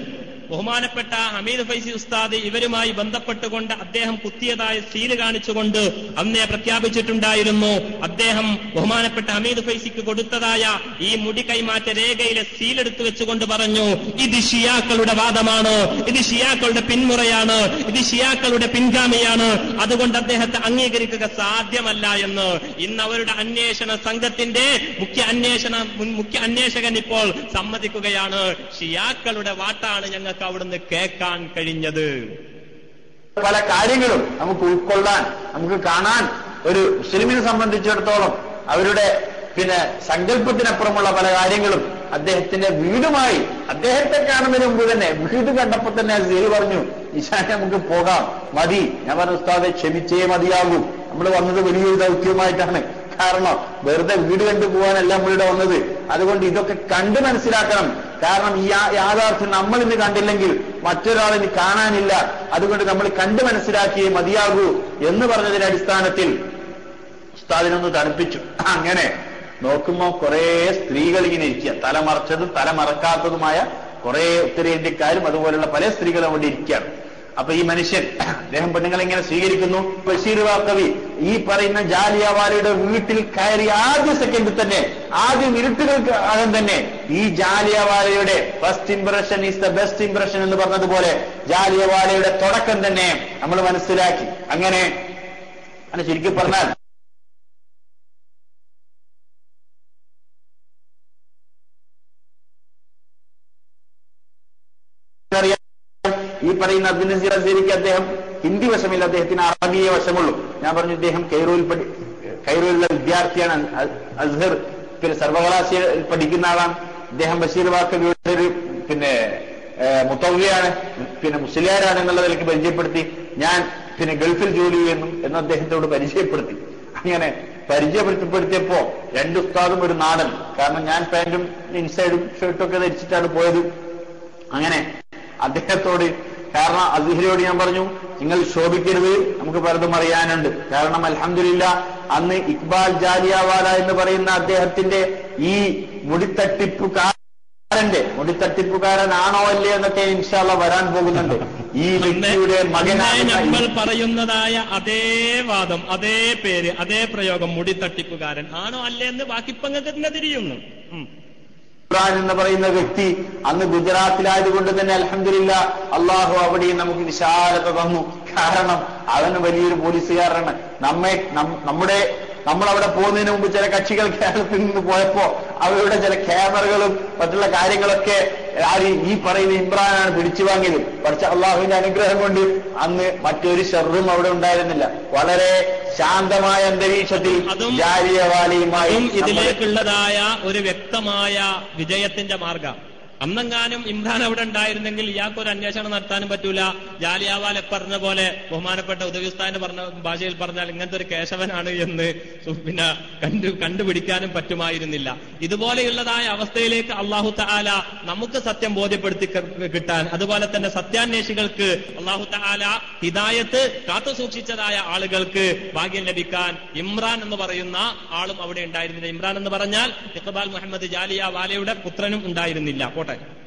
ബഹുമാനപ്പെട്ട ഹമീദ് ഫൈസി ഉസ്താദ് ഇവരുമായി ബന്ധപ്പെട്ടുകൊണ്ട് അദ്ദേഹം കുത്തിയതായ സീല് കാണിച്ചുകൊണ്ട് അന്നേ പ്രഖ്യാപിച്ചിട്ടുണ്ടായിരുന്നു അദ്ദേഹം ബഹുമാനപ്പെട്ട ഹമീദ് ഫൈസിക്ക് കൊടുത്തതായ ഈ മുടി കൈമാറ്റ രേഖയിലെ സീലെടുത്തു വെച്ചുകൊണ്ട് പറഞ്ഞു ഇത് ഷിയാക്കളുടെ വാദമാണ് ഇത് ഷിയാക്കളുടെ പിന്മുറയാണ് ഇത് ഷിയാക്കളുടെ പിൻഗാമിയാണ് അതുകൊണ്ട് അദ്ദേഹത്തെ അംഗീകരിക്കുക സാധ്യമല്ല എന്ന് ഇന്ന് അവരുടെ അന്വേഷണ സംഘത്തിന്റെ മുഖ്യ അന്വേഷണ മുൻ- മുഖ്യ അന്വേഷകൻ ഇപ്പോൾ സമ്മതിക്കുകയാണ് ഷിയാക്കളുടെ വാട്ടാണ് ഞങ്ങൾക്ക് അവിടുന്ന് കേൾക്കാൻ കഴിഞ്ഞത് പല കാര്യങ്ങളും നമുക്ക് ഉൾക്കൊള്ളാൻ നമുക്ക് കാണാൻ ഒരു മുസ്ലിമിനെ സംബന്ധിച്ചിടത്തോളം അവരുടെ പിന്നെ സങ്കല്പത്തിനപ്പുറമുള്ള പല കാര്യങ്ങളും അദ്ദേഹത്തിന്റെ വീടുമായി അദ്ദേഹത്തെ കാണുന്നതിന് മുമ്പ് തന്നെ വീട് കണ്ടപ്പോ തന്നെ സീൽ പറഞ്ഞു ഈശാനെ നമുക്ക് പോകാം മതി ഞാൻ പറഞ്ഞു ഉസ്താദെ ക്ഷമിച്ചേ മതിയാകൂ നമ്മൾ വന്നത് വലിയൊരു ദൗത്യമായിട്ടാണ് കാരണം വെറുതെ വീട് കണ്ടു പോകാനല്ല നമ്മളിവിടെ വന്നത് അതുകൊണ്ട് ഇതൊക്കെ കണ്ട് മനസ്സിലാക്കണം കാരണം ഈ യാ- യാഥാർത്ഥ്യം നമ്മൾ ഇന്ന് കണ്ടില്ലെങ്കിൽ മറ്റൊരാളിന് കാണാനില്ല അതുകൊണ്ട് നമ്മൾ കണ്ട് മനസ്സിലാക്കിയേ മതിയാകൂ എന്ന് പറഞ്ഞതിന്റെ അടിസ്ഥാനത്തിൽ ഉസ്താദിനൊന്ന് തണുപ്പിച്ചു അങ്ങനെ നോക്കുമ്പോ കുറെ സ്ത്രീകൾ ഇങ്ങനെ ഇരിക്കുക തലമറച്ചതും തലമറക്കാത്തതുമായ കുറെ ഉത്തരേന്ത്യക്കാരും അതുപോലുള്ള പല സ്ത്രീകളും അവിടെ ഇരിക്കുകയാണ് അപ്പൊ ഈ മനുഷ്യൻ അദ്ദേഹം പെണ്ണുങ്ങളെ ഇങ്ങനെ സ്വീകരിക്കുന്നു ബഷീർ കവി ഈ പറയുന്ന ജാലിയവാലയുടെ വീട്ടിൽ കയറി ആദ്യ സെക്കൻഡിൽ തന്നെ ആദ്യം ഇരുട്ടുകൾക്ക് അകം തന്നെ ഈ ജാലിയവാലയുടെ first impression is the best impression എന്ന് പറഞ്ഞതുപോലെ ജാലിയവാലയുടെ തുടക്കം തന്നെ നമ്മൾ മനസ്സിലാക്കി അങ്ങനെ അങ്ങനെ ശരിക്കും പറഞ്ഞാൽ അറിയാം ഈ പറയുന്ന അബ്ദുൽ നസീർ അസീരിക്ക് അദ്ദേഹം ഹിന്ദി വശമില്ല അദ്ദേഹത്തിന് അറബിയ വശമുള്ളൂ ഞാൻ പറഞ്ഞു ഇദ്ദേഹം കൈറോയിൽ പഠി കൈറോയിലുള്ള വിദ്യാർത്ഥിയാണ് അ- അസ്ഹർ പിന്നെ സർവകലാശാലയിൽ പഠിക്കുന്ന ആളാണ് ഇദ്ദേഹം ബഷീർ വാക്കവിയുടെ ഒരു പിന്നെ ഏഹ്, മുത്തവ്വയാണ് പിന്നെ മുസ്ലിയാരാണ് എന്നുള്ള നിലയ്ക്ക് പരിചയപ്പെടുത്തി ഞാൻ പിന്നെ ഗൾഫിൽ ജോലി ചെയ്യുന്നു എന്ന് അദ്ദേഹത്തോട് പരിചയപ്പെടുത്തി അങ്ങനെ പരിചയപ്പെടുത്തിപ്പെടുത്തിയപ്പോ രണ്ട് ഉസ്താദും ഒരു നാടൻ കാരണം ഞാൻ പാന്റും ഇൻസൈഡും ഷർട്ടും ഒക്കെ ധരിച്ചിട്ടാണ് പോയത് അങ്ങനെ അദ്ദേഹത്തോട് കാരണം അസിഹരിയോട് ഞാൻ പറഞ്ഞു നിങ്ങൾ ശോഭിക്കരുത് നമുക്ക് പലതും അറിയാനുണ്ട് കാരണം അൽഹംദുലില്ല അന്ന് ഇക്ബാൽ ജാലിയാവാല എന്ന് പറയുന്ന അദ്ദേഹത്തിന്റെ ഈ മുടിത്തട്ടിപ്പുകാരന്റെ മുടിത്തട്ടിപ്പുകാരനാണോ അല്ലേ എന്നൊക്കെ ഇൻഷാല്ല വരാൻ പോകുന്നുണ്ട് ഈ വ്യക്തിയുടെ അന്നേ മകനാണ് നമ്മൾ പറയുന്നതായ അതേ വാദം അതേ പേര് അതേ പ്രയോഗം മുടി തട്ടിപ്പുകാരൻ ആണോ അല്ലേ എന്ന് ബാക്കിപ്പങ്ങൾക്ക് തന്നെ തിരിയുന്നു ഉം. ഇബ്രാൻ എന്ന് പറയുന്ന വ്യക്തി അന്ന് ഗുജറാത്തിലായതുകൊണ്ട് തന്നെ അലഹമില്ല അള്ളാഹു അവിടെയും നമുക്ക് വിശാലത തന്നു കാരണം അവന് വലിയൊരു പോലീസുകാരനാണ് നമ്മെ നം- നമ്മുടെ നമ്മൾ അവിടെ പോകുന്നതിന് മുമ്പ് ചില കക്ഷികൾ കേരളത്തിൽ നിന്ന് പോയപ്പോ അവരുടെ ചില ക്യാമറകളും മറ്റുള്ള കാര്യങ്ങളൊക്കെ ആര് ഈ പറയുന്ന ഇമ്രാനാണ് പിടിച്ചു വാങ്ങിയത് പക്ഷെ അള്ളാഹുവിന്റെ അനുഗ്രഹം കൊണ്ട് അന്ന് മറ്റൊരു ഷെറും അവിടെ ഉണ്ടായിരുന്നില്ല വളരെ ശാന്തമായ അന്തരീക്ഷത്തിൽ അതും- ജാലിയവാലിയുമായി അതും നമ്മൾ- ഇതിലേക്കുള്ളതായ ഒരു വ്യക്തമായ വിജയത്തിന്റെ മാർഗം അന്നെങ്ങാനും ഇമ്രാൻ അവിടെ ഉണ്ടായിരുന്നെങ്കിൽ ഇയാൾക്ക് ഒരു അന്വേഷണം നടത്താനും പറ്റൂല ജാലിയാവാലെ പറഞ്ഞ പോലെ ബഹുമാനപ്പെട്ട ഉദ്യോഗസ്ഥാന്റെ പറഞ്ഞ ഭാഷയിൽ പറഞ്ഞാൽ ഇങ്ങനത്തെ ഒരു കേശവനാണ് എന്ന് സു- പിന്നെ കണ്ടു കണ്ടുപിടിക്കാനും പറ്റുമായിരുന്നില്ല ഇതുപോലെയുള്ളതായ അവസ്ഥയിലേക്ക് അള്ളാഹു താല നമുക്ക് സത്യം ബോധ്യപ്പെടുത്തി ക- കിട്ടാൻ അതുപോലെ തന്നെ സത്യാന്വേഷികൾക്ക് അള്ളാഹു താല ഹിദായത്ത് കാത്തു സൂക്ഷിച്ചതായ ആളുകൾക്ക് ഭാഗ്യം ലഭിക്കാൻ ഇമ്രാൻ എന്ന് പറയുന്ന ആളും അവിടെ ഉണ്ടായിരുന്നില്ല ഇമ്രാൻ എന്ന് പറഞ്ഞാൽ ഇഖബാൽ മുഹമ്മദ് ജാലിയ വാലയുടെ പുത്രനും ഉണ്ടായിരുന്നില്ല പോട്ടെ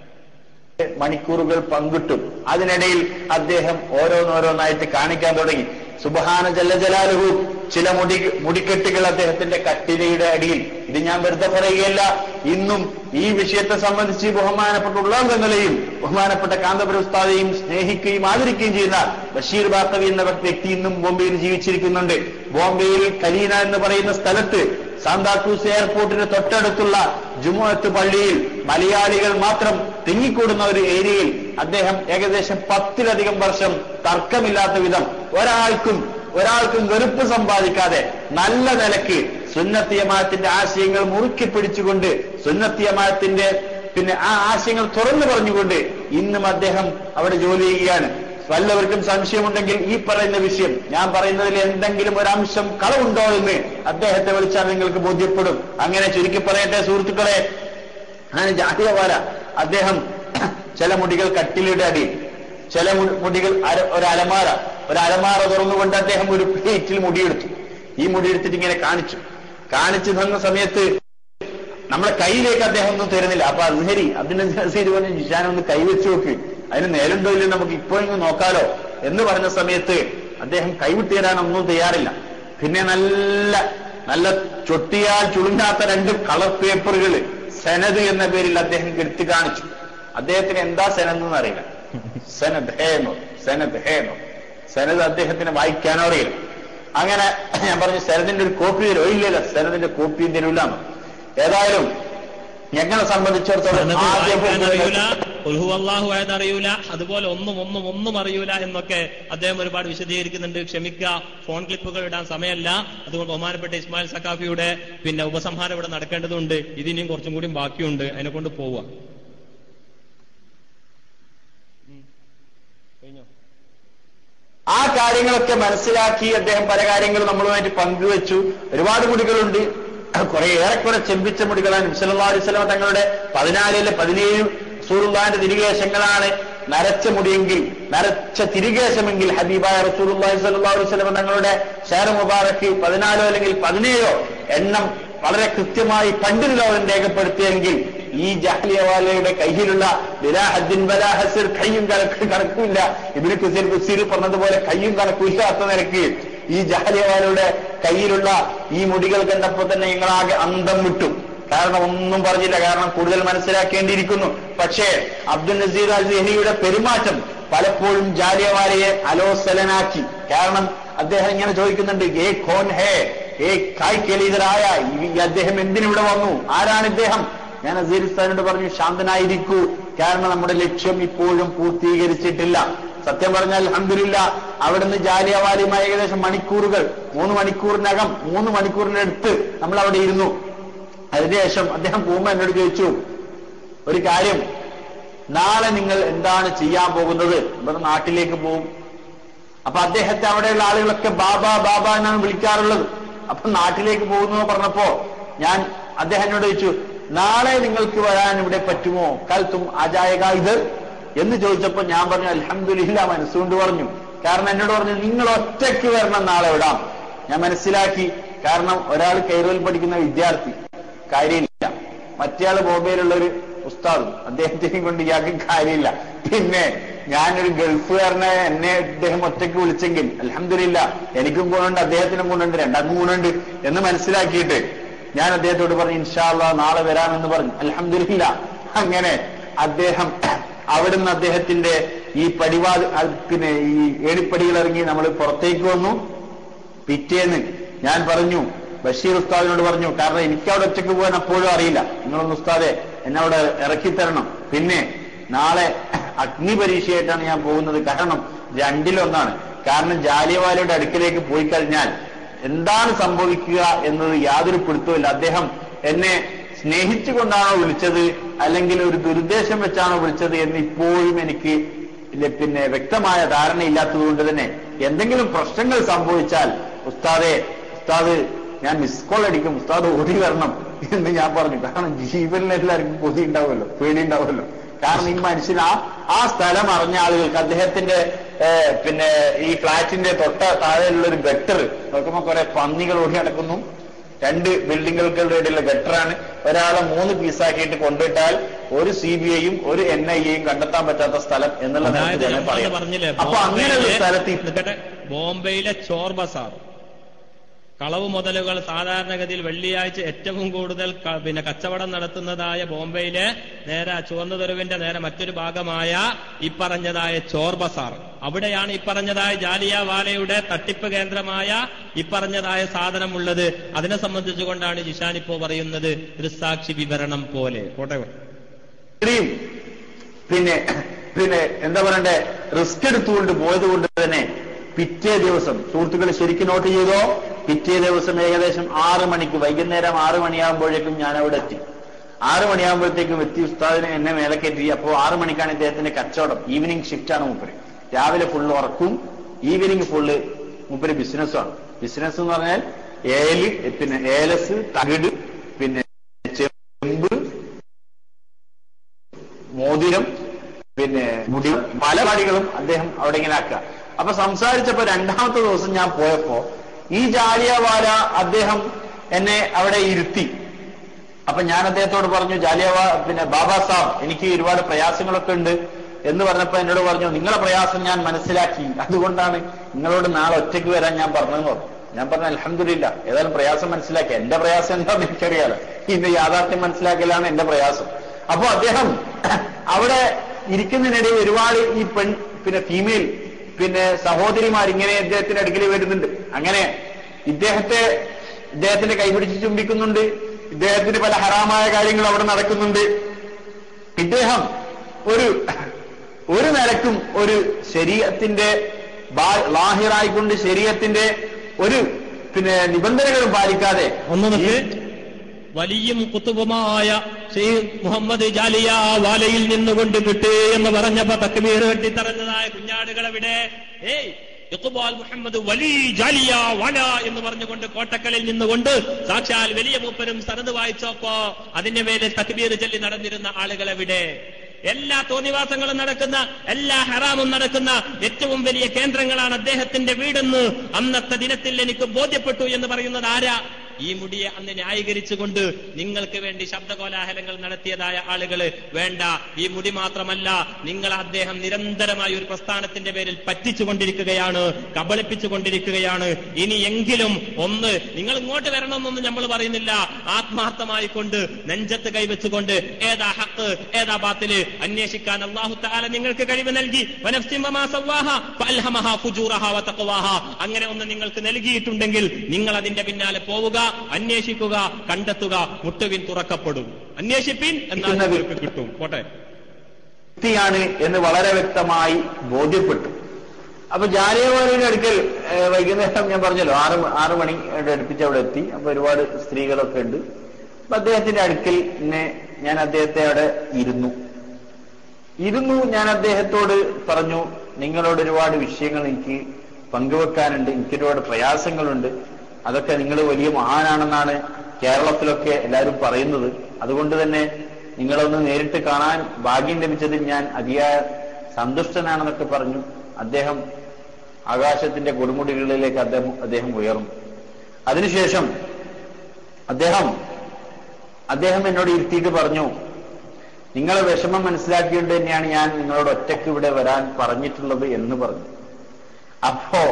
മണിക്കൂറുകൾ പങ്കിട്ടു അതിനിടയിൽ അദ്ദേഹം ഓരോന്നോരോന്നായിട്ട് കാണിക്കാൻ തുടങ്ങി സുബഹാന ജല്ല ജലാലുഹു ചില മുടി മുടിക്കെട്ടുകൾ അദ്ദേഹത്തിന്റെ കട്ടിലയുടെ അടിയിൽ ഇത് ഞാൻ വെറുതെ പറയുകയല്ല ഇന്നും ഈ വിഷയത്തെ സംബന്ധിച്ച് ബഹുമാനപ്പെട്ട ഉള്ളാംഗങ്ങളെയും ബഹുമാനപ്പെട്ട കാന്തപുര ഉസ്താദെയും സ്നേഹിക്കുകയും ആദരിക്കുകയും ചെയ്യുന്ന ബഷീർ ബാത്തവി എന്ന വ്യക്തി ഇന്നും ബോംബെയിൽ ജീവിച്ചിരിക്കുന്നുണ്ട് ബോംബെയിൽ കലീന എന്ന് പറയുന്ന സ്ഥലത്ത് സാന്താക്രൂസ് എയർപോർട്ടിന് തൊട്ടടുത്തുള്ള ജുമുഅത്ത് പള്ളിയിൽ മലയാളികൾ മാത്രം തിങ്ങിക്കൂടുന്ന ഒരു ഏരിയയിൽ അദ്ദേഹം ഏകദേശം പത്തിലധികം വർഷം തർക്കമില്ലാത്ത വിധം ഒരാൾക്കും ഒരാൾക്കും വെറുപ്പ് സമ്പാദിക്കാതെ നല്ല നിലക്ക് സുന്നത്തിയമാത്തിന്റെ ആശയങ്ങൾ മുറുക്കി പിടിച്ചുകൊണ്ട് സുന്നത്തിയമാത്തിന്റെ പിന്നെ ആ ആശയങ്ങൾ തുറന്നു പറഞ്ഞുകൊണ്ട് ഇന്നും അദ്ദേഹം അവിടെ ജോലി ചെയ്യുകയാണ് വല്ലവർക്കും സംശയമുണ്ടെങ്കിൽ ഈ പറയുന്ന വിഷയം ഞാൻ പറയുന്നതിൽ എന്തെങ്കിലും ഒരു അംശം കളവുണ്ടോ എന്ന് അദ്ദേഹത്തെ വിളിച്ചാൽ നിങ്ങൾക്ക് ബോധ്യപ്പെടും അങ്ങനെ ചുരുക്കി പറയട്ടെ സുഹൃത്തുക്കളെ അങ്ങനെ ജാതിയവാല അദ്ദേഹം ചില മുടികൾ കട്ടിലയുടെ അടിയിൽ ചില മു- മുടികൾ അര- ഒരു അലമാര ഒരു അലമാര തുറന്നുകൊണ്ട് അദ്ദേഹം ഒരു പ്ലേറ്റിൽ മുടിയെടുത്തു ഈ മുടിയെടുത്തിട്ട് ഇങ്ങനെ കാണിച്ചു കാണിച്ചു തന്ന സമയത്ത് നമ്മളെ കയ്യിലേക്ക് അദ്ദേഹം ഒന്നും തരുന്നില്ല അപ്പൊ അസ്ഹരി അതിന് അസ്ഹരി പറഞ്ഞു ജിഷാൻ ഒന്ന് കൈവച്ച് നോക്ക് അതിന് നേലുണ്ടോ ഇല്ലയോ നമുക്ക് ഇപ്പോഴെങ്കിലും നോക്കാലോ എന്ന് പറഞ്ഞ സമയത്ത് അദ്ദേഹം കൈവിട്ട് തരാനൊന്നും തയ്യാറില്ല പിന്നെ നല്ല നല്ല ചൊട്ടിയാൽ ചുളുങ്ങാത്ത രണ്ട് കളർ പേപ്പറുകൾ സെനത് എന്ന പേരിൽ അദ്ദേഹം എടുത്തു കാണിച്ചു അദ്ദേഹത്തിന് എന്താ സെനത് എന്ന് അറിയില്ല സെനത് ഹേമോ സെനത് ഹേമോ സെനത് അദ്ദേഹത്തിന് വായിക്കാനോ അറിയില്ല അങ്ങനെ ഞാൻ പറഞ്ഞു സെനതിന്റെ ഒരു കോപ്പി തരുമോ ഇല്ലല്ല സെനതിന്റെ കോപ്പിയും തരൂലെന്ന് ഏതായാലും ഞങ്ങളെ സംബന്ധിച്ചിടത്തോളം സനത് ആദ്യം വായിക്കാൻ അറിയൂല ഉൽഹു അള്ളാഹു ആയത് അറിയൂല അതുപോലെ ഒന്നും ഒന്നും ഒന്നും അറിയൂല എന്നൊക്കെ അദ്ദേഹം ഒരുപാട് വിശദീകരിക്കുന്നുണ്ട് ക്ഷമിക്കുക ഫോൺ ക്ലിപ്പുകൾ ഇടാൻ സമയമല്ല അതുകൊണ്ട് ബഹുമാനപ്പെട്ട ഇസ്മായിൽ സക്കാഫിയുടെ പിന്നെ ഉപസംഹാരം ഇവിടെ നടക്കേണ്ടതുണ്ട് ഇതിനിയും കുറച്ചും കൂടി ബാക്കിയുണ്ട് അതിനെ കൊണ്ട് പോവുക ആ കാര്യങ്ങളൊക്കെ മനസ്സിലാക്കി അദ്ദേഹം പല കാര്യങ്ങളും നമ്മളുമായിട്ട് പങ്കുവെച്ചു ഒരുപാട് മുടികളുണ്ട് കുറെ ഏറെക്കുറെ ചെമ്പിച്ച മുടികളാണ് നബ്സല്ലാ അലൈഹി സ്വലമ തങ്ങളുടെ പതിനാലിലെ പതിനേഴ് സൂറുല്ലാന്റെ തിരികേശങ്ങളാണ് നരച്ച മുടിയെങ്കിൽ നരച്ച തിരികേശമെങ്കിൽ ഹബീബായ റസൂലുള്ളാഹി സ്വല്ലല്ലാഹു അലൈഹി വസല്ലം തങ്ങളുടെ ഷാര മുബാറക്ക് പതിനാലോ അല്ലെങ്കിൽ പതിനേഴോ എണ്ണം വളരെ കൃത്യമായി പണ്ടിൽ ലോകം രേഖപ്പെടുത്തിയെങ്കിൽ ഈ ജാഹ്ലിയവാലയുടെ കയ്യിലുള്ള ബിലാഹദ്ദിൻ ബലാഹസിർ കയ്യും കണക്ക് കണക്കില്ല ഇബിന് കുസീർ കുസീർ പറഞ്ഞതുപോലെ കയ്യും കണക്കില്ലാത്ത നിരക്ക് ഈ ജാഹ്ലിയവാലയുടെ കയ്യിലുള്ള ഈ മുടികൾ കണ്ടപ്പോൾ തന്നെ ഞങ്ങളാകെ അന്തം വിട്ടു കാരണം ഒന്നും പറഞ്ഞില്ല കാരണം കൂടുതൽ മനസ്സിലാക്കേണ്ടിയിരിക്കുന്നു പക്ഷേ അബ്ദുൽ നസീർ അൽ ജഹ്ലിയുടെ പെരുമാറ്റം പലപ്പോഴും ജാലിയവാലയെ അലോസലനാക്കി കാരണം അദ്ദേഹം ഇങ്ങനെ ചോദിക്കുന്നുണ്ട് ഏ കോൻ ഹേ ഏ കായ്ക്കലീതരായ ഈ അദ്ദേഹം എന്തിനിവിടെ വന്നു ആരാണ് ഇദ്ദേഹം ഞാൻ അസീർ ഉസ്താദിനോട് പറഞ്ഞു ശാന്തനായിരിക്കൂ കാരണം നമ്മുടെ ലക്ഷ്യം ഇപ്പോഴും പൂർത്തീകരിച്ചിട്ടില്ല സത്യം പറഞ്ഞാൽ അഹമ്മദില്ല അവിടുന്ന് ജാലിയവാലിയുമായി ഏകദേശം മണിക്കൂറുകൾ മൂന്ന് മണിക്കൂറിനകം മൂന്ന് മണിക്കൂറിനടുത്ത് നമ്മൾ അവിടെ ഇരുന്നു അതിനുശേഷം അദ്ദേഹം പോകുമ്പോൾ എന്നോട് ചോദിച്ചു ഒരു കാര്യം നാളെ നിങ്ങൾ എന്താണ് ചെയ്യാൻ പോകുന്നത് ഇവിടെ നാട്ടിലേക്ക് പോകും അപ്പൊ അദ്ദേഹത്തെ അവിടെയുള്ള ആളുകളൊക്കെ ബാബ ബാബ എന്നാണ് വിളിക്കാറുള്ളത് അപ്പൊ നാട്ടിലേക്ക് പോകുന്നു പറഞ്ഞപ്പോ ഞാൻ അദ്ദേഹം എന്നോട് ചോദിച്ചു നാളെ നിങ്ങൾക്ക് വരാൻ ഇവിടെ പറ്റുമോ കൽത്തും അജായക ഇത് എന്ന് ചോദിച്ചപ്പോ ഞാൻ പറഞ്ഞു അലഹമില്ല മനസ്സുകൊണ്ട് പറഞ്ഞു കാരണം എന്നോട് പറഞ്ഞു നിങ്ങൾ ഒറ്റയ്ക്ക് വരണം നാളെ വിടാം ഞാൻ മനസ്സിലാക്കി കാരണം ഒരാൾ കൈറോയിൽ പഠിക്കുന്ന വിദ്യാർത്ഥി കാര്യമില്ല മറ്റേയാള് ബോംബെയിലുള്ള ഒരു ഉസ്താദും അദ്ദേഹത്തെയും കൊണ്ട് ഇയാൾക്ക് കാര്യമില്ല പിന്നെ ഞാനൊരു ഗൾഫുകാരനെ എന്നെ അദ്ദേഹം ഒറ്റയ്ക്ക് വിളിച്ചെങ്കിൽ അലഹമില്ല എനിക്കും ഗുണമുണ്ട് അദ്ദേഹത്തിനും ഗുണമുണ്ട് രണ്ടാൾക്കും ഗുണമുണ്ട് എന്ന് മനസ്സിലാക്കിയിട്ട് ഞാൻ അദ്ദേഹത്തോട് പറഞ്ഞു ഇൻഷാല്ല നാളെ വരാമെന്ന് പറഞ്ഞു അലഹമില്ല അങ്ങനെ അദ്ദേഹം അവിടുന്ന് അദ്ദേഹത്തിന്റെ ഈ പടിവാ പിന്നെ ഈ ഏണിപ്പടികൾ ഇറങ്ങി നമ്മൾ പുറത്തേക്ക് വന്നു പിറ്റേന്ന് ഞാൻ പറഞ്ഞു ബഷീർ ഉസ്താദിനോട് പറഞ്ഞു കാരണം എനിക്ക് അവിടെ ഒറ്റയ്ക്ക് പോകാൻ അപ്പോഴും അറിയില്ല നിങ്ങളൊന്ന് ഉസ്താദെ എന്നെ അവിടെ ഇറക്കിത്തരണം പിന്നെ നാളെ അഗ്നി പരീക്ഷയായിട്ടാണ് ഞാൻ പോകുന്നത് കാരണം രണ്ടിലൊന്നാണ് കാരണം ജാലിയവാലയുടെ അടുക്കിലേക്ക് പോയി കഴിഞ്ഞാൽ എന്താണ് സംഭവിക്കുക എന്നത് യാതൊരു പിടുത്തവുമില്ല അദ്ദേഹം എന്നെ സ്നേഹിച്ചുകൊണ്ടാണോ വിളിച്ചത് അല്ലെങ്കിൽ ഒരു ദുരുദ്ദേശം വെച്ചാണോ വിളിച്ചത് എന്ന് ഇപ്പോഴും എനിക്ക് ഇല്ല, പിന്നെ വ്യക്തമായ ധാരണയില്ലാത്തത് കൊണ്ട് തന്നെ എന്തെങ്കിലും പ്രശ്നങ്ങൾ സംഭവിച്ചാൽ ഉസ്താദെ ഉസ്താദ് ഞാൻ മിസ് കോൾ അടിക്കും ഉസ്താദ് ഓടി വരണം എന്ന് ഞാൻ പറഞ്ഞു കാരണം ജീവനിൽ എല്ലാവർക്കും കൊതി ഉണ്ടാവുമല്ലോ പേടി ഉണ്ടാവുമല്ലോ കാരണം ഈ മനുഷ്യൻ ആ ആ സ്ഥലം അറിഞ്ഞ ആളുകൾക്ക് അദ്ദേഹത്തിന്റെ ഏഹ്, പിന്നെ ഈ ഫ്ളാറ്റിന്റെ തൊട്ട താഴെയുള്ള ഒരു ഗട്ടർ നോക്കുമ്പോ കുറെ പന്നികൾ ഓടി നടക്കുന്നു രണ്ട് ബിൽഡിങ്ങുകൾക്കുള്ള ഇടയിലുള്ള ഗട്ടറാണ് ഒരാളെ മൂന്ന് പീസാക്കിയിട്ട് കൊണ്ടിട്ടാൽ ഒരു സി ബി ഐയും ഒരു എൻ ഐ എയും കണ്ടെത്താൻ പറ്റാത്ത സ്ഥലം എന്നുള്ള അതായത് നിലയ്ക്ക് തന്നെ നമ്മൾ പറയാം പറഞ്ഞില്ലേ അപ്പൊ അങ്ങനെയുള്ള ബോംബെയിലെ- സ്ഥലത്ത് ഈ നിൽക്കട്ടെ, ബോംബെയിലെ ചോർ ബസാർ കളവ് മുതലുകൾ സാധാരണഗതിയിൽ വെള്ളിയാഴ്ച ഏറ്റവും കൂടുതൽ ക- പിന്നെ കച്ചവടം നടത്തുന്നതായ ബോംബെയിലെ നേരെ ചുവന്ന തെരുവിന്റെ നേരെ മറ്റൊരു ഭാഗമായ ഈ പറഞ്ഞതായ ചോർ ബസാർ അവിടെയാണ് ഈ പറഞ്ഞതായ ജാലിയ വാലയുടെ തട്ടിപ്പ് കേന്ദ്രമായ ഈ പറഞ്ഞതായ സാധനം ഉള്ളത് അതിനെ സംബന്ധിച്ചുകൊണ്ടാണ് ജിഷാൻ ഇപ്പോ പറയുന്നത് ദൃസാക്ഷി വിവരണം പോലെ കോട്ടെ ഇത്രയും പിന്നെ പിന്നെ എന്താ പറയണ്ടേ റിസ്ക് എടുത്തുകൊണ്ട് പോയത് കൊണ്ട് തന്നെ പിറ്റേ ദിവസം സുഹൃത്തുക്കൾ ശരിക്കും നോട്ട് ചെയ്തോ പിറ്റേ ദിവസം ഏകദേശം ആറ് മണിക്ക് വൈകുന്നേരം ആറ് മണിയാകുമ്പോഴേക്കും ഞാൻ അവിടെ എത്തി ആറ് മണിയാകുമ്പോഴത്തേക്കും എത്തി ഉസ്താദിനെ എന്നെ മേലെ കയറ്റി അപ്പോ ആറ് മണിക്കാണ് ഇദ്ദേഹത്തിന്റെ കച്ചവടം ഈവനിങ് ഷിഫ്റ്റ് ആണ് മൂപ്പര് രാവിലെ ഫുള്ള് ഉറക്കും ഈവനിങ് ഫുള്ള് മൂപ്പര് ബിസിനസ്സാണ് ബിസിനസ് എന്ന് പറഞ്ഞാൽ ഏല് പിന്നെ ഏലസ് തകിട് പിന്നെ ചെമ്പ് മോതിരം പിന്നെ മുടി പല പണികളും അദ്ദേഹം അവിടെ ഇങ്ങനെ ആക്കുക അപ്പൊ സംസാരിച്ചപ്പോ രണ്ടാമത്തെ ദിവസം ഞാൻ പോയപ്പോ ഈ ജാലിയവാല അദ്ദേഹം എന്നെ അവിടെ ഇരുത്തി അപ്പൊ ഞാൻ അദ്ദേഹത്തോട് പറഞ്ഞു ജാലിയവാ പിന്നെ ബാബാ സാബ് എനിക്ക് ഒരുപാട് പ്രയാസങ്ങളൊക്കെ ഉണ്ട് എന്ന് പറഞ്ഞപ്പോ എന്നോട് പറഞ്ഞു നിങ്ങളെ പ്രയാസം ഞാൻ മനസ്സിലാക്കി അതുകൊണ്ടാണ് നിങ്ങളോട് നാളെ ഒറ്റയ്ക്ക് വരാൻ ഞാൻ പറഞ്ഞതെന്ന് പറഞ്ഞു ഞാൻ പറഞ്ഞു അലഹമില്ല ഏതായാലും പ്രയാസം മനസ്സിലാക്കി എന്റെ പ്രയാസം എന്താണെന്ന് എനിക്കറിയാലോ ഇന്ന് യാഥാർത്ഥ്യം മനസ്സിലാക്കലാണ് എന്റെ പ്രയാസം അപ്പൊ അദ്ദേഹം അവിടെ ഇരിക്കുന്നതിനിടയിൽ ഒരുപാട് ഈ പെൺ പിന്നെ ഫീമെയിൽ പിന്നെ സഹോദരിമാർ ഇങ്ങനെ ഇദ്ദേഹത്തിന്റെ അടുക്കൽ വരുന്നുണ്ട് അങ്ങനെ ഇദ്ദേഹത്തെ ഇദ്ദേഹത്തിന്റെ കൈപിടിച്ച് ചുംബിക്കുന്നുണ്ട് ഇദ്ദേഹത്തിന് പല ഹറാമായ കാര്യങ്ങൾ അവിടെ നടക്കുന്നുണ്ട് ഇദ്ദേഹം ഒരു ഒരു നിലക്കും ഒരു ശരീരത്തിന്റെ ലാഹിറായിക്കൊണ്ട് ശരീരത്തിന്റെ ഒരു പിന്നെ നിബന്ധനകളും പാലിക്കാതെ ഒന്ന് നിൽക്ക് വലിയും കുത്തുബുമായ ഷെയ്ഖ് മുഹമ്മദ് ജാലിയ വാലയിൽ നിന്നുകൊണ്ട് കിട്ടേ എന്ന് പറഞ്ഞപ്പോ തക്ബീർ കെട്ടിത്തറഞ്ഞതായ കുഞ്ഞാടുകളെവിടെ ഏയ് ഇഖ്ബാൽ മുഹമ്മദ് വലി ജാലിയ വാല എന്ന് പറഞ്ഞുകൊണ്ട് കോട്ടക്കലിൽ നിന്നുകൊണ്ട് സാക്ഷാൽ വലിയ മൂപ്പരും സനത് വായിച്ചപ്പോ അതിന്റെ മേലെ തക്ബീർ ചൊല്ലി നടന്നിരുന്ന ആളുകളെവിടെ എല്ലാ തോന്നിവാസങ്ങളും നടക്കുന്ന എല്ലാ ഹറാമും നടക്കുന്ന ഏറ്റവും വലിയ കേന്ദ്രങ്ങളാണ് അദ്ദേഹത്തിന്റെ വീടെന്ന് അന്നത്തെ ദിനത്തിൽ എനിക്ക് ബോധ്യപ്പെട്ടു എന്ന് പറയുന്നത് ആരാ ഈ മുടിയെ അന്ന് ന്യായീകരിച്ചുകൊണ്ട് നിങ്ങൾക്ക് വേണ്ടി ശബ്ദകോലാഹലങ്ങൾ നടത്തിയതായ ആളുകള് വേണ്ട ഈ മുടി മാത്രമല്ല നിങ്ങൾ അദ്ദേഹം നിരന്തരമായ ഒരു പ്രസ്ഥാനത്തിന്റെ പേരിൽ പറ്റിച്ചുകൊണ്ടിരിക്കുകയാണ് കബളിപ്പിച്ചുകൊണ്ടിരിക്കുകയാണ് ഇനിയെങ്കിലും ഒന്ന് നിങ്ങൾ ഇങ്ങോട്ട് വരണമെന്നൊന്നും നമ്മൾ പറയുന്നില്ല ആത്മാർത്ഥമായി കൊണ്ട് നെഞ്ചത്ത് കൈവച്ചുകൊണ്ട് ഏതാ ഹക്ക് ഏതാ ബാത്തില് അന്വേഷിക്കാൻ അള്ളാഹു താല നിങ്ങൾക്ക് കഴിവ് നൽകി വനഫ്സിമമാ സവ്വാഹ ഫഅൽഹമഹ ഫുജൂറഹ വതഖ്വാഹ. അങ്ങനെ ഒന്ന് നിങ്ങൾക്ക് നൽകിയിട്ടുണ്ടെങ്കിൽ നിങ്ങൾ അതിന്റെ പിന്നാലെ പോവുക അന്വേഷിക്കുക കണ്ടെത്തുക മുട്ടുവിൻ തുറക്കപ്പെടും അന്വേഷിപ്പിൻ എന്നാൽ നിങ്ങൾക്ക് കിട്ടും പോട്ടെ വ്യക്തിയാണ് എന്ന് വളരെ വ്യക്തമായി ബോധ്യപ്പെട്ടു അപ്പൊ ജാലിയവാലിയുടെ അടുക്കൽ ഏഹ്, വൈകുന്നേരം ഞാൻ പറഞ്ഞല്ലോ ആറ് മ- ആറ് മണി അടുപ്പിച്ച് അവിടെ എത്തി അപ്പൊ ഒരുപാട് സ്ത്രീകളൊക്കെ ഉണ്ട് അപ്പൊ അദ്ദേഹത്തിന്റെ അടുക്കൽ എന്നെ ഞാൻ അദ്ദേഹത്തെ അവിടെ ഇരുന്നു ഇരുന്നു ഞാൻ അദ്ദേഹത്തോട് പറഞ്ഞു നിങ്ങളോട് ഒരുപാട് വിഷയങ്ങൾ എനിക്ക് പങ്കുവെക്കാനുണ്ട് എനിക്ക് ഒരുപാട് പ്രയാസങ്ങളുണ്ട് അതൊക്കെ നിങ്ങൾ വലിയ മഹാനാണെന്നാണ് കേരളത്തിലൊക്കെ എല്ലാവരും പറയുന്നത് അതുകൊണ്ട് തന്നെ നിങ്ങളൊന്ന് നേരിട്ട് കാണാൻ ഭാഗ്യം ലഭിച്ചതിൽ ഞാൻ അതിയായ സന്തുഷ്ടനാണെന്നൊക്കെ പറഞ്ഞു അദ്ദേഹം ആകാശത്തിന്റെ കൊടുമുടികളിലേക്ക് അദ്ദേഹം അദ്ദേഹം ഉയർന്നു അതിനുശേഷം അദ്ദേഹം അദ്ദേഹം എന്നോട് ഇരുത്തിയിട്ട് പറഞ്ഞു നിങ്ങളെ വിഷമം മനസ്സിലാക്കിയിട്ട് തന്നെയാണ് ഞാൻ നിങ്ങളോട് ഒറ്റയ്ക്ക് ഇവിടെ വരാൻ പറഞ്ഞിട്ടുള്ളത് എന്ന് പറഞ്ഞു അപ്പോ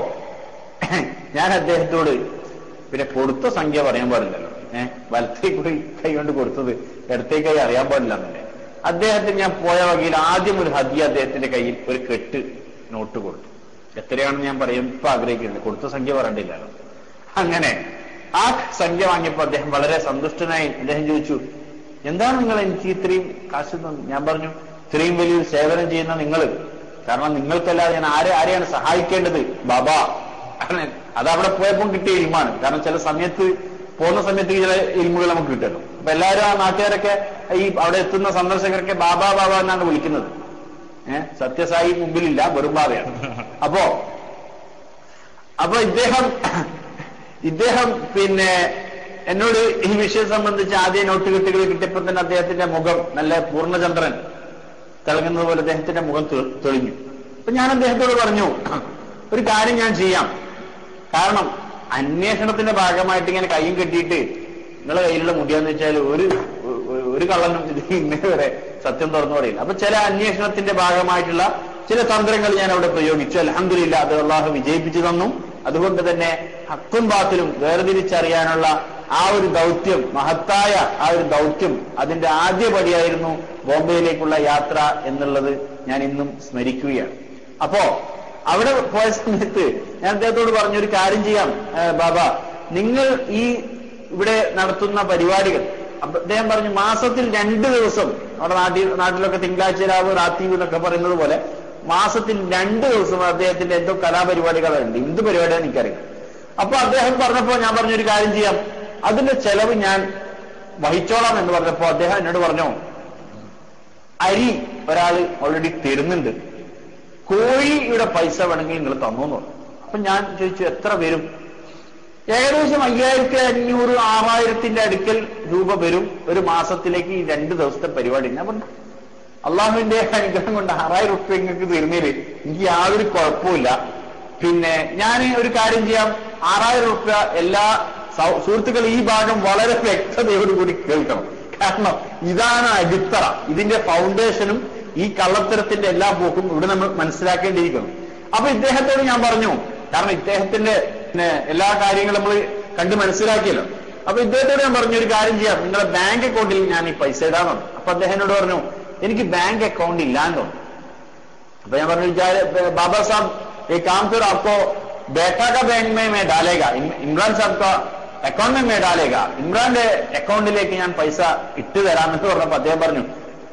ഞാൻ അദ്ദേഹത്തോട് പിന്നെ കൊടുത്ത സംഖ്യ പറയാൻ പാടില്ലല്ലോ ഏഹ് വലത്തേക്ക് പോയി കൈ കൊണ്ട് കൊടുത്തത് ഇടത്തേക്ക് കൈ അറിയാൻ പാടില്ല എന്നല്ലേ അദ്ദേഹത്തിന് ഞാൻ പോയ വകയിൽ ആദ്യം ഒരു ഹദിയ അദ്ദേഹത്തിന്റെ കയ്യിൽ ഒരു കെട്ട് നോട്ട് കൊടുത്തു എത്രയാണെന്ന് ഞാൻ പറയും ഇപ്പൊ ആഗ്രഹിക്കുന്നുണ്ട് കൊടുത്ത സംഖ്യ പറയണ്ടില്ലല്ലോ അങ്ങനെ ആ സംഖ്യ വാങ്ങിയപ്പോൾ അദ്ദേഹം വളരെ സന്തുഷ്ടനായി അദ്ദേഹം ചോദിച്ചു എന്താണ് നിങ്ങൾ എനിക്ക് ഇത്രയും കാശ് തന്നത് ഞാൻ പറഞ്ഞു ഇത്രയും വലിയൊരു സേവനം ചെയ്യുന്ന നിങ്ങൾ കാരണം നിങ്ങൾക്കല്ലാതെ ഞാൻ ആരെ ആരെയാണ് സഹായിക്കേണ്ടത് ബാബാ കാരണം അതവിടെ പോയപ്പോൾ കിട്ടിയ ഇൽമാണ് കാരണം ചില സമയത്ത് പോകുന്ന സമയത്ത് ചില ഇൽമുകൾ നമുക്ക് കിട്ടുമല്ലോ അപ്പൊ എല്ലാവരും ആ നാട്ടുകാരൊക്കെ ഈ അവിടെ എത്തുന്ന സന്ദർശകരൊക്കെ ബാബാ ബാബ എന്നാണ് വിളിക്കുന്നത് ഏഹ് സത്യസായി മുമ്പിലില്ല വെറും ബാബയാണ് അപ്പോ അപ്പൊ ഇദ്ദേഹം ഇദ്ദേഹം പിന്നെ എന്നോട് ഈ വിഷയം സംബന്ധിച്ച് ആദ്യ നോട്ട് കെട്ടുകൾ കിട്ടിയപ്പോൾ തന്നെ അദ്ദേഹത്തിന്റെ മുഖം നല്ല പൂർണ്ണചന്ദ്രൻ തിളങ്ങുന്നത് പോലെ അദ്ദേഹത്തിന്റെ മുഖം തെ- തെളിഞ്ഞു അപ്പൊ ഞാൻ അദ്ദേഹത്തോട് പറഞ്ഞു ഒരു കാര്യം ഞാൻ ചെയ്യാം കാരണം അന്വേഷണത്തിന്റെ ഭാഗമായിട്ട് ഇങ്ങനെ കൈയും കെട്ടിയിട്ട് നിങ്ങളെ കയ്യിലുള്ള മുടിയാന്ന് വെച്ചാൽ ഒരു ഒ- ഒരു കള്ളനും ഇത് ഇന്നേ വരെ സത്യം തുറന്നു പറയില്ല അപ്പൊ ചില അന്വേഷണത്തിന്റെ ഭാഗമായിട്ടുള്ള ചില തന്ത്രങ്ങൾ ഞാൻ അവിടെ പ്രയോഗിച്ചു അലഹമില്ല അത് അള്ളാഹു വിജയിപ്പിച്ചു തന്നു അതുകൊണ്ട് തന്നെ ഹക്കും ബാത്തിലും വേർതിരിച്ചറിയാനുള്ള ആ ഒരു ദൗത്യം മഹത്തായ ആ ഒരു ദൗത്യം അതിന്റെ ആദ്യ പടിയായിരുന്നു ബോംബെയിലേക്കുള്ള യാത്ര എന്നുള്ളത് ഞാൻ ഇന്നും സ്മരിക്കുകയാണ് അപ്പോ അവിടെ പോയ സമയത്ത് ഞാൻ അദ്ദേഹത്തോട് പറഞ്ഞു ഒരു കാര്യം ചെയ്യാം ഏ, ബാബ നിങ്ങൾ ഈ ഇവിടെ നടത്തുന്ന പരിപാടികൾ അപ്പൊ അദ്ദേഹം പറഞ്ഞു മാസത്തിൽ രണ്ട് ദിവസം അവിടെ നാട്ടിൽ നാട്ടിലൊക്കെ തിങ്കളാഴ്ച രാവ് റാത്തീവ് എന്നൊക്കെ പറയുന്നത് പോലെ മാസത്തിൽ രണ്ട് ദിവസം അദ്ദേഹത്തിന്റെ എന്തോ കലാപരിപാടികളുണ്ട് എന്ത് പരിപാടിയാണ് എനിക്കറിയാം അപ്പൊ അദ്ദേഹം പറഞ്ഞപ്പോ ഞാൻ പറഞ്ഞു ഒരു കാര്യം ചെയ്യാം അതിന്റെ ചെലവ് ഞാൻ വഹിച്ചോളാം എന്ന് പറഞ്ഞപ്പോ അദ്ദേഹം എന്നോട് പറഞ്ഞു അരി ഒരാൾ ഓൾറെഡി തരുന്നുണ്ട് കോഴിയുടെ പൈസ വേണമെങ്കിൽ നിങ്ങൾ തന്നു എന്ന് പറഞ്ഞു അപ്പൊ ഞാൻ ചോദിച്ചു എത്ര വരും ഏകദേശം അയ്യായിരത്തി അഞ്ഞൂറ് ആറായിരത്തിന്റെ അടുക്കൽ രൂപ വരും ഒരു മാസത്തിലേക്ക് ഈ രണ്ട് ദിവസത്തെ പരിപാടി ഞാൻ പറഞ്ഞു അള്ളാഹുവിന്റെ അനുഗ്രഹം കൊണ്ട് ആറായിരം റുപ്യ നിങ്ങൾക്ക് തരുന്നതില് എനിക്ക് യാതൊരു കുഴപ്പമില്ല പിന്നെ ഞാൻ ഒരു കാര്യം ചെയ്യാം ആറായിരം റുപ്യ എല്ലാ സൗ- സുഹൃത്തുക്കൾ ഈ ഭാഗം വളരെ വ്യക്തതയോടുകൂടി കേൾക്കണം കാരണം ഇതാണ് അടിത്തറ ഇതിന്റെ ഫൗണ്ടേഷനും ഈ കള്ളത്തരത്തിന്റെ എല്ലാ പോക്കും ഇവിടെ നമ്മൾ മനസ്സിലാക്കേണ്ടിയിരിക്കുന്നു അപ്പൊ ഇദ്ദേഹത്തോട് ഞാൻ പറഞ്ഞു കാരണം ഇദ്ദേഹത്തിന്റെ പിന്നെ എല്ലാ കാര്യങ്ങളും നമ്മൾ കണ്ട് മനസ്സിലാക്കിയല്ലോ അപ്പൊ ഇദ്ദേഹത്തോട് ഞാൻ പറഞ്ഞു ഒരു കാര്യം ചെയ്യാം നിങ്ങളുടെ ബാങ്ക് അക്കൗണ്ടിൽ ഞാൻ ഈ പൈസ ഇടാന്നു അപ്പൊ അദ്ദേഹം എന്നോട് പറഞ്ഞു എനിക്ക് ബാങ്ക് അക്കൗണ്ട് ഇല്ലാന്നോ അപ്പൊ ഞാൻ പറഞ്ഞു "जा- बाबा साहब एक काम करो आपको बैठा का बैंक में मैं डालेगा इम- इमरान साहब का അക്കൗണ്ട് में मैं डालेगा ഇമ്രാന്റെ അക്കൗണ്ടിലേക്ക് ഞാൻ പൈസ ഇട്ട് തരാമെന്ന് പറഞ്ഞപ്പോ അദ്ദേഹം പറഞ്ഞു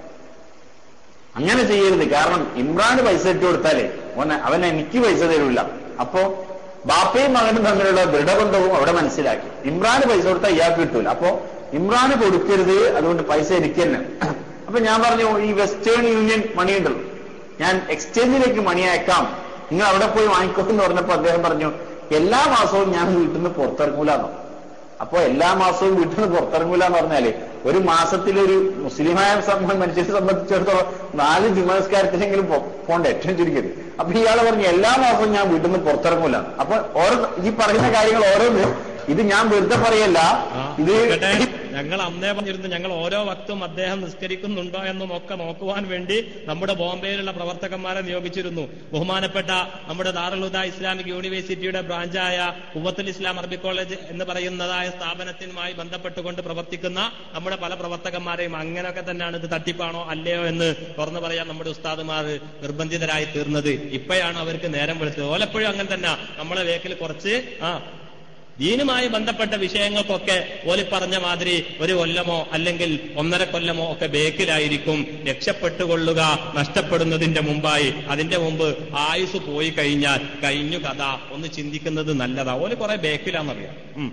അങ്ങനെ ചെയ്യരുത് കാരണം ഇമ്രാന് പൈസ ഇട്ട് കൊടുത്താലേ അവൻ അവൻ എനിക്ക് പൈസ തരൂല അപ്പോ ബാപ്പയും മകനും തമ്മിലുള്ള ദൃഢബന്ധവും അവിടെ മനസ്സിലാക്കി ഇമ്രാന് പൈസ കൊടുത്താൽ ഇയാൾക്ക് കിട്ടൂല അപ്പോ ഇമ്രാന് കൊടുക്കരുത് അതുകൊണ്ട് പൈസ എനിക്ക് തന്നെ അപ്പൊ ഞാൻ പറഞ്ഞു ഈ വെസ്റ്റേൺ യൂണിയൻ മണി ഉണ്ടല്ലോ ഞാൻ എക്സ്ചേഞ്ചിലേക്ക് മണി അയക്കാം നിങ്ങൾ അവിടെ പോയി വാങ്ങിക്കോട്ടെ എന്ന് പറഞ്ഞപ്പോ അദ്ദേഹം പറഞ്ഞു എല്ലാ മാസവും ഞാൻ വീട്ടിൽ നിന്ന് പുറത്തിറങ്ങൂലെന്നോ അപ്പോ എല്ലാ മാസവും വീട്ടിൽ നിന്ന് പുറത്തിറങ്ങൂല എന്ന് പറഞ്ഞാല് ഒരു മാസത്തിലൊരു മുസ്ലിമായ സംബന്ധം മനുഷ്യരെ സംബന്ധിച്ചിടത്തോളം നാല് ജുമനസ്കാരത്തിലെങ്കിലും പോണ്ടേ ഏറ്റവും ചുരുക്കിയത് അപ്പൊ ഇയാൾ പറഞ്ഞു എല്ലാ മാസവും ഞാൻ വീട്ടിൽ നിന്ന് പുറത്തിറങ്ങൂല അപ്പൊ ഓരോ ഈ പറയുന്ന കാര്യങ്ങൾ ഓരോന്ന് ഇത് ഞാൻ വെറുതെ പറയല്ല ഇത് കേട്ടെ, ഞങ്ങൾ അന്നേ പറഞ്ഞിരുന്നു ഞങ്ങൾ ഓരോ വക്തും അദ്ദേഹം നിസ്കരിക്കുന്നുണ്ടോ എന്നും ഒക്കെ നോക്കുവാൻ വേണ്ടി നമ്മുടെ ബോംബെയിലുള്ള പ്രവർത്തകന്മാരെ നിയോഗിച്ചിരുന്നു ബഹുമാനപ്പെട്ട നമ്മുടെ ദാറുലുദ ഇസ്ലാമിക് യൂണിവേഴ്സിറ്റിയുടെ ബ്രാഞ്ചായ ഉവത്തുൽ ഇസ്ലാം അറബി കോളേജ് എന്ന് പറയുന്നതായ സ്ഥാപനത്തിനുമായി ബന്ധപ്പെട്ടുകൊണ്ട് പ്രവർത്തിക്കുന്ന നമ്മുടെ പല പ്രവർത്തകന്മാരെയും അങ്ങനെയൊക്കെ തന്നെയാണ് ഇത് തട്ടിപ്പാണോ അല്ലയോ എന്ന് തുറന്നു പറയാൻ നമ്മുടെ ഉസ്താദുമാർ നിർബന്ധിതരായി തീർന്നത് ഇപ്പോഴാണ് അവർക്ക് നേരം വെളുത്തത് ഓലപ്പോഴും അങ്ങനെ തന്നെ നമ്മളെ വേക്കിൽ കുറച്ച് ആ ദീനുമായി ബന്ധപ്പെട്ട വിഷയങ്ങൾക്കൊക്കെ ഓലി പറഞ്ഞ മാതിരി ഒരു കൊല്ലമോ അല്ലെങ്കിൽ ഒന്നര കൊല്ലമോ ഒക്കെ ബേക്കിലായിരിക്കും രക്ഷപ്പെട്ടുകൊള്ളുക നഷ്ടപ്പെടുന്നതിന്റെ മുമ്പായി അതിന്റെ മുമ്പ് ആയുസ് പോയി കഴിഞ്ഞാൽ കഴിഞ്ഞു കഥ ഒന്ന് ചിന്തിക്കുന്നത് നല്ലതാ ഓല് കുറെ ബേക്കിലാന്നറിയാം ഉം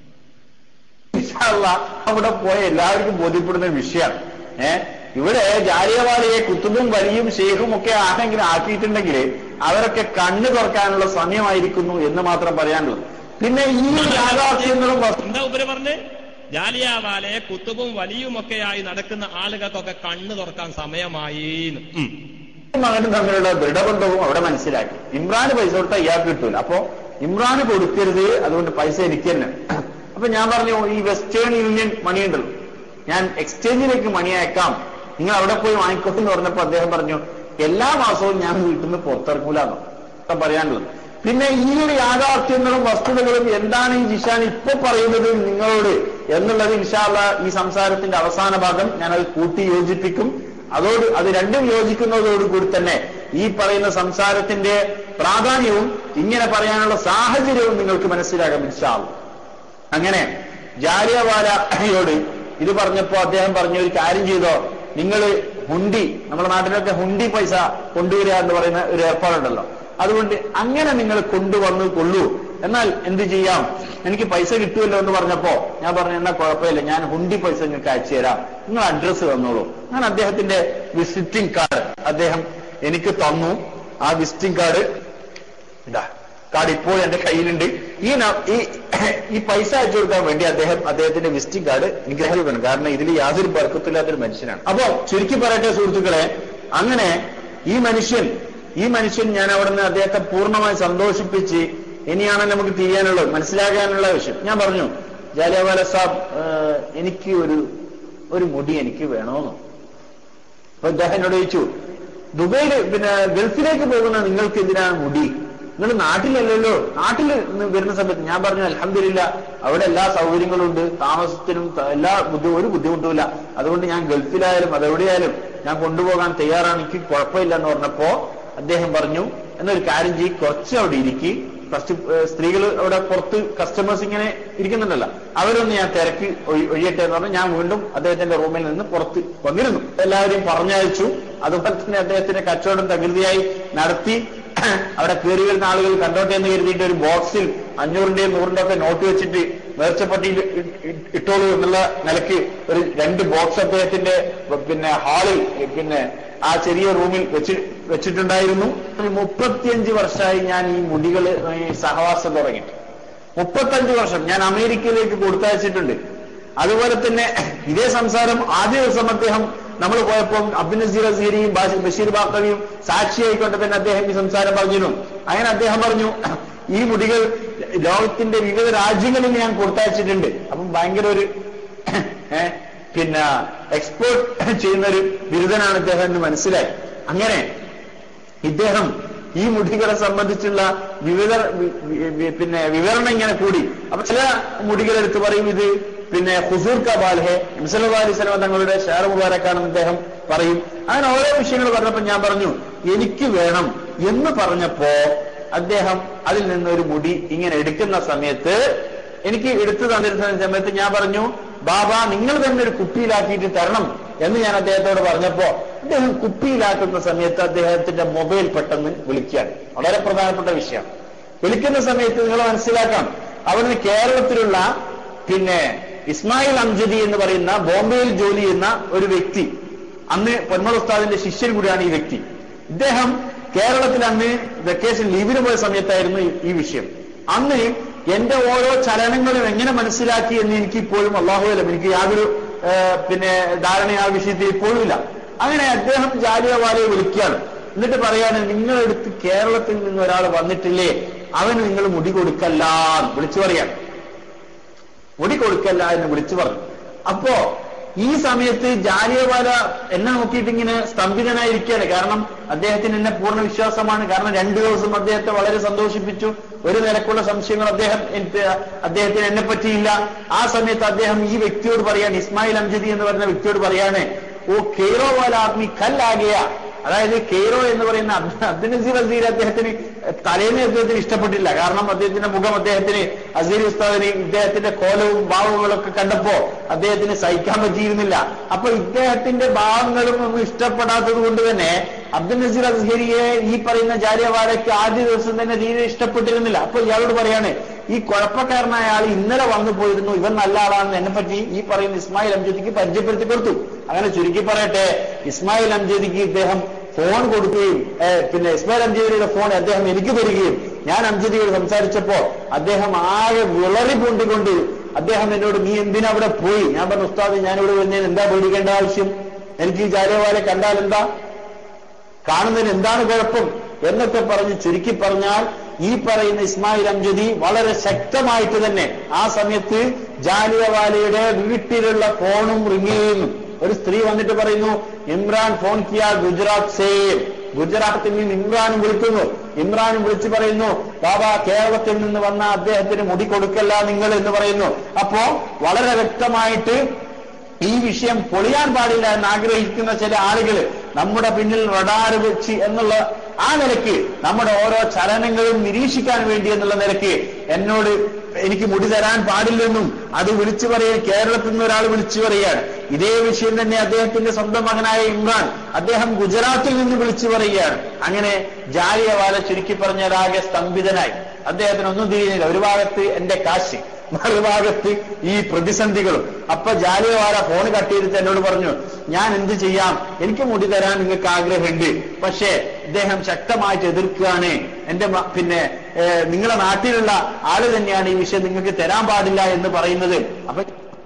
ഇൻഷാല്ല അവിടെ പോയ എല്ലാവർക്കും ബോധ്യപ്പെടുന്ന ഒരു വിഷയമാണ് ഏഹ് ഇവിടെ ജാലിയവാലയെ കുത്തുബും വലിയും ഷെയ്ഖും ഒക്കെ ആരെങ്കിലും ആക്കിയിട്ടുണ്ടെങ്കിൽ അവരൊക്കെ കണ്ണു തുറക്കാനുള്ള സമയമായിരിക്കുന്നു എന്ന് മാത്രം പറയാനുള്ളത് പിന്നെ ഈ യാഥാർത്ഥ്യങ്ങളും വസ്തു- എന്താ ഉപരി പറഞ്ഞ് ജാലിയാവാലെ കുത്തുബും വലിയുമൊക്കെയായി നടക്കുന്ന ആളുകൾക്കൊക്കെ കണ്ണു തുറക്കാൻ സമയമായി ഉം മകനും തമ്മിലുള്ള ദൃഢബന്ധവും അവിടെ മനസ്സിലാക്കി ഇമ്രാന് പൈസ കൊടുത്താൽ ഇയാൾക്ക് കിട്ടൂല അപ്പോ ഇമ്രാന് കൊടുക്കരുത് അതുകൊണ്ട് പൈസ എനിക്ക് തന്നെ അപ്പൊ ഞാൻ പറഞ്ഞു ഈ വെസ്റ്റേൺ യൂണിയൻ മണി ഉണ്ടല്ലോ ഞാൻ എക്സ്ചേഞ്ചിലേക്ക് മണി അയക്കാം നിങ്ങൾ അവിടെ പോയി വാങ്ങിക്കോട്ടെ എന്ന് പറഞ്ഞപ്പോ അദ്ദേഹം പറഞ്ഞു എല്ലാ മാസവും ഞാൻ വീട്ടിൽ നിന്ന് പുറത്തിറങ്ങൂലെന്നോ അതാ പറയാനുള്ളത് പിന്നെ ഈ ഒരു യാഥാർത്ഥ്യങ്ങളും വസ്തുതകളും എന്താണ് ഈ ജിഷാൻ ഇപ്പൊ പറയുന്നത് നിങ്ങളോട് എന്നുള്ളത് ഇൻഷാല്ല ഈ സംസാരത്തിന്റെ അവസാന ഭാഗം ഞാനത് കൂട്ടി യോജിപ്പിക്കും അതോട് അത് രണ്ടും യോജിക്കുന്നതോടുകൂടി തന്നെ ഈ പറയുന്ന സംസാരത്തിന്റെ പ്രാധാന്യവും ഇങ്ങനെ പറയാനുള്ള സാഹചര്യവും നിങ്ങൾക്ക് മനസ്സിലാകാം ഇൻഷാല്ല അങ്ങനെ ജാലിയവാലയോട് ഇത് പറഞ്ഞപ്പോ അദ്ദേഹം പറഞ്ഞു ഒരു കാര്യം ചെയ്തോ നിങ്ങൾ ഹുണ്ടി നമ്മുടെ നാട്ടിലൊക്കെ ഹുണ്ടി പൈസ കൊണ്ടുവരിക എന്ന് പറയുന്ന ഒരു ഏർപ്പാടുണ്ടല്ലോ അതുകൊണ്ട് അങ്ങനെ നിങ്ങൾ കൊണ്ടുവന്ന് കൊള്ളൂ എന്നാൽ എന്ത് ചെയ്യാം എനിക്ക് പൈസ കിട്ടുമല്ലോ എന്ന് പറഞ്ഞപ്പോ ഞാൻ പറഞ്ഞു എന്നാ കുഴപ്പമില്ല ഞാൻ ഹുണ്ടി പൈസ നിങ്ങൾക്ക് അയച്ചു തരാം നിങ്ങൾ അഡ്രസ്സ് തന്നോളൂ ഞാൻ അദ്ദേഹത്തിന്റെ വിസിറ്റിംഗ് കാർഡ് അദ്ദേഹം എനിക്ക് തന്നു ആ വിസിറ്റിംഗ് കാർഡ് ഇതാ കാർഡ് ഇപ്പോൾ എന്റെ കയ്യിലുണ്ട് ഈ ന- ഈ ഈ പൈസ അയച്ചു കൊടുക്കാൻ വേണ്ടി അദ്ദേഹം അദ്ദേഹത്തിന്റെ വിസിറ്റിംഗ് കാർഡ് എനിക്ക് നൽകണം കാരണം ഇതിൽ യാതൊരു ബർക്കത്തില്ലാത്തൊരു മനുഷ്യനാണ് അപ്പോ ചുരുക്കി പറയട്ടെ സുഹൃത്തുക്കളെ അങ്ങനെ ഈ മനുഷ്യൻ ഈ മനുഷ്യൻ ഞാൻ അവിടുന്ന് അദ്ദേഹത്തെ പൂർണ്ണമായി സന്തോഷിപ്പിച്ച് ഇനിയാണ് നമുക്ക് തിരിയാനുള്ളത് മനസ്സിലാക്കാനുള്ള വിഷയം ഞാൻ പറഞ്ഞു ജാലിയവാല സാബ് ഏഹ്, എനിക്ക് ഒരു ഒരു മുടി എനിക്ക് വേണമെന്നോ അപ്പൊ അദ്ദേഹം എന്നോട് ചോദിച്ചു ദുബൈയിൽ പിന്നെ ഗൾഫിലേക്ക് പോകുന്ന നിങ്ങൾക്ക് എന്തിനാണ് മുടി നിങ്ങൾ നാട്ടിലല്ലല്ലോ നാട്ടിൽ നിന്ന് വരുന്ന സമയത്ത് ഞാൻ പറഞ്ഞു അലഹമില്ല അവിടെ എല്ലാ സൗകര്യങ്ങളും ഉണ്ട് താമസത്തിനും ത- എല്ലാ ബുദ്ധി ഒരു ബുദ്ധിമുട്ടുമില്ല അതുകൊണ്ട് ഞാൻ ഗൾഫിലായാലും അതെവിടെയായാലും ഞാൻ കൊണ്ടുപോകാൻ തയ്യാറാണ് എനിക്ക് കുഴപ്പമില്ല എന്ന് പറഞ്ഞപ്പോ അദ്ദേഹം പറഞ്ഞു എന്നൊരു കാര്യം ചെയ്യും കുറച്ച് അവിടെ ഇരിക്കി ഫസ്റ്റ് സ്ത്രീകൾ അവിടെ പുറത്ത് കസ്റ്റമേഴ്സ് ഇങ്ങനെ ഇരിക്കുന്നുണ്ടല്ലോ അവരൊന്ന് ഞാൻ തിരക്ക് ഒഴി- ഒഴിയട്ടെ എന്ന് പറഞ്ഞ് ഞാൻ വീണ്ടും അദ്ദേഹത്തിന്റെ റൂമിൽ നിന്ന് പുറത്ത് വന്നിരുന്നു എല്ലാവരെയും പറഞ്ഞയച്ചു അതുപോലെ തന്നെ അദ്ദേഹത്തിന്റെ കച്ചവടം തകൃതിയായി നടത്തി അവിടെ കയറി വരുന്ന ആളുകൾ കണ്ടോട്ടെ എന്ന് കരുതിയിട്ട് ഒരു ബോക്സിൽ അഞ്ഞൂറിന്റെയും നൂറിന്റെ ഒക്കെ നോട്ട് വെച്ചിട്ട് നേർച്ചപ്പട്ടിയിൽ ഇ- ഇ- ഇട്ടോളൂ എന്നുള്ള നിലയ്ക്ക് ഒരു രണ്ട് ബോക്സ് അദ്ദേഹത്തിന്റെ പിന്നെ ഹാളിൽ പിന്നെ ആ ചെറിയ റൂമിൽ വെച്ച് വെച്ചിട്ടുണ്ടായിരുന്നു ഒരു മുപ്പത്തിയഞ്ച് വർഷമായി ഞാൻ ഈ മുടികൾ ഈ സഹവാസം തുടങ്ങിയിട്ട് മുപ്പത്തഞ്ച് വർഷം ഞാൻ അമേരിക്കയിലേക്ക് കൊടുത്തയച്ചിട്ടുണ്ട് അതുപോലെ തന്നെ ഇതേ സംസാരം ആദ്യ ദിവസം അദ്ദേഹം നമ്മൾ പോയപ്പോൾ അബ്ദുൽ നസീർ അസീരിയും ബാഷി- ബഷീർ ബാക്കവിയും സാക്ഷിയായിക്കൊണ്ട് തന്നെ അദ്ദേഹം ഈ സംസാരം പറഞ്ഞിരുന്നു അങ്ങനെ അദ്ദേഹം പറഞ്ഞു ഈ മുടികൾ ലോകത്തിന്റെ വിവിധ രാജ്യങ്ങളിൽ ഞാൻ കൊടുത്തയച്ചിട്ടുണ്ട് അപ്പം ഭയങ്കര ഒരു ഏ, പിന്നെ എക്സ്പോർട്ട് ചെയ്യുന്ന ഒരു ബിരുദനാണ് ഇദ്ദേഹം എന്ന് മനസ്സിലായി അങ്ങനെ ഇദ്ദേഹം ഈ മുടികളെ സംബന്ധിച്ചുള്ള വിവിധ വി- വി- പിന്നെ വിവരണം ഇങ്ങനെ കൂടി അപ്പൊ ചില മുടികളെടുത്ത് പറയും ഇത് പിന്നെ ഹുസൂർ കബാൽഹെ മിസലി സ്വലമ തങ്ങളുടെ ഷാർ മുബാരക്കാണെന്ന് അദ്ദേഹം പറയും അങ്ങനെ ഓരോ വിഷയങ്ങൾ പറഞ്ഞപ്പോ ഞാൻ പറഞ്ഞു എനിക്ക് വേണം എന്ന് പറഞ്ഞപ്പോ അദ്ദേഹം അതിൽ നിന്നൊരു മുടി ഇങ്ങനെ എടുക്കുന്ന സമയത്ത് എനിക്ക് എടുത്തു തന്നിരുന്ന സമയത്ത് ഞാൻ പറഞ്ഞു ബാബ നിങ്ങൾ തന്നെ ഒരു കുപ്പിയിലാക്കിയിട്ട് തരണം എന്ന് ഞാൻ അദ്ദേഹത്തോട് പറഞ്ഞപ്പോ അദ്ദേഹം കുപ്പിയിലാക്കുന്ന സമയത്ത് അദ്ദേഹത്തിന്റെ മൊബൈൽ പെട്ടെന്ന് വിളിക്കുകയാണ് വളരെ പ്രധാനപ്പെട്ട വിഷയം വിളിക്കുന്ന സമയത്ത് നിങ്ങൾ മനസ്സിലാക്കാം അവന് കേരളത്തിലുള്ള പിന്നെ ഇസ്മായിൽ അംജദി എന്ന് പറയുന്ന ബോംബെയിൽ ജോലി ചെയ്യുന്ന ഒരു വ്യക്തി അന്ന് പൊന്മൾ ഉസ്താദിന്റെ ശിഷ്യൻ കൂടിയാണ് ഈ വ്യക്തി ഇദ്ദേഹം കേരളത്തിൽ അന്ന് വെക്കേഷൻ ലീവിന് പോയ സമയത്തായിരുന്നു ഈ- ഈ വിഷയം അന്ന് എന്റെ ഓരോ ചലനങ്ങളും എങ്ങനെ മനസ്സിലാക്കി എന്ന് എനിക്ക് ഇപ്പോഴും അള്ളാഹുലം എനിക്ക് യാതൊരു ആ, പിന്നെ ധാരണ ആ വിഷയത്തിൽ ഇപ്പോഴും ഇല്ല അങ്ങനെ അദ്ദേഹം ജാലിയവാലയെ വിളിക്കുകയാണ് എന്നിട്ട് പറയാണ് നിങ്ങളെടുത്ത് കേരളത്തിൽ നിന്ന് ഒരാൾ വന്നിട്ടില്ലേ അവന് നിങ്ങൾ മുടി കൊടുക്കല്ല എന്ന് വിളിച്ചു പറയാണ് മുടി കൊടുക്കല്ല എന്ന് വിളിച്ചു പറഞ്ഞു അപ്പോ ഈ സമയത്ത് ജാലിയവാല എന്നെ നോക്കിയിട്ട് ഇങ്ങനെ സ്തംഭിതനായിരിക്കുകയാണ് കാരണം അദ്ദേഹത്തിന് എന്നെ പൂർണ്ണ വിശ്വാസമാണ് കാരണം രണ്ടു ദിവസം അദ്ദേഹത്തെ വളരെ സന്തോഷിപ്പിച്ചു ഒരു നിലക്കുള്ള സംശയങ്ങൾ അദ്ദേഹം എനിക്ക് അദ്ദേഹത്തിന് എന്നെ പറ്റിയില്ല ആ സമയത്ത് അദ്ദേഹം ഈ വ്യക്തിയോട് പറയാണ് ഇസ്മായിൽ അംജദി എന്ന് പറയുന്ന വ്യക്തിയോട് പറയാണ് ഓ കെയ്റോ വാല ആദ്മി കല്ലാകിയ അതായത് കെയ്റോ എന്ന് പറയുന്ന അബ്ദ- അബ്ദുൽ നസീർ അസീർ അദ്ദേഹത്തിന് തലേന്ന് അദ്ദേഹത്തിന് ഇഷ്ടപ്പെട്ടില്ല കാരണം അദ്ദേഹത്തിന്റെ മുഖം അദ്ദേഹത്തിന് അസീർ ഉസ്താദിന് ഇദ്ദേഹത്തിന്റെ കോലവും ഭാവങ്ങളും ഒക്കെ കണ്ടപ്പോ അദ്ദേഹത്തിന് സഹിക്കാൻ പറ്റിയിരുന്നില്ല അപ്പൊ ഇദ്ദേഹത്തിന്റെ ഭാവങ്ങളും ഒന്നും ഇഷ്ടപ്പെടാത്തത് കൊണ്ട് തന്നെ അബ്ദുൽ നസീർ അസ്ഹരിയെ ഈ പറയുന്ന ജാലിയവാലയ്ക്ക് ആദ്യ ദിവസം തന്നെ തീരെ ഇഷ്ടപ്പെട്ടിരുന്നില്ല അപ്പൊ ഇയാളോട് പറയാണ് ഈ കുഴപ്പക്കാരനായ ആൾ ഇന്നലെ വന്നു പോയിരുന്നു ഇവൻ നല്ല ആളാണെന്ന് എന്നെ പറ്റി ഈ പറയുന്ന ഇസ്മായിൽ അംജദിക്ക് പരിചയപ്പെടുത്തി കൊടുത്തു അങ്ങനെ ചുരുക്കി പറയട്ടെ ഇസ്മായിൽ അംജദിക്ക് ഇദ്ദേഹം ഫോൺ കൊടുക്കുകയും ഏ, പിന്നെ ഇസ്മായിൽ അംജദിയുടെ ഫോൺ അദ്ദേഹം എനിക്ക് തരികയും ഞാൻ അംജദിയോട് സംസാരിച്ചപ്പോ അദ്ദേഹം ആകെ വിളറി പൂണ്ടിക്കൊണ്ട് അദ്ദേഹം എന്നോട് നീ എന്തിനാ അവിടെ പോയി ഞാൻ പറഞ്ഞു ഉസ്താദ് ഞാനിവിടെ വന്നതിന് എന്താ പേടിക്കേണ്ട ആവശ്യം എനിക്ക് ഈ ജാലിയവാലെ കണ്ടാൽ എന്താ കാണുന്നതിന് എന്താണ് കുഴപ്പം എന്നൊക്കെ പറഞ്ഞ് ചുരുക്കി പറഞ്ഞാൽ ഈ പറയുന്ന ഇസ്മായിൽ അംജദി വളരെ ശക്തമായിട്ട് തന്നെ ആ സമയത്ത് ജാലിയവാലയുടെ വീട്ടിലുള്ള ഫോണും റിങ് ചെയ്യുന്നു ഒരു സ്ത്രീ വന്നിട്ട് പറയുന്നു ഇമ്രാൻ ഫോൺ കിയ ഗുജറാത്ത് സേം ഗുജറാത്തിൽ നിന്ന് ഇമ്രാനും വിളിക്കുന്നു ഇമ്രാനും വിളിച്ചു പറയുന്നു ബാബ കേരളത്തിൽ നിന്ന് വന്ന അദ്ദേഹത്തിന് മുടി കൊടുക്കല്ല നിങ്ങൾ എന്ന് പറയുന്നു അപ്പോ വളരെ വ്യക്തമായിട്ട് ഈ വിഷയം പൊളിയാൻ പാടില്ല എന്ന് ആഗ്രഹിക്കുന്ന ചില ആളുകൾ നമ്മുടെ പിന്നിൽ റഡാർ വെച്ച് എന്നുള്ള ആ നിലയ്ക്ക് നമ്മുടെ ഓരോ ചലനങ്ങളും നിരീക്ഷിക്കാൻ വേണ്ടി എന്നുള്ള നിലയ്ക്ക് എന്നോട് എനിക്ക് മുടി തരാൻ പാടില്ലെന്നും അത് വിളിച്ചു പറയാൻ കേരളത്തിൽ നിന്ന് ഒരാൾ വിളിച്ചു പറയുകയാണ് ഇതേ വിഷയം തന്നെ അദ്ദേഹത്തിന്റെ സ്വന്തം മകനായ ഇമ്രാൻ അദ്ദേഹം ഗുജറാത്തിൽ നിന്ന് വിളിച്ചു പറയുകയാണ് അങ്ങനെ ജാലിയവാല ചുരുക്കി പറഞ്ഞാൽ ആകെ സ്തംഭിതനായി അദ്ദേഹത്തിന് ഒന്നും തിരിയുന്നില്ല ഒരു ഭാഗത്ത് എന്റെ കാശ് മറുഭാഗത്ത് ഈ പ്രതിസന്ധികളും അപ്പൊ ജാലിയവാല ഫോൺ കട്ട് ചെയ്തിട്ട് എന്നോട് പറഞ്ഞു ഞാൻ എന്ത് ചെയ്യാം എനിക്ക് മുടി തരാൻ നിങ്ങൾക്ക് ആഗ്രഹമുണ്ട് പക്ഷേ ഇദ്ദേഹം ശക്തമായിട്ട് എതിർക്കുകയാണ് എന്റെ മ- പിന്നെ ഏഹ്, നിങ്ങളുടെ നാട്ടിലുള്ള ആള് തന്നെയാണ് ഈ വിഷയം നിങ്ങൾക്ക് തരാൻ പാടില്ല എന്ന് പറയുന്നത് അപ്പൊ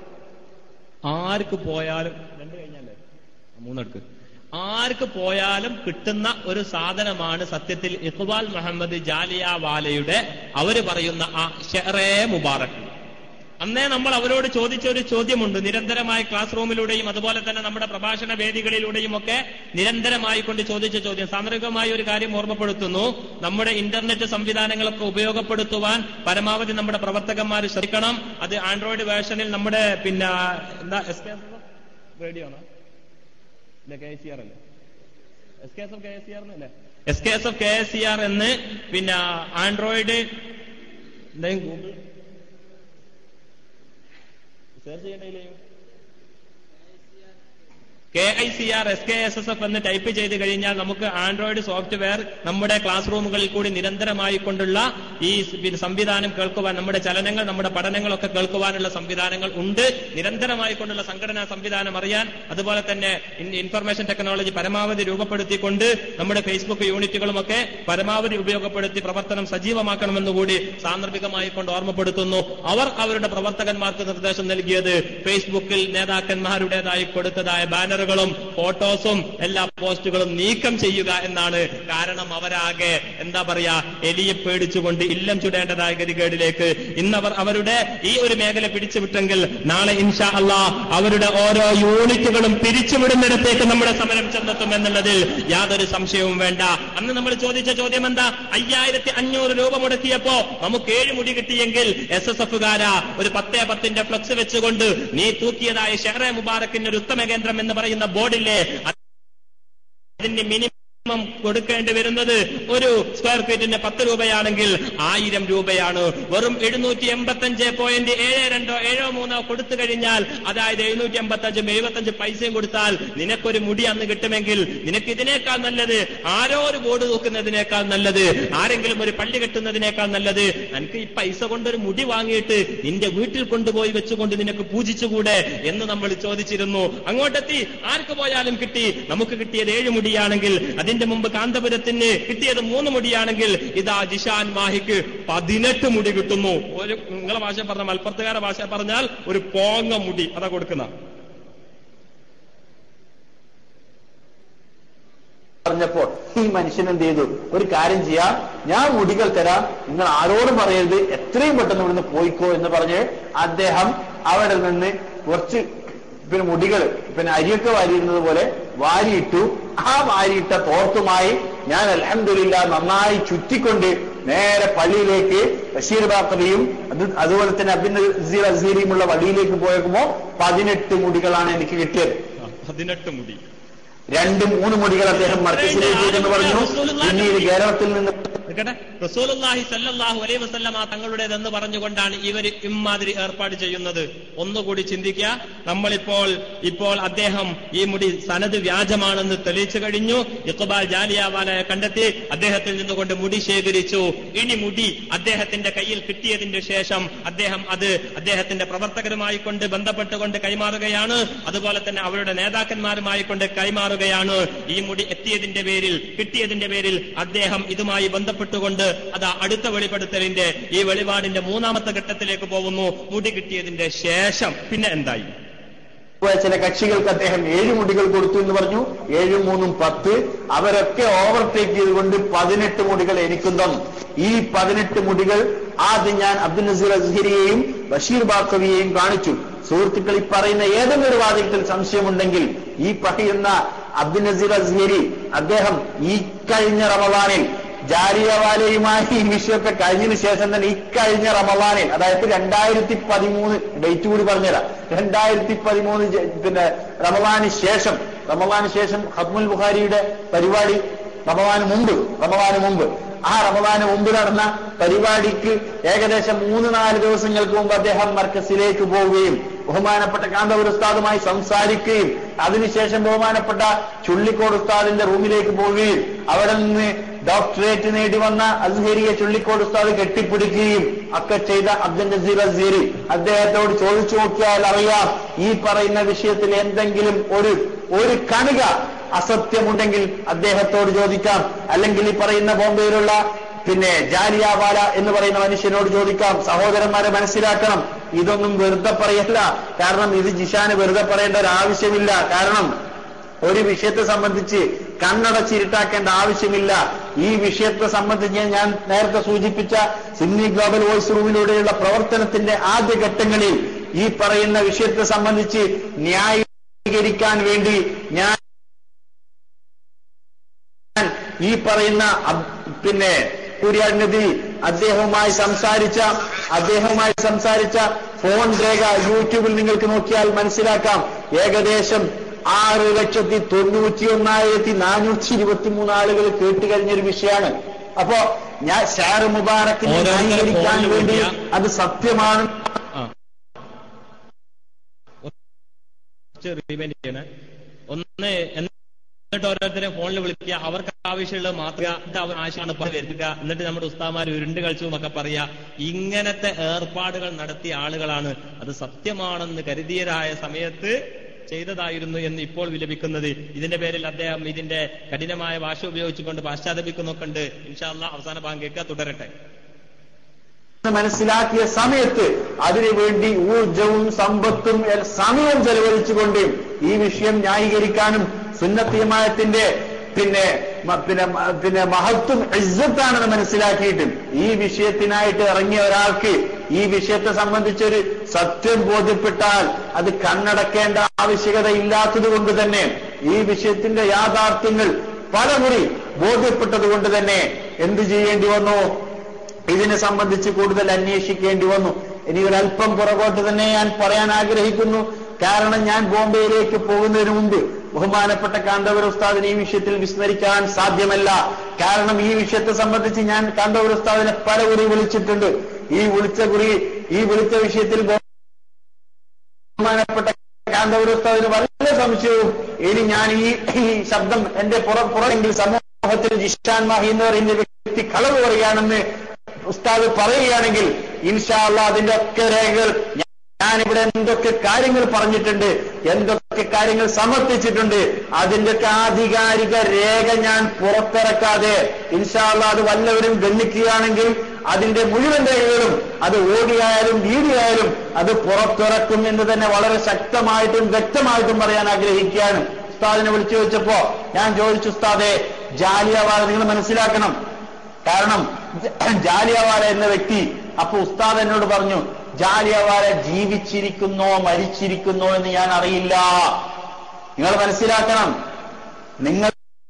ആർക്ക് പോയാലും രണ്ട് കഴിഞ്ഞല്ലേ മൂന്നെടുക്ക് ആർക്ക് പോയാലും കിട്ടുന്ന ഒരു സാധനമാണ് സത്യത്തിൽ ഇഖ്ബാൽ മുഹമ്മദ് ജാലിയ വാലയുടെ അവര് പറയുന്ന ആ ഷെറേ മുബാറക് അന്നേ നമ്മൾ അവരോട് ചോദിച്ച ഒരു ചോദ്യമുണ്ട് നിരന്തരമായി ക്ലാസ് റൂമിലൂടെയും അതുപോലെ തന്നെ നമ്മുടെ പ്രഭാഷണ വേദികളിലൂടെയും ഒക്കെ നിരന്തരമായി കൊണ്ട് ചോദിച്ച ചോദ്യം സാന്ദർഭികമായ ഒരു കാര്യം ഓർമ്മപ്പെടുത്തുന്നു നമ്മുടെ ഇന്റർനെറ്റ് സംവിധാനങ്ങളൊക്കെ ഉപയോഗപ്പെടുത്തുവാൻ പരമാവധി നമ്മുടെ പ്രവർത്തകന്മാർ ശ്രദ്ധിക്കണം അത് ആൻഡ്രോയിഡ് വേർഷനിൽ നമ്മുടെ പിന്നെ എന്താ എസ് കെ റേഡിയോ ആണോ ഇല്ല കെ സി ആർ അല്ലേ S K S F K C R അല്ലേ S K S F K C R എന്ന് പിന്നെ ആൻഡ്രോയിഡ് എന്തെങ്കിലും ഗൂഗിൾ സെർച്ച് ചെയ്യണ്ടേ K I C R S K S S F എന്ന് type ചെയ്ത് കഴിഞ്ഞാൽ നമുക്ക് ആൻഡ്രോയിഡ് സോഫ്റ്റ്വെയർ നമ്മുടെ ക്ലാസ് റൂമുകളിൽ കൂടി നിരന്തരമായി കൊണ്ടുള്ള ഈ സ് പിന്നെ സംവിധാനം കേൾക്കുവാൻ നമ്മുടെ ചലനങ്ങൾ നമ്മുടെ പഠനങ്ങളൊക്കെ കേൾക്കുവാനുള്ള സംവിധാനങ്ങൾ ഉണ്ട് നിരന്തരമായി കൊണ്ടുള്ള സംഘടനാ സംവിധാനം അറിയാൻ അതുപോലെ തന്നെ ഇൻ- ഇൻഫർമേഷൻ ടെക്നോളജി പരമാവധി രൂപപ്പെടുത്തിക്കൊണ്ട് നമ്മുടെ ഫേസ്ബുക്ക് യൂണിറ്റുകളുമൊക്കെ പരമാവധി ഉപയോഗപ്പെടുത്തി പ്രവർത്തനം സജീവമാക്കണമെന്നുകൂടി സാന്ദർഭികമായി കൊണ്ട് ഓർമ്മപ്പെടുത്തുന്നു അവർ അവരുടെ പ്രവർത്തകന്മാർക്ക് നിർദ്ദേശം നൽകിയത് ഫേസ്ബുക്കിൽ നേതാക്കന്മാരുടേതായി കൊടുത്തതായ ബാനറുകൾ വീഡിയോകളും ഫോട്ടോസും എല്ലാ പോസ്റ്റുകളും നീക്കം ചെയ്യുക എന്നാണ് കാരണം അവരാകെ എന്താ പറയാ എലിയെ പേടിച്ചുകൊണ്ട് ഇല്ലം ചുടേണ്ടതായ ഗതികേടിലേക്ക് ഇന്നവർ അവരുടെ ഈ ഒരു മേഖല പിടിച്ചുവിട്ടെങ്കിൽ നാളെ ഇൻഷാ അള്ളാ അവരുടെ ഓരോ യൂണിറ്റുകളും പിരിച്ചുവിടുന്നിടത്തേക്ക് നമ്മുടെ സമരം ചെന്നെത്തും എന്നുള്ളതിൽ യാതൊരു സംശയവും വേണ്ട അന്ന് നമ്മൾ ചോദിച്ച ചോദ്യം എന്താ അയ്യായിരത്തി അഞ്ഞൂറ് രൂപ മുടക്കിയപ്പോ നമുക്ക് ഏഴ് മുടി കിട്ടിയെങ്കിൽ എസ് എസ് എഫുകാരാ ഒരു പത്തേ പത്തിന്റെ ഫ്ലക്സ് വെച്ചുകൊണ്ട് നീ തൂക്കിയതായ ഷെഹറെ മുബാറക്കിന്റെ ഒരു ഉത്തമ കേന്ദ്രം എന്ന് പറയുന്ന ബോർഡില്ലേ അതിന്റെ മിനിമം കൊടുക്കേണ്ടി വരുന്നത് ഒരു സ്ക്വയർ ഫീറ്റിന് പത്ത് രൂപയാണെങ്കിൽ ആയിരം രൂപയാണ് വെറും എഴുന്നൂറ്റി എൺപത്തഞ്ച് പോയിന്റ് ഏഴ് രണ്ടോ ഏഴോ മൂന്നോ കൊടുത്തു കഴിഞ്ഞാൽ അതായത് എഴുന്നൂറ്റി എൺപത്തഞ്ചും എഴുപത്തഞ്ച് പൈസയും കൊടുത്താൽ നിനക്കൊരു മുടി അന്ന് കിട്ടുമെങ്കിൽ നിനക്ക് ഇതിനേക്കാൾ നല്ലത് ആരോ ഒരു ബോർഡ് തൂക്കുന്നതിനേക്കാൾ നല്ലത് ആരെങ്കിലും ഒരു പള്ളി കെട്ടുന്നതിനേക്കാൾ നല്ലത് എനിക്ക് ഈ പൈസ കൊണ്ടൊരു മുടി വാങ്ങിയിട്ട് നിന്റെ വീട്ടിൽ കൊണ്ടുപോയി വെച്ചുകൊണ്ട് നിനക്ക് പൂജിച്ചുകൂടെ എന്ന് നമ്മൾ ചോദിച്ചിരുന്നു അങ്ങോട്ടെത്തി ആർക്ക് പോയാലും കിട്ടി നമുക്ക് കിട്ടിയത് ഏഴ് മുടിയാണെങ്കിൽ അതിന്റെ മുമ്പ് കാന്തപുരത്തിന് കിട്ടിയത് മൂന്ന് മുടിയാണെങ്കിൽ ഇതാ ജിഷാൻ മാഹിക്ക് പതിനെട്ട് മുടി കിട്ടുന്നു ഒരു നിങ്ങളെ ഭാഷ പറഞ്ഞ മലപ്പുറത്തുകാരുടെ ഭാഷ പറഞ്ഞാൽ ഒരു പോങ്ങ മുടി അതാ കൊടുക്കുന്ന പറഞ്ഞപ്പോൾ ഈ മനുഷ്യൻ എന്ത് ചെയ്തു ഒരു കാര്യം ചെയ്യാം ഞാൻ മുടികൾ തരാം നിങ്ങൾ ആരോടും പറയരുത് എത്രയും പെട്ടെന്ന് ഇവിടുന്ന് പോയിക്കോ എന്ന് പറഞ്ഞ് അദ്ദേഹം അവിടെ നിന്ന് കുറച്ച് പിന്നെ മുടികൾ പിന്നെ അരിയൊക്കെ വാരിയിരുന്നത് പോലെ വാരിയിട്ടു ആ വാരിയിട്ട തോർത്തുമായി ഞാൻ അലഹമില്ല നന്നായി ചുറ്റിക്കൊണ്ട് നേരെ പള്ളിയിലേക്ക് ബഷീർ ബാക്കറിയും അത് അതുപോലെ തന്നെ അബിൻ നസീർ അസീറിയുമുള്ള വഴിയിലേക്ക് പോയേക്കുമ്പോ പതിനെട്ട് മുടികളാണ് എനിക്ക് കിട്ടിയത് പതിനെട്ട് മുടി രണ്ട് മൂന്ന് മുടികൾ അദ്ദേഹം മർക്കസിലേക്ക് എന്ന് പറഞ്ഞു പിന്നീട് കേരളത്തിൽ നിന്ന് നിൽക്കട്ടെ റസൂലുള്ളാഹി സല്ലല്ലാഹു അലൈഹി വസല്ലമ തങ്ങളുടേതെന്ന് പറഞ്ഞുകൊണ്ടാണ് ഇവർ ഇമ്മാതിരി ഏർപ്പാട് ചെയ്യുന്നത് ഒന്നുകൂടി ചിന്തിക്കുക നമ്മളിപ്പോൾ ഇപ്പോൾ അദ്ദേഹം ഈ മുടി സനത് വ്യാജമാണെന്ന് തെളിയിച്ചു കഴിഞ്ഞു ഇഖ്ബാൽ ജാലിയാവാലയെ കണ്ടെത്തി അദ്ദേഹത്തിൽ നിന്നുകൊണ്ട് മുടി ശേഖരിച്ചു ഇനി മുടി അദ്ദേഹത്തിന്റെ കയ്യിൽ കിട്ടിയതിന്റെ ശേഷം അദ്ദേഹം അത് അദ്ദേഹത്തിന്റെ പ്രവർത്തകരുമായി കൊണ്ട് ബന്ധപ്പെട്ടുകൊണ്ട് കൈമാറുകയാണ് അതുപോലെ തന്നെ അവരുടെ നേതാക്കന്മാരുമായി കൊണ്ട് കൈമാറുകയാണ് ഈ മുടി എത്തിയതിന്റെ പേരിൽ കിട്ടിയതിന്റെ പേരിൽ അദ്ദേഹം ഇതുമായി ബന്ധപ്പെട്ടുകൊണ്ട് അതാ അടുത്ത വെളിപ്പെടുത്തലിന്റെ ഈ വെളിപാടിന്റെ മൂന്നാമത്തെ ഘട്ടത്തിലേക്ക് പോകുന്നു മുടി കിട്ടിയതിന്റെ ശേഷം പിന്നെ എന്തായി പോയ ചില കക്ഷികൾക്ക് അദ്ദേഹം ഏഴ് മുടികൾ കൊടുത്തു എന്ന് പറഞ്ഞു ഏഴും മൂന്നും പത്ത് അവരൊക്കെ ഓവർടേക്ക് ചെയ്തുകൊണ്ട് പതിനെട്ട് മുടികൾ എനിക്കും തന്നു ഈ പതിനെട്ട് മുടികൾ ആദ്യം ഞാൻ അബ്ദുൽ നസീർ അസ്ഹരിയെയും ബഷീർ ബാക്കവിയെയും കാണിച്ചു സുഹൃത്തുക്കൾ ഈ പറയുന്ന ഏതെങ്കിലും ഒരു വാചകത്തിൽ സംശയമുണ്ടെങ്കിൽ ഈ പറയുന്ന അബ്ദുൽ നസീർ അസ്ഹരി അദ്ദേഹം ഈ കഴിഞ്ഞ റമദാനിൽ ജാരിയവാലയുമായി ഈ വിഷയമൊക്കെ കഴിഞ്ഞതിന് ശേഷം തന്നെ ഇക്കഴിഞ്ഞ റമദാനിൽ അതായത് രണ്ടായിരത്തി പതിമൂന്ന് ഡേറ്റ് കൂടി പറഞ്ഞുതരാം രണ്ടായിരത്തി പതിമൂന്ന് ജ- പിന്നെ റമദാന് ശേഷം റമദാന് ശേഷം ഹദ്മുൽ ബുഖാരിയുടെ പരിപാടി റമദാന് മുമ്പ് റമദാന് മുമ്പ് ആ റമദാന് മുമ്പ് നടന്ന പരിപാടിക്ക് ഏകദേശം മൂന്ന് നാല് ദിവസങ്ങൾക്ക് മുമ്പ് അദ്ദേഹം മർക്കസിലേക്ക് പോവുകയും ബഹുമാനപ്പെട്ട കാന്തപുര ഉസ്താദുമായി സംസാരിക്കുകയും അതിനുശേഷം ബഹുമാനപ്പെട്ട ചുള്ളിക്കോട് ഉസ്താദിന്റെ റൂമിലേക്ക് പോവുകയും അവിടെ നിന്ന് ഡോക്ടറേറ്റ് നേടി വന്ന അസ്ഹരിയെ ചുള്ളിക്കോട് ഉസ്താദ് കെട്ടിപ്പിടിക്കുകയും ഒക്കെ ചെയ്ത അബ്ദുൽ നസീർ അസ്ഹരി അദ്ദേഹത്തോട് ചോദിച്ചു നോക്കിയാൽ അറിയാം ഈ പറയുന്ന വിഷയത്തിൽ എന്തെങ്കിലും ഒരു ഒരു കണിക അസത്യമുണ്ടെങ്കിൽ അദ്ദേഹത്തോട് ചോദിക്കാം അല്ലെങ്കിൽ ഈ പറയുന്ന ബോംബെയിലുള്ള പിന്നെ ജാലിയാവാല എന്ന് പറയുന്ന മനുഷ്യനോട് ചോദിക്കാം സഹോദരന്മാരെ മനസ്സിലാക്കണം ഇതൊന്നും വെറുതെ പറയല്ല കാരണം ഇത് ജിഷാന് വെറുതെ പറയേണ്ട ഒരു ആവശ്യമില്ല കാരണം ഒരു വിഷയത്തെ സംബന്ധിച്ച് കണ്ണടച്ചിരുട്ടാക്കേണ്ട ആവശ്യമില്ല ഈ വിഷയത്തെ സംബന്ധിച്ച് ഞാൻ നേരത്തെ സൂചിപ്പിച്ച സിന്നി ഗ്ലോബൽ വോയിസ് റൂമിലൂടെയുള്ള പ്രവർത്തനത്തിന്റെ ആദ്യഘട്ടങ്ങളിൽ ഈ പറയുന്ന വിഷയത്തെ സംബന്ധിച്ച് ന്യായീകരിക്കാൻ വേണ്ടി ഞാൻ ഈ പറയുന്ന അബ്- പിന്നെ കുര്യാട് നബി അദ്ദേഹവുമായി സംസാരിച്ച അദ്ദേഹവുമായി സംസാരിച്ച ഫോൺ രേഖ യൂട്യൂബിൽ നിങ്ങൾക്ക് നോക്കിയാൽ മനസ്സിലാക്കാം ഏകദേശം ആറ് ലക്ഷത്തി തൊണ്ണൂറ്റി ഒന്നായിരത്തി നാനൂറ്റി ഇരുപത്തി മൂന്ന് ആളുകൾ കേട്ടുകഴിഞ്ഞൊരു വിഷയമാണ് അപ്പോ ഞാൻ ഷാർ മുബാറക്കിനെ ഓരോരുത്തരും ന്യായീകരിക്കാൻ ഫോണിൽ വേണ്ടി വിളിക്കുക. അത് സത്യമാണ് റിമൈൻഡ് ചെയ്യണേ ഒന്ന് എന്നിട്ട് ഓരോരുത്തരെ ഫോണിൽ വിളിക്കുക അവർക്ക് ആവശ്യമുള്ളത് മാത്രം എന്നിട്ട് അവർ ആവശ്യമാണ് ഇപ്പൊ വരുത്തുക എന്നിട്ട് നമ്മുടെ ഉസ്താമാർ ഉരുണ്ട് കളിച്ചു എന്നൊക്കെ പറയാ ഇങ്ങനത്തെ ഏർപ്പാടുകൾ നടത്തിയ ആളുകളാണ് അത് സത്യമാണെന്ന് കരുതിയതായ സമയത്ത് ചെയ്തതായിരുന്നു എന്ന് ഇപ്പോൾ വിലപിക്കുന്നത് ഇതിന്റെ പേരിൽ അദ്ദേഹം ഇതിന്റെ കഠിനമായ ഭാഷ ഉപയോഗിച്ചുകൊണ്ട് പാശ്ചാത്തപിക്കുന്നൊക്കെ ഉണ്ട് ഇൻഷാല്ല അവസാന ഭാഗം കേൾക്കുക തുടരട്ടെ എന്ന് മനസ്സിലാക്കിയ സമയത്ത് അതിനുവേണ്ടി ഊർജവും സമ്പത്തും എ- സമയവും ചെലവഴിച്ചുകൊണ്ട് ഈ വിഷയം ന്യായീകരിക്കാനും സുന്നത്തിയമായത്തിന്റെ പിന്നെ മ- പിന്നെ മ- പിന്നെ മഹത്വം ഇജ്ജത്താണെന്ന് മനസ്സിലാക്കിയിട്ടും ഈ വിഷയത്തിനായിട്ട് ഇറങ്ങിയ ഒരാൾക്ക് ഈ വിഷയത്തെ സംബന്ധിച്ചൊരു സത്യം ബോധ്യപ്പെട്ടാൽ അത് കണ്ണടക്കേണ്ട ആവശ്യകത ഇല്ലാത്തത് കൊണ്ട് തന്നെ ഈ വിഷയത്തിന്റെ യാഥാർത്ഥ്യങ്ങൾ പലമുറി ബോധ്യപ്പെട്ടത് കൊണ്ട് തന്നെ എന്ത് ചെയ്യേണ്ടി വന്നു ഇതിനെ സംബന്ധിച്ച് കൂടുതൽ അന്വേഷിക്കേണ്ടി വന്നു ഇനി ഒരല്പം പുറകോട്ട് തന്നെ ഞാൻ പറയാൻ ആഗ്രഹിക്കുന്നു കാരണം ഞാൻ ബോംബെയിലേക്ക് പോകുന്നതിന് മുമ്പ് ബഹുമാനപ്പെട്ട കാന്തപുര ഉസ്താദിനെ ഈ വിഷയത്തിൽ വിസ്മരിക്കാൻ സാധ്യമല്ല കാരണം ഈ വിഷയത്തെ സംബന്ധിച്ച് ഞാൻ കാന്തപുര ഉസ്താദിനെ പല കുറി വിളിച്ചിട്ടുണ്ട് ഈ വിളിച്ച കുറി ഈ വിളിച്ച വിഷയത്തിൽ ബഹുമാനപ്പെട്ട കാന്തപുര ഉസ്താദിന് വളരെ സംശയവും ഇനി ഞാൻ ഈ ഈ ശബ്ദം എന്റെ പുറ പുറമെങ്കിൽ സമൂഹത്തിൽ ജിഷാൻ മാഹി എന്ന് പറയുന്ന വ്യക്തി കളവ് പറയുകയാണെന്ന് ഉസ്താദ് പറയുകയാണെങ്കിൽ ഇൻഷാല്ല അതിന്റെ ഒക്കെ രേഖകൾ ഞാനിവിടെ എന്തൊക്കെ കാര്യങ്ങൾ പറഞ്ഞിട്ടുണ്ട് എന്തൊക്കെ കാര്യങ്ങൾ സമർപ്പിച്ചിട്ടുണ്ട് അതിന്റെയൊക്കെ ആധികാരിക രേഖ ഞാൻ പുറത്തിറക്കാതെ ഇൻഷാല്ല അത് വല്ലവരും ഗണ്ണിക്കുകയാണെങ്കിൽ അതിന്റെ മുഴുവൻ രേഖകളും അത് ഓടിയായാലും വീഡിയോ ആയാലും അത് പുറത്തിറക്കും എന്ന് തന്നെ വളരെ ശക്തമായിട്ടും വ്യക്തമായിട്ടും പറയാൻ ആഗ്രഹിക്കുകയാണ് ഉസ്താദിനെ വിളിച്ചു ചോദിച്ചപ്പോ ഞാൻ ചോദിച്ചു ഉസ്താദെ ജാലിയവാല നിങ്ങൾ മനസ്സിലാക്കണം കാരണം ജാലിയവാല എന്ന വ്യക്തി അപ്പൊ ഉസ്താദ് എന്നോട് പറഞ്ഞു ജാലിയവാല ജീവിച്ചിരിക്കുന്നോ മരിച്ചിരിക്കുന്നോ എന്ന് ഞാൻ അറിയില്ല നിങ്ങൾ മനസ്സിലാക്കണം നിങ്ങൾ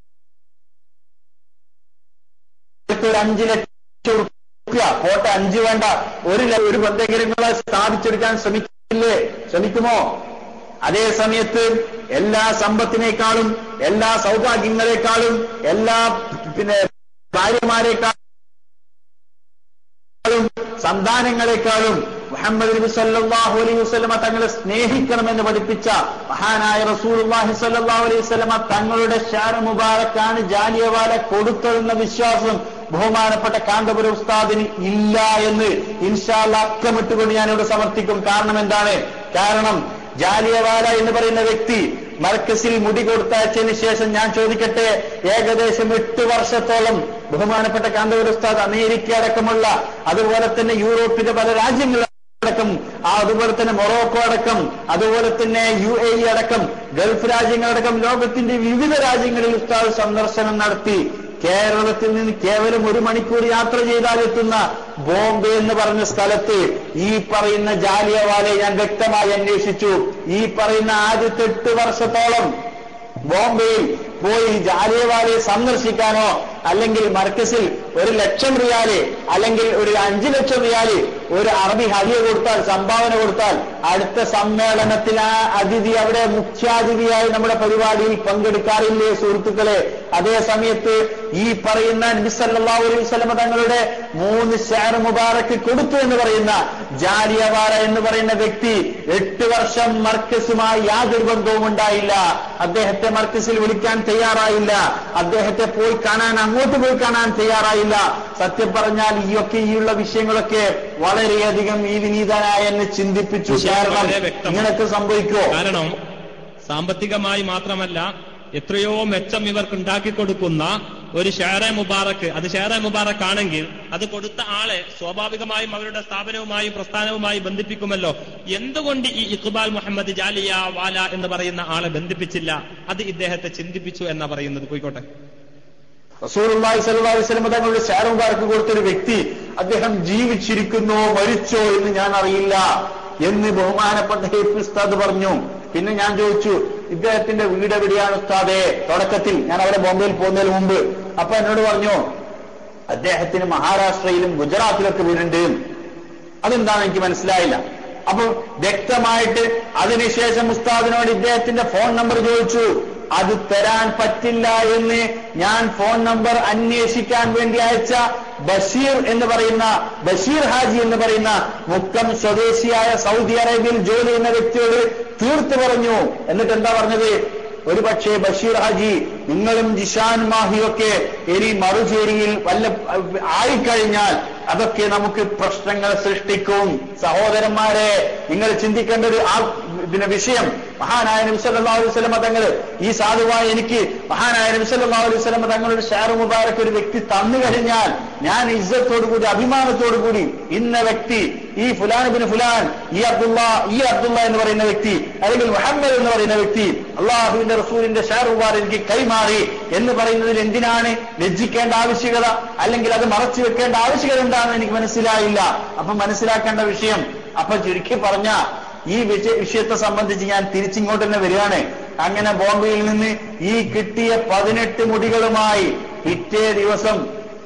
ഒരു അഞ്ചു ലക്ഷം റുപ്യ പോട്ടെ അഞ്ച് വേണ്ട ഒരു ല- ഒരു എന്തെങ്കിലും നിങ്ങളെ സ്ഥാപിച്ചെടുക്കാൻ ശ്രമിക്കില്ലേ ശ്രമിക്കുമോ അതേ സമയത്ത് എല്ലാ സമ്പത്തിനേക്കാളും എല്ലാ സൗഭാഗ്യങ്ങളെക്കാളും എല്ലാ പിന്നെ ഭാര്യമാരെക്കാളും സന്താനങ്ങളെക്കാളും മുഹമ്മദ് നബി സല്ലല്ലാഹു അലൈഹി വസല്ലമ തങ്ങളെ സ്നേഹിക്കണമെന്ന് പഠിപ്പിച്ച മഹാനായ റസൂലുള്ളാഹി സല്ലല്ലാഹു അലൈഹി വസല്ലമ തങ്ങളുടെ ഷാര മുബാറക്കാണ് ജാലിയവാല കൊടുത്തതെന്ന വിശ്വാസം ബഹുമാനപ്പെട്ട കാന്തപുര ഉസ്താദിന് ഇല്ല എന്ന് ഇൻഷാല്ല അക്കമിട്ടുകൊണ്ട് ഞാനിവിടെ സമർത്ഥിക്കും കാരണം എന്താണ് കാരണം ജാലിയവാല എന്ന് പറയുന്ന വ്യക്തി മർക്കസിൽ മുടി കൊടുത്തയച്ചതിന് ശേഷം ഞാൻ ചോദിക്കട്ടെ ഏകദേശം എട്ട് വർഷത്തോളം ബഹുമാനപ്പെട്ട കാന്തപുര ഉസ്താദ് അമേരിക്ക അടക്കമുള്ള അതുപോലെ തന്നെ യൂറോപ്പിന്റെ പല രാജ്യങ്ങളും അടക്കം ആ അതുപോലെ തന്നെ മൊറോക്കോ അടക്കം അതുപോലെ തന്നെ യു എ ഇ അടക്കം ഗൾഫ് രാജ്യങ്ങളടക്കം ലോകത്തിന്റെ വിവിധ രാജ്യങ്ങളിൽ ഉസ്താദ് സന്ദർശനം നടത്തി കേരളത്തിൽ നിന്ന് കേവലം ഒരു മണിക്കൂർ യാത്ര ചെയ്താൽ എത്തുന്ന ബോംബെ എന്ന് പറഞ്ഞ സ്ഥലത്ത് ഈ പറയുന്ന ജാലിയവാലെ ഞാൻ വ്യക്തമായി അന്വേഷിച്ചു ഈ പറയുന്ന ആദ്യത്തെ എട്ട് വർഷത്തോളം ബോംബെയിൽ പോയി ജാലിയവാലയെ സന്ദർശിക്കാനോ അല്ലെങ്കിൽ മർക്കസിൽ ഒരു ലക്ഷം റിയാല് അല്ലെങ്കിൽ ഒരു അഞ്ചു ലക്ഷം റിയാല് ഒരു അറബി ഹരിയ കൊടുത്താൽ സംഭാവന കൊടുത്താൽ അടുത്ത സമ്മേളനത്തിൽ ആ അതിഥി അവിടെ മുഖ്യാതിഥിയായി നമ്മുടെ പരിപാടിയിൽ പങ്കെടുക്കാറില്ലേ സുഹൃത്തുക്കളെ അതേ സമയത്ത് ഈ പറയുന്ന നബിസല്ലാ അലൈഹി വസല്ലമ തങ്ങളുടെ മൂന്ന് ഷെയർ മുബാറക്ക് കൊടുത്തു എന്ന് പറയുന്ന ജാലിയവാല എന്ന് പറയുന്ന വ്യക്തി എട്ട് വർഷം മർക്കസുമായി യാതൊരു ബന്ധവും ഉണ്ടായില്ല അദ്ദേഹത്തെ മർക്കസിൽ വിളിക്കാൻ തയ്യാറായില്ല അദ്ദേഹത്തെ പോയി കാണാൻ അങ്ങോട്ട് പോയി കാണാൻ തയ്യാറായില്ല സത്യം പറഞ്ഞാൽ ഈയൊക്കെ ഈയുള്ള വിഷയങ്ങളൊക്കെ വളരെയധികം ഈ വിനീതനായ എന്നെ ചിന്തിപ്പിച്ചു വിഷയം കാരണം വളരെ വ്യക്തം. ഇങ്ങനൊക്കെ സംഭവിക്കോ കാരണം സാമ്പത്തികമായി മാത്രമല്ല എത്രയോ മെച്ചം ഇവർക്ക് ഉണ്ടാക്കി കൊടുക്കുന്ന ഒരു ഷെയറെ മുബാറക്ക് അത് ഷെയറെ മുബാറക്ക് ആണെങ്കിൽ അത് കൊടുത്ത ആളെ സ്വാഭാവികമായും അവരുടെ സ്ഥാപനവുമായും പ്രസ്ഥാനവുമായി ബന്ധിപ്പിക്കുമല്ലോ എന്തുകൊണ്ട് ഈ ഇഖ്ബാൽ മുഹമ്മദ് ജാലിയ വാല എന്ന് പറയുന്ന ആളെ ബന്ധിപ്പിച്ചില്ല അത് ഇദ്ദേഹത്തെ ചിന്തിപ്പിച്ചു എന്നാ പറയുന്നത് പോയിക്കോട്ടെ റസൂലുള്ളാഹി സ്വല്ലല്ലാഹു അലൈഹി വസല്ലം തങ്ങളുടെ ഷെയർ മുബാറക്ക് കൊടുത്തൊരു വ്യക്തി അദ്ദേഹം ജീവിച്ചിരിക്കുന്നോ മരിച്ചോ എന്ന് ഞാൻ അറിയില്ല എന്ന് ബഹുമാനപ്പെട്ട ഹെ പി ഉസ്താദ് പറഞ്ഞു പിന്നെ ഞാൻ ചോദിച്ചു ഇദ്ദേഹത്തിന്റെ വീട് എവിടെയാണ് ഉസ്താദേ തുടക്കത്തിൽ ഞാൻ അവിടെ ബോംബെയിൽ പോകുന്നതിന് മുമ്പ് അപ്പൊ എന്നോട് പറഞ്ഞു അദ്ദേഹത്തിന് മഹാരാഷ്ട്രയിലും ഗുജറാത്തിലൊക്കെ വീടുണ്ട് അതെന്താണ് എനിക്ക് മനസ്സിലായില്ല അപ്പൊ വ്യക്തമായിട്ട് അതിനുശേഷം ഉസ്താദിനോട് ഇദ്ദേഹത്തിന്റെ ഫോൺ നമ്പർ ചോദിച്ചു അത് തരാൻ പറ്റില്ല എന്ന് ഞാൻ ഫോൺ നമ്പർ അന്വേഷിക്കാൻ വേണ്ടി അയച്ച ബഷീർ എന്ന് പറയുന്ന ബഷീർ ഹാജി എന്ന് പറയുന്ന മുക്കം സ്വദേശിയായ സൗദി അറേബ്യയിൽ ജോലി ചെയ്യുന്ന വ്യക്തിയോട് തീർത്തു പറഞ്ഞു എന്നിട്ട് എന്താ പറഞ്ഞത് ഒരു പക്ഷേ ബഷീർ ഹാജി നിങ്ങളും ജിഷാൻ മാഹിയൊക്കെ ഇനി മറുചേരിയിൽ വല്ല ആയിക്കഴിഞ്ഞാൽ അതൊക്കെ നമുക്ക് പ്രശ്നങ്ങൾ സൃഷ്ടിക്കും സഹോദരന്മാരെ നിങ്ങൾ ചിന്തിക്കേണ്ട ഒരു ആ പിന്നെ വിഷയം മഹാനായ നബിസല്ലാ അലൈഹി സ്വലമ തങ്ങള് ഈ സാധുവായ എനിക്ക് മഹാനായ നബിസല്ലാ അലൈഹി സ്വലമ തങ്ങളുടെ ഷാറു മുബാരക്ക് ഒരു വ്യക്തി തന്നു കഴിഞ്ഞാൽ ഞാൻ ഇജ്ജത്തോടു കൂടി അഭിമാനത്തോടു കൂടി ഇന്ന വ്യക്തി ഈ ഫുലാനുബിന് ഫുലാൻ ഈ അബ്ദുള്ള ഈ അബ്ദുള്ള എന്ന് പറയുന്ന വ്യക്തി അല്ലെങ്കിൽ മുഹമ്മദ് എന്ന് പറയുന്ന വ്യക്തി അള്ളാഹുവിന്റെ റസൂലിന്റെ ഷാറു മുബാർ എനിക്ക് കൈമാറി എന്ന് പറയുന്നതിൽ എന്തിനാണ് ലജ്ജിക്കേണ്ട ആവശ്യകത അല്ലെങ്കിൽ അത് മറച്ചു വെക്കേണ്ട ആവശ്യകത എന്താണെന്ന് എനിക്ക് മനസ്സിലായില്ല അപ്പൊ മനസ്സിലാക്കേണ്ട വിഷയം അപ്പൊ ചുരുക്കി പറഞ്ഞ ഈ വിഷയ- വിഷയത്തെ സംബന്ധിച്ച് ഞാൻ തിരിച്ചിങ്ങോട്ട് തന്നെ വരികയാണ് അങ്ങനെ ബോംബെയിൽ നിന്ന് ഈ കിട്ടിയ പതിനെട്ട് മുടികളുമായി പിറ്റേ ദിവസം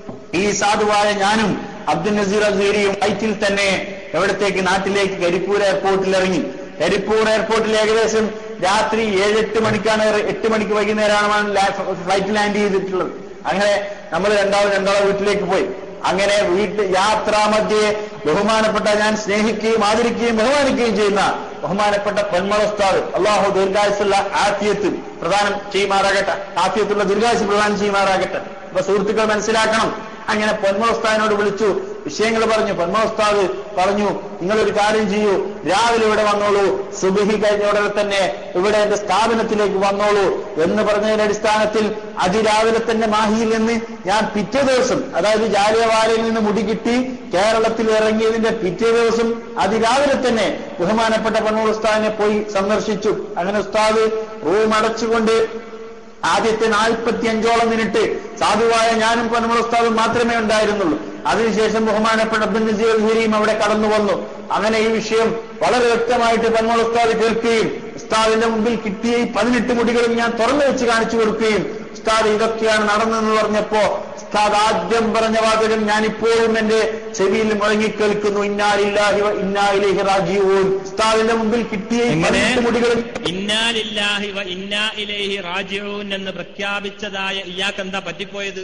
ഈ സാധുവായ ഞാനും അബ്ദുൽ നസീർ അസീരിയും ഫ്ലൈറ്റിൽ തന്നെ എവിടത്തേക്ക് നാട്ടിലേക്ക് കരിപ്പൂർ എയർപോർട്ടിൽ ഇറങ്ങി കരിപ്പൂർ എയർപോർട്ടിൽ ഏകദേശം രാത്രി ഏഴെട്ട് മണിക്കാണ് ഇറ- എട്ട് മണിക്ക് വൈകുന്നേരമാണ് ലാ- ഫ്ലൈറ്റ് ലാൻഡ് ചെയ്തിട്ടുള്ളത് അങ്ങനെ നമ്മൾ രണ്ടാളും രണ്ടാളെ വീട്ടിലേക്ക് പോയി അങ്ങനെ വീട്ട് യാത്രാമധ്യേ ബഹുമാനപ്പെട്ട ഞാൻ സ്നേഹിക്കുകയും ആദരിക്കുകയും ബഹുമാനിക്കുകയും ചെയ്യുന്ന ബഹുമാനപ്പെട്ട പെൺമളസ്താവ് അള്ളാഹു ദീർഘായുസുള്ള ആഫിയത്ത് പ്രദാനം ചെയ്യുമാറാകട്ടെ ആഫിയത്തുള്ള ദീർഘായുസ് പ്രദാനം ചെയ്യുമാറാകട്ടെ അപ്പൊ സുഹൃത്തുക്കൾ മനസ്സിലാക്കണം അങ്ങനെ പൊന്മോസ്താവിനോട് വിളിച്ചു വിഷയങ്ങൾ പറഞ്ഞു പൊന്മോസ്താവ് പറഞ്ഞു നിങ്ങളൊരു കാര്യം ചെയ്യൂ രാവിലെ ഇവിടെ വന്നോളൂ സുബിഹി കഴിഞ്ഞ ഉടനെ തന്നെ ഇവിടെ എന്റെ സ്ഥാപനത്തിലേക്ക് വന്നോളൂ എന്ന് പറഞ്ഞതിന്റെ അടിസ്ഥാനത്തിൽ അതിരാവിലെ തന്നെ മാഹിയിൽ നിന്ന് ഞാൻ പിറ്റേ ദിവസം അതായത് ജാലിയവാലയിൽ നിന്ന് മുടി കിട്ടി കേരളത്തിൽ ഇറങ്ങിയതിന്റെ പിറ്റേ ദിവസം അതിരാവിലെ തന്നെ ബഹുമാനപ്പെട്ട പൊന്നൂർ ഉസ്താദിനെ പോയി സന്ദർശിച്ചു അങ്ങനെ ഉസ്താദ് റൂം അടച്ചുകൊണ്ട് ആദ്യത്തെ നാൽപ്പത്തി അഞ്ചോളം മിനിറ്റ് സാധുവായ ഞാനും പൊന്നമൾ ഉസ്താദും മാത്രമേ ഉണ്ടായിരുന്നുള്ളൂ അതിനുശേഷം ബഹുമാനപ്പെട്ട അബ്ദുൽ നസീർ ഹുരിയും അവിടെ കടന്നു വന്നു അങ്ങനെ ഈ വിഷയം വളരെ വ്യക്തമായിട്ട് പൊന്നമൾ ഉസ്താദ് കേൾക്കുകയും ഉസ്താദിന്റെ മുമ്പിൽ കിട്ടിയ ഈ പതിനെട്ട് മുടികളും ഞാൻ തുറന്നു വെച്ച് കാണിച്ചു കൊടുക്കുകയും ഉസ്താദ് ഇതൊക്കെയാണ് നടന്നതെന്ന് പറഞ്ഞപ്പോ ഉസ്താദ് ആദ്യം പറഞ്ഞ വാചകം ഞാൻ ഇപ്പോഴും എന്റെ ചെവിയിൽ മുഴങ്ങിക്കേൾക്കുന്നു ഇന്നാലില്ലാഹി വ ഇന്നായിലേഹി റാജിഊൻ ഉസ്താദിന്റെ മുമ്പിൽ കിട്ടിയ ഈ എങ്ങനെ? പതിനെട്ട് മുടികളും ഇന്നാലില്ലാഹി വ ഇന്നാ ഇലൈഹി റാജിഊൻ എന്ന് പ്രഖ്യാപിച്ചതായ ഇയാൾക്ക് എന്താ പറ്റിപ്പോയത്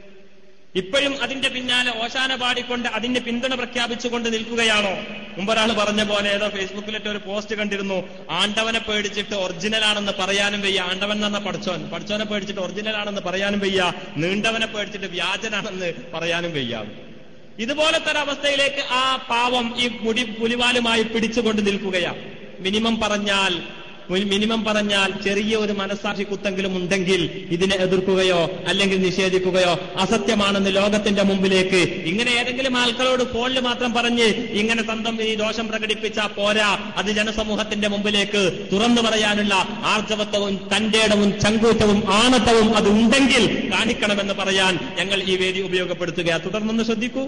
ഇപ്പോഴും അതിന്റെ പിന്നാലെ ഓശാന പാടിക്കൊണ്ട് അതിന്റെ പിന്തുണ പ്രഖ്യാപിച്ചുകൊണ്ട് നിൽക്കുകയാണോ മുമ്പൊരാൾ പറഞ്ഞ പോലെ ഏതോ ഫേസ്ബുക്കിലിട്ട് ഒരു പോസ്റ്റ് കണ്ടിരുന്നു ആണ്ടവനെ പേടിച്ചിട്ട് ഒറിജിനൽ ആണെന്ന് പറയാനും വയ്യ ആണ്ടവൻ എന്ന് പറഞ്ഞ പഠിച്ചോൻ പഠിച്ചോനെ പേടിച്ചിട്ട് ഒറിജിനൽ ആണെന്ന് പറയാനും വയ്യ നീണ്ടവനെ പേടിച്ചിട്ട് വ്യാജനാണെന്ന് പറയാനും വയ്യ ഇതുപോലത്തെ ഒരു അവസ്ഥയിലേക്ക് ആ പാവം ഈ മുടി പുലിവാലുമായി പിടിച്ചുകൊണ്ട് നിൽക്കുകയാണ് മിനിമം പറഞ്ഞാൽ മി- മിനിമം പറഞ്ഞാൽ ചെറിയ ഒരു മനസ്സാക്ഷി കുത്തെങ്കിലും ഉണ്ടെങ്കിൽ ഇതിനെ എതിർക്കുകയോ അല്ലെങ്കിൽ നിഷേധിക്കുകയോ അസത്യമാണെന്ന് ലോകത്തിന്റെ മുമ്പിലേക്ക് ഇങ്ങനെ ഏതെങ്കിലും ആൾക്കാരോട് ഫോണിൽ മാത്രം പറഞ്ഞ് ഇങ്ങനെ സ്വന്തം ഈ ദോഷം പ്രകടിപ്പിച്ച പോരാ അത് ജനസമൂഹത്തിന്റെ മുമ്പിലേക്ക് തുറന്നു പറയാനുള്ള ആർജവത്വവും തന്റേടവും ചങ്കൂറ്റവും ആണത്തവും അത് ഉണ്ടെങ്കിൽ കാണിക്കണമെന്ന് പറയാൻ ഞങ്ങൾ ഈ വേദി ഉപയോഗപ്പെടുത്തുക തുടർന്നൊന്ന് ശ്രദ്ധിക്കൂ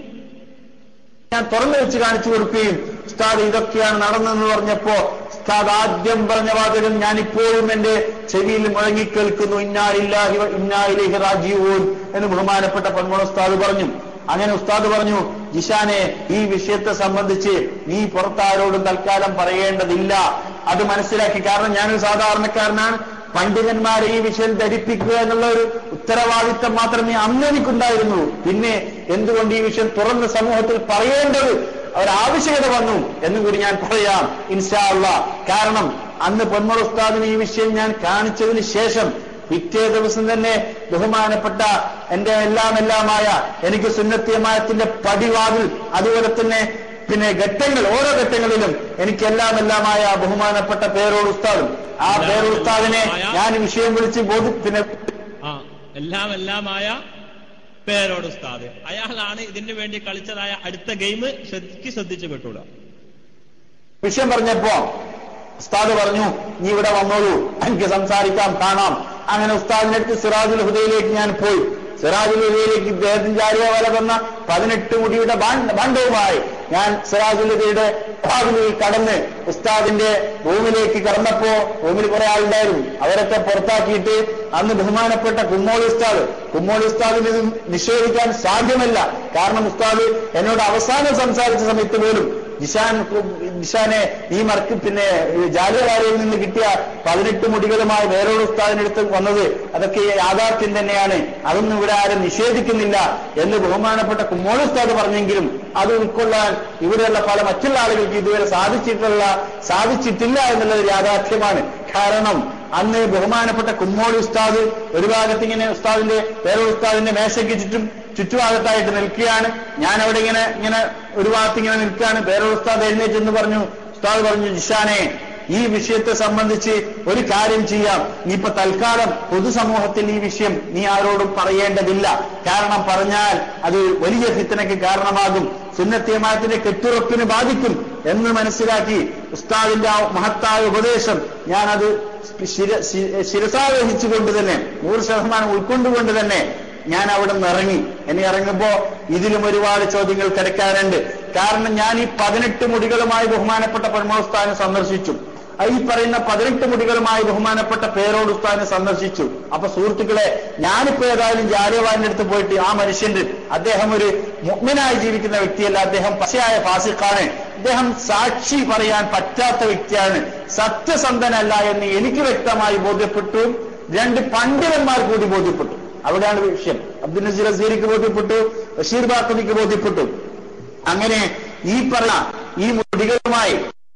ഞാൻ തുറന്നു വെച്ച് കാണിച്ചു കൊടുക്കുകയും ഉസ്താദ് ഇതൊക്കെയാണ് നടന്നെന്ന് പറഞ്ഞപ്പോ ഉസ്താദ് ആദ്യം പറഞ്ഞ വാചകം ഞാൻ ഇപ്പോഴും എന്റെ ചെവിയിൽ മുഴങ്ങിക്കേൾക്കുന്നു ഇന്നാലില്ലാഹി വ ഇന്നായിലേഹി റാജീവൂൻ എന്ന് ബഹുമാനപ്പെട്ട പൊന്മുള ഉസ്താദ് പറഞ്ഞു അങ്ങനെ ഉസ്താദ് പറഞ്ഞു ജിഷാനെ ഈ വിഷയത്തെ സംബന്ധിച്ച് നീ പുറത്താരോടും തൽക്കാലം പറയേണ്ടതില്ല അത് മനസ്സിലാക്കി കാരണം ഞാനൊരു സാധാരണക്കാരനാണ് പണ്ഡിതന്മാരെ ഈ വിഷയം ധരിപ്പിക്കുക എന്നുള്ള ഒരു ഉത്തരവാദിത്തം മാത്രമേ അന്ന് എനിക്കുണ്ടായിരുന്നുള്ളൂ പിന്നെ എന്തുകൊണ്ട് ഈ വിഷയം തുറന്ന സമൂഹത്തിൽ പറയേണ്ടത് ഒരാവശ്യകത വന്നു എന്നും കൂടി ഞാൻ പറയാം ഇൻഷാ അള്ളാ കാരണം അന്ന് പൊന്മൾ ഉസ്താദിന് ഈ വിഷയം ഞാൻ കാണിച്ചതിന് ശേഷം പിറ്റേ ദിവസം തന്നെ ബഹുമാനപ്പെട്ട എന്റെ എല്ലാം എല്ലാമായ എനിക്ക് സുന്നത്തിയമായത്തിന്റെ പടിവാതിൽ അതുപോലെ തന്നെ പിന്നെ ഘട്ടങ്ങൾ ഓരോ ഘട്ടങ്ങളിലും എനിക്ക് എല്ലാം എല്ലാമായ ബഹുമാനപ്പെട്ട പേരോട് ഉസ്താദും ആ പേരോട് ഉസ്താദിനെ ഞാൻ ഈ വിഷയം വിളിച്ച് ബോധി പിന്നെ ആ എല്ലാം എല്ലാമായ പേരോട് ഉസ്താദ് അയാളാണ് ഇതിനു വേണ്ടി കളിച്ചതായ അടുത്ത ഗെയിം ശരിക്ക് ശ്രദ്ധിച്ചു കേട്ടൂടാ വിഷയം പറഞ്ഞപ്പോ ഉസ്താദ് പറഞ്ഞു നീ ഇവിടെ വന്നോളൂ എനിക്ക് സംസാരിക്കാം കാണാം അങ്ങനെ ഉസ്താദിന്റെ അടുത്ത് സിറാജുൽ ഹുദയിലേക്ക് ഞാൻ പോയി സിറാജുൽ ഹുദയിലേക്ക് ഇദ്ദേഹത്തിന് ജാരിയവാല വന്ന പതിനെട്ട് മുടിയുടെ ബാണ്ട്- ബാണ്ഡവുമായി ഞാൻ സിറാജുൽ ഹുദയുടെ ഭാഗങ്ങളിൽ കടന്ന് ഉസ്താദിന്റെ റൂമിലേക്ക് കടന്നപ്പോ റൂമിൽ കുറെ ആളുണ്ടായിരുന്നു അവരൊക്കെ പുറത്താക്കിയിട്ട് അന്ന് ബഹുമാനപ്പെട്ട കുമ്മോളി ഉസ്താദ് കുമ്മോളി ഉസ്താദിന് ഇത് നിഷേധിക്കാൻ സാധ്യമല്ല കാരണം ഉസ്താദ് എന്നോട് അവസാനം സംസാരിച്ച സമയത്ത് പോലും ജിഷാൻ ജിഷാനെ ഈ മർക്ക് പിന്നെ ജാലിയവാലയിൽ നിന്ന് കിട്ടിയ പതിനെട്ട് മുടികളുമായി വേറൊരു ഉസ്താദിനടുത്ത് വന്നത് അതൊക്കെ യാഥാർത്ഥ്യം തന്നെയാണ് അതൊന്നും ഇവിടെ ആരും നിഷേധിക്കുന്നില്ല എന്ന് ബഹുമാനപ്പെട്ട കുമ്മോൾ ഉസ്താദ് പറഞ്ഞെങ്കിലും അത് ഉൾക്കൊള്ളാൻ ഇവിടെയുള്ള പല മറ്റുള്ള ആളുകൾക്ക് ഇതുവരെ സാധിച്ചിട്ടുള്ള സാധിച്ചിട്ടില്ല എന്നുള്ളത് യാഥാർത്ഥ്യമാണ് കാരണം അന്ന് ബഹുമാനപ്പെട്ട കുമ്മോളി ഉസ്താദ് ഒരു ഭാഗത്ത് ഇങ്ങനെ ഉസ്താദിന്റെ വേറെ ഉസ്താദിന്റെ മേശയ്ക്ക് ചുറ്റും ചുറ്റുഭാഗത്തായിട്ട് നിൽക്കുകയാണ് ഞാൻ അവിടെ ഇങ്ങനെ ഇങ്ങനെ ഒരു ഭാഗത്ത് ഇങ്ങനെ നിൽക്കുകയാണ് വേറെ ഉസ്താദ് എഴുന്നേറ്റ് എന്ന് പറഞ്ഞു ഉസ്താദ് പറഞ്ഞു ജിഷാനെ ഈ വിഷയത്തെ സംബന്ധിച്ച് ഒരു കാര്യം ചെയ്യാം നീ ഇപ്പൊ തൽക്കാലം പൊതുസമൂഹത്തിൽ ഈ വിഷയം നീ ആരോടും പറയേണ്ടതില്ല കാരണം പറഞ്ഞാൽ അത് വലിയ ഫിത്തനയ്ക്ക് കാരണമാകും സുന്നത്തിയമാത്തിന്റെ കെട്ടുറപ്പിന് ബാധിക്കും എന്ന് മനസ്സിലാക്കി ഉസ്താദിന്റെ ആ മഹത്തായ ഉപദേശം ഞാനത് ശിര- ശി- ശിരസാവഹിച്ചുകൊണ്ട് തന്നെ നൂറ് ശതമാനം ഉൾക്കൊണ്ടുകൊണ്ട് തന്നെ ഞാൻ അവിടെ നിന്ന് ഇറങ്ങി ഇനി ഇറങ്ങുമ്പോ ഇതിലും ഒരുപാട് ചോദ്യങ്ങൾ കിടക്കാനുണ്ട് കാരണം ഞാൻ ഈ പതിനെട്ട് മുടികളുമായി ബഹുമാനപ്പെട്ട പരമോസ്ഥാനം സന്ദർശിച്ചു ആ ഈ പറയുന്ന പതിനെട്ട് മുടികളുമായി ബഹുമാനപ്പെട്ട പേരോട് ഉസ്താദിനെ സന്ദർശിച്ചു അപ്പൊ സുഹൃത്തുക്കളെ ഞാനിപ്പോ ഏതായാലും ജാലിയവാന്റെ അടുത്ത് പോയിട്ട് ആ മനുഷ്യന്റെ അദ്ദേഹം ഒരു മുഗ്മിനായി ജീവിക്കുന്ന വ്യക്തിയല്ല അദ്ദേഹം പശയായ ഫാസിഖാണ് അദ്ദേഹം സാക്ഷി പറയാൻ പറ്റാത്ത വ്യക്തിയാണ് സത്യസന്ധനല്ല എന്ന് എനിക്ക് വ്യക്തമായി ബോധ്യപ്പെട്ടു രണ്ട് പണ്ഡിതന്മാർ കൂടി ബോധ്യപ്പെട്ടു അവിടെയാണ് വിഷയം അബ്ദുൽ നസീർ അസീറിക്ക് ബോധ്യപ്പെട്ടു ബഷീർ ബാക്കവിക്ക് ബോധ്യപ്പെട്ടു അങ്ങനെ ഈ പറഞ്ഞ ഈ മുടികളുമായി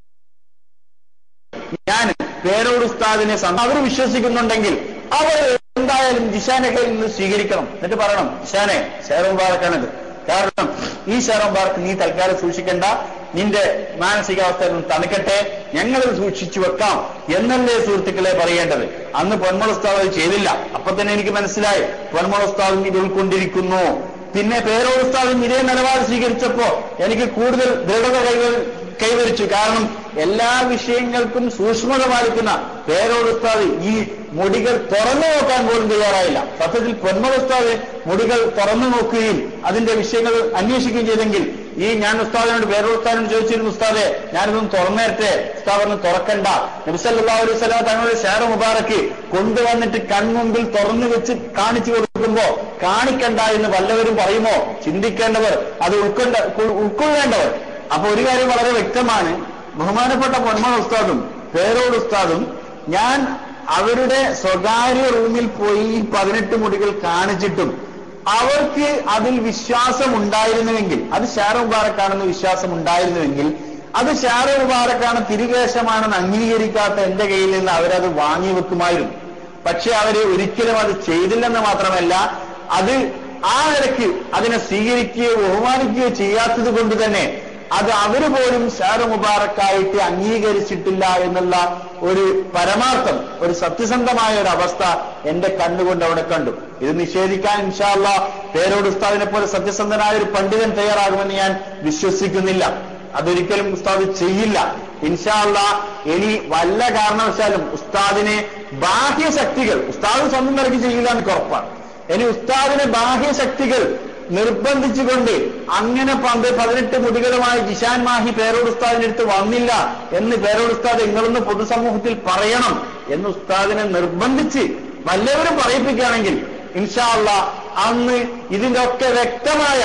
ഞാൻ പേരോട് ഉസ്താദിനെ അവർ വിശ്വസിക്കുന്നുണ്ടെങ്കിൽ അവർ എന്തായാലും ജിഷാനെ കയ്യിൽ നിന്ന് സ്വീകരിക്കണം എന്നിട്ട് പറയണം ജിഷാനെ ഷെയർ മുബാറക്കാണിത് കാരണം ഈ ഷെയർ മുബാറക്ക് നീ തൽക്കാലം സൂക്ഷിക്കണ്ട നിന്റെ മാനസികാവസ്ഥ ഒന്ന് തണുക്കട്ടെ ഞങ്ങൾ സൂക്ഷിച്ചു വെക്കാം എന്നല്ലേ സുഹൃത്തുക്കളെ പറയേണ്ടത് അന്ന് പൊന്മൾ ഉസ്താദ് അത് ചെയ്തില്ല അപ്പൊ തന്നെ എനിക്ക് മനസ്സിലായി പൊന്മൾ ഉസ്താദ് ഇത് ഉൾക്കൊണ്ടിരിക്കുന്നു പിന്നെ പേരോട് ഉസ്താദും ഇതേ നിലപാട് സ്വീകരിച്ചപ്പോ എനിക്ക് കൂടുതൽ ദൃഢത കൈവ കൈവരിച്ചു കാരണം എല്ലാ വിഷയങ്ങൾക്കും സൂക്ഷ്മത പാലിക്കുന്ന പേരോട് ഉസ്താദ് ഈ മുടികൾ തുറന്നു നോക്കാൻ പോലും തയ്യാറായില്ല സത്യത്തിൽ പൊന്മൾ ഉസ്താദ് മുടികൾ തുറന്നു നോക്കുകയും അതിന്റെ വിഷയങ്ങൾ അന്വേഷിക്കുകയും ചെയ്തെങ്കിൽ ഈ ഞാൻ ഉസ്താദിനോട് പേരോട് ഉസ്താദിനോട് ചോദിച്ചിരുന്നു ഉസ്താദെ ഞാനിതൊന്നും തുറന്നേരട്ടെ ഉസ്താദ് പറഞ്ഞു തുറക്കണ്ട നബിസല്ലാ അലൈഹി സ്വലാം തങ്ങളുടെ ഷെയർ മുബാറക്ക് കൊണ്ടുവന്നിട്ട് കൺമുമ്പിൽ തുറന്നു വെച്ച് കാണിച്ചു കൊടുക്കുമ്പോ കാണിക്കണ്ട എന്ന് വല്ലവരും പറയുമോ ചിന്തിക്കേണ്ടവർ അത് ഉൾക്കൊണ്ട ഉൾക്കൊള്ളേണ്ടവർ അപ്പൊ ഒരു കാര്യം വളരെ വ്യക്തമാണ് ബഹുമാനപ്പെട്ട പൊന്മൺ ഉസ്താദും പേരോട് ഉസ്താദും ഞാൻ അവരുടെ സ്വകാര്യ റൂമിൽ പോയി ഈ പതിനെട്ട് മുടികൾ കാണിച്ചിട്ടും അവർക്ക് അതിൽ വിശ്വാസം ഉണ്ടായിരുന്നുവെങ്കിൽ അത് ഷാറ മുബാറക്കാണെന്ന് വിശ്വാസം ഉണ്ടായിരുന്നുവെങ്കിൽ അത് ഷാറ മുബാറക്കാണ് തിരുകേശമാണെന്ന് അംഗീകരിക്കാത്ത എന്റെ കയ്യിൽ നിന്ന് അവരത് വാങ്ങി വെക്കുമായിരുന്നു പക്ഷെ അവര് ഒരിക്കലും അത് ചെയ്തില്ലെന്ന് മാത്രമല്ല അത് ആ നിലയ്ക്ക് അതിനെ സ്വീകരിക്കുകയോ ബഹുമാനിക്കുകയോ ചെയ്യാത്തത് കൊണ്ട് തന്നെ അത് അവര് പോലും ഷാറ് മുബാറക്കായിട്ട് അംഗീകരിച്ചിട്ടില്ല എന്നുള്ള ഒരു പരമാർത്ഥം ഒരു സത്യസന്ധമായ ഒരു അവസ്ഥ എന്റെ കണ്ണുകൊണ്ട് അവിടെ കണ്ടു ഇത് നിഷേധിക്കാൻ ഇൻഷാല്ല പേരോട് ഉസ്താദിനെ പോലെ സത്യസന്ധനായ ഒരു പണ്ഡിതൻ തയ്യാറാകുമെന്ന് ഞാൻ വിശ്വസിക്കുന്നില്ല അതൊരിക്കലും ഉസ്താദ് ചെയ്യില്ല ഇൻഷാല്ല ഇനി വല്ല കാരണവശാലും ഉസ്താദിനെ ബാഹ്യശക്തികൾ ഉസ്താദ് സ്വന്തം നിലയ്ക്ക് ചെയ്യില്ല എന്ന് ഉറപ്പാണ് ഇനി ഉസ്താദിനെ ബാഹ്യശക്തികൾ നിർബന്ധിച്ചുകൊണ്ട് അങ്ങനെ പന്ത് പതിനെട്ട് മുടികളുമായി ജിഷാൻ മാഹി പേരോട് ഉസ്താദിന്റെ അടുത്ത് വന്നില്ല എന്ന് പേരോട് ഉസ്താദ് നിങ്ങളൊന്ന് പൊതുസമൂഹത്തിൽ പറയണം എന്ന് ഉസ്താദിനെ നിർബന്ധിച്ച് വല്ലവരും പറയിപ്പിക്കുകയാണെങ്കിൽ ഇൻഷാല്ല അന്ന് ഇതിന്റെ ഒക്കെ വ്യക്തമായ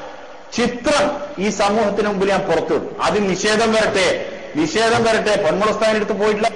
ചിത്രം ഈ സമൂഹത്തിന് മുമ്പിൽ ഞാൻ പുറത്തു വിടും. അതിൽ നിഷേധം വരട്ടെ നിഷേധം വരട്ടെ പൊന്മുളസ്ഥാനിന്റെ അടുത്ത് പോയിട്ടില്ല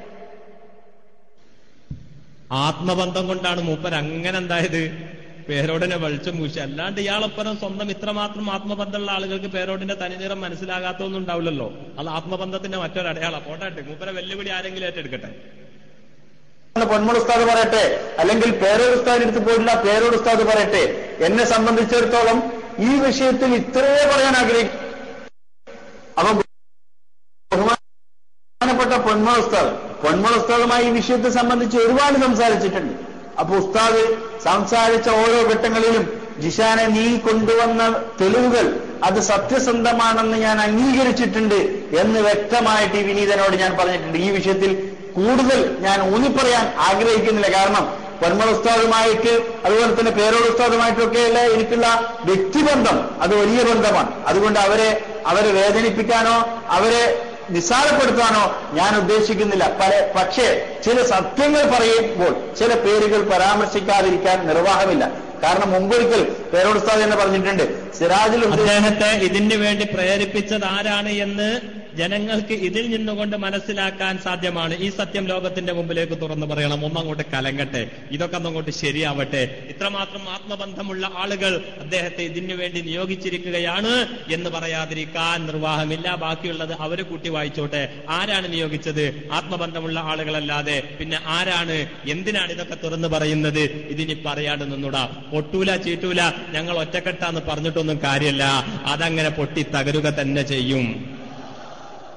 ആത്മബന്ധം കൊണ്ടാണ് മൂപ്പർ അങ്ങനെ എന്തായത് പേരോടിനെ വെളിച്ചം പൂശി അല്ലാണ്ട് ഇയാളൊപ്പരം സ്വന്തം ഇത്രമാത്രം ആത്മബന്ധമുള്ള ആളുകൾക്ക് പേരോടിന്റെ തനിനിറം മനസ്സിലാകാത്തൊന്നും ഉണ്ടാവില്ലല്ലോ അത് ആത്മബന്ധത്തിന്റെ മറ്റൊരു അടയാളം പോട്ടെ മൂപ്പരെ വെല്ലുവിളി ആരെങ്കിലും ഏറ്റെടുക്കട്ടെ പൊന്മുൾ ഉസ്താദ് പറയട്ടെ അല്ലെങ്കിൽ പേരോട് ഉസ്താദിന്റെ അടുത്ത് പോയിട്ടില്ല പേരോട് ഉസ്താദ് പറയട്ടെ എന്നെ സംബന്ധിച്ചിടത്തോളം ഈ വിഷയത്തിൽ ഇത്രയേ പറയാൻ ആഗ്രഹിക്കും അപ്പൊ ബഹുമാനപ്പെട്ട പൊന്മുള ഉസ്താദ് പൊന്മുള ഉസ്താദുമായി ഈ വിഷയത്തെ സംബന്ധിച്ച് ഒരുപാട് സംസാരിച്ചിട്ടുണ്ട് അപ്പൊ ഉസ്താദ് സംസാരിച്ച ഓരോ ഘട്ടങ്ങളിലും ജിഷാനെ നീ കൊണ്ടുവന്ന തെളിവുകൾ അത് സത്യസന്ധമാണെന്ന് ഞാൻ അംഗീകരിച്ചിട്ടുണ്ട് എന്ന് വ്യക്തമായിട്ട് ഈ വിനീതനോട് ഞാൻ പറഞ്ഞിട്ടുണ്ട് ഈ വിഷയത്തിൽ കൂടുതൽ ഞാൻ ഊന്നിപ്പറയാൻ ആഗ്രഹിക്കുന്നില്ല കാരണം പൊന്മൾ ഉസ്താദുമായിട്ട് അതുപോലെ തന്നെ പേരോട് ഉസ്താദുമായിട്ടൊക്കെയുള്ള എനിക്കുള്ള വ്യക്തിബന്ധം അത് വലിയ ബന്ധമാണ് അതുകൊണ്ട് അവരെ അവരെ വേദനിപ്പിക്കാനോ അവരെ നിസ്സാരപ്പെടുത്താനോ ഞാൻ ഉദ്ദേശിക്കുന്നില്ല പല പക്ഷേ ചില സത്യങ്ങൾ പറയുമ്പോൾ ചില പേരുകൾ പരാമർശിക്കാതിരിക്കാൻ നിർവാഹമില്ല കാരണം മുമ്പൊരിക്കൽ പേരോട് ഉസ്താദ് എന്ന് പറഞ്ഞിട്ടുണ്ട് സിറാജുൽ ഹുദ അദ്ദേഹത്തെ ഇതിനു വേണ്ടി പ്രേരിപ്പിച്ചത് ആരാണ് എന്ന് ജനങ്ങൾക്ക് ഇതിൽ നിന്നുകൊണ്ട് മനസ്സിലാക്കാൻ സാധ്യമാണ് ഈ സത്യം ലോകത്തിന്റെ മുമ്പിലേക്ക് തുറന്നു പറയണം ഒന്നങ്ങോട്ട് കലങ്ങട്ടെ ഇതൊക്കെ ഒന്നങ്ങോട്ട് ശരിയാവട്ടെ ഇത്രമാത്രം ആത്മബന്ധമുള്ള ആളുകൾ അദ്ദേഹത്തെ ഇതിനു വേണ്ടി നിയോഗിച്ചിരിക്കുകയാണ് എന്ന് പറയാതിരിക്കാൻ നിർവാഹമില്ല ബാക്കിയുള്ളത് അവര് കൂട്ടി വായിച്ചോട്ടെ ആരാണ് നിയോഗിച്ചത് ആത്മബന്ധമുള്ള ആളുകളല്ലാതെ പിന്നെ ആരാണ് എന്തിനാണ് ഇതൊക്കെ തുറന്നു പറയുന്നത് ഇതിനി പറയാണ്ട് നിന്നൂടാ പൊട്ടൂല ചീറ്റൂല ഞങ്ങൾ ഒറ്റക്കെട്ടാന്ന് പറഞ്ഞിട്ടൊന്നും കാര്യമല്ല അതങ്ങനെ പൊട്ടി തകരുക തന്നെ ചെയ്യും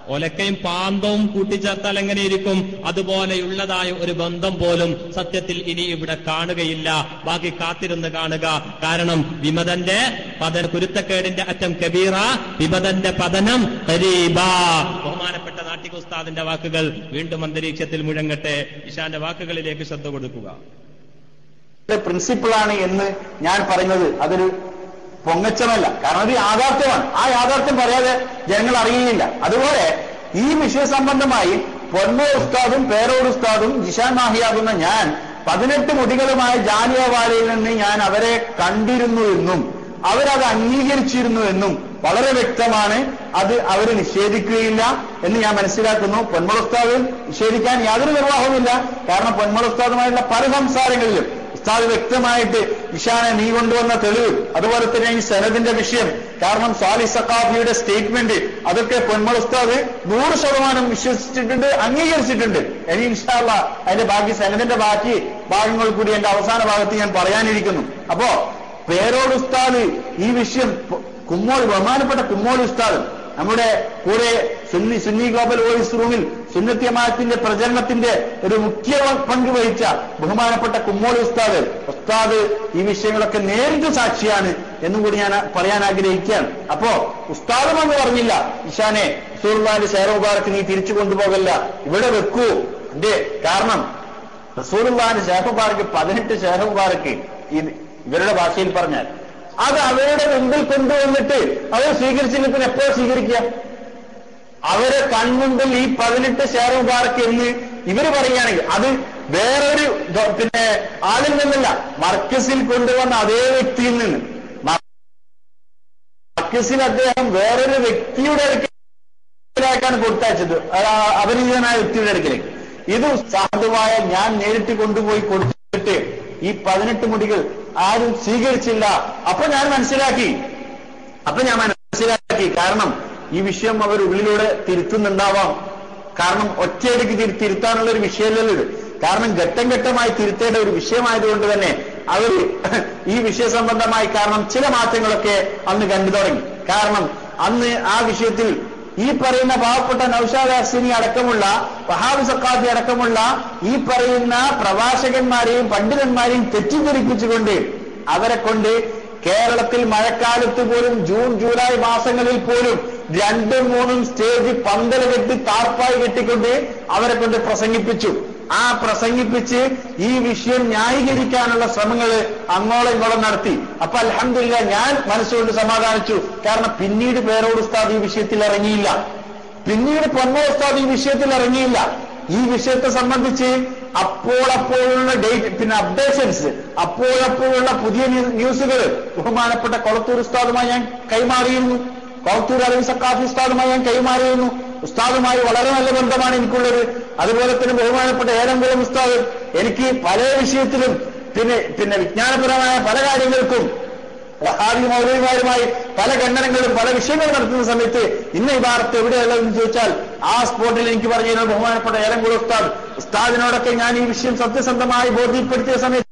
ഒലക്കയും പാന്തവും കൂട്ടിച്ചേർത്താൽ എങ്ങനെയിരിക്കും അതുപോലെയുള്ളതായ ഒരു ബന്ധം പോലും സത്യത്തിൽ ഇനി ഇവിടെ കാണുകയില്ല ബാക്കി കാത്തിരുന്ന് കാണുക കാരണം വിമതന്റെ പതന കുരുത്തക്കേടിന്റെ അറ്റം കബീറ വിമതന്റെ പതനം കരീബ ബഹുമാനപ്പെട്ട നാട്ടിക ഉസ്താദിന്റെ വാക്കുകൾ വീണ്ടും അന്തരീക്ഷത്തിൽ മുഴങ്ങട്ടെ ഇഷാന്റെ വാക്കുകളിലേക്ക് ശ്രദ്ധ കൊടുക്കുക പ്രിൻസിപ്പിളാണ് എന്ന് ഞാൻ പറയുന്നത് അതൊരു പൊങ്ങച്ചമല്ല കാരണം ഒരു യാഥാർത്ഥ്യമാണ് ആ യാഥാർത്ഥ്യം പറയാതെ ജനങ്ങൾ അറിയുകയില്ല അതുപോലെ ഈ വിഷയ സംബന്ധമായി പൊന്നോ ഉസ്താദും പേരോട് ഉസ്താദും ജിഷാൻ മാഹിയാകുന്ന ഞാൻ പതിനെട്ട് മുടികളുമായ ജാലിയവാലയിൽ നിന്ന് ഞാൻ അവരെ കണ്ടിരുന്നു എന്നും അവരത് അംഗീകരിച്ചിരുന്നു എന്നും വളരെ വ്യക്തമാണ് അത് അവർ നിഷേധിക്കുകയില്ല എന്ന് ഞാൻ മനസ്സിലാക്കുന്നു പൊന്മള ഉസ്താദ് നിഷേധിക്കാൻ യാതൊരു നിർവാഹവുമില്ല കാരണം പൊന്മള ഉസ്താദുമായുള്ള പല സംസാരങ്ങളിലും ഉസ്താദ് വ്യക്തമായിട്ട് ഇഷാനെ നീ കൊണ്ടുവന്ന തെളിവ് അതുപോലെ തന്നെ ഈ സനദിന്റെ വിഷയം കാരണം സാലി സക്കാഫിയുടെ സ്റ്റേറ്റ്മെന്റ് അതൊക്കെ പൊന്മൾ ഉസ്താദ് നൂറ് ശതമാനം വിശ്വസിച്ചിട്ടുണ്ട് അംഗീകരിച്ചിട്ടുണ്ട് ഇനി ഇൻഷാല്ല അതിന്റെ ബാക്കി സനദിന്റെ ബാക്കി ഭാഗങ്ങൾ കൂടി എന്റെ അവസാന ഭാഗത്ത് ഞാൻ പറയാനിരിക്കുന്നു അപ്പോ പേരോട് ഉസ്താദ് ഈ വിഷയം കുമ്മോൾ ബഹുമാനപ്പെട്ട കുമ്മോൾ ഉസ്താദ് നമ്മുടെ കൂടെ സുന്നി സുന്നി ഗ്ലോബൽ വോയിസ് റൂമിൽ സുന്നത്യമാത്തിന്റെ പ്രചരണത്തിന്റെ ഒരു മുഖ്യ പങ്ക് വഹിച്ച ബഹുമാനപ്പെട്ട കുമ്മോൾ ഉസ്താദ് ഉസ്താദ് ഈ വിഷയങ്ങളൊക്കെ നേരിട്ട് സാക്ഷിയാണ് എന്നും കൂടി ഞാൻ പറയാൻ ആഗ്രഹിക്കുകയാണ് അപ്പോ ഉസ്താദും അങ്ങ് പറഞ്ഞില്ല ഇഷാനെ റസൂർലാന്റെ ഷെയർ മുബാറക്ക് നീ തിരിച്ചു കൊണ്ടുപോകല്ല ഇവിടെ വെക്കൂ എന്റെ കാരണം റസൂർലാന്റെ ഷെയർ മുബാറക്ക് പതിനെട്ട് ഷെയർ മുബാറക്ക് ഇവരുടെ ഭാഷയിൽ പറഞ്ഞാൽ അത് അവരുടെ മുമ്പിൽ കൊണ്ടുവന്നിട്ട് അവർ സ്വീകരിച്ചില്ല പിന്നെ എപ്പോഴും സ്വീകരിക്കുക അവരെ കൺമുമ്പിൽ ഈ പതിനെട്ട് ഷെയർ മുബാറക്ക് എന്ന് ഇവര് പറയുകയാണെങ്കിൽ അത് വേറൊരു പിന്നെ ആളിൽ നിന്നല്ല മർക്കസിൽ കൊണ്ടുവന്ന അതേ വ്യക്തിയിൽ നിന്ന് മർക്കസിൽ അദ്ദേഹം വേറൊരു വ്യക്തിയുടെ അടുക്കലേക്കാണ് കൊടുത്തയച്ചത് അപരിചിതനായ വ്യക്തിയുടെ അടുക്കലേക്ക് ഇത് സാധുവായ ഞാൻ നേരിട്ട് കൊണ്ടുപോയി കൊടുത്തിട്ട് ഈ പതിനെട്ട് മുടികൾ ആരും സ്വീകരിച്ചില്ല അപ്പൊ ഞാൻ മനസ്സിലാക്കി അപ്പൊ ഞാൻ മനസ്സിലാക്കി കാരണം ഈ വിഷയം അവർ ഉള്ളിലൂടെ തിരുത്തുന്നുണ്ടാവാം കാരണം ഒറ്റയടിക്ക് തിരു തിരുത്താനുള്ള ഒരു വിഷയമല്ലല്ലോ ഇത് കാരണം ഘട്ടം ഘട്ടമായി തിരുത്തേണ്ട ഒരു വിഷയമായതുകൊണ്ട് തന്നെ അവർ ഈ വിഷയ സംബന്ധമായി കാരണം ചില മാറ്റങ്ങളൊക്കെ അന്ന് കണ്ടു തുടങ്ങി കാരണം അന്ന് ആ വിഷയത്തിൽ ഈ പറയുന്ന പാവപ്പെട്ട നൌഷാദ് ഹസിനി അടക്കമുള്ള വഹാബ് സക്കാഫി അടക്കമുള്ള ഈ പറയുന്ന പ്രഭാഷകന്മാരെയും പണ്ഡിതന്മാരെയും തെറ്റിദ്ധരിപ്പിച്ചുകൊണ്ട് അവരെ കൊണ്ട് കേരളത്തിൽ മഴക്കാലത്ത് പോലും ജൂൺ ജൂലൈ മാസങ്ങളിൽ പോലും രണ്ടും മൂന്നും സ്റ്റേജ് പന്തൽ കെട്ടി താർപ്പായി കെട്ടിക്കൊണ്ട് അവരെ കൊണ്ട് പ്രസംഗിപ്പിച്ചു ആ പ്രസംഗിപ്പിച്ച് ഈ വിഷയം ന്യായീകരിക്കാനുള്ള ശ്രമങ്ങൾ അങ്ങോളം ഇങ്ങോളം നടത്തി അപ്പൊ അലഹമില്ല ഞാൻ മനസ്സുകൊണ്ട് സമാധാനിച്ചു കാരണം പിന്നീട് പേരോട് ഉസ്താദ് ഈ വിഷയത്തിൽ ഇറങ്ങിയില്ല പിന്നീട് പൊന്നോ ഉസ്താദ് ഈ വിഷയത്തിൽ ഇറങ്ങിയില്ല ഈ വിഷയത്തെ സംബന്ധിച്ച് അപ്പോഴപ്പോഴുള്ള ഡേറ്റ് പിന്നെ അപ്ഡേഷൻസ് അപ്പോഴപ്പോഴുള്ള പുതിയ ന്യൂസുകൾ ബഹുമാനപ്പെട്ട കൊളത്തൂർ ഉസ്താദുമായി ഞാൻ കൈമാറിയിരുന്നു കൊളത്തൂർ അലവി സക്കാഫി ഉസ്താദുമായി ഞാൻ കൈമാറിയിരുന്നു ഉസ്താദുമായി വളരെ നല്ല ബന്ധമാണ് എനിക്കുള്ളത് അതുപോലെ തന്നെ ബഹുമാനപ്പെട്ട ഏലംകുളം ഉസ്താദ് എനിക്ക് പല വിഷയത്തിലും പിന്നെ പിന്നെ വിജ്ഞാനപരമായ പല കാര്യങ്ങൾക്കും വഹാബി മൗലവിമാരുമായി പല ഖണ്ഡനങ്ങളും പല വിഷയങ്ങളും നടത്തുന്ന സമയത്ത് ഇന്ന് ഈ ഭാരത്ത് എവിടെയുള്ളതെന്ന് ചോദിച്ചാൽ ആ സ്പോട്ടിൽ എനിക്ക് പറഞ്ഞു തരുന്ന ബഹുമാനപ്പെട്ട ഏലംകുളം ഉസ്താദ് ഉസ്താദിനോടൊക്കെ ഞാൻ ഈ വിഷയം സത്യസന്ധമായി ബോധ്യപ്പെടുത്തിയ സമയത്ത്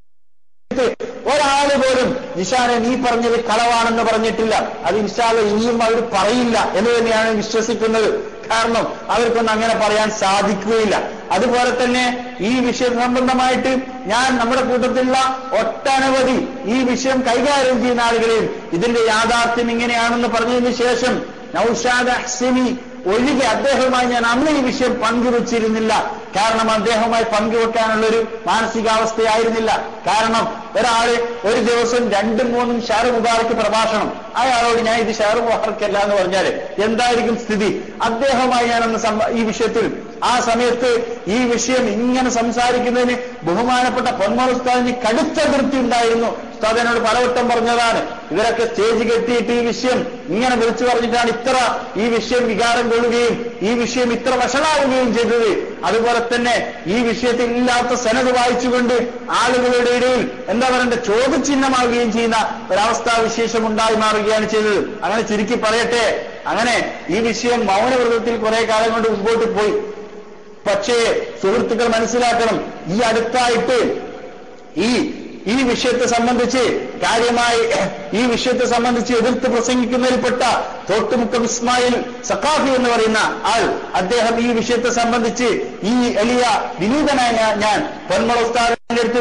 ഒരാള് പോലും നിഷാനെ നീ പറഞ്ഞത് കളവാണെന്ന് പറഞ്ഞിട്ടില്ല അത് ഇൻഷാല്ല ഇനിയും അവർ പറയില്ല എന്ന് തന്നെയാണ് വിശ്വസിക്കുന്നത് കാരണം അവർക്കൊന്നും അങ്ങനെ പറയാൻ സാധിക്കുകയില്ല അതുപോലെ തന്നെ ഈ വിഷയം സംബന്ധമായിട്ട് ഞാൻ നമ്മുടെ കൂട്ടത്തിലുള്ള ഒട്ടനവധി ഈ വിഷയം കൈകാര്യം ചെയ്യുന്ന ആളുകളെയും ഇതിന്റെ യാഥാർത്ഥ്യം ഇങ്ങനെയാണെന്ന് പറഞ്ഞതിന് ശേഷം നൌഷാദ് അഹ്സിനി ഒഴികെ അദ്ദേഹവുമായി ഞാൻ അന്ന് ഈ വിഷയം പങ്കുവച്ചിരുന്നില്ല കാരണം അദ്ദേഹവുമായി പങ്കുവെക്കാനുള്ള ഒരു മാനസികാവസ്ഥയായിരുന്നില്ല കാരണം ഒരാള് ഒരു ദിവസം രണ്ടും മൂന്നും ഷാറു മുബാറക്ക് പ്രഭാഷണം അയാളോട് ഞാൻ ഇത് ഷാറു മുബാറക്കല്ല എന്ന് പറഞ്ഞാല് എന്തായിരിക്കും സ്ഥിതി അദ്ദേഹവുമായി ഞാനന്ന് ഈ വിഷയത്തിൽ ആ സമയത്ത് ഈ വിഷയം ഇങ്ങനെ സംസാരിക്കുന്നതിന് ബഹുമാനപ്പെട്ട പൊന്മോൾ ഉസ്താദിന് കടുത്ത തൃപ്തി ഉണ്ടായിരുന്നു ഉസ്താദ് എന്നോട് പലവട്ടം പറഞ്ഞതാണ് ഇവരൊക്കെ സ്റ്റേജ് കെട്ടിയിട്ട് ഈ വിഷയം ഇങ്ങനെ വിളിച്ചു പറഞ്ഞിട്ടാണ് ഇത്ര ഈ വിഷയം വികാരം കൊള്ളുകയും ഈ വിഷയം ഇത്ര വഷളാവുകയും ചെയ്തത് അതുപോലെ തന്നെ ഈ വിഷയത്തിൽ ഇല്ലാത്ത സനത് വായിച്ചുകൊണ്ട് ആളുകളുടെ ഇടയിൽ എന്താ പറയണ്ട ചോദ്യചിഹ്നമാവുകയും ചെയ്യുന്ന ഒരവസ്ഥാ വിശേഷം ഉണ്ടായി മാറുകയാണ് ചെയ്തത് അങ്ങനെ ചുരുക്കി പറയട്ടെ അങ്ങനെ ഈ വിഷയം മൗനവ്രതത്തിൽ കുറെ കാലം കൊണ്ട് മുമ്പോട്ട് പോയി പക്ഷേ സുഹൃത്തുക്കൾ മനസ്സിലാക്കണം ഈ അടുത്തായിട്ട് ഈ ഈ വിഷയത്തെ സംബന്ധിച്ച് കാര്യമായി ഈ വിഷയത്തെ സംബന്ധിച്ച് എതിർത്ത് പ്രസംഗിക്കുന്നതിൽപ്പെട്ട തോട്ടുമുക്കം ഇസ്മായിൽ സക്കാഫി എന്ന് പറയുന്ന ആൾ അദ്ദേഹം ഈ വിഷയത്തെ സംബന്ധിച്ച് ഈ എളിയ വിനീതനായ ഞാൻ- ഞാൻ പൊന്മള ഉസ്താദിന്റെ അടുത്ത്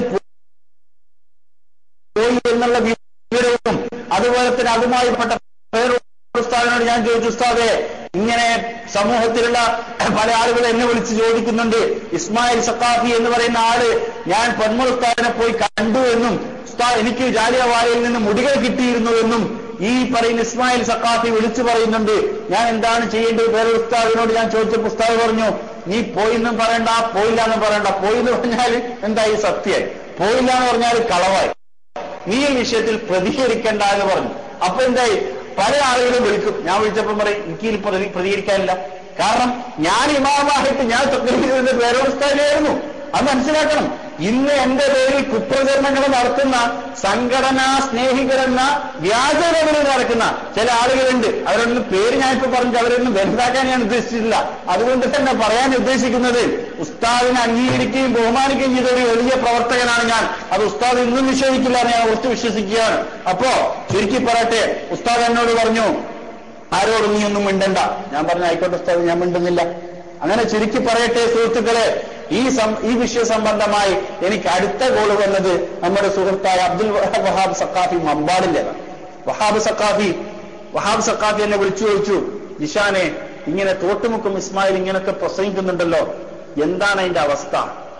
പോയി എന്നുള്ള വിവരവും അതുപോലെ തന്നെ അതുമായി ബന്ധപ്പെട്ട വേറൊരു ഉസ്താദിനോട് ഞാൻ ചോദിച്ചു ഉസ്താദെ ഇങ്ങനെ സമൂഹത്തിലുള്ള പല ആളുകൾ എന്നെ വിളിച്ച് ചോദിക്കുന്നുണ്ട് ഇസ്മായിൽ സക്കാഫി എന്ന് പറയുന്ന ആള് ഞാൻ പൊന്മൾ ഉസ്താദിനെ പോയി കണ്ടു എന്നും ഉസ്താദ് എനിക്ക് ജാലിയവാലയിൽ നിന്ന് മുടികൾ കിട്ടിയിരുന്നു എന്നും ഈ പറയുന്ന ഇസ്മായിൽ സക്കാഫി വിളിച്ചു പറയുന്നുണ്ട് ഞാൻ എന്താണ് ചെയ്യേണ്ടത് വേറെ ഉസ്താദിനോട് ഞാൻ ചോദിച്ചപ്പോൾ ഉസ്താദ് പറഞ്ഞു നീ പോയിന്നും പറയണ്ട പോയില്ല എന്നും പറയണ്ട പോയി എന്ന് പറഞ്ഞാൽ എന്തായി സത്യമായി പോയില്ല എന്ന് പറഞ്ഞാൽ കളവായി നീ ഈ വിഷയത്തിൽ പ്രതികരിക്കണ്ട എന്ന് പറഞ്ഞു അപ്പൊ എന്തായി പല ആളുകളും വിളിക്കും ഞാൻ വിളിച്ചപ്പോൾ പറയും എനിക്ക് ഇതിൽ പ്രതി പ്രതികരിക്കാനില്ല കാരണം ഞാൻ ഇമാമായിട്ട് ഞാൻ തക്കരിക്കുന്നത് വേറൊരു സ്ഥലമായിരുന്നു അത് മനസ്സിലാക്കണം ഇന്ന് എന്റെ പേരിൽ കുപ്രചരണങ്ങൾ നടത്തുന്ന സംഘടനാ സ്നേഹികളെന്ന വ്യാജരകളിൽ നടക്കുന്ന ചില ആളുകളുണ്ട് അവരൊന്നും പേര് ഞാനിപ്പോ പറഞ്ഞു അവരൊന്നും വലുതാക്കാൻ ഞാൻ ഉദ്ദേശിച്ചിട്ടില്ല അതുകൊണ്ട് തന്നെ പറയാൻ ഉദ്ദേശിക്കുന്നത് ഉസ്താദിനെ അംഗീകരിക്കുകയും ബഹുമാനിക്കുകയും ചെയ്ത ഒരു വലിയ പ്രവർത്തകനാണ് ഞാൻ അത് ഉസ്താദ് ഇന്നും നിഷേധിക്കില്ല എന്ന് ഞാൻ ഉറച്ചു വിശ്വസിക്കുകയാണ് അപ്പോ ചുരുക്കി പറയട്ടെ ഉസ്താദ് എന്നോട് പറഞ്ഞു ആരോടും നീ ഒന്നും മിണ്ടണ്ട ഞാൻ പറഞ്ഞു ആയിക്കോട്ടെ ഉസ്താദ് ഞാൻ മിണ്ടുന്നില്ല അങ്ങനെ ചുരുക്കി പറയട്ടെ സുഹൃത്തുക്കളെ ഈ സം- ഈ വിഷയ സംബന്ധമായി എനിക്ക് അടുത്ത കോള് വന്നത് നമ്മുടെ സുഹൃത്തായ അബ്ദുൽ വഹാബ് വഹാബ് സക്കാഫി മമ്പാടിന്റേതാണ് വഹാബ് സക്കാഫി വഹാബ് സക്കാഫി എന്നെ വിളിച്ചു ചോദിച്ചു നിഷാനെ ഇങ്ങനെ തോട്ടുമുക്കും ഇസ്മായിൽ ഇങ്ങനൊക്കെ പ്രസംഗിക്കുന്നുണ്ടല്ലോ എന്താണ് അതിന്റെ അവസ്ഥ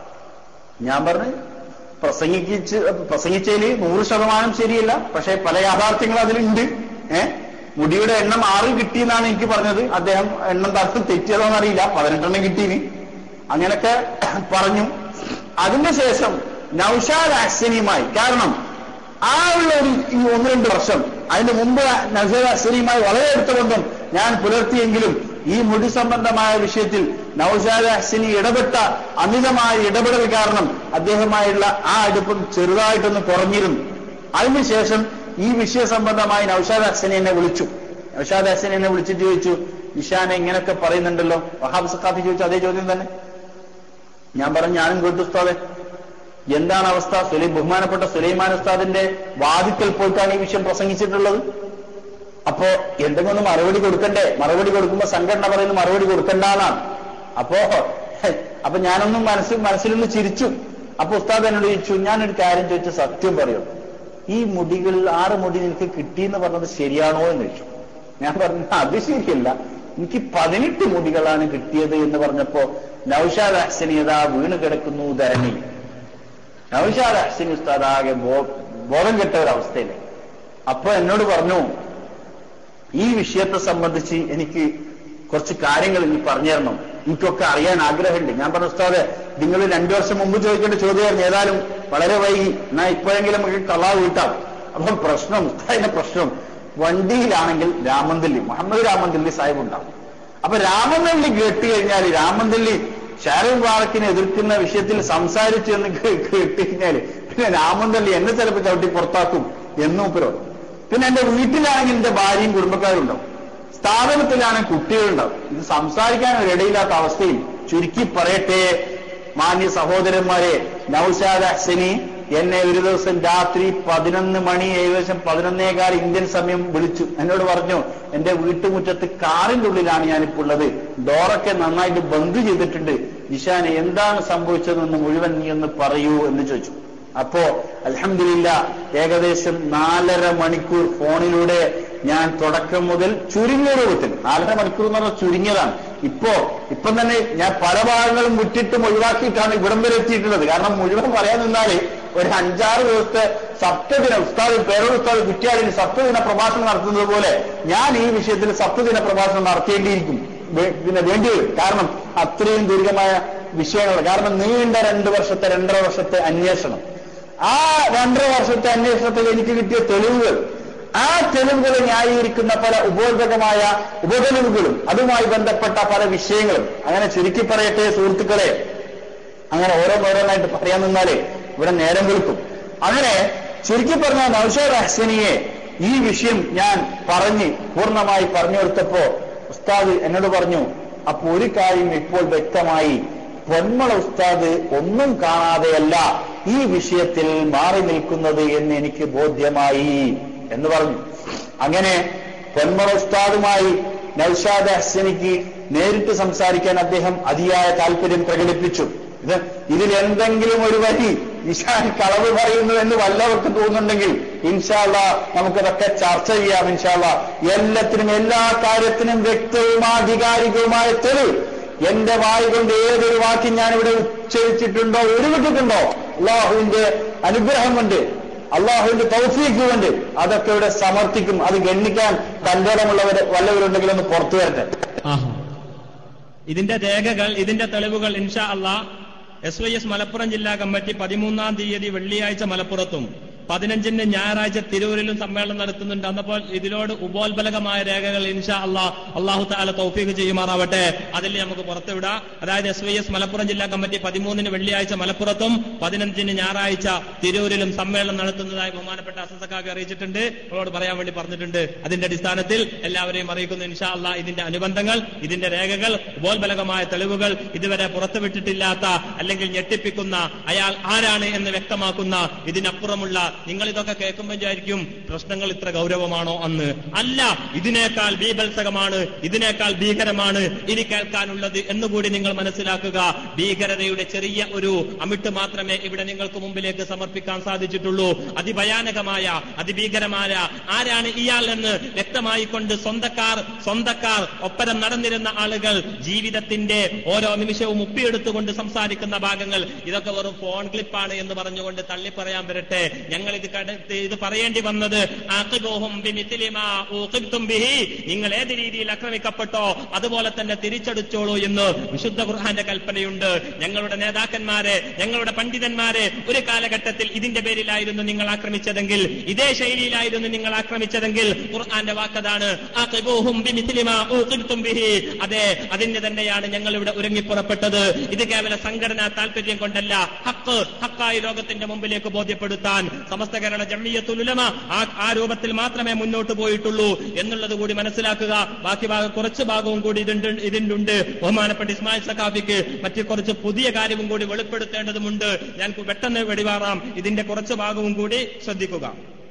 ഞാൻ പറഞ്ഞു പ്രസംഗിച്ച് പ്രസംഗിച്ചതിൽ നൂറ് ശതമാനം ശരിയല്ല പക്ഷെ പല യാഥാർത്ഥ്യങ്ങളും അതിലുണ്ട് ഏഹ് മുടിയുടെ എണ്ണം ആറ് കിട്ടിയെന്നാണ് എനിക്ക് പറഞ്ഞത് അദ്ദേഹം എണ്ണം തരത്തിൽ തെറ്റിയതോന്ന് അറിയില്ല പതിനെട്ടെണ്ണം കിട്ടീന് അങ്ങനൊക്കെ പറഞ്ഞു അതിന്റെ ശേഷം നൌഷാദ് അഹ്സനിയുമായി കാരണം ആ ഉള്ള ഒരു ഈ ഒന്ന് രണ്ട് വർഷം അതിന് മുമ്പ് നൌഷാദ് അഹ്സനിയുമായി വളരെ അടുത്ത ബന്ധം ഞാൻ പുലർത്തിയെങ്കിലും ഈ മുടി സംബന്ധമായ വിഷയത്തിൽ നൌഷാദ് അഹ്സനി ഇടപെട്ട അമിതമായ ഇടപെടൽ കാരണം അദ്ദേഹമായുള്ള ആ അടുപ്പം ചെറുതായിട്ടൊന്ന് കുറഞ്ഞിരുന്നു അതിനുശേഷം ഈ വിഷയ സംബന്ധമായി നൌഷാദ് ഹസനെ എന്നെ വിളിച്ചു നൌഷാദ് ഹസൻ എന്നെ വിളിച്ചിട്ട് ചോദിച്ചു ഇഷാനെ ഇങ്ങനൊക്കെ പറയുന്നുണ്ടല്ലോ വഹാബ് സക്കാഫി ചോദിച്ചു അതേ ചോദ്യം തന്നെ ഞാൻ പറഞ്ഞു ഞാനും കേട്ടു ഉസ്താദെ എന്താണ് അവസ്ഥ സുലൈ ബഹുമാനപ്പെട്ട സുലൈമാൻ ഉസ്താദിന്റെ വാദിക്കൽ പോയിട്ടാണ് ഈ വിഷയം പ്രസംഗിച്ചിട്ടുള്ളത് അപ്പോ എന്തെങ്കിലും ഒന്ന് മറുപടി കൊടുക്കണ്ടേ മറുപടി കൊടുക്കുമ്പോ സംഘടന പറയുന്നത് മറുപടി കൊടുക്കണ്ടെന്നാണ് അപ്പോ അപ്പൊ ഞാനൊന്നും മനസ്സിൽ മനസ്സിലൊന്ന് ചിരിച്ചു അപ്പൊ ഉസ്താദ് എന്നോട് ചോദിച്ചു ഞാനൊരു കാര്യം ചോദിച്ചു സത്യം പറയൂ ഈ മുടികൾ ആറ് മുടി നിനക്ക് കിട്ടിയെന്ന് പറഞ്ഞത് ശരിയാണോ എന്ന് ചോദിച്ചു ഞാൻ പറഞ്ഞു അത് ശരിയല്ല എനിക്ക് പതിനെട്ട് മുടികളാണ് കിട്ടിയത് എന്ന് പറഞ്ഞപ്പോ നൌഷാദ് അഹ്സനി ഇതാ വീണ് കിടക്കുന്നു ധരണി നൌഷാദ് അഹ്സനി ഉസ്താദ് ആകെ ബോ- ബോധം കെട്ട ഒരവസ്ഥയില് അപ്പൊ എന്നോട് പറഞ്ഞു ഈ വിഷയത്തെ സംബന്ധിച്ച് എനിക്ക് കുറച്ച് കാര്യങ്ങൾ ഇനി പറഞ്ഞു തരണം എനിക്കൊക്കെ അറിയാൻ ആഗ്രഹമുണ്ട് ഞാൻ പറഞ്ഞു ഉസ്താദ് നിങ്ങൾ രണ്ടു വർഷം മുമ്പ് ചോദിക്കേണ്ട ചോദ്യമായിരുന്നു ഏതായാലും വളരെ വൈകി എന്നാ ഇപ്പോഴെങ്കിലും നമുക്ക് കളാ വീട്ടാം അപ്പം പ്രശ്നം ഉസ്താദിന്റെ പ്രശ്നം വണ്ടിയിലാണെങ്കിൽ രാമന്തല്ലി മുഹമ്മദ് രാമന്തല്ലി സാഹിബ് ഉണ്ടാവും അപ്പൊ രാമന്തല്ലി കേട്ട് കഴിഞ്ഞാൽ രാമന്തല്ലി ഷാരൂഖ് ബാറക്കിനെ എതിർക്കുന്ന വിഷയത്തിൽ സംസാരിച്ചു എന്ന് കേ- കേട്ട് കഴിഞ്ഞാൽ പിന്നെ രാമന്തല്ലി എന്നെ ചിലപ്പോൾ ചവിട്ടി പുറത്താക്കും എന്നും ഉപ്പരോ പിന്നെ എന്റെ വീട്ടിലാണെങ്കിൽ എന്റെ ഭാര്യയും കുടുംബക്കാരും ഉണ്ടാവും സ്ഥാപനത്തിലാണെങ്കിൽ കുട്ടികളുണ്ടാവും ഇത് സംസാരിക്കാൻ ഒരിടയില്ലാത്ത അവസ്ഥയിൽ ചുരുക്കി പറയട്ടെ മാന്യ സഹോദരന്മാരെ നൌഷാദ് അഹ്സനി എന്നെ ഒരു ദിവസം രാത്രി പതിനൊന്ന് മണി ഏകദേശം പതിനൊന്നേകാൽ ഇന്ത്യൻ സമയം വിളിച്ചു എന്നോട് പറഞ്ഞു എന്റെ വീട്ടുമുറ്റത്ത് കാറിന്റെ ഉള്ളിലാണ് ഞാനിപ്പോൾ ഉള്ളത് ഡോറൊക്കെ നന്നായിട്ട് ബന്ദ് ചെയ്തിട്ടുണ്ട് നിഷാന് എന്താണ് സംഭവിച്ചതെന്ന് മുഴുവൻ നീ ഒന്ന് പറയൂ എന്ന് ചോദിച്ചു അപ്പോ അൽഹംദുലില്ല ഏകദേശം നാലര മണിക്കൂർ ഫോണിലൂടെ ഞാൻ തുടക്കം മുതൽ ചുരുങ്ങിയ രൂപത്തിൽ നാലര മണിക്കൂർ എന്ന് പറഞ്ഞാൽ ചുരുങ്ങിയതാണ് ഇപ്പോ ഇപ്പം തന്നെ ഞാൻ പല ഭാഗങ്ങളും വിട്ടിട്ടും ഒഴിവാക്കിയിട്ടാണ് ഇവിടം വരെ എത്തിയിട്ടുള്ളത് കാരണം മുഴുവൻ പറയാൻ നിന്നാല് ഒരു അഞ്ചാറ് ദിവസത്തെ സപ്തദിന ഉസ്താദ് പേരോട് ഉസ്താദ് കുറ്റിയാടിന് സപ്തദിന പ്രഭാഷണം നടത്തുന്നത് പോലെ ഞാൻ ഈ വിഷയത്തിൽ സപ്തദിന പ്രഭാഷണം നടത്തേണ്ടിയിരിക്കും വേ- പിന്നെ വേണ്ടിവരും കാരണം അത്രയും ദീർഘമായ വിഷയങ്ങൾ കാരണം നീണ്ട രണ്ട് വർഷത്തെ രണ്ടര വർഷത്തെ അന്വേഷണം ആ രണ്ടര വർഷത്തെ അന്വേഷണത്തിൽ എനിക്ക് കിട്ടിയ തെളിവുകൾ ആ തെളിവുകൾ ന്യായീകരിക്കുന്ന പല ഉപോത്ബകമായ ഉപതെളിവുകളും അതുമായി ബന്ധപ്പെട്ട പല വിഷയങ്ങളും അങ്ങനെ ചുരുക്കി പറയട്ടെ സുഹൃത്തുക്കളെ അങ്ങനെ ഓരോന്നോരോന്നായിട്ട് പറയാൻ നിന്നാലേ ഇവിടെ നേരം വെളുക്കും അങ്ങനെ ചുരുക്കി പറഞ്ഞ നൌഷാദ് ഹസനിയെ ഈ വിഷയം ഞാൻ പറഞ്ഞ് പൂർണ്ണമായി പറഞ്ഞു കൊടുത്തപ്പോ ഉസ്താദ് എന്നോട് പറഞ്ഞു അപ്പൊ ഒരു കാര്യം ഇപ്പോൾ വ്യക്തമായി പൊന്മള ഉസ്താദ് ഒന്നും കാണാതെയല്ല ഈ വിഷയത്തിൽ മാറി നിൽക്കുന്നത് എന്ന് എനിക്ക് ബോധ്യമായി എന്ന് പറഞ്ഞു അങ്ങനെ പൊന്മറ ഉസ്താദുമായി നൌഷാദ് ഹസനിക്ക് നേരിട്ട് സംസാരിക്കാൻ അദ്ദേഹം അതിയായ താല്പര്യം പ്രകടിപ്പിച്ചു ഇത് ഇതിൽ എന്തെങ്കിലും ഒരു വരി നിഷാൻ കളവ് പറയുന്നു എന്ന് വല്ലവർക്കും തോന്നുന്നുണ്ടെങ്കിൽ ഇൻഷാല്ല നമുക്കതൊക്കെ ചർച്ച ചെയ്യാം ഇൻഷാല്ല എല്ലാത്തിനും എല്ലാ കാര്യത്തിനും വ്യക്തവും ആധികാരികവുമായ തെളിവ് എന്റെ വായി കൊണ്ട് ഏതൊരു വാക്ക് ഞാനിവിടെ ഉച്ചരിച്ചിട്ടുണ്ടോ ഉരുവിട്ടിട്ടുണ്ടോ അള്ളാഹുവിന്റെ അനുഗ്രഹം കൊണ്ട് അള്ളാഹുവിന്റെ തൗഫീക്ക് കൊണ്ട് അതൊക്കെ ഇവിടെ സമർത്ഥിക്കും അത് ഗണ്ണിക്കാൻ തന്റേടമുള്ളവർ വല്ലവരുണ്ടെങ്കിൽ ഒന്ന് പുറത്തു വരട്ടെ ഇതിന്റെ രേഖകൾ ഇതിന്റെ തെളിവുകൾ ഇൻഷാ അള്ളാ എസ് വൈ എസ് മലപ്പുറം ജില്ലാ കമ്മിറ്റി പതിമൂന്നാം തീയതി വെള്ളിയാഴ്ച മലപ്പുറത്തും പതിനഞ്ചിന് ഞായറാഴ്ച തിരൂരിലും സമ്മേളനം നടത്തുന്നുണ്ട് അന്നപ്പോൾ ഇതിനോട് ഉപോത്ബലകമായ രേഖകൾ ഇൻഷാ അള്ളാ അള്ളാഹു താല തൗഫീഖ് ചെയ്യുമാറാവട്ടെ അതിൽ നമുക്ക് പുറത്തുവിടാം അതായത് എസ് വൈ എസ് മലപ്പുറം ജില്ലാ കമ്മിറ്റി പതിമൂന്നിന് വെള്ളിയാഴ്ച മലപ്പുറത്തും പതിനഞ്ചിന് ഞായറാഴ്ച തിരൂരിലും സമ്മേളനം നടത്തുന്നതായി ബഹുമാനപ്പെട്ട അസസക്കാവി അറിയിച്ചിട്ടുണ്ട് നമ്മളോട് പറയാൻ വേണ്ടി പറഞ്ഞിട്ടുണ്ട് അതിന്റെ അടിസ്ഥാനത്തിൽ എല്ലാവരെയും അറിയിക്കുന്നു ഇൻഷാ അള്ളാ ഇതിന്റെ അനുബന്ധങ്ങൾ ഇതിന്റെ രേഖകൾ ഉപോത്ബലകമായ തെളിവുകൾ ഇതുവരെ പുറത്തുവിട്ടിട്ടില്ലാത്ത അല്ലെങ്കിൽ ഞെട്ടിപ്പിക്കുന്ന അയാൾ ആരാണ് എന്ന് വ്യക്തമാക്കുന്ന ഇതിനപ്പുറമുള്ള നിങ്ങൾ ഇതൊക്കെ കേൾക്കുമ്പോൾ വിചാരിക്കും പ്രശ്നങ്ങൾ ഇത്ര ഗൗരവമാണോ അന്ന് അല്ല ഇതിനേക്കാൾ ബീഭത്സകമാണ് ഇതിനേക്കാൾ ഭീകരമാണ് ഇനി കേൾക്കാനുള്ളത് എന്നുകൂടി നിങ്ങൾ മനസ്സിലാക്കുക ഭീകരതയുടെ ചെറിയ ഒരു അമിട്ട് മാത്രമേ ഇവിടെ നിങ്ങൾക്ക് മുമ്പിലേക്ക് സമർപ്പിക്കാൻ സാധിച്ചിട്ടുള്ളൂ അതിഭയാനകമായ അതിഭീകരമായ ആരാണ് ഇയാൾ എന്ന് വ്യക്തമായി കൊണ്ട് സ്വന്തക്കാർ സ്വന്തക്കാർ ഒപ്പരം നടന്നിരുന്ന ആളുകൾ ജീവിതത്തിന്റെ ഓരോ നിമിഷവും ഉപ്പിയെടുത്തുകൊണ്ട് സംസാരിക്കുന്ന ഭാഗങ്ങൾ ഇതൊക്കെ വെറും ഫോൺ ക്ലിപ്പാണ് എന്ന് പറഞ്ഞുകൊണ്ട് തള്ളിപ്പറയാൻ വരട്ടെ ഞങ്ങൾ ഇത് കട- ഇത് പറയേണ്ടി വന്നത് ആഖിബൂഹും ബിമിത്ലി മാ ഊഖിബ്തും ബിഹി. നിങ്ങൾ ഏത് രീതിയിൽ ആക്രമിക്കപ്പെട്ടോ അതുപോലെ തന്നെ തിരിച്ചടിച്ചോളൂ എന്ന് വിശുദ്ധ ഖുർആന്റെ കൽപ്പനയുണ്ട് ഞങ്ങളുടെ നേതാക്കന്മാരെ ഞങ്ങളുടെ പണ്ഡിതന്മാരെ ഒരു കാലഘട്ടത്തിൽ ഇതിന്റെ പേരിലായിരുന്നു നിങ്ങൾ ആക്രമിച്ചതെങ്കിൽ ഇതേ ശൈലിയിലായിരുന്നു നിങ്ങൾ ആക്രമിച്ചതെങ്കിൽ ഖുർആന്റെ വാക്കതാണ് ആഖിബൂഹും ബിമിത്ലി മാ ഊഖിബ്തും ബിഹി. അതെ അതിന് തന്നെയാണ് ഞങ്ങൾ ഇവിടെ ഒരുങ്ങിപ്പുറപ്പെട്ടത് ഇത് കേവല സംഘടനാ താല്പര്യം കൊണ്ടല്ല ഹക്ക് ഹക്കായി ലോകത്തിന്റെ മുമ്പിലേക്ക് ബോധ്യപ്പെടുത്താൻ സമസ്ത കേരള ജമ്മിയത്തുലുലമ ആ ആ രൂപത്തിൽ മാത്രമേ മുന്നോട്ട് പോയിട്ടുള്ളൂ എന്നുള്ളത് കൂടി മനസ്സിലാക്കുക ബാക്കി ഭാഗം കുറച്ച് ഭാഗവും കൂടി ഇതിണ്ട് ഇതിനുണ്ട് ബഹുമാനപ്പെട്ട ഇസ്മായിൽ സഖാഫിക്ക് മറ്റു കുറച്ച് പുതിയ കാര്യവും കൂടി വെളിപ്പെടുത്തേണ്ടതുമുണ്ട് ഞാൻ പെട്ടെന്ന് വെടിവാറാം ഇതിന്റെ കുറച്ച് ഭാഗവും കൂടി ശ്രദ്ധിക്കുക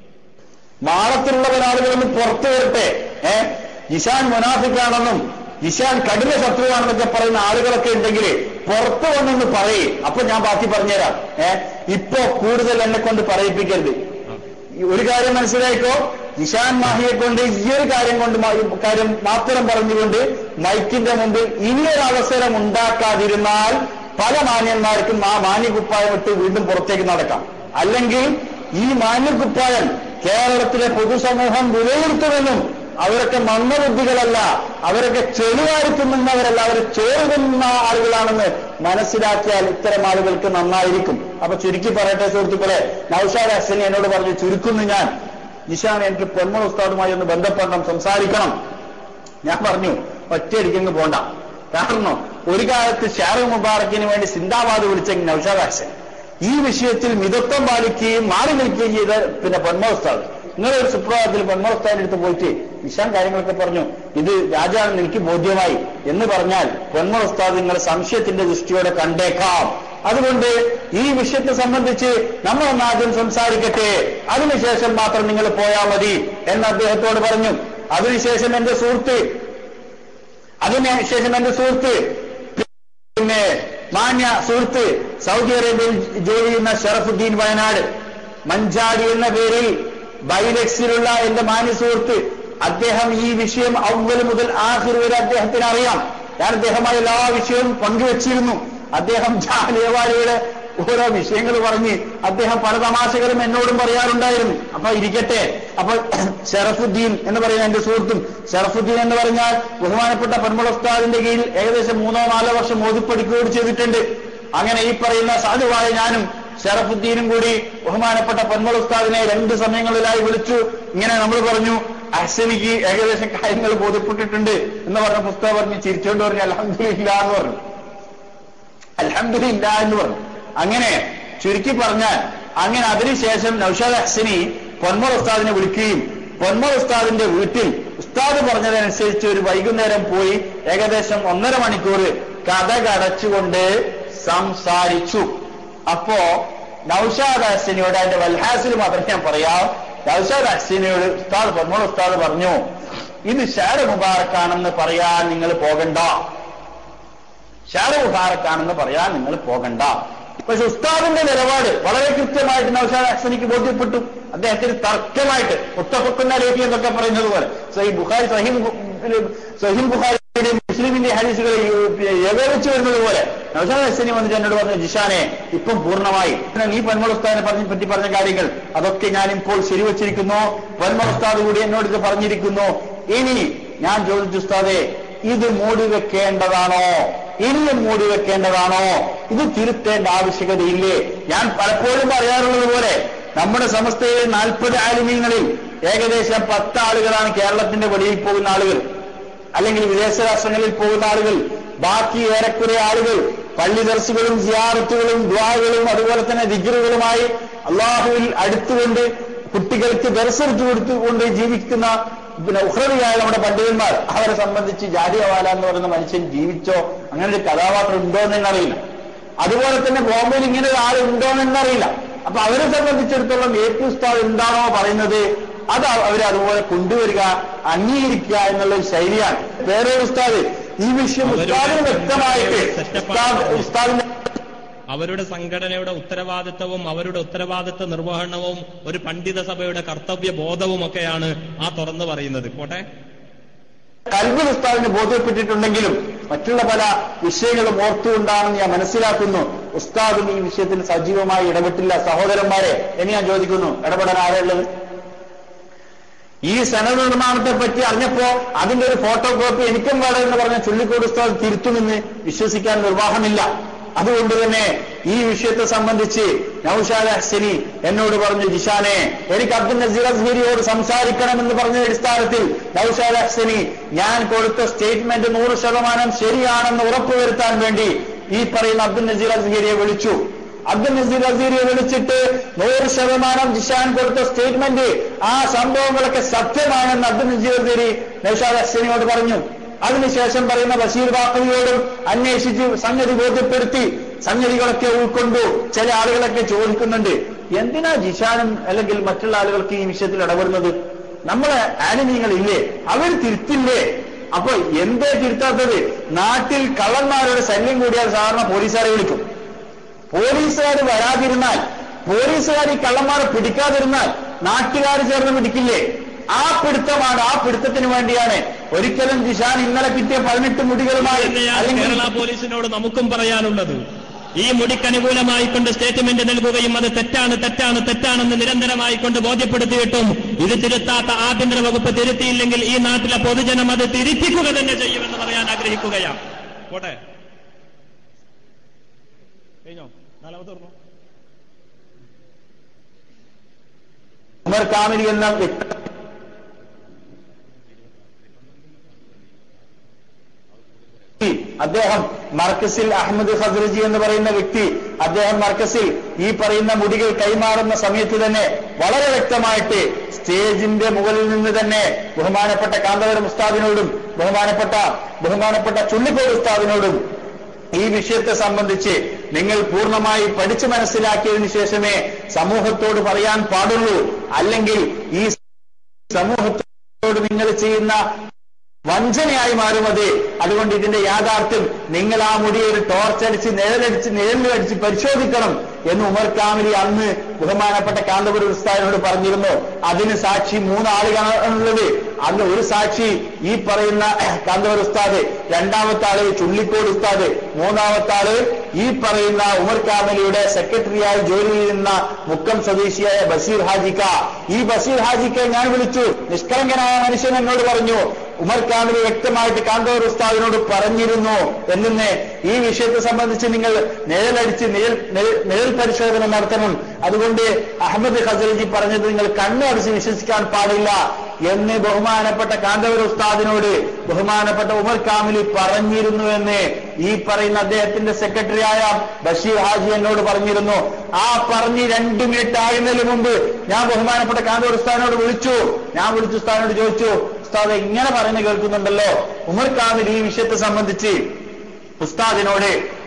മാളത്തിലുള്ള ആളുകളൊന്ന് പുറത്തു വരട്ടെ ഏ ഇഷാൻ മുനാഫിക്കാണെന്നും ഇഷാൻ കഠിന ശത്രുവാണെന്നൊക്കെ പറയുന്ന ആളുകളൊക്കെ ഉണ്ടെങ്കിൽ പുറത്തു വന്നൊന്ന് പറയേ അപ്പൊ ഞാൻ ബാക്കി പറഞ്ഞുതരാം ഏ ഇപ്പോ കൂടുതൽ എന്നെ കൊണ്ട് പറയിപ്പിക്കരുത് ഈ ഒരു കാര്യം മനസ്സിലായിക്കോ ഇഷാൻ മാഹിയെ കൊണ്ട് ഈ ഒരു കാര്യം കൊണ്ട് മാ- കാര്യം മാത്രം പറഞ്ഞുകൊണ്ട് മൈക്കിന്റെ മുമ്പിൽ ഇനിയൊരു അവസരം ഉണ്ടാക്കാതിരുന്നാൽ പല മാന്യന്മാർക്കും ആ മാന്യകുപ്പായം ഇട്ട് വീണ്ടും പുറത്തേക്ക് നടക്കാം അല്ലെങ്കിൽ ഈ മാന്യകുപ്പായം കേരളത്തിലെ പൊതുസമൂഹം വിലയിരുത്തുമെന്നും അവരൊക്കെ മന്ദബുദ്ധികളല്ല അവരൊക്കെ ചെളിവാരിത്തുന്നവരല്ല അവർ ചോറ് തിന്നുന്ന ആളുകളാണെന്ന് മനസ്സിലാക്കിയാൽ ഇത്തരം ആളുകൾക്ക് നന്നായിരിക്കും അപ്പൊ ചുരുക്കി പറയട്ടെ സുഹൃത്തുക്കളെ നൌഷാദ് ഹസനി എന്നോട് പറഞ്ഞു ചുരുക്കുന്നു ഞാൻ നിഷാൻ എനിക്ക് പൊന്മ ഉസ്താദുമായി ഒന്ന് ബന്ധപ്പെടണം സംസാരിക്കണം ഞാൻ പറഞ്ഞു ഒറ്റയടിക്കങ്ങ് പോണ്ട കാരണം ഒരു കാലത്ത് ഷാറു മുബാറക്കിന് വേണ്ടി സിന്ദാബാദ് വിളിച്ച നൌഷാദ് ഹസൻ ഈ വിഷയത്തിൽ മിതത്വം പാലിക്കുകയും മാറി നിൽക്കുകയും ചെയ്ത പിന്നെ പൊന്മ ഉസ്താദ് നിങ്ങളൊരു സുപ്രഭാതത്തിൽ പൊന്മ ഉസ്താദിന്റെ അടുത്ത് പോയിട്ട് നിഷാൻ കാര്യങ്ങളൊക്കെ പറഞ്ഞു ഇത് രാജാണെന്ന് എനിക്ക് ബോധ്യമായി എന്ന് പറഞ്ഞാൽ പൊന്മ ഉസ്താദ് നിങ്ങൾ സംശയത്തിന്റെ ദൃഷ്ടിയോടെ കണ്ടേക്കാം അതുകൊണ്ട് ഈ വിഷയത്തെ സംബന്ധിച്ച് നമ്മൾ ഒന്ന് ആദ്യം സംസാരിക്കട്ടെ അതിനുശേഷം മാത്രം നിങ്ങൾ പോയാൽ മതി എന്ന് അദ്ദേഹത്തോട് പറഞ്ഞു അതിനുശേഷം എന്റെ സുഹൃത്ത് അതിനുശേഷം എന്റെ സുഹൃത്ത് പിന്നെ മാന്യ സുഹൃത്ത് സൗദി അറേബ്യയിൽ ജോലി ചെയ്യുന്ന ഷറഫുദ്ദീൻ വയനാട് മഞ്ചാടി എന്ന പേരിൽ ബൈലക്സിലുള്ള എന്റെ മാന്യ സുഹൃത്ത് അദ്ദേഹം ഈ വിഷയം അവൽ മുതൽ ആഹിർ വരെ അദ്ദേഹത്തിന് അറിയാം ഞാൻ അദ്ദേഹമായി എല്ലാ വിഷയവും പങ്കുവച്ചിരുന്നു അദ്ദേഹം ജാലേവാലിയുടെ ഓരോ വിഷയങ്ങൾ പറഞ്ഞ് അദ്ദേഹം പല തമാശകളും എന്നോടും പറയാറുണ്ടായിരുന്നു അപ്പൊ ഇരിക്കട്ടെ അപ്പൊ ഷറഫുദ്ദീൻ എന്ന് പറയുന്ന എന്റെ സുഹൃത്തും ഷറഫുദ്ദീൻ എന്ന് പറഞ്ഞാൽ ബഹുമാനപ്പെട്ട പന്മള ഉസ്താദിന്റെ കീഴിൽ ഏകദേശം മൂന്നോ നാലോ വർഷം മോദിപ്പടിക്കുകയോട് ചെയ്തിട്ടുണ്ട് അങ്ങനെ ഈ പറയുന്ന സാധുവായ ഞാനും ഷറഫുദ്ദീനും കൂടി ബഹുമാനപ്പെട്ട പന്മള ഉസ്താദിനെ രണ്ട് സമയങ്ങളിലായി വിളിച്ചു ഇങ്ങനെ നമ്മൾ പറഞ്ഞു അഹ്സനിക്ക് ഏകദേശം കാര്യങ്ങൾ ബോധ്യപ്പെട്ടിട്ടുണ്ട് എന്ന് പറഞ്ഞ പുസ്തകം പറഞ്ഞ് ചിരിച്ചോണ്ട് പറഞ്ഞു അലഹമില്ല എന്ന് പറഞ്ഞു അലഹമില്ല എന്ന് പറഞ്ഞു അങ്ങനെ ചുരുക്കി പറഞ്ഞാൽ അങ്ങനെ അതിനുശേഷം നൌഷാദ് ഹസനി പൊന്മർ ഉസ്താദിനെ വിളിക്കുകയും പൊന്മർ ഉസ്താദിന്റെ വീട്ടിൽ ഉസ്താദ് പറഞ്ഞതനുസരിച്ച് ഒരു വൈകുന്നേരം പോയി ഏകദേശം ഒന്നര മണിക്കൂർ കഥ കടച്ചുകൊണ്ട് സംസാരിച്ചു അപ്പോ നൌഷാദ് ഹസനിയോട് അതിന്റെ വൽഹാസിൽ മാത്രം ഞാൻ പറയാം നൌഷാദ് ഹസനിയോട് ഉസ്താദ് പറഞ്ഞു ഉസ്താദ് പറഞ്ഞു ഇത് ഷാര മുബാറക്കാണെന്ന് പറയാൻ നിങ്ങൾ പോകണ്ട ഷാര മുബാറക്കാണെന്ന് പറയാൻ നിങ്ങൾ പോകണ്ട പക്ഷെ ഉസ്താദിന്റെ നിലപാട് വളരെ കൃത്യമായിട്ട് നൌഷാദ് ഹസനിക്ക് ബോധ്യപ്പെട്ടു അദ്ദേഹത്തിന് തർക്കമായിട്ട് മുത്തഫക്കുന്ന ലേഖി എന്നൊക്കെ പറയുന്നത് പോലെ സഹി ബുഖാരി സഹിം സഹിം ബുഖാരിയുടെ മുസ്ലിമിന്റെ ഹരീസുകൾ ഏകോപിച്ച് വരുന്നത് പോലെ നൌഷാദ് ഹസനി വന്നിട്ട് എന്നോട് പറഞ്ഞു ജിഷാനെ ഇപ്പം പൂർണ്ണമായി ഈ പന്മൾ ഉസ്താദിനെ പറഞ്ഞ പറ്റി പറഞ്ഞ കാര്യങ്ങൾ അതൊക്കെ ഞാൻ ഇപ്പോൾ ശരിവച്ചിരിക്കുന്നു പന്മൾ ഉസ്താദ് കൂടി എന്നോട് ഇത് പറഞ്ഞിരിക്കുന്നു ഇനി ഞാൻ ചോദിച്ചു ഉസ്താദെ ഇത് മൂടി വെക്കേണ്ടതാണോ ഇനിയും മൂടി വെക്കേണ്ടതാണോ ഇത് തിരുത്തേണ്ട ആവശ്യകതയില്ലേ ഞാൻ പലപ്പോഴും പറയാറുള്ളത് പോലെ നമ്മുടെ സമസ്തയിലെ നാൽപ്പത് ആലിമ്യങ്ങളിൽ ഏകദേശം പത്ത് ആളുകളാണ് കേരളത്തിന്റെ വെളിയിൽ പോകുന്ന ആളുകൾ അല്ലെങ്കിൽ വിദേശ രാഷ്ട്രങ്ങളിൽ പോകുന്ന ആളുകൾ ബാക്കി ഏറെക്കുറെ ആളുകൾ പള്ളി ദർശകളും സിയാറത്തുകളും ദ്വാകളും അതുപോലെ തന്നെ ദിഗറുകളുമായി അള്ളാഹുവിൽ അടുത്തുകൊണ്ട് കുട്ടികൾക്ക് ദർശനത്ത് കൊടുത്തുകൊണ്ട് ജീവിക്കുന്ന പിന്നെ ഉഹ്രവിയായ നമ്മുടെ പണ്ഡിതന്മാർ അവരെ സംബന്ധിച്ച് ജാതിയവാല എന്ന് പറയുന്ന മനുഷ്യൻ ജീവിച്ചോ അങ്ങനെ ഒരു കഥാപാത്രം ഉണ്ടോ എന്നറിയില്ല അതുപോലെ തന്നെ ബോംബെയിൽ ഇങ്ങനെ ഒരു ആൾ ഉണ്ടോ എന്നറിയില്ല അപ്പൊ അവരെ സംബന്ധിച്ചിടത്തോളം എ പി ഉസ്താദ് എന്താണോ പറയുന്നത് അത് അവരെ അതുപോലെ കൊണ്ടുവരിക അംഗീകരിക്കുക എന്നുള്ള ഒരു ശൈലിയാണ് വേറെ ഒരു ഉസ്താദ് ഈ വിഷയം ഉസ്താദിന് വ്യക്തമായിട്ട് ഉസ്താദ് ഉസ്താദിന്റെ അവരുടെ സംഘടനയുടെ ഉത്തരവാദിത്തവും അവരുടെ ഉത്തരവാദിത്ത നിർവഹണവും ഒരു പണ്ഡിത സഭയുടെ കർത്തവ്യ ബോധവും ഒക്കെയാണ് ആ തുറന്നു പറയുന്നത് പോട്ടെ കൽബിൽ ഉസ്താദിന് ബോധ്യപ്പെട്ടിട്ടുണ്ടെങ്കിലും മറ്റുള്ള പല വിഷയങ്ങളും ഓർത്തുകൊണ്ടാണെന്ന് ഞാൻ മനസ്സിലാക്കുന്നു ഉസ്താദും ഈ വിഷയത്തിൽ സജീവമായി ഇടപെട്ടില്ല സഹോദരന്മാരെ എന്ന് ഞാൻ ചോദിക്കുന്നു ഇടപെടാൻ ആരുള്ളത് ഈ സനത് നിർമ്മാണത്തെ പറ്റി അറിഞ്ഞപ്പോ അതിന്റെ ഒരു ഫോട്ടോ കോപ്പി എനിക്കും വേണം എന്ന് പറഞ്ഞ ചുള്ളിക്കോട് ഉസ്താദ് തിരുത്തുമെന്ന് വിശ്വസിക്കാൻ നിർവാഹമില്ല അതുകൊണ്ട് തന്നെ ഈ വിഷയത്തെ സംബന്ധിച്ച് നൌഷാദ് ഹസനി എന്നോട് പറഞ്ഞു ജിഷാനെ എനിക്ക് അബ്ദുൽ നസീർ അസ്ഹരിയോട് സംസാരിക്കണമെന്ന് പറഞ്ഞ അടിസ്ഥാനത്തിൽ നൌഷാദ് ഹസനി ഞാൻ കൊടുത്ത സ്റ്റേറ്റ്മെന്റ് നൂറ് ശതമാനം ശരിയാണെന്ന് ഉറപ്പുവരുത്താൻ വേണ്ടി ഈ പറയുന്ന അബ്ദുൽ നസീർ അസ്ഹരിയെ വിളിച്ചു അബ്ദുൽ നസീർ അസീറിയെ വിളിച്ചിട്ട് നൂറ് ശതമാനം ജിഷാൻ കൊടുത്ത സ്റ്റേറ്റ്മെന്റ് ആ സംഭവങ്ങളൊക്കെ സത്യമാണെന്ന് അബ്ദുൽ നസീർ അസീറി നൌഷാദ് ഹസനിയോട് പറഞ്ഞു അതിനുശേഷം പറയുന്ന ബഷീർ ബാക്കവിയോടും അന്വേഷിച്ച് സംഗതി ബോധ്യപ്പെടുത്തി സംഗതികളൊക്കെ ഉൾക്കൊണ്ടു ചില ആളുകളൊക്കെ ചോദിക്കുന്നുണ്ട് എന്തിനാ ജിഷാനും അല്ലെങ്കിൽ മറ്റുള്ള ആളുകൾക്ക് ഈ വിഷയത്തിൽ ഇടപെടുന്നത് നമ്മളെ ആനിമീങ്ങളില്ലേ അവർ തിരുത്തില്ലേ അപ്പൊ എന്തേ തിരുത്താത്തത് നാട്ടിൽ കള്ളന്മാരുടെ ശല്യം കൂടിയാൽ സാധാരണ പോലീസുകാരെ വിളിക്കും പോലീസുകാർ വരാതിരുന്നാൽ പോലീസുകാർ ഈ കള്ളന്മാരെ പിടിക്കാതിരുന്നാൽ നാട്ടുകാർ ചേർന്ന് പിടിക്കില്ലേ ആ പിടുത്തമാണ് ആ പിടുത്തത്തിന് വേണ്ടിയാണ് ഒരിക്കലും ജിഷാൻ ഇന്നലെ കിട്ടിയ പതിനെട്ട് മുടികളുമായി തന്നെയാണ് കേരള പോലീസിനോട് നമുക്കും പറയാനുള്ളത് ഈ മുടിക്കനുകൂലമായിക്കൊണ്ട് സ്റ്റേറ്റ്മെന്റ് നൽകുകയും അത് തെറ്റാണ് തെറ്റാണ് തെറ്റാണെന്ന് നിരന്തരമായി കൊണ്ട് ബോധ്യപ്പെടുത്തിയിട്ടും ഇത് തിരുത്താത്ത ആഭ്യന്തര വകുപ്പ് തിരുത്തിയില്ലെങ്കിൽ ഈ നാട്ടിലെ പൊതുജനം അത് തിരുത്തിക്കുക തന്നെ ചെയ്യുമെന്ന് പറയാൻ ആഗ്രഹിക്കുകയാണ് പോട്ടെ കഴിഞ്ഞോ നാലാമത്തെ ഓർമ്മ ഉമർ കാമിലി എന്ന വ്യക്തി അദ്ദേഹം മർക്കസിൽ അഹമ്മദ് ഹസ്രജി എന്ന് പറയുന്ന വ്യക്തി അദ്ദേഹം മർക്കസിൽ ഈ പറയുന്ന മുടികൾ കൈമാറുന്ന സമയത്ത് തന്നെ വളരെ വ്യക്തമായിട്ട് സ്റ്റേജിന്റെ മുകളിൽ നിന്ന് തന്നെ ബഹുമാനപ്പെട്ട കാന്തവരം ഉസ്താദിനോടും ബഹുമാനപ്പെട്ട ബഹുമാനപ്പെട്ട ചുള്ളിക്കോട് ഉസ്താദിനോടും ഈ വിഷയത്തെ സംബന്ധിച്ച് നിങ്ങൾ പൂർണ്ണമായി പഠിച്ചു മനസ്സിലാക്കിയതിനു ശേഷമേ സമൂഹത്തോട് പറയാൻ പാടുള്ളൂ അല്ലെങ്കിൽ ഈ സമൂഹത്തോട് നിങ്ങൾ ചെയ്യുന്ന വഞ്ചനയായി മാറും അത് അതുകൊണ്ട് ഇതിന്റെ യാഥാർത്ഥ്യം നിങ്ങൾ ആ മുടി ഒരു ടോർച്ചടിച്ച് നിഴലടിച്ച് നിഴലിലടിച്ച് പരിശോധിക്കണം എന്ന് ഉമർ കാമിലി അന്ന് ബഹുമാനപ്പെട്ട കാന്തപുരം ഉസ്താദിനോട് പറഞ്ഞിരുന്നു അതിന് സാക്ഷി മൂന്നാളുകളാണുള്ളത് അന്ന് ഒരു സാക്ഷി ഈ പറയുന്ന കാന്തപുരം ഉസ്താദ് രണ്ടാമത്തെ ആള് ചുള്ളിക്കോട് ഉസ്താദ് മൂന്നാമത്തെ ആള് ഈ പറയുന്ന ഉമർ കാമലിയുടെ സെക്രട്ടറിയായി ജോലി ചെയ്യുന്ന മുക്കം സ്വദേശിയായ ബഷീർ ഹാജിക്ക ഈ ബഷീർ ഹാജിക്ക ഞാൻ വിളിച്ചു നിഷ്കളങ്കനായ മനുഷ്യൻ എന്നോട് പറഞ്ഞു ഉമർ കാമിലി വ്യക്തമായിട്ട് കാന്തോർ ഉസ്താദിനോട് പറഞ്ഞിരുന്നു എന്നിന്ന് ഈ വിഷയത്തെ സംബന്ധിച്ച് നിങ്ങൾ നിഴലടിച്ച് നിഴൽ നിഴൽ- നിഴൽ പരിശോധന നടത്തണം അതുകൊണ്ട് അഹമ്മദ് ഖസൽജി പറഞ്ഞത് നിങ്ങൾ കണ്ണടച്ച് വിശ്വസിക്കാൻ പാടില്ല എന്ന് ബഹുമാനപ്പെട്ട കാന്തവർ ഉസ്താദിനോട് ബഹുമാനപ്പെട്ട ഉമർ കാമിലി പറഞ്ഞിരുന്നു എന്ന് ഈ പറയുന്ന അദ്ദേഹത്തിന്റെ സെക്രട്ടറിയായ ബഷീർ ഹാജി എന്നോട് പറഞ്ഞിരുന്നു ആ പറഞ്ഞ് രണ്ട് മിനിറ്റ് ആകുന്നതിന് മുമ്പ് ഞാൻ ബഹുമാനപ്പെട്ട കാന്തവർ ഉസ്താദിനോട് വിളിച്ചു ഞാൻ വിളിച്ചു ഉസ്താദിനോട് ചോദിച്ചു ഉസ്താദ് ഇങ്ങനെ പറയുന്നത് കേൾക്കുന്നുണ്ടല്ലോ ഉമർ കാമിൽ ഈ വിഷയത്തെ സംബന്ധിച്ച് ഉസ്താദിനോട്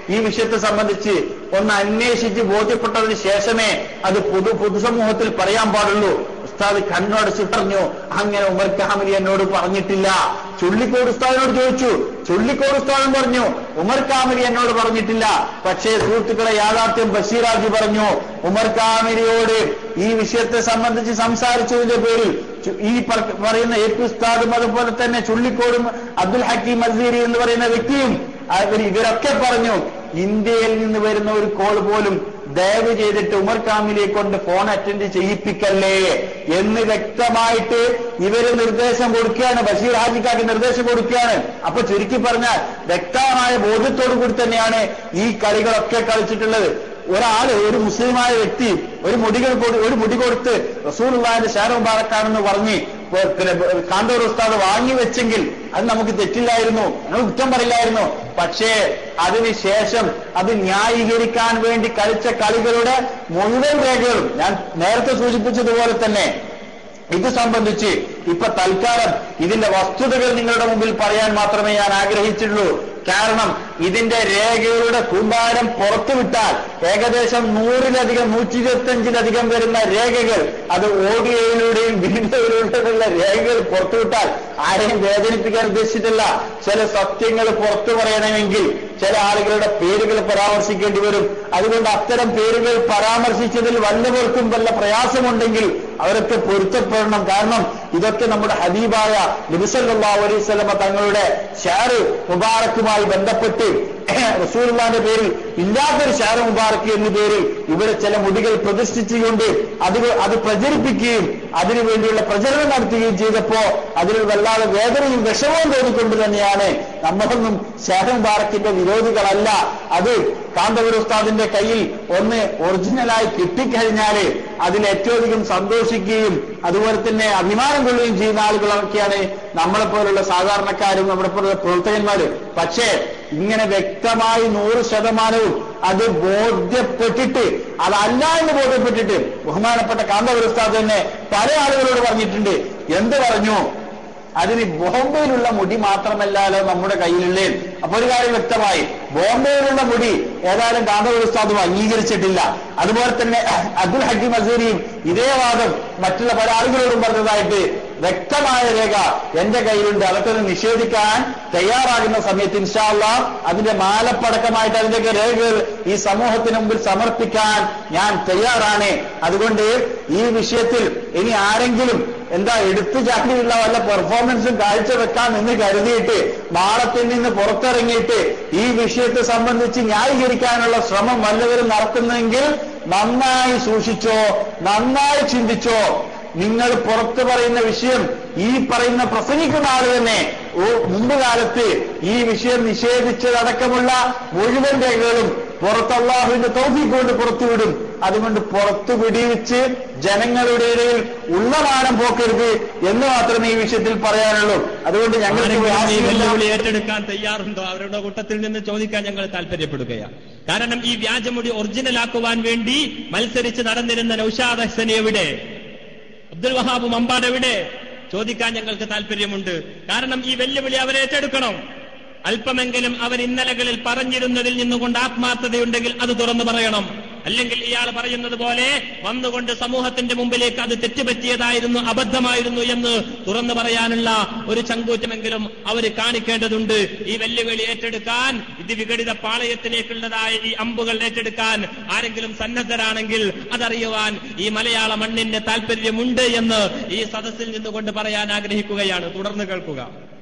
ഈ വിഷയത്തെ സംബന്ധിച്ച് ഒന്ന് അന്വേഷിച്ച് ബോധ്യപ്പെട്ടതിന് ശേഷമേ അത് പൊതു പൊതുസമൂഹത്തിൽ പറയാൻ പാടുള്ളൂ ഉസ്താദ് കണ്ണടച്ച് പറഞ്ഞു അങ്ങനെ ഉമർ കാമിലി എന്നോട് പറഞ്ഞിട്ടില്ല ചുള്ളിക്കോട് ഉസ്താദിനോട് ചോദിച്ചു ചുള്ളിക്കോട് ഉസ്താദൻ പറഞ്ഞു ഉമർ കാമിലി എന്നോട് പറഞ്ഞിട്ടില്ല പക്ഷേ സുഹൃത്തുക്കളെ യാഥാർത്ഥ്യം ബഷീറാജി പറഞ്ഞു ഉമർ കാമിലിയോട് ഈ വിഷയത്തെ സംബന്ധിച്ച് സംസാരിച്ചതിന്റെ പേരിൽ ചു- ഈ പറ- പറയുന്ന എ പി ഉസ്താദും അതുപോലെ തന്നെ ചുള്ളിക്കോടും അബ്ദുൽ ഹക്കീം അസീരി എന്ന് പറയുന്ന വ്യക്തിയും അവർ ഇവരൊക്കെ പറഞ്ഞു ഇന്ത്യയിൽ നിന്ന് വരുന്ന ഒരു കോൾ പോലും ദയവ് ചെയ്തിട്ട് ഉമർ കാമിലിയെ കൊണ്ട് ഫോൺ അറ്റൻഡ് ചെയ്യിപ്പിക്കല്ലേ എന്ന് വ്യക്തമായിട്ട് ഇവര് നിർദ്ദേശം കൊടുക്കുകയാണ് ബഷീർ ഹാജിക്കാക്ക് നിർദ്ദേശം കൊടുക്കുകയാണ് അപ്പൊ ചുരുക്കി പറഞ്ഞാൽ വ്യക്തമായ ബോധ്യത്തോടു കൂടി തന്നെയാണ് ഈ കളികളൊക്കെ കളിച്ചിട്ടുള്ളത് ഒരാള് ഒരു മുസ്ലിമായ വ്യക്തി ഒരു മുടികൾ കൊടു- ഒരു മുടി കൊടുത്ത് റസൂലുള്ളാഹിന്റെ ഷാര മുബാറക്കാണെന്ന് പറഞ്ഞ് പ- പിന്നെ കാന്തൂർ ഉസ്താദ് വാങ്ങി വെച്ചെങ്കിൽ അത് നമുക്ക് തെറ്റില്ലായിരുന്നു ഞങ്ങൾ കുറ്റം പറയില്ലായിരുന്നു പക്ഷേ അതിനുശേഷം അത് ന്യായീകരിക്കാൻ വേണ്ടി കളിച്ച കളികളുടെ മുഴുവൻ രേഖകളും ഞാൻ നേരത്തെ സൂചിപ്പിച്ചതുപോലെ തന്നെ ഇത് സംബന്ധിച്ച് ഇപ്പൊ തൽക്കാലം ഇതിന്റെ വസ്തുതകൾ നിങ്ങളുടെ മുമ്പിൽ പറയാൻ മാത്രമേ ഞാൻ ആഗ്രഹിച്ചിട്ടുള്ളൂ കാരണം ഇതിന്റെ രേഖകളുടെ കൂമ്പാരം പുറത്തുവിട്ടാൽ ഏകദേശം നൂറിലധികം നൂറ്റി ഇരുപത്തിയഞ്ചിലധികം വരുന്ന രേഖകൾ അത് ഓഡിയോയിലൂടെയും വീഡിയോയിലൂടെയുള്ള രേഖകൾ പുറത്തുവിട്ടാൽ ആരെയും വേദനിപ്പിക്കാൻ ഉദ്ദേശിച്ചിട്ടില്ല ചില സത്യങ്ങൾ പുറത്തു പറയണമെങ്കിൽ ചില ആളുകളുടെ പേരുകൾ പരാമർശിക്കേണ്ടി വരും അതുകൊണ്ട് അത്തരം പേരുകൾ പരാമർശിച്ചതിൽ വല്ലവർക്കും വല്ല പ്രയാസമുണ്ടെങ്കിൽ അവരൊക്കെ പൊരുത്തപ്പെടണം കാരണം ഇതൊക്കെ നമ്മുടെ ഹബീബായ നബിസല്ലാ അലൈവല്ലമ തങ്ങളുടെ ഷാറ് മുബാറക്കുമായി ബന്ധപ്പെട്ട് റസൂലുള്ളാന്റെ പേരിൽ ഇല്ലാത്തൊരു ഷാറ് മുബാറക്ക് എന്ന പേരിൽ ഇവിടെ ചില മുടികൾ പ്രതിഷ്ഠിച്ചുകൊണ്ട് അത് അത് പ്രചരിപ്പിക്കുകയും അതിനു വേണ്ടിയുള്ള പ്രചരണം നടത്തുകയും ചെയ്തപ്പോ അതിൽ വല്ലാതെ വേദനയും വിഷമവും തോന്നിക്കൊണ്ട് തന്നെയാണ് നമ്മളൊന്നും ഷാറ് മുബാറക്കിന്റെ വിരോധികളല്ല അത് കാന്തപുര ഉസ്താദിന്റെ കയ്യിൽ ഒന്ന് ഒറിജിനലായി കിട്ടിക്കഴിഞ്ഞാല് അതിൽ ഏറ്റവും അധികം സന്തോഷിക്കുകയും അതുപോലെ തന്നെ അഭിമാനം കൊള്ളുകയും ചെയ്യുന്ന ആളുകളൊക്കെയാണ് നമ്മളെപ്പോലുള്ള സാധാരണക്കാരും നമ്മുടെ പോലുള്ള പ്രവർത്തകന്മാര് പക്ഷേ ഇങ്ങനെ വ്യക്തമായി നൂറ് ശതമാനവും അത് ബോധ്യപ്പെട്ടിട്ട് അതല്ല എന്ന് ബോധ്യപ്പെട്ടിട്ട് ബഹുമാനപ്പെട്ട കാന്തപുര ഉസ്താദ് തന്നെ പല ആളുകളോട് പറഞ്ഞിട്ടുണ്ട് എന്ത് പറഞ്ഞു അതിന് ബോംബെയിലുള്ള മുടി മാത്രമല്ലല്ലോ നമ്മുടെ കയ്യിലുള്ളേ അപ്പൊ ഒരു കാര്യം വ്യക്തമായി ബോംബെയിലുള്ള മുടി ഏതായാലും കാന്തപുര ഉസ്താദും അംഗീകരിച്ചിട്ടില്ല അതുപോലെ തന്നെ അബ്ദുൽ ഹക്കീം അസീരിയും ഇതേ വാദം മറ്റുള്ള പല ആളുകളോടും പറഞ്ഞതായിട്ട് വ്യക്തമായ രേഖ എന്റെ കയ്യിലുണ്ട് അതൊക്കെ ഒന്ന് നിഷേധിക്കാൻ തയ്യാറാകുന്ന സമയത്ത് ഇൻഷാല്ല അതിന്റെ മാലപ്പടക്കമായിട്ട് അതിന്റെയൊക്കെ രേഖകൾ ഈ സമൂഹത്തിന് മുമ്പിൽ സമർപ്പിക്കാൻ ഞാൻ തയ്യാറാണ് അതുകൊണ്ട് ഈ വിഷയത്തിൽ ഇനി ആരെങ്കിലും എന്താ എടുത്തു ചാട്ടിയുള്ള വല്ല പെർഫോമൻസും കാഴ്ചവെക്കാം എന്ന് കരുതിയിട്ട് മാളത്തിൽ നിന്ന് പുറത്തിറങ്ങിയിട്ട് ഈ വിഷയത്തെ സംബന്ധിച്ച് ന്യായീകരിക്കാനുള്ള ശ്രമം വല്ലവരും നടത്തുന്നെങ്കിൽ നന്നായി സൂക്ഷിച്ചോ നന്നായി ചിന്തിച്ചോ നിങ്ങൾ പുറത്തു പറയുന്ന വിഷയം ഈ പറയുന്ന പ്രസംഗിക്കുന്ന ആള് തന്നെ ഓ മുമ്പ് കാലത്ത് ഈ വിഷയം നിഷേധിച്ചതടക്കമുള്ള മുഴുവൻ രേഖകളും പുറത്ത് അള്ളാഹുവിന്റെ തോഫിക്ക് കൊണ്ട് പുറത്തുവിടും അതുകൊണ്ട് പുറത്തു പിടിവിച്ച് ജനങ്ങളുടെ ഇടയിൽ ഉള്ളമാനം പോക്കരുത് എന്ന് മാത്രമേ ഈ വിഷയത്തിൽ പറയാനുള്ളൂ അതുകൊണ്ട് ഞങ്ങൾക്ക് ആരെങ്കിലും ഈ വാശിയില്ല. വെല്ലുവിളി ഏറ്റെടുക്കാൻ തയ്യാറുണ്ടോ അവരുടെ കൂട്ടത്തിൽ നിന്ന് ചോദിക്കാൻ ഞങ്ങൾ താല്പര്യപ്പെടുകയാണ് കാരണം ഈ വ്യാജമുടി ഒറിജിനലാക്കുവാൻ വേണ്ടി മത്സരിച്ച് നടന്നിരുന്ന നൌഷാദ് ഹസൻ എവിടെ അബ്ദുൽ വഹാബ് മമ്പാട് എവിടെ ചോദിക്കാൻ ഞങ്ങൾക്ക് താല്പര്യമുണ്ട് കാരണം ഈ വെല്ലുവിളി അവരെ ഏറ്റെടുക്കണം അല്പമെങ്കിലും അവർ ഇന്നലകളിൽ പറഞ്ഞിരുന്നതിൽ നിന്നുകൊണ്ട് ആത്മാർത്ഥതയുണ്ടെങ്കിൽ അത് തുറന്നു പറയണം അല്ലെങ്കിൽ ഇയാൾ പറയുന്നത് പോലെ വന്നുകൊണ്ട് സമൂഹത്തിന്റെ മുമ്പിലേക്ക് അത് തെറ്റുപറ്റിയതായിരുന്നു അബദ്ധമായിരുന്നു എന്ന് തുറന്നു പറയാനുള്ള ഒരു ചങ്കൂറ്റമെങ്കിലും അവർ കാണിക്കേണ്ടതുണ്ട് ഈ വെല്ലുവിളി ഏറ്റെടുക്കാൻ ഇത് വിഘടിത പാളയത്തിലേക്കുള്ളതായ ഈ അമ്പുകൾ ഏറ്റെടുക്കാൻ ആരെങ്കിലും സന്നദ്ധരാണെങ്കിൽ അതറിയുവാൻ ഈ മലയാള മണ്ണിന്റെ താല്പര്യമുണ്ട് എന്ന് ഈ സദസ്സിൽ നിന്നുകൊണ്ട് പറയാൻ ആഗ്രഹിക്കുകയാണ് തുടർന്ന് കേൾക്കുക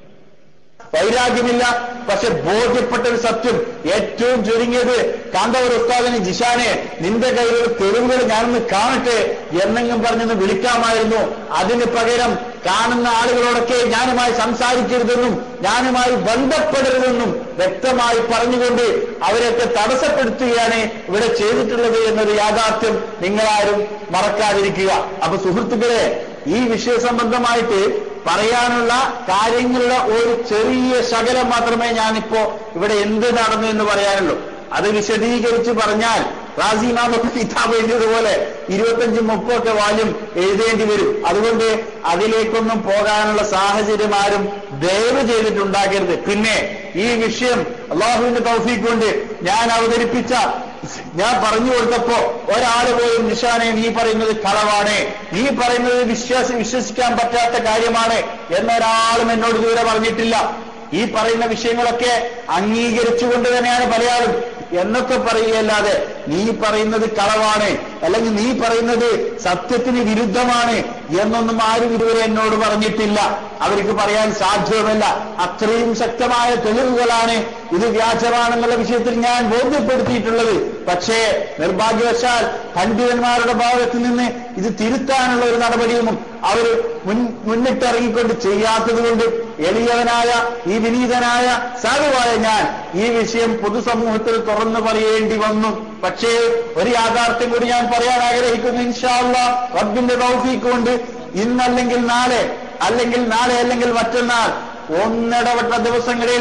വൈരാഗ്യമില്ല പക്ഷെ ബോധ്യപ്പെട്ട ഒരു സത്യം ഏറ്റവും ചുരുങ്ങിയത് കാന്തവർ ഉസ്താദിന് ജിഷാനെ നിന്റെ കയ്യിലുള്ള തെളിവുകൾ ഞാനൊന്ന് കാണട്ടെ എന്നെങ്കിലും പറഞ്ഞൊന്ന് വിളിക്കാമായിരുന്നു അതിന് പകരം കാണുന്ന ആളുകളോടൊക്കെ ഞാനുമായി സംസാരിക്കരുതെന്നും ഞാനുമായി ബന്ധപ്പെടരുതെന്നും വ്യക്തമായി പറഞ്ഞുകൊണ്ട് അവരെയൊക്കെ തടസ്സപ്പെടുത്തുകയാണ് ഇവിടെ ചെയ്തിട്ടുള്ളത് എന്നൊരു യാഥാർത്ഥ്യം നിങ്ങളാരും മറക്കാതിരിക്കുക അപ്പൊ സുഹൃത്തുക്കളെ ഈ വിഷയ സംബന്ധമായിട്ട് പറയാനുള്ള കാര്യങ്ങളുടെ ഒരു ചെറിയ ശകലം മാത്രമേ ഞാനിപ്പോ ഇവിടെ എന്ത് നടന്നു എന്ന് പറയാനുള്ളൂ അത് വിശദീകരിച്ച് പറഞ്ഞാൽ റാസിമാമൊക്കെ കിതാബ് എഴുതിയതുപോലെ ഇരുപത്തഞ്ചും മുപ്പൊക്കെ വാല്യം എഴുതേണ്ടി വരും അതുകൊണ്ട് അതിലേക്കൊന്നും പോകാനുള്ള സാഹചര്യം ആരും ദയവ് ചെയ്തിട്ടുണ്ടാക്കരുത് പിന്നെ ഈ വിഷയം അള്ളാഹുവിന്റെ തൗഫീഖ് കൊണ്ട് ഞാൻ അവതരിപ്പിച്ച ഞാൻ പറഞ്ഞു കൊടുത്തപ്പോ ഒരാൾ പോലും നിഷാനെ നീ പറയുന്നത് കളവാണ് നീ പറയുന്നത് വിശ്വാസ വിശ്വസിക്കാൻ പറ്റാത്ത കാര്യമാണ് എന്നൊരാളും എന്നോട് ഇതുവരെ പറഞ്ഞിട്ടില്ല ഈ പറയുന്ന വിഷയങ്ങളൊക്കെ അംഗീകരിച്ചുകൊണ്ട് തന്നെയാണ് പലയാളും എന്നൊക്കെ പറയുകയല്ലാതെ നീ പറയുന്നത് കളവാണ് അല്ലെങ്കിൽ നീ പറയുന്നത് സത്യത്തിന് വിരുദ്ധമാണ് എന്നൊന്നും ആരും ഇതുവരെ എന്നോട് പറഞ്ഞിട്ടില്ല അവർക്ക് പറയാൻ സാധ്യമല്ല അത്രയും ശക്തമായ തെളിവുകളാണ് ഇത് വ്യാജമാണെന്നുള്ള വിഷയത്തിൽ ഞാൻ ബോധ്യപ്പെടുത്തിയിട്ടുള്ളത് പക്ഷേ നിർഭാഗ്യവശാൽ പണ്ഡിതന്മാരുടെ ഭാഗത്ത് നിന്ന് ഇത് തിരുത്താനുള്ള ഒരു നടപടിയും അവർ മുൻ മുന്നിട്ടിറങ്ങിക്കൊണ്ട് ചെയ്യാത്തത് കൊണ്ട് എളിയവനായ ഈ വിനീതനായ സാധുവായ ഞാൻ ഈ വിഷയം പൊതുസമൂഹത്തിൽ തുറന്നു പറയേണ്ടി വന്നു പക്ഷേ ഒരു യാഥാർത്ഥ്യം കൂടി ഞാൻ പറയാൻ ആഗ്രഹിക്കുന്നു ഇൻഷാല്ല റബ്ബിന്റെ തൗഫീക്ക് കൊണ്ട് ഇന്നല്ലെങ്കിൽ നാളെ അല്ലെങ്കിൽ നാളെ അല്ലെങ്കിൽ മറ്റന്നാൾ ഒന്നിടവട്ട ദിവസങ്ങളിൽ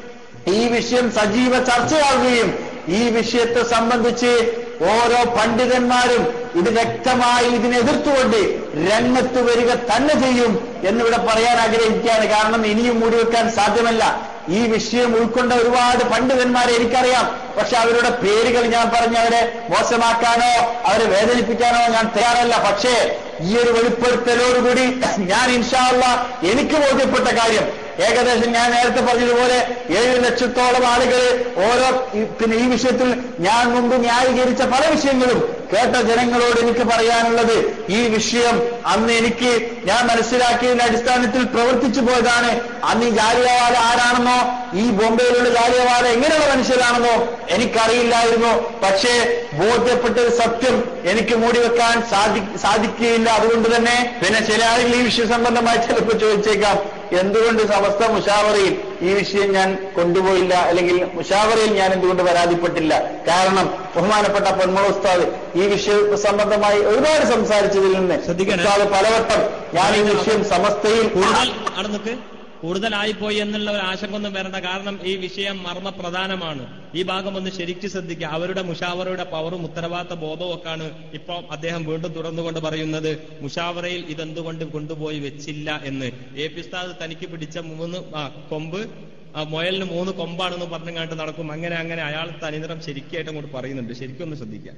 ഈ വിഷയം സജീവ ചർച്ചയാവുകയും ഈ വിഷയത്തെ സംബന്ധിച്ച് ഓരോ പണ്ഡിതന്മാരും ഇത് വ്യക്തമായി ഇതിനെതിർത്തുകൊണ്ട് രംഗത്ത് വരിക തന്നെ ചെയ്യും എന്നിവിടെ പറയാൻ ആഗ്രഹിക്കുകയാണ് കാരണം ഇനിയും മൂടിവെക്കാൻ സാധ്യമല്ല ഈ വിഷയം ഉൾക്കൊണ്ട ഒരുപാട് പണ്ഡിതന്മാരെ എനിക്കറിയാം പക്ഷെ അവരുടെ പേരുകൾ ഞാൻ പറഞ്ഞ് അവരെ മോശമാക്കാനോ അവരെ വേദനിപ്പിക്കാനോ ഞാൻ തയ്യാറല്ല പക്ഷേ ഈ ഒരു വെളിപ്പെടുത്തലോടുകൂടി ഞാൻ ഇൻഷാല്ല എനിക്ക് ബോധ്യപ്പെട്ട കാര്യം ഏകദേശം ഞാൻ നേരത്തെ പറഞ്ഞതുപോലെ ഏഴ് ലക്ഷത്തോളം ആളുകൾ ഓരോ ഈ- പിന്നെ ഈ വിഷയത്തിൽ ഞാൻ മുമ്പ് ന്യായീകരിച്ച പല വിഷയങ്ങളും കേട്ട ജനങ്ങളോട് എനിക്ക് പറയാനുള്ളത് ഈ വിഷയം അന്ന് എനിക്ക് ഞാൻ മനസ്സിലാക്കിയതിന്റെ അടിസ്ഥാനത്തിൽ പ്രവർത്തിച്ചു പോയതാണ് അന്ന് ഈ ജാലിയവാല ആരാണെന്നോ ഈ ബോംബെയിലുള്ള ജാലിയവാല എങ്ങനെയുള്ള മനുഷ്യരാണെന്നോ എനിക്കറിയില്ലായിരുന്നു പക്ഷേ ബോധ്യപ്പെട്ടൊരു സത്യം എനിക്ക് മൂടിവെക്കാൻ സാധി സാധിക്കുകയില്ല അതുകൊണ്ട് തന്നെ പിന്നെ ചില ആളുകൾ ഈ വിഷയ സംബന്ധമായി ചിലപ്പോൾ ചോദിച്ചേക്കാം എന്തുകൊണ്ട് സമസ്ത മുഷാവറയിൽ ഈ വിഷയം ഞാൻ കൊണ്ടുപോയില്ല അല്ലെങ്കിൽ മുഷാവറയിൽ ഞാൻ എന്തുകൊണ്ട് പരാതിപ്പെട്ടില്ല കാരണം ബഹുമാനപ്പെട്ട പൊന്മള ഉസ്താദ് ഈ വിഷയ സംബന്ധമായി ഒരുപാട് സംസാരിച്ചതിൽ നിന്ന് ശ്രദ്ധിക്കണം. ഉസ്താദ് പലവട്ടം ഞാൻ ഈ വിഷയം സമസ്തയിൽ കൂടുതൽ അവിടെ നിൽക്ക് കൂടുതലായിപ്പോയി എന്നുള്ള ഒരു ആശങ്ക ഒന്നും വരേണ്ട കാരണം ഈ വിഷയം മർമ്മപ്രധാനമാണ് ഈ ഭാഗം ഒന്ന് ശരിക്ക് ശ്രദ്ധിക്കുക അവരുടെ മുഷാവറയുടെ പവറും ഉത്തരവാദിത്ത ബോധവും ഒക്കെയാണ് ഇപ്പൊ അദ്ദേഹം വീണ്ടും തുടർന്നുകൊണ്ട് പറയുന്നത് മുഷാവറയിൽ ഇതെന്തുകൊണ്ട് കൊണ്ടുപോയി വെച്ചില്ല എന്ന് എ പി ഉസ്താദ് തനിക്ക് പിടിച്ച മൂന്ന് ആ, കൊമ്പ് ആ, മുയലിന് മൂന്ന് കൊമ്പാണെന്ന് പറഞ്ഞുകൊണ്ട് നടക്കും അങ്ങനെ അങ്ങനെ അയാൾ തനിനിറം ശരിക്കായിട്ട് അങ്ങോട്ട് പറയുന്നുണ്ട് ശരിക്കും ഒന്ന് ശ്രദ്ധിക്കുക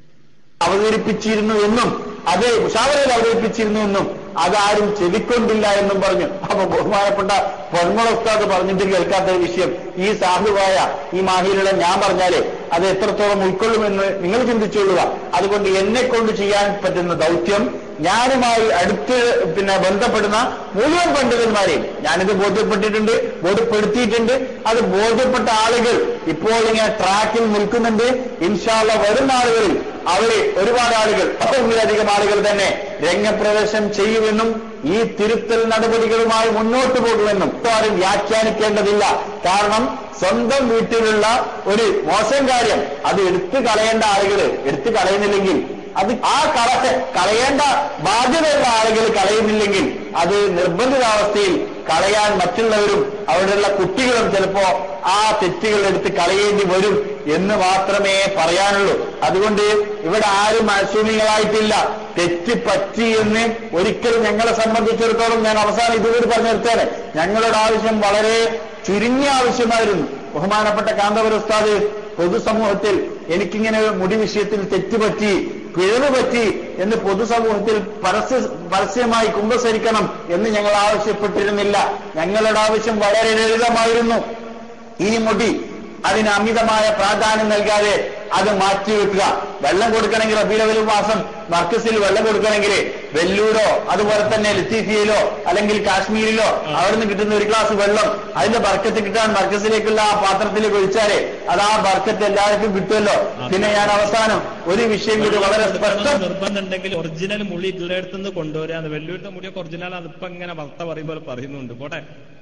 അവതരിപ്പിച്ചിരുന്നു എന്നും അത് മുഷാവറയിൽ അവതരിപ്പിച്ചിരുന്നു എന്നും അതാരും ചെവിക്കൊണ്ടില്ല എന്നും പറഞ്ഞു അപ്പൊ ബഹുമാനപ്പെട്ട പൊന്മള ഉസ്താദ് പറഞ്ഞിട്ട് കേൾക്കാത്ത ഒരു വിഷയം ഈ സാധുവായ ഈ മാഹിയിലുള്ള ഞാൻ പറഞ്ഞാലേ അത് എത്രത്തോളം ഉൾക്കൊള്ളുമെന്ന് നിങ്ങൾ ചിന്തിച്ചുകൊള്ളുക അതുകൊണ്ട് എന്നെ കൊണ്ട് ചെയ്യാൻ പറ്റുന്ന ദൗത്യം ഞാനുമായി അടുത്ത് പിന്നെ ബന്ധപ്പെടുന്ന മുഴുവൻ പണ്ഡിതന്മാരെയും ഞാനിത് ബോധ്യപ്പെട്ടിട്ടുണ്ട് ബോധ്യപ്പെടുത്തിയിട്ടുണ്ട് അത് ബോധ്യപ്പെട്ട ആളുകൾ ഇപ്പോൾ ഇങ്ങനെ ട്രാക്കിൽ നിൽക്കുന്നുണ്ട് ഇൻഷാല്ല വരുന്ന ആളുകളിൽ അവരെ ഒരുപാട് ആളുകൾ ഒന്നിലധികം ആളുകൾ തന്നെ രംഗപ്രവേശം ചെയ്യുമെന്നും ഈ തിരുത്തൽ നടപടികളുമായി മുന്നോട്ട് പോകുമെന്നും ആരും വ്യാഖ്യാനിക്കേണ്ടതില്ല കാരണം സ്വന്തം വീട്ടിലുള്ള ഒരു മോശം കാര്യം അത് എടുത്തു കളയേണ്ട ആളുകൾ എടുത്തു കളയുന്നില്ലെങ്കിൽ അത് ആ കള കളയേണ്ട ബാധ്യതയുള്ള ആളുകൾ കളയുന്നില്ലെങ്കിൽ അത് നിർബന്ധിതാവസ്ഥയിൽ കളയാൻ മറ്റുള്ളവരും അവിടെയുള്ള കുട്ടികളും ചിലപ്പോ ആ തെറ്റുകൾ എടുത്ത് കളയേണ്ടി വരും എന്ന് മാത്രമേ പറയാനുള്ളൂ അതുകൊണ്ട് ഇവിടെ ആരും മാസൂമികളായിട്ടില്ല തെറ്റ് പറ്റി എന്ന് ഒരിക്കലും ഞങ്ങളെ സംബന്ധിച്ചിടത്തോളം ഞാൻ അവസാനം ഇതുകൂടി പറഞ്ഞു നിർത്തേനെ ഞങ്ങളുടെ ആവശ്യം വളരെ ചുരുങ്ങിയ ആവശ്യമായിരുന്നു ബഹുമാനപ്പെട്ട കാന്തപുര ഉസ്താദ് പൊതുസമൂഹത്തിൽ എനിക്കിങ്ങനെ ഒരു മുടി വിഷയത്തിൽ തെറ്റുപറ്റി പിഴവ് പറ്റി എന്ന് പൊതുസമൂഹത്തിൽ പരസ്യ പരസ്യമായി കുമ്പസരിക്കണം എന്ന് ഞങ്ങൾ ആവശ്യപ്പെട്ടിരുന്നില്ല ഞങ്ങളുടെ ആവശ്യം വളരെ ലളിതമായിരുന്നു ഈ മുടി അതിന് അമിതമായ പ്രാധാന്യം നൽകാതെ അത് മാറ്റിവെക്കുക വെള്ളം കൊടുക്കണമെങ്കിൽ റബീലവലു മാസം മർക്കസിൽ വെള്ളം കൊടുക്കണമെങ്കിൽ വെല്ലൂരോ അതുപോലെ തന്നെ ലത്തീഫിയയിലോ അല്ലെങ്കിൽ കാശ്മീരിലോ അവിടുന്ന് കിട്ടുന്ന ഒരു ഗ്ലാസ് വെള്ളം അതിന്റെ ബർക്കത്ത് കിട്ടാൻ മർക്കസിലേക്കുള്ള ആ പാത്രത്തിലേക്ക് ഒഴിച്ചാലേ അത് ആ ബർക്കത്ത് എല്ലാവർക്കും കിട്ടുമല്ലോ പിന്നെ ഞാൻ അവസാനം ഒരു വിഷയം കൂടി വളരെ സ്പഷ്ടം നിർബന്ധം ഉണ്ടെങ്കിൽ ഒറിജിനൽ മുടി ഇതിലെടുത്തുനിന്ന് കൊണ്ടുവരാന്ന് വെല്ലൂരത്തെ മുടിയൊക്കെ ഒറിജിനൽ അതിപ്പോ ഇങ്ങനെ വർത്ത പറയുമ്പോൾ പറയുന്നുണ്ട് പോട്ടെ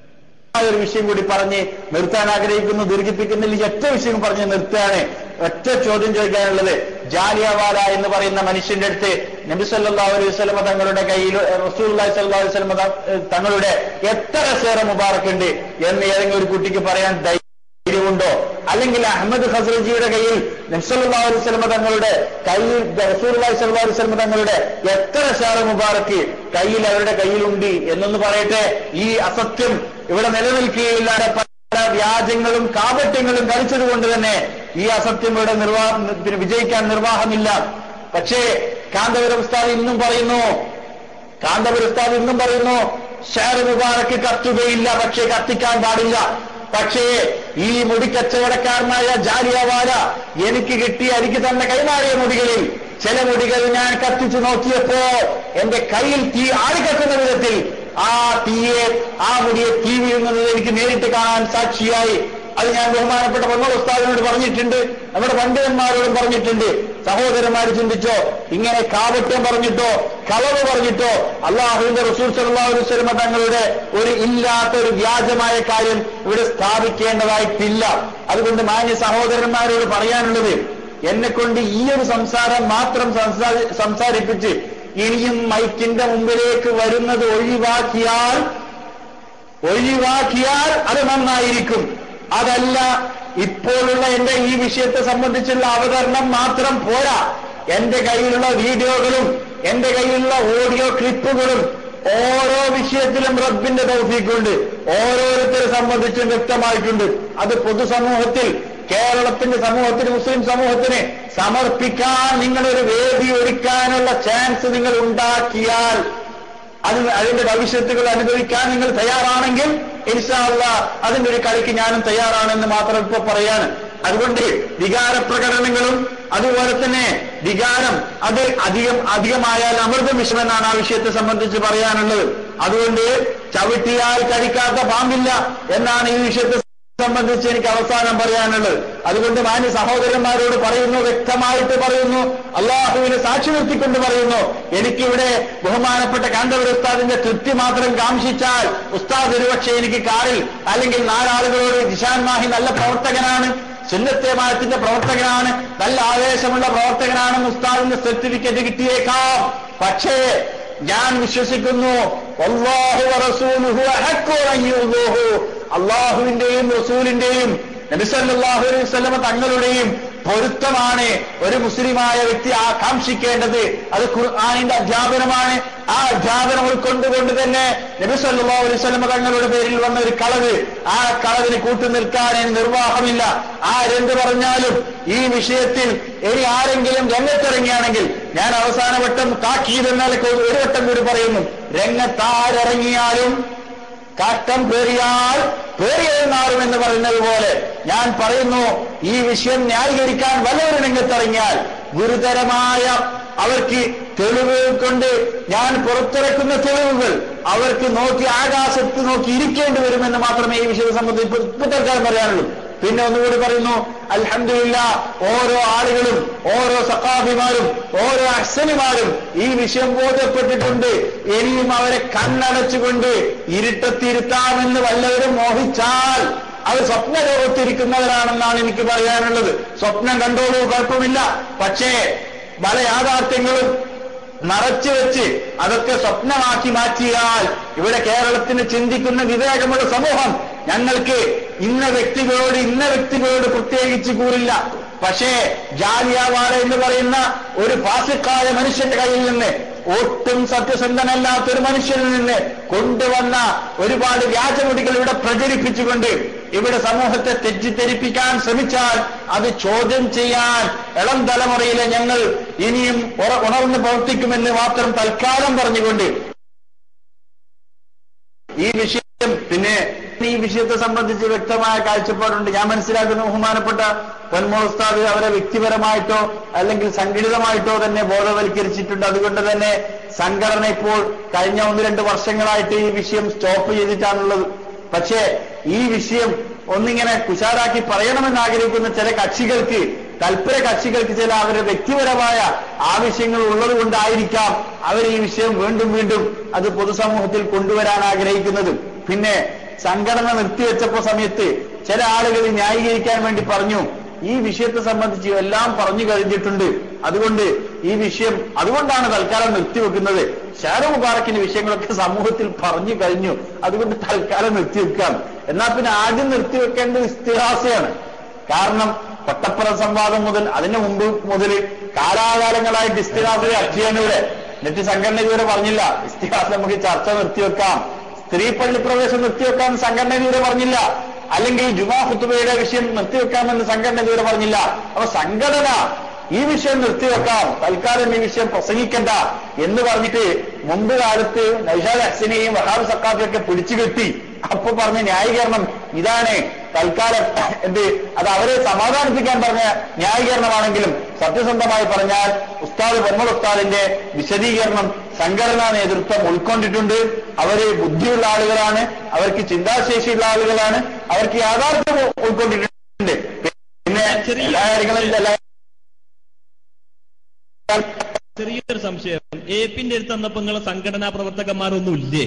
ആ ഒരു വിഷയം കൂടി പറഞ്ഞ് നിർത്താൻ ആഗ്രഹിക്കുന്നു ദീർഘിപ്പിക്കുന്നില്ല ഈ ഒറ്റ വിഷയം പറഞ്ഞ് നിർത്തുകയാണ് ഒറ്റ ചോദ്യം ചോദിക്കാനുള്ളത് ജാലിയവാല എന്ന് പറയുന്ന മനുഷ്യന്റെ അടുത്ത് നബി സല്ലാ അലൈഹി വസ്ലമ തങ്ങളുടെ കയ്യിൽ റസൂൽ സല്ലാ അലൈഹി വസ്ലമ തങ്ങളുടെ എത്ര സേറ മുബാറക്ക് ഉണ്ട് എന്ന് ഏതെങ്കിലും ഒരു കുട്ടിക്ക് പറയാൻ ധൈര്യമുണ്ടോ അല്ലെങ്കിൽ അഹമ്മദ് ഖസ്രജിയുടെ കയ്യിൽ നബ്സല്ലാ അലൈഹി വസ്ലമ തങ്ങളുടെ കയ്യിൽ റസൂൽ സല്ലാ അലൈഹി വസ്ലമ തങ്ങളുടെ എത്ര ഷാറ മുബാറക്ക് കയ്യിൽ അവരുടെ കയ്യിലുണ്ട് എന്നൊന്ന് പറയട്ടെ ഈ അസത്യം ഇവിടെ നിലനിൽക്കുകയില്ലാതെ വ്യാജങ്ങളും കാപട്യങ്ങളും കളിച്ചതുകൊണ്ട് തന്നെ ഈ അസത്യം ഇവിടെ നിർവാ പിന്നെ വിജയിക്കാൻ നിർവാഹമില്ല പക്ഷേ കാന്തപുരം ഉസ്താദ് ഇന്നും പറയുന്നു കാന്തപുരം ഉസ്താദ് ഇന്നും പറയുന്നു ഷാർ മുബാറക്ക് കത്തുകയില്ല പക്ഷേ കത്തിക്കാൻ പാടില്ല പക്ഷേ ഈ മുടിക്കച്ചവടക്കാരനായ ജാലിയവാല എനിക്ക് കിട്ടിയ എനിക്ക് തന്നെ കൈമാറിയ മുടികളിൽ ചില മുടികൾ ഞാൻ കത്തിച്ചു നോക്കിയപ്പോ എന്റെ കയ്യിൽ തീ ആളിക്കത്തുന്ന വിധത്തിൽ ആ തീയെ ആ മുടിയെ തീ വീഴുന്നത് എനിക്ക് നേരിട്ട് കാണാൻ സാക്ഷിയായി അത് ഞാൻ ബഹുമാനപ്പെട്ട പൊന്നോ ഉസ്താദിനോട് പറഞ്ഞിട്ടുണ്ട് നമ്മുടെ പണ്ഡിതന്മാരോടും പറഞ്ഞിട്ടുണ്ട് സഹോദരന്മാർ ചിന്തിച്ചോ ഇങ്ങനെ കാവട്യം പറഞ്ഞിട്ടോ കളവ് പറഞ്ഞിട്ടോ അള്ളാഹുവിന്റെ റസൂൽ സല്ലല്ലാഹു അലൈഹി വസല്ലമ തങ്ങളുടെ ഒരു ഇല്ലാത്ത ഒരു വ്യാജമായ കാര്യം ഇവിടെ സ്ഥാപിക്കേണ്ടതായിട്ടില്ല അതുകൊണ്ട് മാന്യ സഹോദരന്മാരോട് പറയാനുള്ളത് എന്നെ കൊണ്ട് ഈ ഒരു സംസാരം മാത്രം സംസാ- സംസാരിപ്പിച്ച് ഇനിയും മൈക്കിന്റെ മുമ്പിലേക്ക് വരുന്നത് ഒഴിവാക്കിയാൽ ഒഴിവാക്കിയാൽ അത് നന്നായിരിക്കും അതല്ല ഇപ്പോഴുള്ള എന്റെ ഈ വിഷയത്തെ സംബന്ധിച്ചുള്ള അവതരണം മാത്രം പോരാ എന്റെ കയ്യിലുള്ള വീഡിയോകളും എന്റെ കയ്യിലുള്ള ഓഡിയോ ക്ലിപ്പുകളും ഓരോ വിഷയത്തിലും റബ്ബിന്റെ തൗഫീഖുണ്ട് ഓരോരുത്തരെ സംബന്ധിച്ചും വ്യക്തമായിട്ടുണ്ട് അത് പൊതുസമൂഹത്തിൽ കേരളത്തിന്റെ സമൂഹത്തിന് മുസ്ലിം സമൂഹത്തിന് സമർപ്പിക്കാൻ നിങ്ങളൊരു വേദി ഒരുക്കാനുള്ള ചാൻസ് നിങ്ങൾ ഉണ്ടാക്കിയാൽ അത് അതിന്റെ ഭവിഷ്യത്തുകൾ അനുഭവിക്കാൻ നിങ്ങൾ തയ്യാറാണെങ്കിൽ ഇൻഷാല്ല അതിന്റെ ഒരു കളിക്ക് ഞാനും തയ്യാറാണെന്ന് മാത്രം ഇപ്പൊ പറയാണ് അതുകൊണ്ട് വികാര പ്രകടനങ്ങളും അതുപോലെ തന്നെ വികാരം അത് അധികം അധികമായാൽ അമൃതം വിഷമെന്നാണ് ആ വിഷയത്തെ സംബന്ധിച്ച് പറയാനുള്ളത് അതുകൊണ്ട് ചവിട്ടിയാൽ കഴിക്കാത്ത പാമ്പില്ല എന്നാണ് ഈ വിഷയത്തെ സംബന്ധിച്ച് എനിക്ക് അവസാനം പറയാനുള്ളത് അതുകൊണ്ട് മാന്യ സഹോദരന്മാരോട് പറയുന്നു വ്യക്തമായിട്ട് പറയുന്നു അള്ളാഹുവിനെ സാക്ഷി നിർത്തിക്കൊണ്ട് പറയുന്നു എനിക്കിവിടെ ബഹുമാനപ്പെട്ട കാന്തപുര ഉസ്താദിന്റെ തൃപ്തി മാത്രം കാംക്ഷിച്ചാൽ ഉസ്താദ് ഒരുപക്ഷെ എനിക്ക് കാറിൽ അല്ലെങ്കിൽ നാലാളുകളോട് ജിഷാൻ മാഹി നല്ല പ്രവർത്തകനാണ് സുന്നത്തേമായത്തിന്റെ പ്രവർത്തകനാണ് നല്ല ആവേശമുള്ള പ്രവർത്തകനാണെന്ന് ഉസ്താദിന്റെ സർട്ടിഫിക്കറ്റ് കിട്ടിയേക്കാം പക്ഷേ ഞാൻ വിശ്വസിക്കുന്നു അല്ലാഹു വറസൂലുഹു അഹഖു അൻ യുദൂഹു. അള്ളാഹുവിന്റെയും റസൂലിന്റെയും നബിസല്ലാഹു അലൈഹി വസല്ലമ തങ്ങളുടെയും പൊരുത്തമാണ് ഒരു മുസ്ലിമായ വ്യക്തി ആകാംക്ഷിക്കേണ്ടത് അത് ഖുർആാനിന്റെ അധ്യാപനമാണ് ആ അധ്യാപനം ഉൾക്കൊണ്ടുകൊണ്ട് തന്നെ നബിസല്ലാഹു അലൈഹി വസല്ലമ തങ്ങളുടെ പേരിൽ വന്ന ഒരു കളവ് ആ കളവിന് കൂട്ടുനിൽക്കാൻ ഇനി നിർവാഹമില്ല ആരെന്ത് പറഞ്ഞാലും ഈ വിഷയത്തിൽ ഇനി ആരെങ്കിലും രംഗത്തിറങ്ങിയാണെങ്കിൽ ഞാൻ അവസാന വട്ടം താക്കീതെന്നാൽ ഒരു വട്ടം കൂടി പറയുന്നു രംഗത്താരിറങ്ങിയാലും കാട്ടം പേറിയാൽ പേറിയെന്നാറും എന്ന് പറയുന്നത് പോലെ ഞാൻ പറയുന്നു ഈ വിഷയം ന്യായീകരിക്കാൻ വല്ലവരും രംഗത്തിറങ്ങിയാൽ ഗുരുതരമായ അവർക്ക് തെളിവുകൾ കൊണ്ട് ഞാൻ പുറത്തിറക്കുന്ന തെളിവുകൾ അവർക്ക് നോക്കി ആകാശത്ത് നോക്കി ഇരിക്കേണ്ടി വരുമെന്ന് മാത്രമേ ഈ വിഷയത്തെ സംബന്ധിച്ച് ഇപ്പൊ തൽക്കാലം പറയാനുള്ളൂ പിന്നെ ഒന്നുകൂടി പറയുന്നു അൽഹംദുലില്ല ഓരോ ആളുകളും ഓരോ സഖാഫിമാരും ഓരോ അഹ്സനുമാരും ഈ വിഷയം ബോധ്യപ്പെട്ടിട്ടുണ്ട് ഇനിയും അവരെ കണ്ണടച്ചുകൊണ്ട് ഇരുട്ടത്തിരുത്താമെന്ന് വല്ലവരും മോഹിച്ചാൽ അത് സ്വപ്ന ലോകത്തിരിക്കുന്നവരാണെന്നാണ് എനിക്ക് പറയാനുള്ളത് സ്വപ്നം കണ്ടോളൂ കുഴപ്പമില്ല പക്ഷേ പല യാഥാർത്ഥ്യങ്ങളും മറച്ചു വെച്ച് അതൊക്കെ സ്വപ്നമാക്കി മാറ്റിയാൽ ഇവിടെ കേരളത്തിന് ചിന്തിക്കുന്ന വിവേകമുള്ള സമൂഹം ഞങ്ങൾക്ക് ഇന്ന വ്യക്തികളോട് ഇന്ന വ്യക്തികളോട് പ്രത്യേകിച്ച് കൂറില്ല പക്ഷേ ജാലിയാവാല എന്ന് പറയുന്ന ഒരു ഫാസിക്കായ മനുഷ്യന്റെ കയ്യിൽ നിന്ന് ഒട്ടും സത്യസന്ധനല്ലാത്ത ഒരു മനുഷ്യനിൽ നിന്ന് കൊണ്ടുവന്ന ഒരുപാട് വ്യാജമുടികൾ ഇവിടെ പ്രചരിപ്പിച്ചുകൊണ്ട് ഇവിടെ സമൂഹത്തെ തെറ്റിദ്ധരിപ്പിക്കാൻ ശ്രമിച്ചാൽ അത് ചോദ്യം ചെയ്യാൻ ഇളം തലമുറയിലെ ഞങ്ങൾ ഇനിയും ഉറ- ഉണർന്ന് പ്രവർത്തിക്കുമെന്ന് മാത്രം തൽക്കാലം പറഞ്ഞുകൊണ്ട് ഈ വിഷയം പിന്നെ ഈ വിഷയത്തെ സംബന്ധിച്ച് വ്യക്തമായ കാഴ്ചപ്പാടുണ്ട് ഞാൻ മനസ്സിലാക്കുന്ന ബഹുമാനപ്പെട്ട പൊന്മോൾ ഉസ്താദ് അവരെ വ്യക്തിപരമായിട്ടോ അല്ലെങ്കിൽ സംഘടിതമായിട്ടോ തന്നെ ബോധവൽക്കരിച്ചിട്ടുണ്ട് അതുകൊണ്ട് തന്നെ സംഘടന ഇപ്പോൾ കഴിഞ്ഞ ഒന്ന് രണ്ട് വർഷങ്ങളായിട്ട് ഈ വിഷയം സ്റ്റോപ്പ് ചെയ്തിട്ടാണുള്ളത് പക്ഷേ ഈ വിഷയം ഒന്നിങ്ങനെ കുശാരാക്കി പറയണമെന്ന് ആഗ്രഹിക്കുന്ന ചില കക്ഷികൾക്ക് തൽപര കക്ഷികൾക്ക് ചില അവരുടെ വ്യക്തിപരമായ ആവശ്യങ്ങൾ ഉള്ളത് കൊണ്ടായിരിക്കാം അവർ ഈ വിഷയം വീണ്ടും വീണ്ടും അത് പൊതുസമൂഹത്തിൽ കൊണ്ടുവരാൻ ആഗ്രഹിക്കുന്നത് പിന്നെ സംഘടന നിർത്തിവെച്ചപ്പോ സമയത്ത് ചില ആളുകൾ ന്യായീകരിക്കാൻ വേണ്ടി പറഞ്ഞു ഈ വിഷയത്തെ സംബന്ധിച്ച് എല്ലാം പറഞ്ഞു കഴിഞ്ഞിട്ടുണ്ട് അതുകൊണ്ട് ഈ വിഷയം അതുകൊണ്ടാണ് തൽക്കാലം നിർത്തിവെക്കുന്നത് ഷാരു മുബാറക്കിന്റെ വിഷയങ്ങളൊക്കെ സമൂഹത്തിൽ പറഞ്ഞു കഴിഞ്ഞു അതുകൊണ്ട് തൽക്കാലം നിർത്തിവെക്കാം എന്നാൽ പിന്നെ ആദ്യം നിർത്തിവെക്കേണ്ടത് ഇസ്തിഹാസയാണ് കാരണം കൊട്ടപ്പുറം സംവാദം മുതൽ അതിന് മുമ്പ് മുതൽ കാലാകാലങ്ങളായിട്ട് ഇസ്തിഹാസ അക്ഷയനൂടെ എന്നിട്ട് സംഘടന ഇതുവരെ പറഞ്ഞില്ല ഇസ്തിഹാസം നമുക്ക് ചർച്ച നിർത്തിവെക്കാം സ്ത്രീ പള്ളി പ്രവേശം നിർത്തിവെക്കാൻ സംഘടന ഇതുവരെ പറഞ്ഞില്ല അല്ലെങ്കിൽ ജുമാ ഖുത്തുബയുടെ വിഷയം നിർത്തിവെക്കാമെന്ന് സംഘടന ഇതുവരെ പറഞ്ഞില്ല അപ്പൊ സംഘടന ഈ വിഷയം നിർത്തിവെക്കാം തൽക്കാലം ഈ വിഷയം പ്രസംഗിക്കണ്ട എന്ന് പറഞ്ഞിട്ട് മുമ്പ് കാലത്ത് നൈഷാദ് ഹസനെയും വഹാബ് സക്കാഫിയൊക്കെ പിടിച്ചു കെട്ടി അപ്പൊ പറഞ്ഞ ന്യായീകരണം ഇതാണ് തൽക്കാലം എന്ത് അത് അവരെ സമാധാനിപ്പിക്കാൻ പറഞ്ഞ ന്യായീകരണമാണെങ്കിലും സത്യസന്ധമായി പറഞ്ഞാൽ ഉസ്താദ് പൊന്മൾ ഉസ്താദിന്റെ വിശദീകരണം സംഘടനാ നേതൃത്വം ഉൾക്കൊണ്ടിട്ടുണ്ട് അവര് ബുദ്ധിയുള്ള ആളുകളാണ് അവർക്ക് ചിന്താശേഷിയുള്ള ആളുകളാണ് അവർക്ക് യാഥാർത്ഥ്യം ഉൾക്കൊണ്ടിട്ടുണ്ട് പിന്നെ എല്ലാ കാര്യങ്ങളും എല്ലാ ചെറിയൊരു സംശയം എ പിന്റെ അടുത്ത് വന്നപ്പോ നിങ്ങളെ സംഘടനാ പ്രവർത്തകന്മാരൊന്നും ഇല്ലേ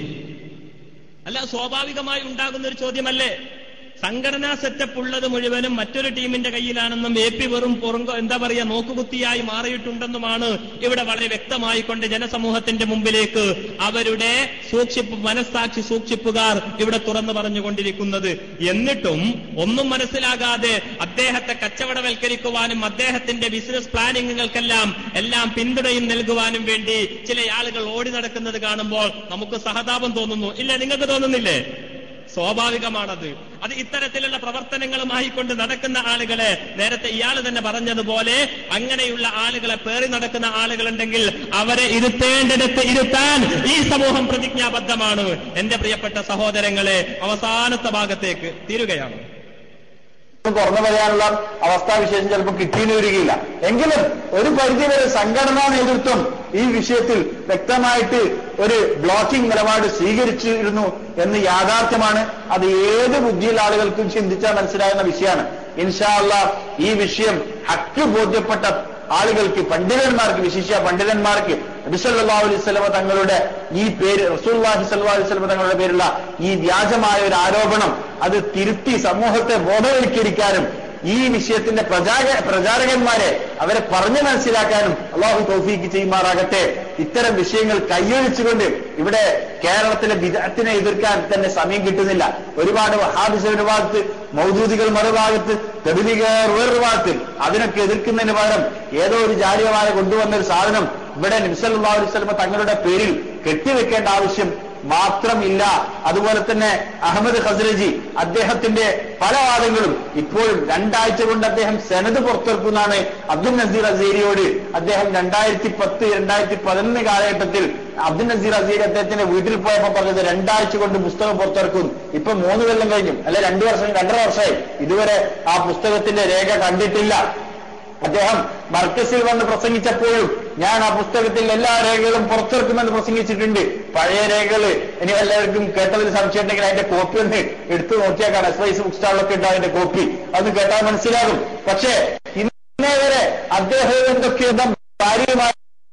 അല്ല സ്വാഭാവികമായി ഉണ്ടാകുന്ന ഒരു ചോദ്യമല്ലേ സംഘടനാ സെറ്റപ്പ് ഉള്ളത് മുഴുവനും മറ്റൊരു ടീമിന്റെ കയ്യിലാണെന്നും എ പി വെറും പുറങ്ക എന്താ പറയാ നോക്കുകുത്തിയായി മാറിയിട്ടുണ്ടെന്നുമാണ് ഇവിടെ വളരെ വ്യക്തമായിക്കൊണ്ട് ജനസമൂഹത്തിന്റെ മുമ്പിലേക്ക് അവരുടെ സൂക്ഷിപ്പ് മനസ്സാക്ഷി സൂക്ഷിപ്പുകാർ ഇവിടെ തുറന്നു പറഞ്ഞുകൊണ്ടിരിക്കുന്നത് എന്നിട്ടും ഒന്നും മനസ്സിലാകാതെ അദ്ദേഹത്തെ കച്ചവടവൽക്കരിക്കുവാനും അദ്ദേഹത്തിന്റെ ബിസിനസ് പ്ലാനിങ്ങുകൾക്കെല്ലാം എല്ലാം പിന്തുണയും നൽകുവാനും വേണ്ടി ചില ആളുകൾ ഓടി നടക്കുന്നത് കാണുമ്പോൾ നമുക്ക് സഹതാപം തോന്നുന്നു ഇല്ല നിങ്ങൾക്ക് തോന്നുന്നില്ലേ സ്വാഭാവികമാണത് അത് ഇത്തരത്തിലുള്ള പ്രവർത്തനങ്ങളുമായി കൊണ്ട് നടക്കുന്ന ആളുകളെ നേരത്തെ ഇയാൾ തന്നെ പറഞ്ഞതുപോലെ അങ്ങനെയുള്ള ആളുകളെ പേറി നടക്കുന്ന ആളുകളുണ്ടെങ്കിൽ അവരെ ഇരുത്തേണ്ടിടത്ത് ഇരുത്താൻ ഈ സമൂഹം പ്രതിജ്ഞാബദ്ധമാണ് എന്റെ പ്രിയപ്പെട്ട സഹോദരങ്ങളെ അവസാനത്തെ ഭാഗത്തേക്ക് തീരുകയാണ് തുറന്നു പറയാനുള്ള അവസ്ഥാവിശേഷം ചിലപ്പോൾ കിട്ടിയെന്ന് വരികയില്ല എങ്കിലും ഒരു പരിധിവരെ സംഘടനാ നേതൃത്വം ഈ വിഷയത്തിൽ വ്യക്തമായിട്ട് ഒരു ബ്ലോക്കിംഗ് നിലപാട് സ്വീകരിച്ചിരുന്നു എന്ന് യാഥാർത്ഥ്യമാണ് അത് ഏത് ബുദ്ധിയുള്ള ആളുകൾക്കും ചിന്തിച്ചാൽ മനസ്സിലാകുന്ന വിഷയമാണ് ഇൻഷാ അല്ലാ ഈ വിഷയം ഹക്ക് ബോധ്യപ്പെട്ട ആളുകൾക്ക് പണ്ഡിതന്മാർക്ക് വിശിഷ്യ പണ്ഡിതന്മാർക്ക് നബിസല്ലാ അലൈഹി സ്വലമ തങ്ങളുടെ ഈ പേര് റസൂല്ലാഹി സല്ലാ അലൈഹി സ്വലമ തങ്ങളുടെ പേരുള്ള ഈ വ്യാജമായ ഒരു ആരോപണം അത് തിരുത്തി സമൂഹത്തെ ബോധവൽക്കരിക്കാനും ഈ വിഷയത്തിന്റെ പ്രചാര പ്രചാരകന്മാരെ അവരെ പറഞ്ഞു മനസ്സിലാക്കാനും അള്ളാഹു തൗഫീക്ക് ചെയ്യുമാറാകട്ടെ ഇത്തരം വിഷയങ്ങൾ കൈയൊഴിച്ചുകൊണ്ട് ഇവിടെ കേരളത്തിലെ വിദഗ്ധത്തിനെ എതിർക്കാൻ തന്നെ സമയം കിട്ടുന്നില്ല ഒരുപാട് വഹാബിസ് ഒരു ഭാഗത്ത് മൗദൂദികൾ മറുഭാഗത്ത് തെബിലികർ വേറൊരു ഭാഗത്ത് അതിനൊക്കെ എതിർക്കുന്നതിന് പകരം ഏതോ ഒരു ജാലിയമായ കൊണ്ടുവന്ന ഒരു സാധനം ഇവിടെ നിംസല്ലാ അലൈഹി സ്വലമ തങ്ങളുടെ പേരിൽ കെട്ടിവെക്കേണ്ട ആവശ്യം മാത്രമില്ല അതുപോലെ തന്നെ അഹമ്മദ് ഖസ്രജി അദ്ദേഹത്തിന്റെ പല വാദങ്ങളും ഇപ്പോഴും രണ്ടാഴ്ച കൊണ്ട് അദ്ദേഹം സെനത് പുറത്തിറക്കുന്നാണ് അബ്ദുൽ നസീർ അസീരിയോട് അദ്ദേഹം രണ്ടായിരത്തി പത്ത് രണ്ടായിരത്തി പതിനൊന്ന് കാലഘട്ടത്തിൽ അബ്ദുൽ നസീർ അസീരി അദ്ദേഹത്തിന്റെ വീട്ടിൽ പോയപ്പോ പറഞ്ഞത് രണ്ടാഴ്ച കൊണ്ട് പുസ്തകം പുറത്തിറക്കും ഇപ്പൊ മൂന്ന് കൊല്ലം കഴിഞ്ഞു അല്ലെ രണ്ടു വർഷം രണ്ടര വർഷമായി ഇതുവരെ ആ പുസ്തകത്തിന്റെ രേഖ കണ്ടിട്ടില്ല അദ്ദേഹം മർക്കസിൽ വന്ന് പ്രസംഗിച്ചപ്പോഴും ഞാൻ ആ പുസ്തകത്തിൽ എല്ലാ രേഖകളും പുറത്തിറക്കുമെന്ന് പ്രസംഗിച്ചിട്ടുണ്ട് പഴയ രേഖകൾ ഇനി എല്ലാവർക്കും കേട്ടതിൽ സംശയം ഉണ്ടെങ്കിൽ അതിന്റെ കോപ്പി ഒന്ന് എടുത്തു നോക്കിയാൽ കാണാം എസ് വൈസ് ബുക്ക് സ്റ്റാളിലൊക്കെ ഉണ്ട് അതിന്റെ കോപ്പി അത് കേട്ടാൽ മനസ്സിലാകും പക്ഷേ ഇന്നേ വരെ അദ്ദേഹം എന്തൊക്കെ കാര്യമായി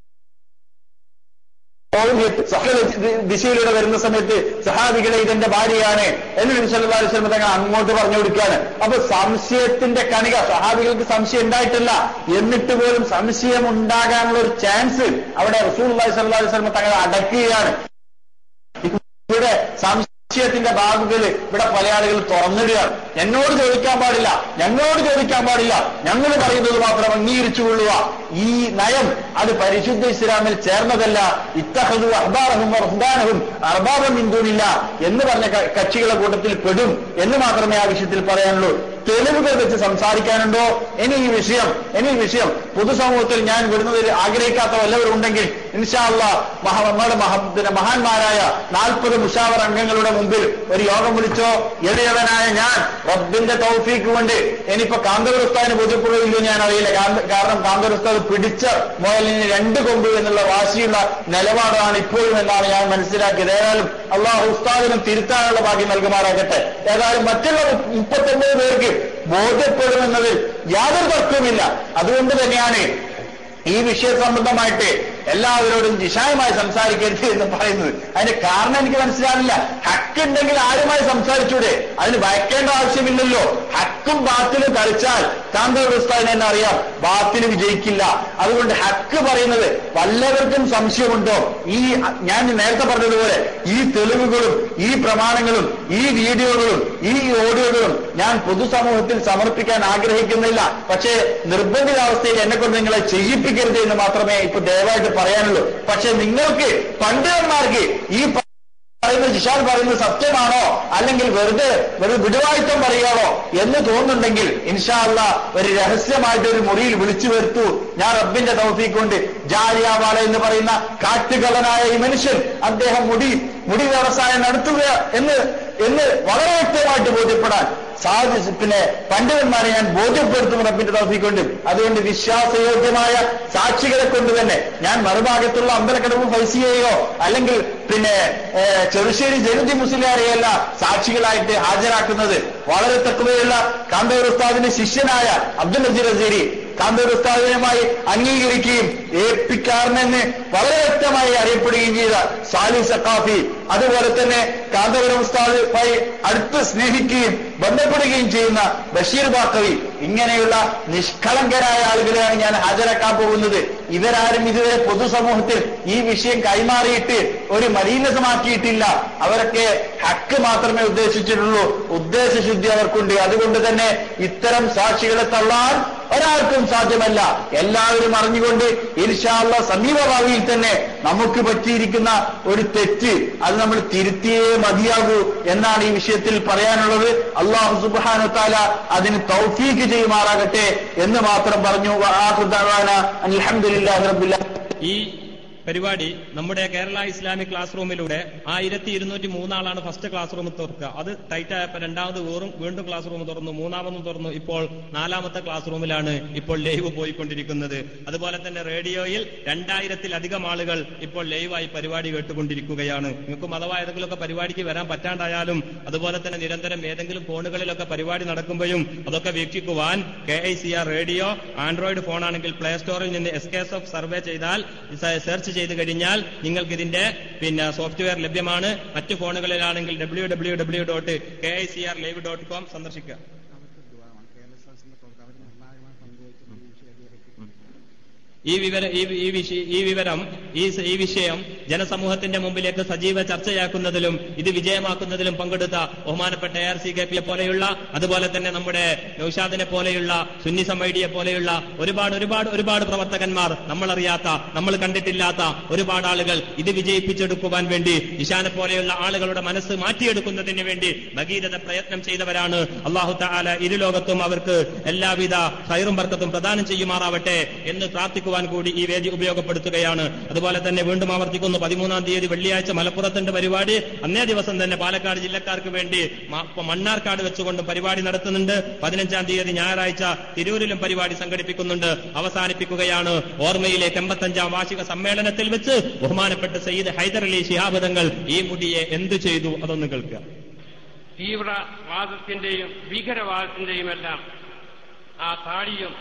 സഹല ദിശയിലൂടെ വരുന്ന സമയത്ത് സഹാബികളെ ഇതെന്റെ ഭാര്യയാണ് എന്ന് നബിസല്ലാ വസ്ലം തങ്ങൾ അങ്ങോട്ട് പറഞ്ഞു കൊടുക്കുകയാണ് അപ്പൊ സംശയത്തിന്റെ കണിക സഹാബികൾക്ക് സംശയം ഉണ്ടായിട്ടില്ല എന്നിട്ട് പോലും സംശയം ഉണ്ടാകാനുള്ള ഒരു ചാൻസ് അവിടെ റസൂൽ അള്ളാഹി സല്ലാ വസ്ലം തങ്ങൾ അടക്കുകയാണ് ഇവിടെ സംശയത്തിന്റെ ബാഗുകൾ ഇവിടെ പല ആളുകൾ തുറന്നിടുകയാണ് എന്നോട് ചോദിക്കാൻ പാടില്ല ഞങ്ങളോട് ചോദിക്കാൻ പാടില്ല ഞങ്ങൾ പറയുന്നത് മാത്രം അംഗീകരിച്ചുകൊള്ളുക ഈ നയം അത് പരിശുദ്ധ ഇസ്ലാമിൽ ചേർന്നതല്ല ഇത്തഹദു അഹ്ബാറഹും റഹ്ബാനഹും അർബാബം ഇന്ദൂനില്ല എന്ന് പറഞ്ഞ ക- കക്ഷികളെ കൂട്ടത്തിൽ പെടും എന്ന് മാത്രമേ ആ വിഷയത്തിൽ പറയാനുള്ളൂ തെളിവുകൾ വെച്ച് സംസാരിക്കാനുണ്ടോ ഇനി ഈ വിഷയം ഇനി ഈ വിഷയം പൊതുസമൂഹത്തിൽ ഞാൻ വിടുന്നതിൽ ആഗ്രഹിക്കാത്ത വല്ലവരും ഉണ്ടെങ്കിൽ ഇൻഷാല്ല നമ്മുടെ മഹ പിന്നെ മഹാന്മാരായ നാൽപ്പത് മുഷാവർ അംഗങ്ങളുടെ മുമ്പിൽ ഒരു യോഗം വിളിച്ചോ എളിയവനായ ഞാൻ റബ്ബിന്റെ തൗഫീക്ക് കൊണ്ട് ഇനിയിപ്പോ കാന്തപുരസ്ഥാന് ബോധ്യപ്പെടുകയില്ലോ ഞാൻ അറിയില്ല കാന്ത- കാരണം കാന്തപുരസ്ഥാൻ പിടിച്ച മുയലിന് രണ്ട് കൊമ്പ് എന്നുള്ള വാശിയുള്ള നിലപാടാണ് ഇപ്പോഴും എന്നാണ് ഞാൻ മനസ്സിലാക്കിയത് ഏതായാലും അള്ളാഹു ഉസ്താദിനും തിരുത്താനുള്ള ഭാഗ്യം നൽകുമാറാകട്ടെ ഏതായാലും മറ്റുള്ള മുപ്പത്തൊമ്പത് പേർക്ക് ബോധ്യപ്പെടുമെന്നതിൽ യാതൊരു തർക്കവുമില്ല അതുകൊണ്ട് തന്നെയാണ് ഈ വിഷയ സംബന്ധമായിട്ട് എല്ലാവരോടും നിശായമായി സംസാരിക്കരുത് എന്ന് പറയുന്നത് അതിന്റെ കാരണം എനിക്ക് മനസ്സിലാവില്ല ഹക്കുണ്ടെങ്കിൽ ആരുമായി സംസാരിച്ചൂടെ അതിന് ഭയക്കേണ്ട ആവശ്യമില്ലല്ലോ ഹക്കും ബാത്തിലും കളിച്ചാൽ കാന്തവ്യവസ്ഥാൻ തന്നെ അറിയാം ബാത്തിന് വിജയിക്കില്ല അതുകൊണ്ട് ഹക്ക് പറയുന്നത് വല്ലവർക്കും സംശയമുണ്ടോ ഈ ഞാൻ നേരത്തെ പറഞ്ഞതുപോലെ ഈ തെളിവുകളും ഈ പ്രമാണങ്ങളും ഈ വീഡിയോകളും ഈ ഓഡിയോകളും ഞാൻ പൊതുസമൂഹത്തിൽ സമർപ്പിക്കാൻ ആഗ്രഹിക്കുന്നില്ല പക്ഷേ നിർബന്ധിതാവസ്ഥയിൽ എന്നെ കൊണ്ട് നിങ്ങളെ ചെയ്യിപ്പിക്കരുത് എന്ന് മാത്രമേ ഇപ്പൊ ദയവായിട്ട് പറയാനുള്ളൂ പക്ഷെ നിങ്ങൾക്ക് പണ്ഡിതന്മാർക്ക് ഈ പറയുന്നത് ജിഷാൻ പറയുന്നത് സത്യമാണോ അല്ലെങ്കിൽ വെറുതെ വെറുതെ വിടുവായുത്തം പറയുകയാണോ എന്ന് തോന്നുന്നുണ്ടെങ്കിൽ ഇൻഷാ അല്ല ഒരു രഹസ്യമായിട്ട് ഒരു മുറിയിൽ വിളിച്ചു വരുത്തു ഞാൻ റബ്ബിന്റെ തൗഫീഖ് കൊണ്ട് ജാലിയാവാല എന്ന് പറയുന്ന കാട്ടുകള്ളനായ ഈ മനുഷ്യൻ അദ്ദേഹം മുടി മുടി വ്യവസായം നടത്തുക എന്ന് എന്ന് വളരെ വ്യക്തമായിട്ട് ബോധ്യപ്പെടാൻ സാധി പിന്നെ പണ്ഡിതന്മാരെ ഞാൻ ബോധ്യപ്പെടുത്തും റബ്ബിന്റെ തൗഫീഖ് കൊണ്ട് അതുകൊണ്ട് വിശ്വാസയോഗ്യമായ സാക്ഷികളെ കൊണ്ട് തന്നെ ഞാൻ മറുഭാഗത്തുള്ള അമ്പലക്കടവ് ഫൈസിയെയോ അല്ലെങ്കിൽ പിന്നെ ഏഹ്, ചെറുശ്ശേരി ജനുദി മുസ്ലിയാരെയല്ല സാക്ഷികളായിട്ട് ഹാജരാക്കുന്നത് വളരെ തക്കവയുള്ള കാന്തൂർ ഉസ്താദിന്റെ ശിഷ്യനായ അബ്ദുൽ നസീർ അസീരി കാന്തൂർ ഉസ്താദിനുമായി അംഗീകരിക്കുകയും ഏൽപ്പിക്കാരനെന്ന് വളരെ വ്യക്തമായി അറിയപ്പെടുകയും ചെയ്ത സാലി സക്കാഫി അതുപോലെ തന്നെ കാന്തപുരം ഉസ്താദുമായി അടുത്ത് സ്നേഹിക്കുകയും ബന്ധപ്പെടുകയും ചെയ്യുന്ന ബഷീർ ബാക്കവി ഇങ്ങനെയുള്ള നിഷ്കളങ്കരായ ആളുകളെയാണ് ഞാൻ ഹാജരാക്കാൻ പോകുന്നത് ഇവരാരും ഇതുവരെ പൊതുസമൂഹത്തിൽ ഈ വിഷയം കൈമാറിയിട്ട് ഒരു മലീനസമാക്കിയിട്ടില്ല അവരൊക്കെ ഹക്ക് മാത്രമേ ഉദ്ദേശിച്ചിട്ടുള്ളൂ ഉദ്ദേശശുദ്ധി അവർക്കുണ്ട് അതുകൊണ്ട് തന്നെ ഇത്തരം സാക്ഷികളെ തള്ളാൻ ഒരാൾക്കും സാധ്യമല്ല എല്ലാവരും അറിഞ്ഞുകൊണ്ട് ഇൻഷാള്ള സമീപഭാവിയിൽ തന്നെ നമുക്ക് പറ്റിയിരിക്കുന്ന ഒരു തെറ്റ് അത് നമ്മൾ തിരുത്തിയേ മതിയാകൂ എന്നാണ് ഈ വിഷയത്തിൽ പറയാനുള്ളത് അള്ളാഹു സുബാനു താല അതിന് തൗഫീക്ക് ചെയ്യുമാറാകട്ടെ എന്ന് മാത്രം പറഞ്ഞു അലഹമുല്ലാ റബ്ബില്ല ഈ പരിപാടി നമ്മുടെ കേരള ഇസ്ലാമിക് ക്ലാസ് റൂമിലൂടെ ആയിരത്തി ഇരുന്നൂറ്റി മൂന്നാളാണ് ഫസ്റ്റ് ക്ലാസ് റൂം തുറക്കുക അത് ടൈറ്റ് ആയപ്പോൾ രണ്ടാമത് വേറും വീണ്ടും ക്ലാസ് റൂം തുറന്നു മൂന്നാമതും തുറന്നു ഇപ്പോൾ നാലാമത്തെ ക്ലാസ് റൂമിലാണ് ഇപ്പോൾ ലൈവ് പോയിക്കൊണ്ടിരിക്കുന്നത് അതുപോലെ തന്നെ റേഡിയോയിൽ രണ്ടായിരത്തിലധികം ആളുകൾ ഇപ്പോൾ ലൈവായി പരിപാടി കേട്ടുകൊണ്ടിരിക്കുകയാണ് നിങ്ങൾക്കും അഥവാ ഏതെങ്കിലുമൊക്കെ പരിപാടിക്ക് വരാൻ പറ്റാണ്ടായാലും അതുപോലെ തന്നെ നിരന്തരം ഏതെങ്കിലും ഫോണുകളിലൊക്കെ പരിപാടി നടക്കുമ്പോഴും അതൊക്കെ വീക്ഷിക്കുവാൻ K I C R radio android ഫോണാണെങ്കിൽ പ്ലേ സ്റ്റോറിൽ നിന്ന് S K S F survey ചെയ്താൽ സെർച്ച് ചെയ്ത് കഴിഞ്ഞാൽ നിങ്ങൾക്ക് ഇതിന്റെ പിന്നെ സോഫ്റ്റ്വെയർ ലഭ്യമാണ് മറ്റു ഫോണുകളിലാണെങ്കിൽ W W W dot K I C R live dot com സന്ദർശിക്കുക ഈ വിവര ഈ ഈ വിഷയ- ഈ വിവരം ഈ സ- ഈ വിഷയം ജനസമൂഹത്തിന്റെ മുമ്പിലേക്ക് സജീവ ചർച്ചയാക്കുന്നതിലും ഇത് വിജയമാക്കുന്നതിലും പങ്കെടുത്ത ബഹുമാനപ്പെട്ട എ ആർ സി കെ പിയെ പോലെയുള്ള അതുപോലെ തന്നെ നമ്മുടെ നൌഷാദിനെ പോലെയുള്ള സുന്നി സമൈഡിയെ പോലെയുള്ള ഒരുപാട് ഒരുപാട് ഒരുപാട് പ്രവർത്തകന്മാർ നമ്മളറിയാത്ത നമ്മൾ കണ്ടിട്ടില്ലാത്ത ഒരുപാട് ആളുകൾ ഇത് വിജയിപ്പിച്ചെടുക്കുവാൻ വേണ്ടി ഇഷാനെ പോലെയുള്ള ആളുകളുടെ മനസ്സ് മാറ്റിയെടുക്കുന്നതിന് വേണ്ടി ഭഗീരഥ പ്രയത്നം ചെയ്തവരാണ് അള്ളാഹു താല ഇരുലോകത്തും അവർക്ക് എല്ലാവിധ ഹൈറും ബർക്കത്തും പ്രദാനം ചെയ്യുമാറാവട്ടെ എന്ന് പ്രാർത്ഥിക്കുവാൻ കൂടി ഈ വേദി ഉപയോഗപ്പെടുത്തുകയാണ് അതുപോലെ തന്നെ വീണ്ടും ആവർത്തിക്കുന്നു പതിമൂന്നാം തീയതി വെള്ളിയാഴ്ച മലപ്പുറത്തിന്റെ പരിപാടി അന്നേ ദിവസം തന്നെ പാലക്കാട് ജില്ലക്കാർക്ക് വേണ്ടി മ- മണ്ണാർക്കാട് വെച്ചുകൊണ്ട് പരിപാടി നടത്തുന്നുണ്ട് പതിനഞ്ചാം തീയതി ഞായറാഴ്ച തിരൂരിലും പരിപാടി സംഘടിപ്പിക്കുന്നുണ്ട് അവസാനിപ്പിക്കുകയാണ് ഓർമ്മയിലേക്ക് എൺപത്തഞ്ചാം വാർഷിക സമ്മേളനത്തിൽ വെച്ച് ബഹുമാനപ്പെട്ട സയ്യിദ് ഹൈദർ അലി ശിഹാബദങ്ങൾ ഈ മുടിയെ എന്തു ചെയ്തു അതൊന്ന് കേൾക്കുക തീവ്രവാദത്തിന്റെയും ഭീകരവാദത്തിന്റെയും എല്ലാം ആ താടിയും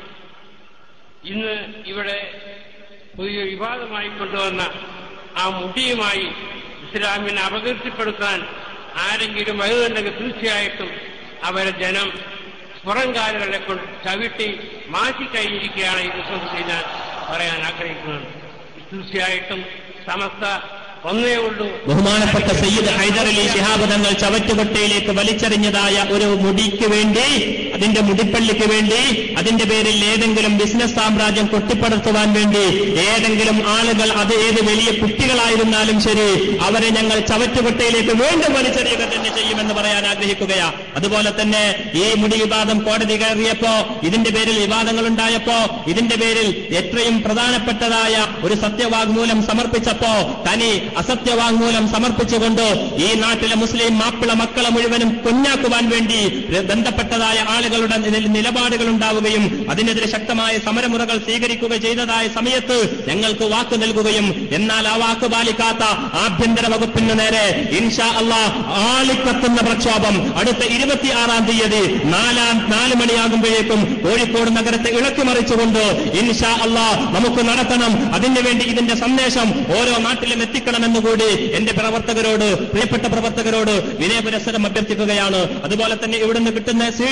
ഇന്ന് ഇവിടെ പുതിയ വിവാദമായി കൊണ്ടുവന്ന ആ മുടിയുമായി ഇസ്ലാമിനെ അപകീർത്തിപ്പെടുത്താൻ ആരെങ്കിലും വരുന്നുണ്ടെങ്കിൽ തീർച്ചയായിട്ടും അവരെ ജനം പുറംകാലുകളെ കൊണ്ട് ചവിട്ടി മാറ്റിക്കഴിഞ്ഞിരിക്കുകയാണ് ഈ ദിവസത്തിൽ ഞാൻ പറയാൻ ആഗ്രഹിക്കുന്നത് തീർച്ചയായിട്ടും സമസ്ത ഒന്നേ ഉള്ളൂ ബഹുമാനപ്പെട്ട സയ്യിദ് ഹൈദർ അലി ശിഹാബ് തങ്ങൾ ചവറ്റുകൊട്ടയിലേക്ക് വലിച്ചെറിഞ്ഞതായ ഒരു മുടിക്ക് വേണ്ടി അതിന്റെ മുടിപ്പള്ളിക്ക് വേണ്ടി അതിന്റെ പേരിൽ ഏതെങ്കിലും ബിസിനസ് സാമ്രാജ്യം കൊട്ടിപ്പടുത്തുവാൻ വേണ്ടി ഏതെങ്കിലും ആളുകൾ അത് ഏത് വലിയ കുട്ടികളായിരുന്നാലും ശരി അവരെ ഞങ്ങൾ ചവറ്റുകൊട്ടയിലേക്ക് വീണ്ടും വലിച്ചെറിയുക തന്നെ ചെയ്യുമെന്ന് പറയാൻ ആഗ്രഹിക്കുകയാ അതുപോലെ തന്നെ ഈ മുടി വിവാദം കോടതി കയറിയപ്പോ ഇതിന്റെ പേരിൽ വിവാദങ്ങൾ ഉണ്ടായപ്പോ ഇതിന്റെ പേരിൽ എത്രയും പ്രധാനപ്പെട്ടതായ ഒരു സത്യവാങ്മൂലം സമർപ്പിച്ചപ്പോ തനി അസത്യവാങ്മൂലം സമർപ്പിച്ചുകൊണ്ട് ഈ നാട്ടിലെ മുസ്ലിം മാപ്പിള മക്കളെ മുഴുവനും കൊഞ്ഞാക്കുവാൻ വേണ്ടി ബന്ധപ്പെട്ടതായ ആളുകളുടെ നില- നിലപാടുകൾ ഉണ്ടാവുകയും അതിനെതിരെ ശക്തമായ സമരമുറകൾ സ്വീകരിക്കുക ചെയ്തതായ സമയത്ത് ഞങ്ങൾക്ക് വാക്ക് നൽകുകയും എന്നാൽ ആ വാക്ക് പാലിക്കാത്ത ആഭ്യന്തര വകുപ്പിന് നേരെ ഇൻഷാ അള്ളാ ആളിക്കത്തുന്ന പ്രക്ഷോഭം അടുത്ത ഇരുപത്തിയാറാം തീയതി നാലാം നാല് മണിയാകുമ്പോഴേക്കും കോഴിക്കോട് നഗരത്തെ ഇളക്കിമറിച്ചുകൊണ്ട് ഇൻഷാ അള്ളാ നമുക്ക് നടത്തണം അതിനു വേണ്ടി ഇതിന്റെ സന്ദേശം ഓരോ നാട്ടിലും എത്തിക്കണമെന്നുകൂടി എന്റെ പ്രവർത്തകരോട് പ്രിയപ്പെട്ട പ്രവർത്തകരോട് വിനയപുരസ്സരം അഭ്യർത്ഥിക്കുകയാണ് അതുപോലെ തന്നെ ഇവിടുന്ന് കിട്ടുന്ന സി ഡി അത്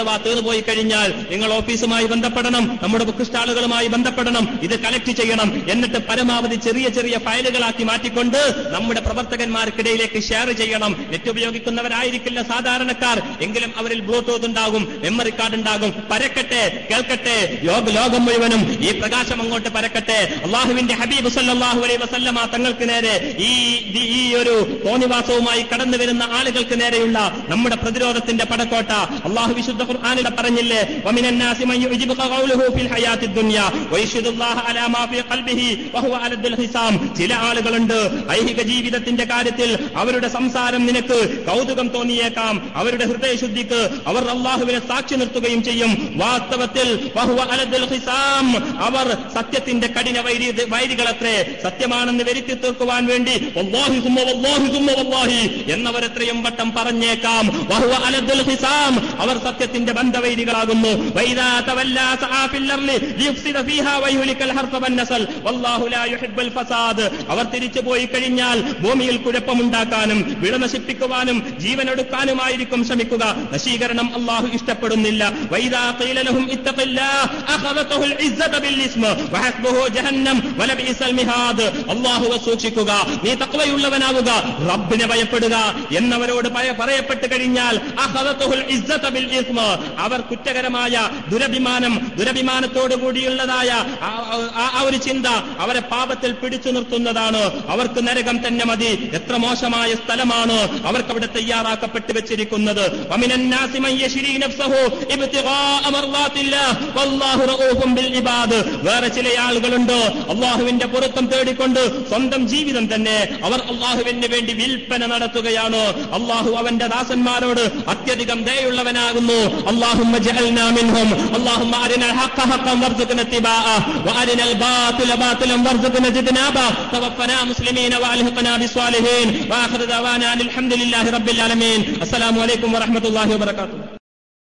അഥവാ തീർന്നുപോയി കഴിഞ്ഞാൽ നിങ്ങൾ ഓഫീസുമായി ബന്ധപ്പെടണം നമ്മുടെ ബുക്ക് സ്റ്റാളുകളുമായി ബന്ധപ്പെടണം ഇത് കളക്ട് ചെയ്യണം എന്നിട്ട് പരമാവധി ചെറിയ ചെറിയ ഫയലുകളാക്കി മാറ്റിക്കൊണ്ട് നമ്മുടെ പ്രവർത്തകന്മാർക്കിടയിലേക്ക് ഷെയർ ചെയ്യണം നെറ്റ് ഉപയോഗിക്കുന്നവരായിരിക്കില്ല സാധാരണക്കാർ എങ്കിലും അവരിൽ ബ്ലൂടൂത്ത് ഉണ്ടാകും മെമ്മറി കാർഡ് ഉണ്ടാകും പരക്കട്ടെ കേൾക്കട്ടെ യോഗ ലോകം മുഴുവനും ഈ പ്രകാശം അങ്ങോട്ട് പരക്കട്ടെ അള്ളാഹുവിന്റെ ഹബീബ് സല്ലല്ലാഹു അലൈഹി വസല്ലമ തങ്ങൾക്ക് നേരെ ഈ ഈ- ഈ ഒരു തോന്നിവാസവുമായി കടന്നു വരുന്ന ആളുകൾക്ക് നേരെയുള്ള നമ്മുടെ പ്രതിരോധത്തിന്റെ പടക്കോട്ട അള്ളാഹു വിശുദ്ധ ഖുർആാനിലെ പറഞ്ഞില്ലേ ومن الناس من يعجبك قوله في الحياة الدنيا ويشهد الله على ما في قلبه وهو ألد الخصام ചില ആളുകളുണ്ട് ഐഹിക ജീവിതത്തിന്റെ കാര്യത്തിൽ അവരുടെ സംസാരം നിനക്ക് കൗതുകം തോന്നിയേക്കാം അവരുടെ ഹൃദയശുദ്ധിക്ക് അവർ അള്ളാഹുവിനെ സാക്ഷി നിർത്തുകയും ചെയ്യും വാസ്തവത്തിൽ വഹുവ അലദുൽ ഖിസാം അവർ സത്യത്തിന്റെ കഠിന വൈരി വൈരികളത്രേ സത്യമാണെന്ന് വരുത്തി തീർക്കുവാൻ വേണ്ടി വല്ലാഹി സുമ്മ വല്ലാഹി സുമ്മ വല്ലാഹി എന്നവരെത്രയും വട്ടം പറഞ്ഞേക്കാം വഹുവ അലദുൽ ഖിസാം അവർ സത്യത്തിന്റെ ബന്ധവൈരികളാകുന്നു വൈദാ തവല്ലാ സആ ഫിൽ അർളി ലിയുഫ്സിദ ഫീഹാ വയുഹ്ലികൽ ഹർസ വന്നസൽ വല്ലാഹു ലാ യുഹിബ്ബുൽ ഫസാദ് അവർ തിരിച്ചു പോയി കഴിഞ്ഞാൽ ഭൂമിയിൽ കുഴപ്പമുണ്ടാക്കാനും വിള നശിപ്പിക്കുവാനും ജീവനെടുക്കാനുമായിരിക്കും ശ്രമിക്കുക നശീകരണം അള്ളാഹു ഇഷ്ടപ്പെടുന്നില്ല വൈദാ ഖീല ലഹും ഇത്തഖില്ലാഹ് അഖദതഹുൽ ഇസ്സത ബിൽ ഇസ്മ വഹസ്ബുഹു ജഹന്നം വലബിഇസൽ മിഹാദ് അള്ളാഹുവെ സൂക്ഷിക്കുക നീ തഖ്വയുള്ളവനാവുക റബ്ബിനെ ഭയപ്പെടുക എന്നവരോട് ഭയ- പറയപ്പെട്ട് കഴിഞ്ഞാൽ അഖദതഹുൽ ഇസ്സത ബിൽ ഇസ്മ അവർ കുറ്റകരമായ ദുരഭിമാനം ദുരഭിമാനത്തോടു കൂടിയുള്ളതായ ആ- ആ- ആ ഒരു ചിന്ത അവരെ പാപത്തിൽ പിടിച്ചു നിർത്തുന്നതാണ് അവർക്ക് നരകം തന്നെ മതി എത്ര മോശമായ സ്ഥലമാണ് അവർക്ക് അവിടെ തയ്യാറാക്കപ്പെട്ട് വെച്ചിരിക്കുന്നത് ومن الناس من يشري نفسه ابتغاء مرضات الله والله رؤوف بالعباد വേറെ ചില ആളുകളുണ്ട് അള്ളാഹുവിന്റെ പൊരുത്തം തേടിക്കൊണ്ട് സ്വന്തം ജീവിതം തന്നെ അവർ അള്ളാഹുവിന് വേണ്ടി വിൽപ്പന നടത്തുകയാണ് അള്ളാഹു അവന്റെ ദാസന്മാരോട് അത്യധികം ദയുള്ളവനാകുന്നു اللهم اجعلنا منهم اللهم أرنا الحق حقا وارزقنا اتباعه وأرنا الباطل باطلا وارزقنا اجتنابه توفنا مسلمين وألحقنا بالصالحين وآخر دعوانا أن الحمد لله رب العالمين السلام عليكم ورحمة الله وبركاته